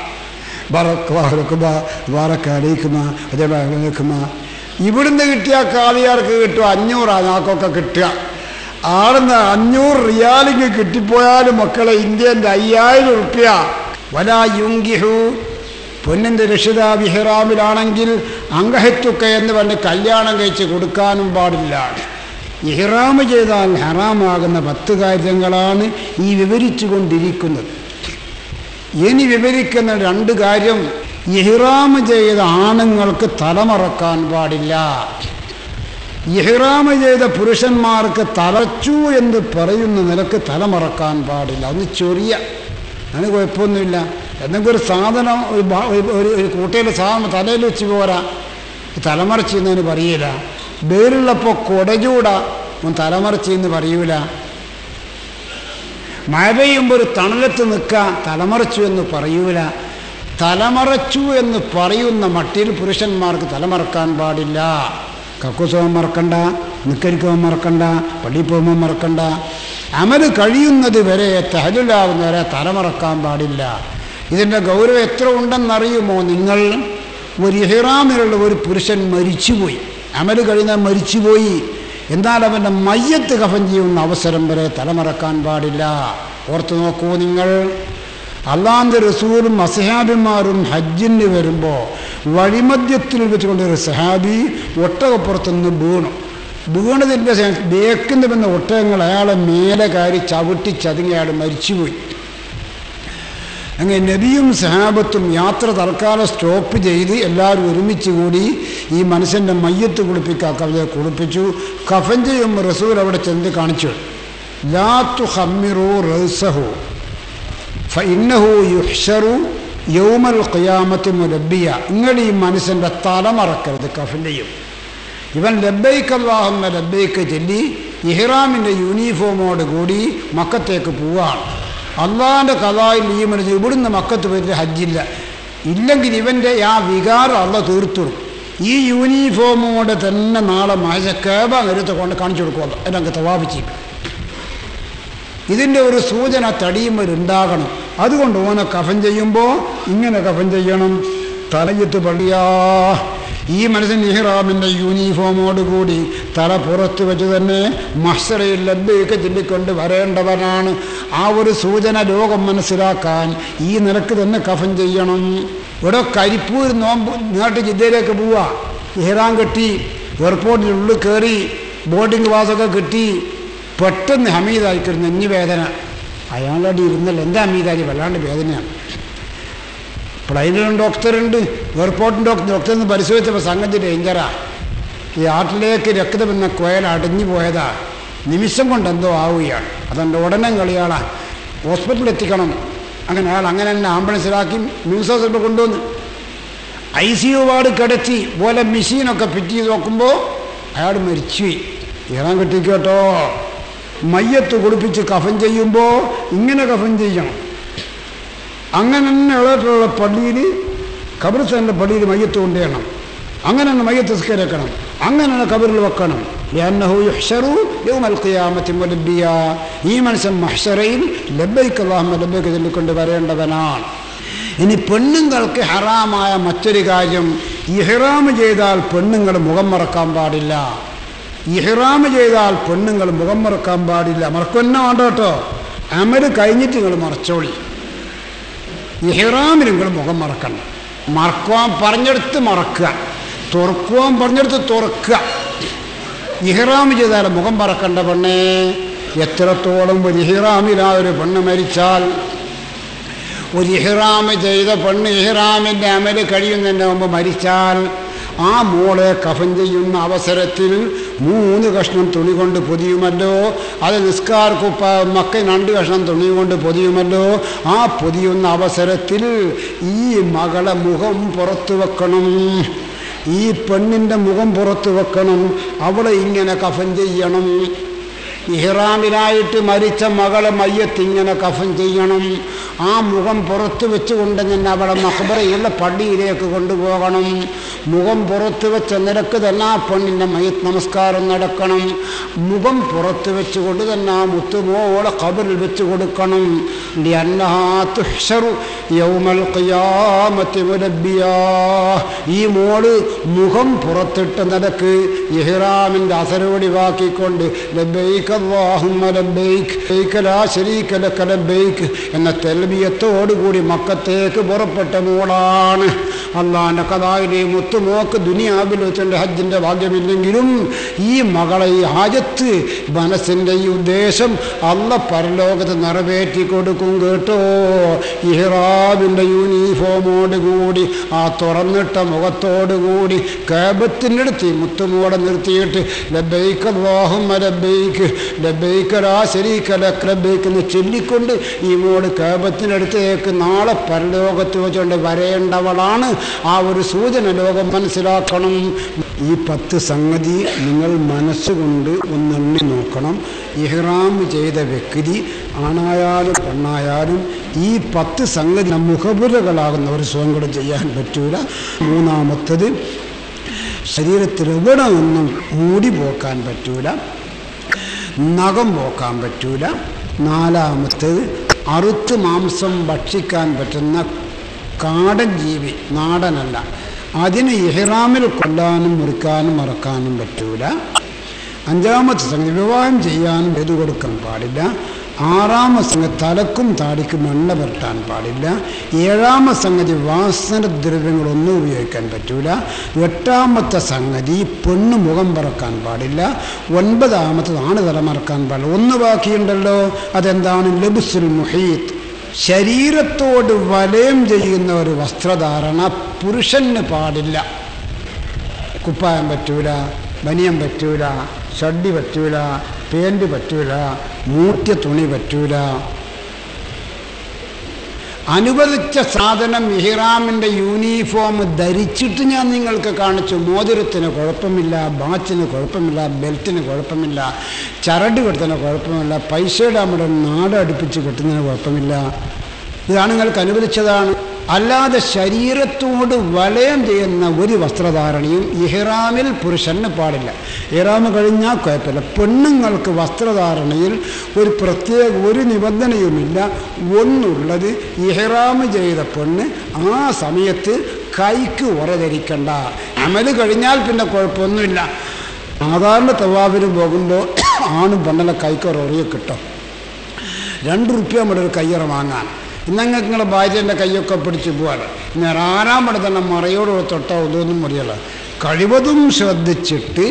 ഇവിടുന്ന് കിട്ടിയ കാളിയാർക്ക് കിട്ടും അഞ്ഞൂറാ നാക്കൊക്കെ കിട്ടുക ആടുന്ന് അഞ്ഞൂറ് റിയാലിങ് കിട്ടിപ്പോയാലും മക്കളെ ഇന്ത്യൻ്റെ അയ്യായിരം ഉറുപ്യ വലാ യുങ്കിഹു പൊന്നിൻ്റെ രക്ഷിത വിഹിറാമിലാണെങ്കിൽ അങ്കഹത്തുക്ക എന്ന് പറഞ്ഞ് കല്യാണം കഴിച്ച് കൊടുക്കാനും പാടില്ല ഇഹ്റാമ് ചെയ്താൽ ഹറാമാകുന്ന പത്ത് കാര്യങ്ങളാണ് ഈ വിവരിച്ചു കൊണ്ടിരിക്കുന്നത് ഇനി വിവരിക്കുന്ന രണ്ട് കാര്യം ഇഹ്റാമ് ചെയ്ത ആണുങ്ങൾക്ക് തലമറക്കാൻ പാടില്ല ഇഹ്റാമ് ചെയ്ത പുരുഷന്മാർക്ക് തലച്ചു എന്ന് പറയുന്ന നിലക്ക് തലമറക്കാൻ പാടില്ല ഒന്ന് ചൊറിയ അതിന് കുഴപ്പമൊന്നുമില്ല എന്തെങ്കിലും ഒരു സാധനം ഒരു ഭാ- ഒരു- ഒരു ഒരു കൂട്ടയിലെ സാധനം തലയിൽ വെച്ച് പോരാ തലമറച്ചെന്നതിന് പറയില്ല വേരുള്ളപ്പോൾ കൊടചൂട തലമറച്ച് എന്ന് പറയൂല മഴ പെയ്യുമ്പോൾ ഒരു തണലത്ത് നിൽക്കുക തലമറച്ചു എന്ന് പറയൂല തലമറച്ചു എന്ന് പറയുന്ന മട്ടിൽ പുരുഷന്മാർക്ക് തലമറക്കാൻ പാടില്ല കക്കൂസവൻ മറക്കണ്ട നിക്കരിക്കുവൻ മറക്കണ്ട പള്ളിയിൽ പോകുമ്പോൾ മറക്കണ്ട അമല് കഴിയുന്നത് വരെ തഹലുലാവുന്ന വരെ തലമറക്കാൻ പാടില്ല ഇതിൻ്റെ ഗൗരവം എത്ര ഉണ്ടെന്നറിയുമോ നിങ്ങൾ ഒരു ഇഹ്റാമിലുള്ള ഒരു പുരുഷൻ മരിച്ചുപോയി അമല് കഴിയുന്ന മരിച്ചുപോയി എന്നാൽ അവൻ്റെ മയ്യത്ത് കഫൻ ചെയ്യുന്ന അവസരം വരെ തലമറക്കാൻ പാടില്ല ഓർത്തു നോക്കൂ നിങ്ങൾ അള്ളാന്റെ റസൂലും അസഹാബിമാരും ഹജ്ജിന് വരുമ്പോൾ വഴിമധ്യത്തിൽ വെച്ചുകൊണ്ട് ഒരു സഹാബി ഒട്ടകപ്പുറത്തുനിന്ന് വീണു വീണതിൻ്റെ ബേക്കിന് വന്ന ഒട്ടകങ്ങൾ അയാളെ മേലെ കയറി ചവിട്ടി ചതുങ്ങി അയാൾ മരിച്ചുപോയി അങ്ങനെ നബിയും സഹാബത്തും യാത്ര തൽക്കാലം സ്റ്റോപ്പ് ചെയ്ത് എല്ലാവരും ഒരുമിച്ച് കൂടി ഈ മനുഷ്യൻ്റെ മയ്യത്ത് കുളിപ്പിക്കുക കവിതയെ കുളിപ്പിച്ചു കഫൻ ചെയ്യുമ്പോൾ റസൂൽ അവിടെ ചെന്ന് കാണിച്ചു ലാത്തു ഹമ്മിറു റസഹു ഫഇന്നഹു യുഹ്ഷറു യൗമൽ ഖിയാമത്തി മുലബിയ നിങ്ങൾ ഈ മനുഷ്യൻ്റെ തല മറക്കരുത് കഫൻ ചെയ്യും ഇവൻ ലബൈക്ക് അള്ളാഹുന്ന ലബൈക്ക് ചൊല്ലി ഇഹ്റാമിൻ്റെ യൂണിഫോമോട് കൂടി മക്കത്തേക്ക് പോവുകയാണ് അള്ളാഹിൻ്റെ കഥായിൽ ഈ മനുഷ്യൻ ഇവിടുന്ന് മക്കത്ത് പോയിട്ട് ഹജ്ജില്ല ഇല്ലെങ്കിൽ ഇവൻ്റെ ആ വികാരം അള്ള തീർത്തുടും ഈ യൂണിഫോമോടെ തന്നെ നാളെ മഴ കേബ നേരത്തെ കൊണ്ട് കാണിച്ചു കൊടുക്കുമല്ലോ എന്നൊക്കെ തവാപിച്ചു ഇതിൻ്റെ ഒരു സൂചന തടിയുമ്പോൾ അതുകൊണ്ട് ഓനെ കഫൻ ചെയ്യുമ്പോൾ ഇങ്ങനെ കഫൻ ചെയ്യണം തലയത്ത് പള്ളിയാ ഈ മനുഷ്യൻ ഇഹ്റാമിൻ്റെ യൂണിഫോമോട് കൂടി തല പുറത്ത് വെച്ച് തന്നെ മഹ്സറയിൽ ലബ്ബയൊക്കെ ചൊല്ലിക്കൊണ്ട് വരേണ്ടവനാണ് ആ ഒരു സൂചന ലോകം മനസ്സിലാക്കാൻ ഈ നിലക്ക് തന്നെ കഫൻ ചെയ്യണം ഇവിടെ കരിപ്പൂർ നോമ്പ് നാട്ടിൽ ജില്ലയിലേക്ക് പോവുക ഇഹ്റാം കെട്ടി എയർപോർട്ടിനുള്ളിൽ കയറി ബോർഡിംഗ് പാസൊക്കെ കിട്ടി പെട്ടെന്ന് ഹമീദായിക്കൊരു നെഞ്ഞു വേദന അയാളുടെ ഇരുന്നല്ല എന്താ ഹമീദായി വല്ലാണ്ട് വേദനയാണ് പ്ലെയിനിലും ഡോക്ടറുണ്ട് എയർപോർട്ടിൻ്റെ ഡോക്ടർ ഡോക്ടർ എന്ന് പരിശോധിച്ചപ്പോൾ സംഗതി ഡേഞ്ചറാ ഈ ആട്ടിലേക്ക് രക്തം എന്ന കോയൽ അടഞ്ഞു പോയതാ നിമിഷം കൊണ്ട് എന്തോ ആവുകയാണ് അതുകൊണ്ട് ഉടനെ കളിയാളാ ഹോസ്പിറ്റലിൽ എത്തിക്കണം അങ്ങനെ അയാൾ അങ്ങനെ തന്നെ ആംബുലൻസിലാക്കി മ്യൂസ് ഹോസ്പിറ്റലിൽ കൊണ്ടുവന്ന് ഐ സി യു വാർഡ് കിടത്തി പോലെ മെഷീനൊക്കെ ഫിറ്റ് ചെയ്ത് നോക്കുമ്പോൾ അയാൾ മരിച്ചുപോയി ഇറാൻ കെട്ടിക്കോട്ടോ മയ്യത്ത് കുളിപ്പിച്ച് കഫൻ ചെയ്യുമ്പോൾ ഇങ്ങനെ കഫൻ ചെയ്യണം അങ്ങനെ തന്നെ ഉള്ള പള്ളിയിൽ കബർസ്ഥാൻ്റെ പള്ളിയിൽ മയ്യത്ത് കൊണ്ടുവരണം അങ്ങനെ തന്നെ മയ്യത്ത് സ്കരിക്കണം അങ്ങനെ തന്നെ കബറിൽ വെക്കണം لأنه يحشر يوم القيامة ملبيا ഈ മനുഷ്യൻ മഹ്ഷറയിൽ ലബ്ബൈക്ക് അള്ളാഹുമ്മ ലബ്ബൈക്ക് ചൊല്ലിക്കൊണ്ട് വരേണ്ടവനാണ് ഇനി പെണ്ണുങ്ങൾക്ക് ഹറാമായ മറ്റൊരു കാര്യം ഇഹ്റാം ചെയ്താൽ പെണ്ണുങ്ങൾ മുഖം മറക്കാൻ പാടില്ല ഇഹ്റാം ചെയ്താൽ പെണ്ണുങ്ങൾ മുഖം മറക്കാൻ പാടില്ല മറക്കൊന്നെ വേണ്ട കേട്ടോ അമല് കഴിഞ്ഞിട്ട് നിങ്ങൾ മറച്ചോളി ഇഹ്റാമിൽ നിങ്ങൾ മുഖം മറക്കണം മറക്കുവാൻ പറഞ്ഞെടുത്ത് മറക്കുക തുറക്കുവാൻ പറഞ്ഞെടുത്ത് തുറക്കുക ഇഹ്റാം ചെയ്താൽ മുഖം പറക്കണ്ട പെണ്ണേ എത്രത്തോളം ഒരു ഇഹ്റാമിലാ ഒരു പെണ്ണ് മരിച്ചാൽ ഒരു ഇഹ്റാം ചെയ്ത പെണ്ണ് ഇഹ്റാമിൻ്റെ അമല് കഴിയുന്നതിന് മുമ്പ് മരിച്ചാൽ ആ മോളെ കഫൻ ചെയ്യുന്ന അവസരത്തിൽ മൂന്ന് കഷ്ണം തുണി കൊണ്ട് പൊതിയുമല്ലോ അത് നിസ്കാർ കുപ്പ മക്ക രണ്ട് കഷ്ണം തുണി കൊണ്ട് പൊതിയുമല്ലോ ആ പൊതിയുന്ന അവസരത്തിൽ ഈ മകളെ മുഖം പുറത്തു വെക്കണം ഈ പെണ്ണിൻ്റെ മുഖം പുറത്തു വെക്കണം അവളെ ഇങ്ങനെ കഫൻ ചെയ്യണം ഇഹ്റാമിലായിട്ട് മരിച്ച മകളെ മയ്യത്തിങ്ങനെ കഫൻ ചെയ്യണം ആ മുഖം പുറത്ത് വെച്ചുകൊണ്ട് തന്നെ അവളെ മഹബറയുള്ള പള്ളിയിലേക്ക് കൊണ്ടുപോകണം മുഖം പുറത്ത് വെച്ച നിരക്ക് തന്നെ ആ പെണ്ണിൻ്റെ മയ്യത്ത് നമസ്കാരം നടക്കണം മുഖം പുറത്ത് വെച്ചുകൊണ്ട് തന്നെ ആ മുത്തുമോളെ കബറിൽ വെച്ച് കൊടുക്കണം ലിഅന്നഹാ തുഹ്ശറു യൗമൽ ഖിയാമത്തി മുലബ്ബിയാ ഈ മോള് മുഖം പുറത്തിട്ട നിലക്ക് ഇഹ്റാമിൻ്റെ അസരോടിവാക്കിക്കൊണ്ട് ലബ്ബൈക്ക് അല്ലാഹുമ്മ ലബ്ബൈക്ക് ലബ്ബൈക ലാ ശരീക ലക ലബ്ബൈക്ക് എന്ന തെൽബിയത്തോടുകൂടി മക്കത്തേക്ക് പുറപ്പെട്ട മോളാണ് അള്ളാൻ്റെ കഥായിലെ മുത്തുമോക്ക് ദുനിയാവിൽ വെച്ചുകൊണ്ട് ഹജ്ജിൻ്റെ ഭാഗ്യമില്ലെങ്കിലും ഈ മകളെ ഈ ഹാജത്ത് മനസ്സിൻ്റെ ഈ ഉദ്ദേശം അല്ല പരലോകത്ത് നിറവേറ്റി കൊടുക്കും കേട്ടോ ഇഹ്റാബിൻ്റെ യൂണിഫോമോട് കൂടി ആ തുറന്നിട്ട മുഖത്തോടു കൂടി കേബത്തിൻ്റെ അടുത്ത് ഈ മുത്തുമോടെ നിർത്തിയിട്ട് ലബൈക്ക് അല്ലാഹുമ്മ ലബൈക്ക് ലബൈക്ക് ലാ ശരീക ലക ലബൈക്ക് എന്ന് ചൊല്ലിക്കൊണ്ട് ഈ മോട് കേബത്തിനടുത്തേക്ക് നാളെ പരലോകത്ത് വെച്ചുകൊണ്ട് വരേണ്ടവളാണ് ആ ഒരു സൂചന ലോകം മനസ്സിലാക്കണം ഈ പത്ത് സംഗതി നിങ്ങൾ മനസ്സുകൊണ്ട് ഒന്നെണ്ണി നോക്കണം ഇഹ്റാം ചെയ്ത വ്യക്തി ആണായാലും പെണ്ണായാലും ഈ പത്ത് സംഗതി മുഖപുരകളാകുന്ന ഒരു സുഖങ്ങളും ചെയ്യാൻ പറ്റൂല മൂന്നാമത്തത് ശരീരത്തിൽ എവിടെ നിന്നും മൂടി പോക്കാൻ പറ്റൂല നഖം പോക്കാൻ പറ്റൂല നാലാമത്തേത് അറുത്ത് മാംസം ഭക്ഷിക്കാൻ പറ്റുന്ന കാടൻ ജീവി നാടനല്ല അതിന് ഇഹ്റാമിൽ കൊല്ലാനും മുറിക്കാനും മറക്കാനും പറ്റൂല അഞ്ചാമത്തെ സംഗതി വിവാഹം ചെയ്യാനും ചെയ്തു കൊടുക്കാൻ പാടില്ല ആറാമത്തെ സംഗതി തലക്കും താടിക്കും എണ്ണ പുരട്ടാൻ പാടില്ല ഏഴാമത്തെ സംഗതി വാസന ദ്രവ്യങ്ങളൊന്നും ഉപയോഗിക്കാൻ പറ്റൂല എട്ടാമത്തെ സംഗതി പെണ്ണ് മുഖം പറക്കാൻ പാടില്ല ഒൻപതാമത്തത് ആണ് തല മറക്കാൻ പാടില്ല ഒന്ന് ബാക്കിയുണ്ടല്ലോ അതെന്താണ് ലബുസുൽ മുഹീത്ത് ശരീരത്തോട് വലയം ചെയ്യുന്ന ഒരു വസ്ത്രധാരണ പുരുഷന് പാടില്ല കുപ്പായം പറ്റൂല ബനിയം പറ്റൂല ഷഡ്ഡി പറ്റൂല പേൻറ് പറ്റൂല മൂട്ടിയ തുണി പറ്റൂല അനുവദിച്ച സാധനം ഇഹിറാമിൻ്റെ യൂണിഫോം ധരിച്ചിട്ട് ഞാൻ നിങ്ങൾക്ക് കാണിച്ചു മോതിരത്തിന് കുഴപ്പമില്ല ബാച്ചിന് കുഴപ്പമില്ല ബെൽറ്റിന് കുഴപ്പമില്ല ചരട് കെട്ടുന്നതിന് കുഴപ്പമില്ല പൈസയുടെ നമ്മുടെ നാട് അടുപ്പിച്ച് കെട്ടുന്നതിന് കുഴപ്പമില്ല ഇതാണ് നിങ്ങൾക്ക് അനുവദിച്ചതാണ് അല്ലാതെ ശരീരത്തോട് വലയം ചെയ്യുന്ന ഒരു വസ്ത്രധാരണയും ഇഹ്റാമിൽ പുരുഷന് പാടില്ല ഇഹ്റാം കഴിഞ്ഞാൽ കുഴപ്പമില്ല പെണ്ണുങ്ങൾക്ക് വസ്ത്രധാരണയിൽ ഒരു പ്രത്യേക ഒരു നിബന്ധനയുമില്ല ഒന്നുള്ളത് ഇഹ്റാം ചെയ്ത പെണ്ണ് ആ സമയത്ത് കൈക്ക് ഉറ ധരിക്കണ്ട അമല് കഴിഞ്ഞാൽ പിന്നെ കുഴപ്പമൊന്നുമില്ല സാധാരണ തവാവിന് പോകുമ്പോൾ ആണും പെണ്ണലെ കൈക്ക് ഒരു ഉറയെ കിട്ടും രണ്ട് റുപ്യ നമ്മുടെ ഒരു കയ്യറ വാങ്ങാൻ ഇന്നങ്ങ് നിങ്ങളെ ഭാര്യൻ്റെ കൈയൊക്കെ പിടിച്ച് പോവാറ് ഞാൻ ആറാം പടി തന്നെ മറയോട് തൊട്ടോ ഇതൊന്നും മറിയല്ല കഴിവതും ശ്രദ്ധിച്ചിട്ട്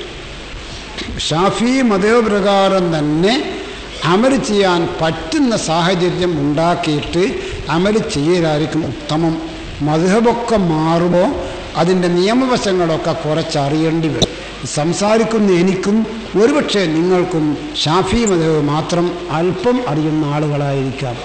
ഷാഫി മതപ്രകാരം തന്നെ അമൽ ചെയ്യാൻ പറ്റുന്ന സാഹചര്യം ഉണ്ടാക്കിയിട്ട് അമൽ ചെയ്യലായിരിക്കും ഉത്തമം മധുഹബൊക്കെ മാറുമ്പോൾ അതിൻ്റെ നിയമവശങ്ങളൊക്കെ കുറച്ചറിയേണ്ടി വരും സംസാരിക്കുന്ന എനിക്കും ഒരുപക്ഷെ നിങ്ങൾക്കും ഷാഫി മതവ് മാത്രം അല്പം അറിയുന്ന ആളുകളായിരിക്കാം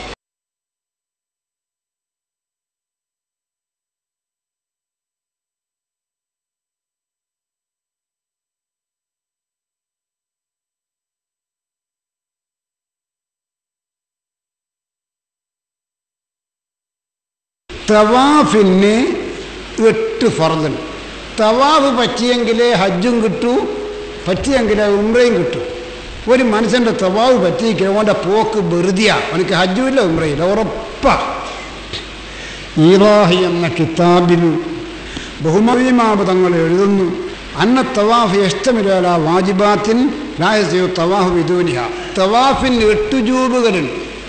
തവാഫിന് എട്ട് ഫർദൻ തവാഫ് പറ്റിയെങ്കിലേ ഹജ്ജും കിട്ടൂ പറ്റിയെങ്കിലേ ഉംറയും കിട്ടൂ ഒരു മനുഷ്യൻ്റെ തവാവ് പറ്റിയിരിക്കുക അവൻ്റെ പോക്ക് വെറുതെയാ അവനക്ക് ഹജ്ജുമില്ല ഉംറയില്ല ഉറപ്പാ ഈറാഹി എന്ന കിതാബിൽ ബഹുമതിമാപതങ്ങൾ എഴുതുന്നു അന്ന തവാഫ് ഇഷ്ടമില്ല വാജിബാത്തിൻ ലായസയോ തവാഫ് വിദൂനിഹ തവാഫിന് എട്ട് ജൂബുകളുണ്ട്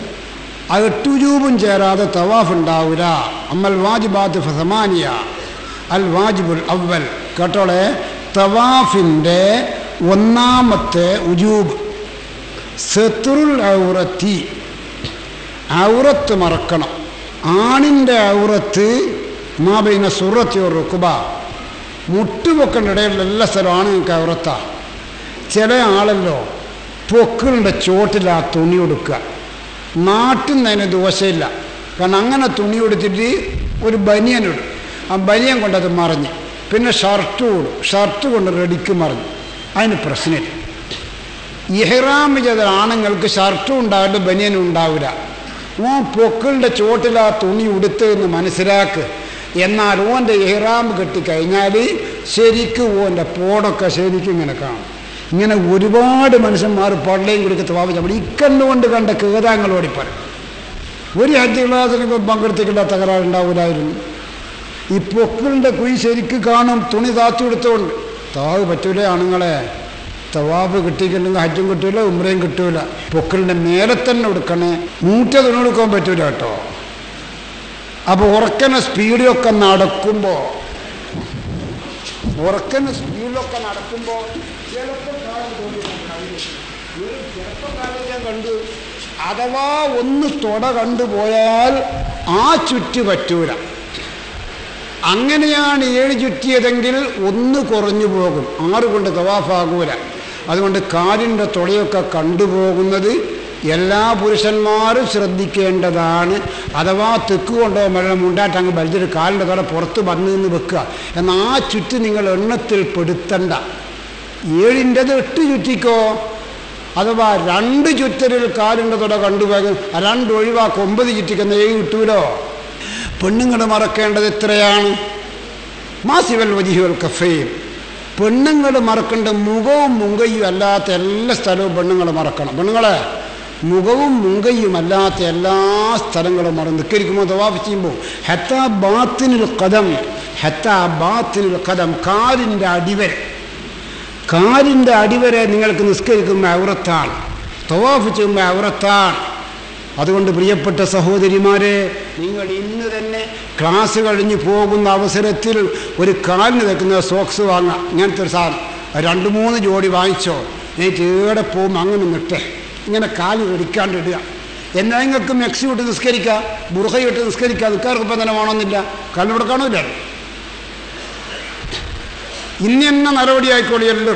ആ എട്ടുജൂബും ചേരാതെ തവാഫ് ഉണ്ടാവില്ല അമ്മൽ വാജിബാത്ത് ഫസമാനിയ അൽ വാജിബുൽ അവൽ കേട്ടോളെ തവാഫിൻ്റെ ഒന്നാമത്തെ ഉജൂബ് സെത്തുറുൽ ഔറത്തി ഔറത്ത് മറക്കണം ആണിൻ്റെ ഔറത്ത് മാബൈന സുറത്തി ഒരു റുക്കുബ മുട്ടുപൊക്കണ്ട ഇടയിലുള്ള എല്ലാ സ്ഥലവും ആണുങ്ങൾക്ക് ഔറത്താ ചില ആളല്ലോ പൊക്കിളിൻ്റെ ചോട്ടിൽ ആ തുണി കൊടുക്കുക നാട്ടിൽ നിന്ന് അതിന് ദോഷമില്ല കാരണം അങ്ങനെ തുണി കൊടുത്തിട്ട് ഒരു ബനിയനിടും ആ ബനിയൻ കൊണ്ടത് മറിഞ്ഞ് പിന്നെ ഷർട്ട് കൂടും ഷർട്ട് കൊണ്ട് റെഡിക്ക് മറിഞ്ഞു അതിന് പ്രശ്നമില്ല ഇഹ്റാം ചെയ്ത ആണുങ്ങൾക്ക് ഷർട്ടും ഉണ്ടാവില്ല ബനിയനും ഉണ്ടാവില്ല ഓൻ പൊക്കിളിൻ്റെ ചോട്ടിൽ ആ തുണി ഉടുത്ത് എന്ന് മനസ്സിലാക്ക് എന്നാൽ ഓൻ്റെ ഇഹ്റാം കെട്ടിക്കഴിഞ്ഞാൽ ശരിക്കും ഓൻ്റെ പോടൊക്കെ ശരിക്കും ഇങ്ങനെ കാണും ഇങ്ങനെ ഒരുപാട് മനുഷ്യന്മാർ പള്ളയും കുടിക്ക് തവാഫ് നമ്മൾ ഇക്കണ്ണുകൊണ്ട് കണ്ട കേതാങ്ങളോടി പറയും ഒരു ഹജ്ജ് ക്ലാസ്സിന് പങ്കെടുത്തിട്ടുള്ള തകരാറുണ്ടാവില്ലായിരുന്നു ഈ പൊക്കിളിൻ്റെ കുഴി ശരിക്ക് കാണും തുണി താത്തു കൊടുത്തോണ്ട് താവ് പറ്റൂല ആണുങ്ങളെ തവാബ് കിട്ടിയിട്ടുണ്ടെങ്കിൽ ഹജ്ജും കിട്ടൂല ഉമ്രയും കിട്ടൂല പൊക്കിളിൻ്റെ മേലെ തന്നെ എടുക്കണേ മൂറ്റ തുണി കൊടുക്കാൻ പറ്റൂല കേട്ടോ അപ്പോൾ ഉറക്കനെ സ്പീഡിലൊക്കെ നടക്കുമ്പോൾ ഉറക്കനെ സ്പീഡിലൊക്കെ നടക്കുമ്പോൾ ചിലപ്പോൾ കാലം തോന്നി ചിലപ്പോൾ കാലം ഞാൻ കണ്ടു അഥവാ ഒന്ന് തുട കണ്ടുപോയാൽ ആ ചുറ്റ് പറ്റൂല അങ്ങനെയാണ് ഏഴ് ചുറ്റിയതെങ്കിൽ ഒന്ന് കുറഞ്ഞു പോകും ആറ് കൊണ്ട് തവാഫാകൂല അതുകൊണ്ട് കാലിൻ്റെ തുളയൊക്കെ കണ്ടുപോകുന്നത് എല്ലാ പുരുഷന്മാരും ശ്രദ്ധിക്കേണ്ടതാണ് അഥവാ തെക്ക് കൊണ്ടോ വെള്ളം ഉണ്ടായിട്ട് അങ്ങ് വലിച്ചിട്ട് കാലിൻ്റെ തുള പുറത്ത് വന്നു നിന്ന് വെക്കുക എന്നാൽ ആ ചുറ്റ് നിങ്ങൾ എണ്ണത്തിൽ പെടുത്തണ്ട ഏഴിൻ്റെത് എട്ട് ചുറ്റിക്കോ അഥവാ രണ്ട് ചുറ്റലിൽ കാലിൻ്റെ തുട കണ്ടുപോകും രണ്ട് ഒഴിവാക്കും ഒമ്പത് ചുറ്റിക്കുന്ന ഏഴ് കിട്ടൂലോ പെണ്ണുങ്ങൾ മറക്കേണ്ടത് എത്രയാണ് മാസിവൽ വജിഹുൽ കഫയും പെണ്ണുങ്ങൾ മറക്കേണ്ട മുഖവും മുങ്കയും അല്ലാത്ത എല്ലാ സ്ഥലവും പെണ്ണുങ്ങൾ മറക്കണം പെണ്ണുങ്ങളെ മുഖവും മുങ്കയും അല്ലാത്ത എല്ലാ സ്ഥലങ്ങളും മറന്ന് നിൽക്കരിക്കുമ്പോൾ തവാഫ് ചെയ്യുമ്പോൾ ഹത്ത ബാത്തിനുൽ കഥം ഹത്ത ബാത്തിനുൽ കഥം കാലിൻ്റെ അടിവരെ കാലിൻ്റെ അടിവരെ നിങ്ങൾക്ക് നിസ്കരിക്കുമ്പോൾ ഔറത്താണ് തവാഫ് ചെയ്യുമ്പോൾ ഔറത്താണ് അതുകൊണ്ട് പ്രിയപ്പെട്ട സഹോദരിമാരെ നിങ്ങൾ ഇന്ന് തന്നെ ക്ലാസ് കഴിഞ്ഞ് പോകുന്ന അവസരത്തിൽ ഒരു കാലിന് വെക്കുന്ന സോക്സ് വാങ്ങാം ഇങ്ങനത്തെ ഒരു സാധനം രണ്ട് മൂന്ന് ജോഡി വാങ്ങിച്ചോ എനിക്ക് ഏടെ പോകുമ്പോൾ അങ്ങനെ നിട്ടെ ഇങ്ങനെ കാല് വെടിക്കാണ്ട് ഇടുക എന്നാൽ നിങ്ങൾക്ക് മെക്സി വിട്ട് നിസ്കരിക്കുക ബുർഹ വിട്ട് നിസ്കരിക്കുക നിൽക്കാർക്ക് ഇപ്പം തന്നെ വേണമെന്നില്ല കല്ലിവിടെ കാണൂല ഇന്ന് തന്നെ നടപടി ആയിക്കോളി എല്ലാവരും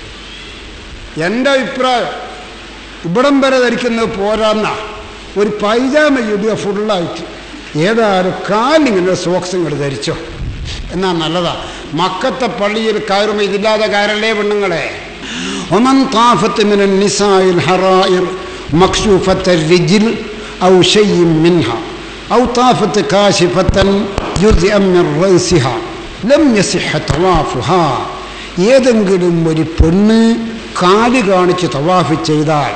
എൻ്റെ അഭിപ്രായം ഇവിടം വരെ ധരിക്കുന്നത് പോരാന്ന ഒരു പൈജാമ ഇടുക ഫുള്ളായിട്ട് ഏതായാലും കാലിങ്ങനെ സോക്സും ഇങ്ങോട്ട് ധരിച്ചോ എന്നാ നല്ലതാ മക്കത്തെ പള്ളിയിൽ കയറുമ്പോൾ ഇതില്ലാതെ കയറല്ലേ പെണ്ണുങ്ങളെ ഒമൻ താഫത്ത് മിനൻ നിസായിൽ ഹറായിർ മക്ഷൂഫത്ത് الرجل أو شيء منها أو طافت كاشفة جزءا من رأسها لم يصح طوافها ഏതെങ്കിലും ഒരു പെണ്ണ് കാല് കാണിച്ച് തവാഫ് ചെയ്താൽ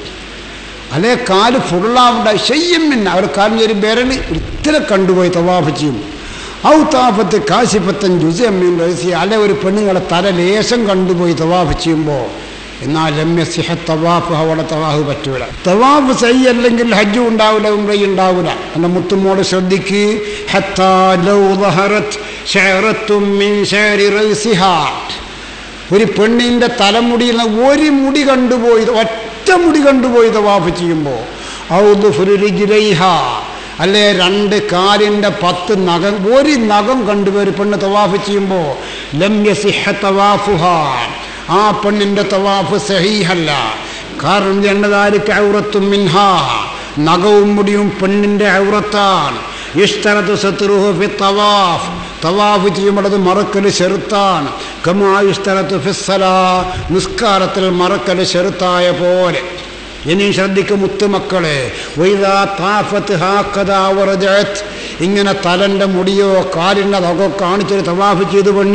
അല്ലെ കാല് ഫുള്ളാവണ്ട ശയ്യമ്മിന്ന അവർ കാലിന് ഒരു ബെരല് ഇത്തിരി കണ്ടുപോയി തവാഫ് ചെയ്യും ഔ താഫത്ത് കാശിപ്പത്തൻ ജുസമ്മിൻ റസി അല്ലെ ഒരു പെണ്ണുങ്ങളെ തല ലേശം കണ്ടുപോയി തവാഫ് ചെയ്യുമ്പോൾ എന്നാൽ രമ്യ സിഹ തവാഫ് അവിടെ തവാഫ് പറ്റൂല തവാഫ് സൈ അല്ലെങ്കിൽ ഹജ്ജ് ഉണ്ടാവില്ല ഉംറ ഉണ്ടാവില്ല എൻ്റെ മുത്തുമോട് ശ്രദ്ധിക്ക് ഹത്താ ലൗ ളഹറത് ശഅറത്തും മിൻ ശഅരി റഅസിഹാ ഒരു പെണ്ണിൻ്റെ തലമുടിയിൽ നിന്ന് ഒരു മുടി കണ്ടുപോയി ഒറ്റ മുടി കണ്ടുപോയി തവാഫ് ചെയ്യുമ്പോൾ ഔദുഫുരുരിജിലൈഹ അല്ലേ രണ്ട് കാലിൻ്റെ പത്ത് നഖം ഒരു നഖം കണ്ടുപോയി ഒരു പെണ്ണ് തവാഫ് ചെയ്യുമ്പോൾ ലംയസിഹ തവാഫുഹ ആ പെണ്ണിൻ്റെ തവാഫ് സഹീഹല്ല കാരണം എന്നതാർക്ക് ഔറത്തും മിൻഹ നഖവും മുടിയും പെണ്ണിൻ്റെ ഔറത്താണ് ഇഷ്ടറത്ത് സത്രുഹു ഫി തവാഫ് തവാഫ് ചെയ്യുമ്പോൾ അത് മറക്കൽ ചെറുത്താണ് കമാ ഇഷ്ടറത്ത് ഫിസ്സല നിസ്കാരത്തിൽ മറക്കൽ ചെറുത്തായ പോലെ ഇനി ശ്രദ്ധിക്കും മുത്തുമക്കളെ വൈദാ താഫത്ത് ഹാക്കഥാവറജത്ത് ഇങ്ങനെ തലൻ്റെ മുടിയോ കാലിൻ്റെ തകോ കാണിച്ചൊരു തവാഫ് ചെയ്തു പെണ്ണ്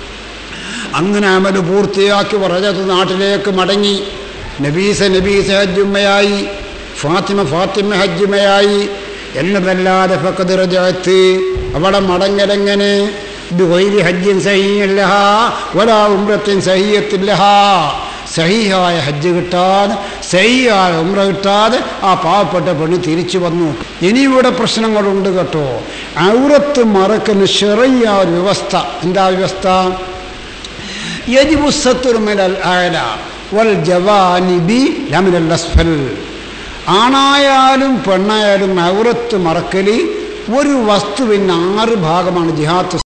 അങ്ങനെ അമല് പൂർത്തിയാക്കി റജത്ത് നാട്ടിലേക്ക് മടങ്ങി നബീസ നബീസ ഹജ്ജുമ്മയായി ഫാത്തിമ ഫാത്തിമ ഹജ്ജുമയായി എന്നതല്ലാതെ ഫക്കത് റജത്ത് അവിടെ മടങ്ങലെങ്ങനെ ബിഗൈരി ഹജ്ജിൻ സഹിയല്ലഹ വലാ ഉംറത്തിൻ സഹിയത്തില്ലഹ സഹിയായ ഹജ്ജ് കിട്ടാതെ സഹിയായ ഉമ്ര കിട്ടാതെ ആ പാവപ്പെട്ട പെണ്ണ് തിരിച്ചു വന്നു ഇനി ഇവിടെ പ്രശ്നങ്ങളുണ്ട് കേട്ടോ ഔറത്ത് മറക്കുന്ന ചെറിയ ഒരു വ്യവസ്ഥ എന്താ വ്യവസ്ഥ യജിബുസത്തുർമിനൽ ആല വൽ ജവാനിബി ലമിനൽ അസ്ഫൽ ആണായാലും പെണ്ണായാലും ഔറത്ത് മറക്കലി ഒരു വസ്തുവിന് ആറ് ഭാഗമാണ് ജിഹാത്ത്